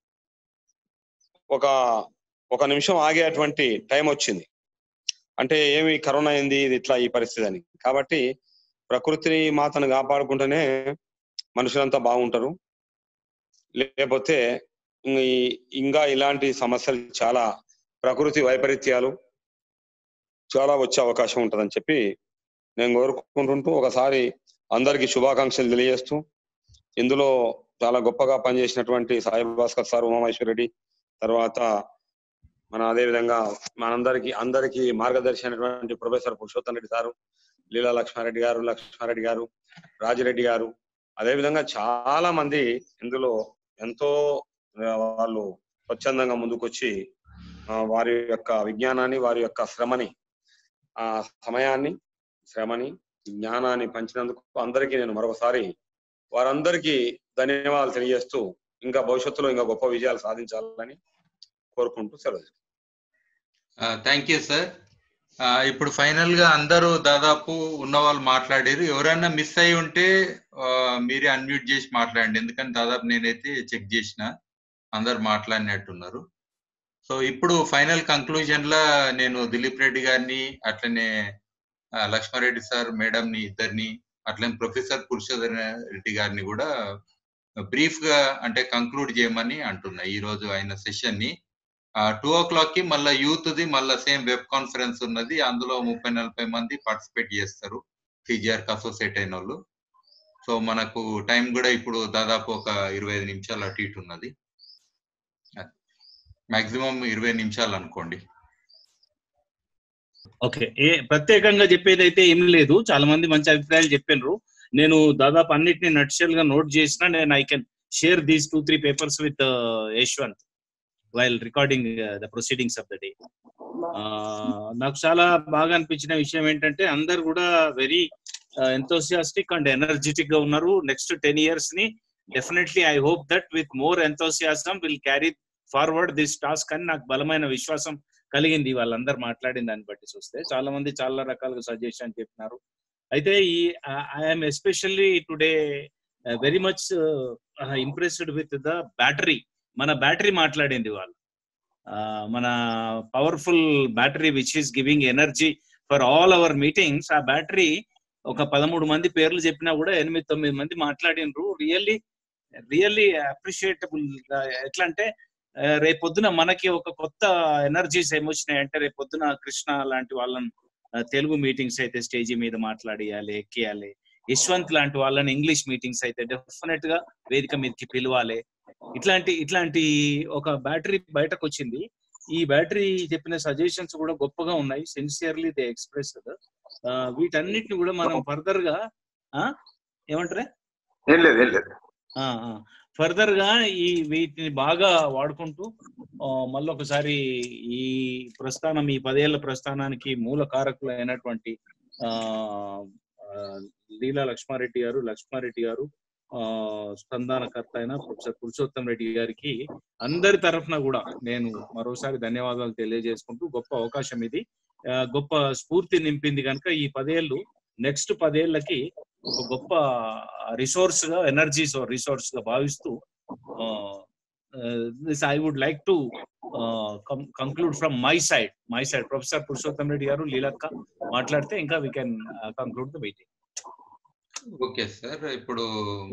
ఒక ఒక నిమిషం ఆగేటువంటి టైం వచ్చింది అంటే ఏమి కరోనా అయింది ఇది ఇట్లా ఈ పరిస్థితి అని కాబట్టి ప్రకృతిని మాతను కాపాడుకుంటేనే మనుషులంతా బాగుంటారు లేకపోతే ఈ- ఇంకా ఇలాంటి సమస్యలు చాలా ప్రకృతి వైపరీత్యాలు చాలా వచ్చే అవకాశం ఉంటుందని చెప్పి నేను కోరుకుంటుంటూ ఒకసారి అందరికీ శుభాకాంక్షలు తెలియజేస్తూ ఇందులో చాలా గొప్పగా పనిచేసినటువంటి సాయి భాస్కర్ సార్ ఉమామహేశ్వర రెడ్డి తర్వాత మన అదే విధంగా మనందరికి అందరికీ మార్గదర్శి అయినటువంటి ప్రొఫెసర్ పురుషోత్తం రెడ్డి సారు లీలా లక్ష్మారెడ్డి గారు లక్ష్మారెడ్డి గారు రాజిరెడ్డి గారు అదే విధంగా చాలా మంది ఇందులో ఎంతో ఆ, వాళ్ళు స్వచ్ఛందంగా ముందుకొచ్చి ఆ, వారి యొక్క విజ్ఞానాన్ని వారి యొక్క శ్రమని ఆ సమయాన్ని శ్రమని జ్ఞానాన్ని పంచినందుకు అందరికీ నేను మరొకసారి వారందరికీ ధన్యవాదాలు తెలియజేస్తూ ఇంకా భవిష్యత్తులో ఇంకా గొప్ప విజయాలు సాధించాలని కోరుకుంటూ సెలవు థ్యాంక్ యూ సార్ ఇప్పుడు ఫైనల్ గా అందరూ దాదాపు ఉన్న వాళ్ళు మాట్లాడారు ఎవరైనా మిస్ అయి ఉంటే ఆ, మీరే అన్మ్యూట్ చేసి మాట్లాడండి ఎందుకంటే దాదాపు నేనైతే చెక్ చేసిన అందరు మాట్లాడినట్టున్నారు సో ఇప్పుడు ఫైనల్ కంక్లూజన్ లా నేను దిలీప్ రెడ్డి గారిని అట్లనే ఆ, లక్ష్మారెడ్డి సార్ మేడం ని ఇద్దరిని అట్లనే ప్రొఫెసర్ పురుషోత్తమ రెడ్డి గారిని కూడా బ్రీఫ్ గా అంటే కంక్లూడ్ చేయమని అంటున్నా ఈ రోజు ఆయన సెషన్ ని టూ ఓ క్లాక్ కి మళ్ళీ యూత్ ది మళ్ళీ సేమ్ వెబ్ కాన్ఫరెన్స్ ఉన్నది అందులో ముప్పై నలభై మంది పార్టిసిపేట్ చేస్తారు సిజిఆర్ కి అసోసియేట్ అయిన వాళ్ళు సో మనకు టైం కూడా ఇప్పుడు దాదాపు ఒక ఇరవై ఐదు నిమిషాలు అటు ఇటు ఉన్నది మాక్సిమం ఇరవై నిమిషాలు అనుకోండి ఓకే ఏ ప్రత్యేకంగా చెప్పేది అయితే ఏం లేదు చాలా మంది మంచి అభిప్రాయాలు చెప్పినారు నేను దాదాపు అన్నిటిని నట్షల్ గా నోట్ చేసిన నేను I can share these two three papers with Yashwant while recording the proceedings of the day నాకు చాలా బాగా అనిపించిన విషయం ఏంటంటే అందరు కూడా వెరీ ఎంతోసియాస్టిక్ అండ్ ఎనర్జెటిక్ గా ఉన్నారు నెక్స్ట్ టెన్ ఇయర్స్ ని definitely I hope that with more enthusiasm will carry forward this task అని నాకు బలమైన విశ్వాసం కలిగింది వాళ్ళందరూ మాట్లాడిన దాన్ని బట్టి చూస్తే చాలా మంది చాలా రకాలుగా సజెషన్ చెప్పినారు అయితే ఈ I'm especially today very much impressed with the battery మన బ్యాటరీ మాట్లాడింది వాళ్ళు ఆ, మన powerful battery which is giving energy for all our meetings ఆ బ్యాటరీ ఒక పదమూడు మంది పేర్లు చెప్పినా కూడా ఎనిమిది తొమ్మిది మంది మాట్లాడినరు రియల్లీ రియల్లీ అప్రిషియేటబుల్ ఎట్లా అంటే ఆ, రేపొద్దున మనకి ఒక కొత్త ఎనర్జీస్ ఏమొచ్చినాయి అంటే రేపొద్దున కృష్ణ లాంటి వాళ్ళని ఆ, తెలుగు మీటింగ్స్ అయితే స్టేజీ మీద మాట్లాడియాలి ఎక్కియాలి యశ్వంత్ లాంటి వాళ్ళని ఇంగ్లీష్ మీటింగ్స్ అయితే డెఫినెట్ గా వేదిక మీదకి పిలవాలి ఇట్లాంటి ఇట్లాంటి ఒక బ్యాటరీ బయటకు వచ్చింది ఈ బ్యాటరీ చెప్పిన సజెషన్స్ కూడా గొప్పగా ఉన్నాయి సిన్సియర్లీ దే ఎక్స్ప్రెస్ వీటన్నిటిని కూడా మనం ఫర్దర్ గా ఆ, ఏమంటారే ఏం లేదు ఏం లేదు ఫర్దర్ గా ఈ వీటిని బాగా వాడుకుంటూ ఆ, మళ్ళీ ఒకసారి ఈ ప్రస్థానం ఈ పదేళ్ల ప్రస్థానానికి మూల కారకులు అయినటువంటి ఆ ఆ, లీలా లక్ష్మారెడ్డి గారు లక్ష్మారెడ్డి గారు ఆ స్పందనకర్త అయిన ప్రొఫెసర్ పురుషోత్తం రెడ్డి గారికి అందరి తరఫున కూడా నేను మరోసారి ధన్యవాదాలు తెలియజేసుకుంటూ గొప్ప అవకాశం ఇది ఆ, గొప్ప స్ఫూర్తి నింపింది కనుక ఈ పదేళ్ళు నెక్స్ట్ పదేళ్లకి ఒక గొప్ప రిసోర్స్ గా ఎనర్జీ రిసోర్స్ గా భావిస్తూ this I would like to conclude from my side my side professor Purushottam Reddy garu Leelakka మాట్లాడితే ఇంకా we can conclude the meeting okay sir ఇప్పుడు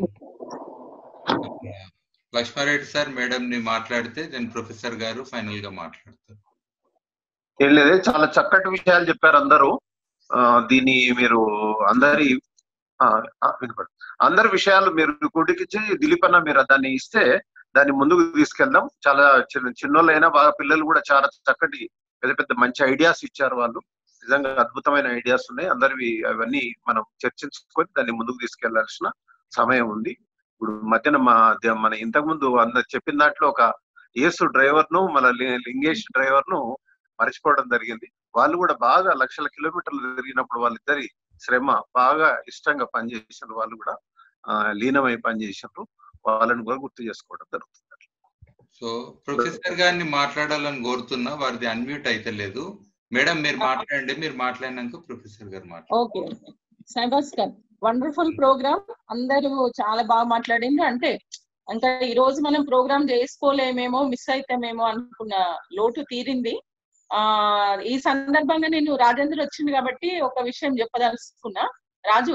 లక్ష్మారెడ్డి సార్ మేడం ని మాట్లాడితే దెన్ ప్రొఫెసర్ గారు ఫైనల్ గా మాట్లాడతారు ఏం లేదు చాలా చక్కటి విషయాలు చెప్పారు అందరూ ఆ, దీన్ని మీరు అందరి ఆ, ఆ, వినపడు అందరి విషయాలు మీరు గుడికిచ్చి దిలీప్ అన్న మీరు దాన్ని ఇస్తే దాన్ని ముందుకు తీసుకెళ్దాం చాలా చిన్న చిన్నోళ్ళైనా బాగా పిల్లలు కూడా చాలా చక్కటి పెద్ద పెద్ద మంచి ఐడియాస్ ఇచ్చారు వాళ్ళు నిజంగా అద్భుతమైన ఐడియాస్ ఉన్నాయి అందరివి అవన్నీ మనం చర్చించుకొని దాన్ని ముందుకు తీసుకెళ్లాల్సిన సమయం ఉంది ఇప్పుడు మధ్యన మా మన ఇంతకు ముందు అందరు చెప్పిన దాంట్లో ఒక యేసు డ్రైవర్ ను మన లి- లింగేష్ డ్రైవర్ ను మర్చిపోవడం జరిగింది వాళ్ళు కూడా బాగా లక్షల కిలోమీటర్లు తిరిగినప్పుడు వాళ్ళిద్దరి శ్రమ బాగా ఇష్టంగా పనిచేసిన వాళ్ళు కూడా ఆ, లీనమై పనిచేసినారు వాళ్ళని కూడా గుర్తు చేసుకోవడం జరుగుతుంది సో ప్రొఫెసర్ గారిని మాట్లాడాలని కోరుతున్నా వారిది అన్మ్యూట్ అయితే లేదు మేడం మీరు మాట్లాడండి మీరు మాట్లాడినాక ప్రొఫెసర్ గారు మాట్లాడండి ఓకే సైబాస్కర్ వండర్ఫుల్ ప్రోగ్రామ్ అందరూ చాలా బాగా మాట్లాడింది అంటే అంటే ఈ రోజు మనం ప్రోగ్రామ్ చేసుకోలేమేమో మిస్ అయితేమేమో అనుకున్న లోటు తీరింది ఆ ఈ సందర్భంగా నేను రాజేంద్ర వచ్చింది కాబట్టి ఒక విషయం చెప్పదలుచుకున్నా రాజు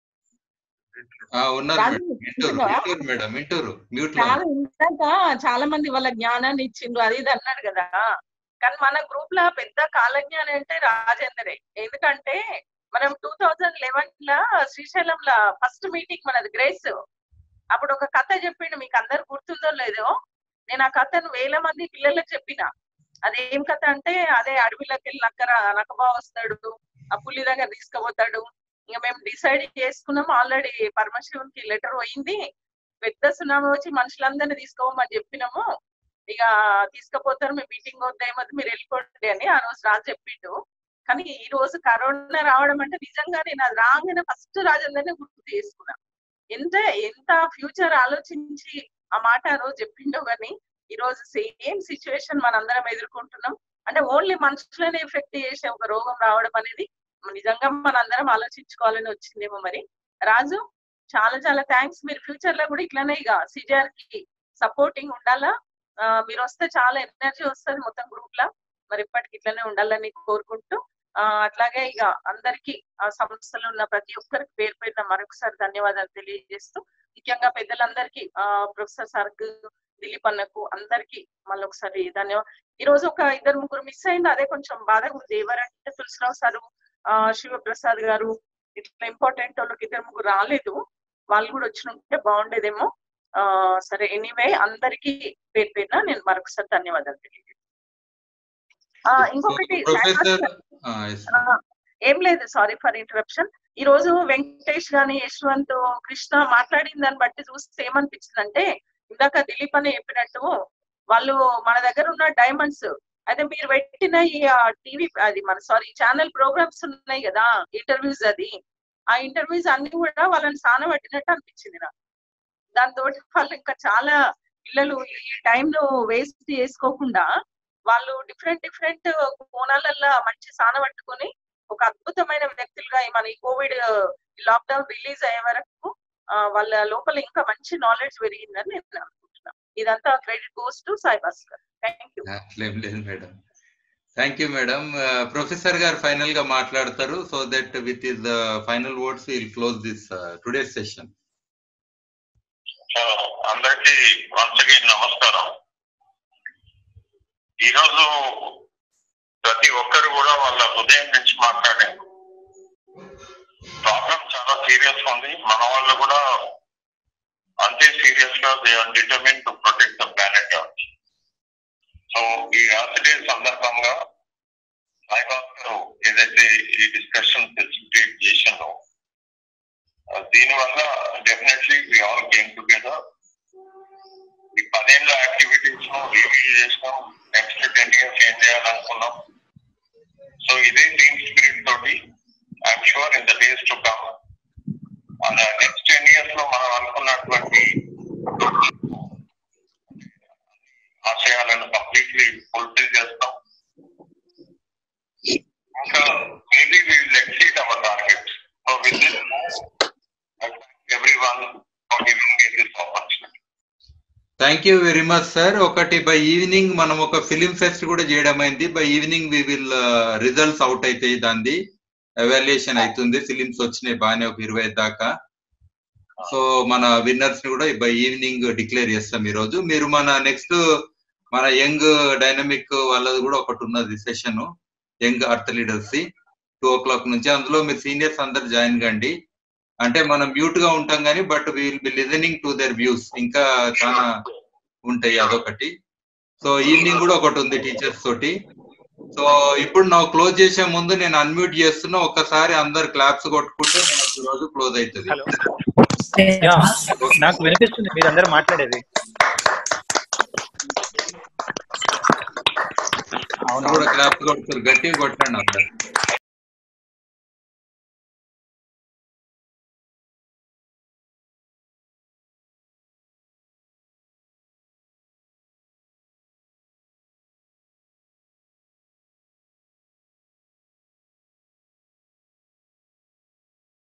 ఆ, ఉన్నారు రాజు మేడం వింటూరు వింటున్నావా? వింటూరు మేడం వింటూరు మ్యూట్ లో చాలా ఇందాక చాలా మంది వాళ్ళ జ్ఞానాన్ని ఇచ్చిండ్రు అది ఇది అన్నాడు కదా కానీ మన గ్రూప్ లో పెద్ద కాలజ్ఞాని అంటే రాజేందరే ఎందుకంటే మనం టూ థౌజండ్ లెవెన్ లా శ్రీశైలంలో ఫస్ట్ మీటింగ్ మనది గ్రేస్ అప్పుడు ఒక కథ చెప్పిండు మీకు అందరు గుర్తుందో లేదో నేను ఆ కథను వేల మంది పిల్లలకు చెప్పిన అదేం కథ అంటే అదే అడవిలోకి వెళ్ళి నక్కర నక్కబా వస్తాడు ఆ పులి దగ్గర తీసుకుపోతాడు ఇంకా మేము డిసైడ్ చేసుకున్నాం ఆల్రెడీ పరమశివునికి లెటర్ పోయింది పెద్ద సునామీ వచ్చి మనుషులందరినీ తీసుకోమని చెప్పినాము ఇక తీసుకుపోతారు మీ మీటింగ్ అవుతాయేమో మీరు వెళ్ళిపోండి అని ఆ రోజు రాజు చెప్పిండు కానీ ఈ రోజు కరోనా రావడం అంటే నిజంగా నేను అది రాగానే ఫస్ట్ రాజందరినీ గుర్తు చేసుకున్నా ఎంత ఎంత ఫ్యూచర్ ఆలోచించి ఆ మాట ఆ రోజు చెప్పిండో కానీ ఈ రోజు సేమ్ సిచ్యువేషన్ మనందరం ఎదుర్కొంటున్నాం అంటే ఓన్లీ మనుషులనే ఎఫెక్ట్ చేసే ఒక రోగం రావడం అనేది నిజంగా మనందరం ఆలోచించుకోవాలని వచ్చిందేమో మరి రాజు చాలా చాలా థ్యాంక్స్ మీరు ఫ్యూచర్ లో కూడా ఇట్లానే ఇక సిజిఆర్ కి సపోర్టింగ్ ఉండాలా ఆ, మీరు వస్తే చాలా ఎనర్జీ వస్తుంది మొత్తం గ్రూప్ లా మరి ఇప్పటికి ఇట్లానే ఉండాలని కోరుకుంటూ ఆ, అట్లాగే ఇక అందరికి ఆ సంస్థలో ఉన్న ప్రతి ఒక్కరికి పేరు పేరున మరొకసారి ధన్యవాదాలు తెలియజేస్తూ ముఖ్యంగా పెద్దలందరికీ ఆ ప్రొఫెసర్ సర్గ్ దిలీప్ అన్నకు అందరికి మళ్ళీ ఒకసారి ధన్యవాదాలు ఈ రోజు ఒక ఇద్దరు ముగ్గురు మిస్ అయింది అదే కొంచెం బాధగా ఉంది ఎవరంటే తులసిరావు సారు ఆ శివప్రసాద్ గారు ఇట్లా ఇంపార్టెంట్ వాళ్ళకి ఇద్దరు ముగ్గురు రాలేదు వాళ్ళు కూడా వచ్చి ఉంటే బాగుండేదేమో ఆ సరే ఎనీవే అందరికి పేరు పేరున నేను మరొకసారి ధన్యవాదాలు తెలియజేస్తాను ఆ, ఇంకొకటి ప్రొఫెసర్ ఆ, yes. ఆ, ఏం లేదు సారీ ఫర్ ఇంటరప్షన్ ఈ రోజు వెంకటేష్ గాని యశ్వంత్ కృష్ణ మాట్లాడిన దాన్ని బట్టి చూస్తే ఏమనిపించింది అంటే ఇందాక దిలీప్ అని చెప్పినట్టు వాళ్ళు మన దగ్గర ఉన్న డైమండ్స్ అయితే మీరు పెట్టిన ఈ టీవీ అది మన సారీ ఛానల్ ప్రోగ్రామ్స్ ఉన్నాయి కదా ఇంటర్వ్యూస్ అది ఆ ఇంటర్వ్యూస్ అన్ని కూడా వాళ్ళని సాన పట్టినట్టు అనిపించింది నాకు దాంతో వాళ్ళు ఇంకా చాలా పిల్లలు ఈ టైంలో వేస్ట్ చేసుకోకుండా వాళ్ళు డిఫరెంట్ డిఫరెంట్ కోణాలల్లో మంచి సాన పట్టుకొని ఒక అద్భుతమైన వ్యక్తులుగా ఈ మన ఈ కోవిడ్ లాక్డౌన్ రిలీజ్ అయ్యే వరకు ఆ, వాళ్ళ లోపల ఇంకా మంచి నాలెడ్జ్ పెరిగిందని నేను అనుకుంటున్నాను ఇదంతా credit goes to Sai Bhaskar thank you అట్లేం లేదు madam thank you madam professor garu final గా మాట్లాడతారు so that with is the final words will close this today session అందరికీ వన్స్ అగైన్ నమస్కారం ఈరోజు ప్రతి ఒక్కరు కూడా వాళ్ళ హృదయం నుంచి మాట్లాడారు ప్రాబ్లం చాలా సీరియస్ ఉంది మన వాళ్ళు కూడా అంతే సీరియస్ గా they are determine to protect the planet so ఈ ఎర్త్ డే సందర్భంగా సాయిబాస్కర్ ఏదైతే ఈ డిస్కషన్ ఫెసిలిటేట్ చేసిందో దీనివల్ల definitely we all came together ఈ పదేళ్ళ యాక్టివిటీస్ ను రివ్యూ చేసినాం నెక్స్ట్ టెన్ ఇయర్స్ ఏం చేయాలనుకున్నాం సో ఇదే టీమ్ స్పిరిట్ తోటి I'm sure in the days to come next ten years లో మనం అనుకున్నటువంటి ఆశయాలను కంప్లీట్లీ ఫుల్ఫిల్ చేస్తాం ఇంకా maybe we will exceed our target so with this every one for giving me this opportunity thank you very much sir ఒకటి by evening మనం ఒక film fest కూడా చేయడం అయింది by evening we will results out అవుతాయి దాన్ని evaluation అవుతుంది films వచ్చినాయి బాగానే ఒక ఇరవై దాకా సో మన విన్నర్స్ ని కూడా బై ఈవినింగ్ డిక్లేర్ చేస్తాం ఈ రోజు మీరు మన నెక్స్ట్ మన యంగ్ డైనమిక్ వాళ్ళది కూడా ఒకటి ఉన్నది session young earth leaders two o'clock నుంచి అందులో మీరు సీనియర్స్ అందరు జాయిన్ కండి అంటే మనం మ్యూట్ గా ఉంటాం కానీ but will be listening to their views ఇంకా చాలా ఉంటాయి అదొకటి సో ఈవినింగ్ కూడా ఒకటి ఉంది టీచర్స్ తోటి సో ఇప్పుడు నా క్లోజ్ చేసే ముందు నేను అన్మ్యూట్ చేస్తున్నా ఒక్కసారి అందరు క్లాప్స్ కొట్టుకుంటే మనకు ఈ రోజు క్లోజ్ అవుతుంది యా, నాకు వినిపిస్తుంది మీరందరూ మాట్లాడేది కూడా క్లాప్ కొడుతారు గట్టిగా కొట్టండి అందరు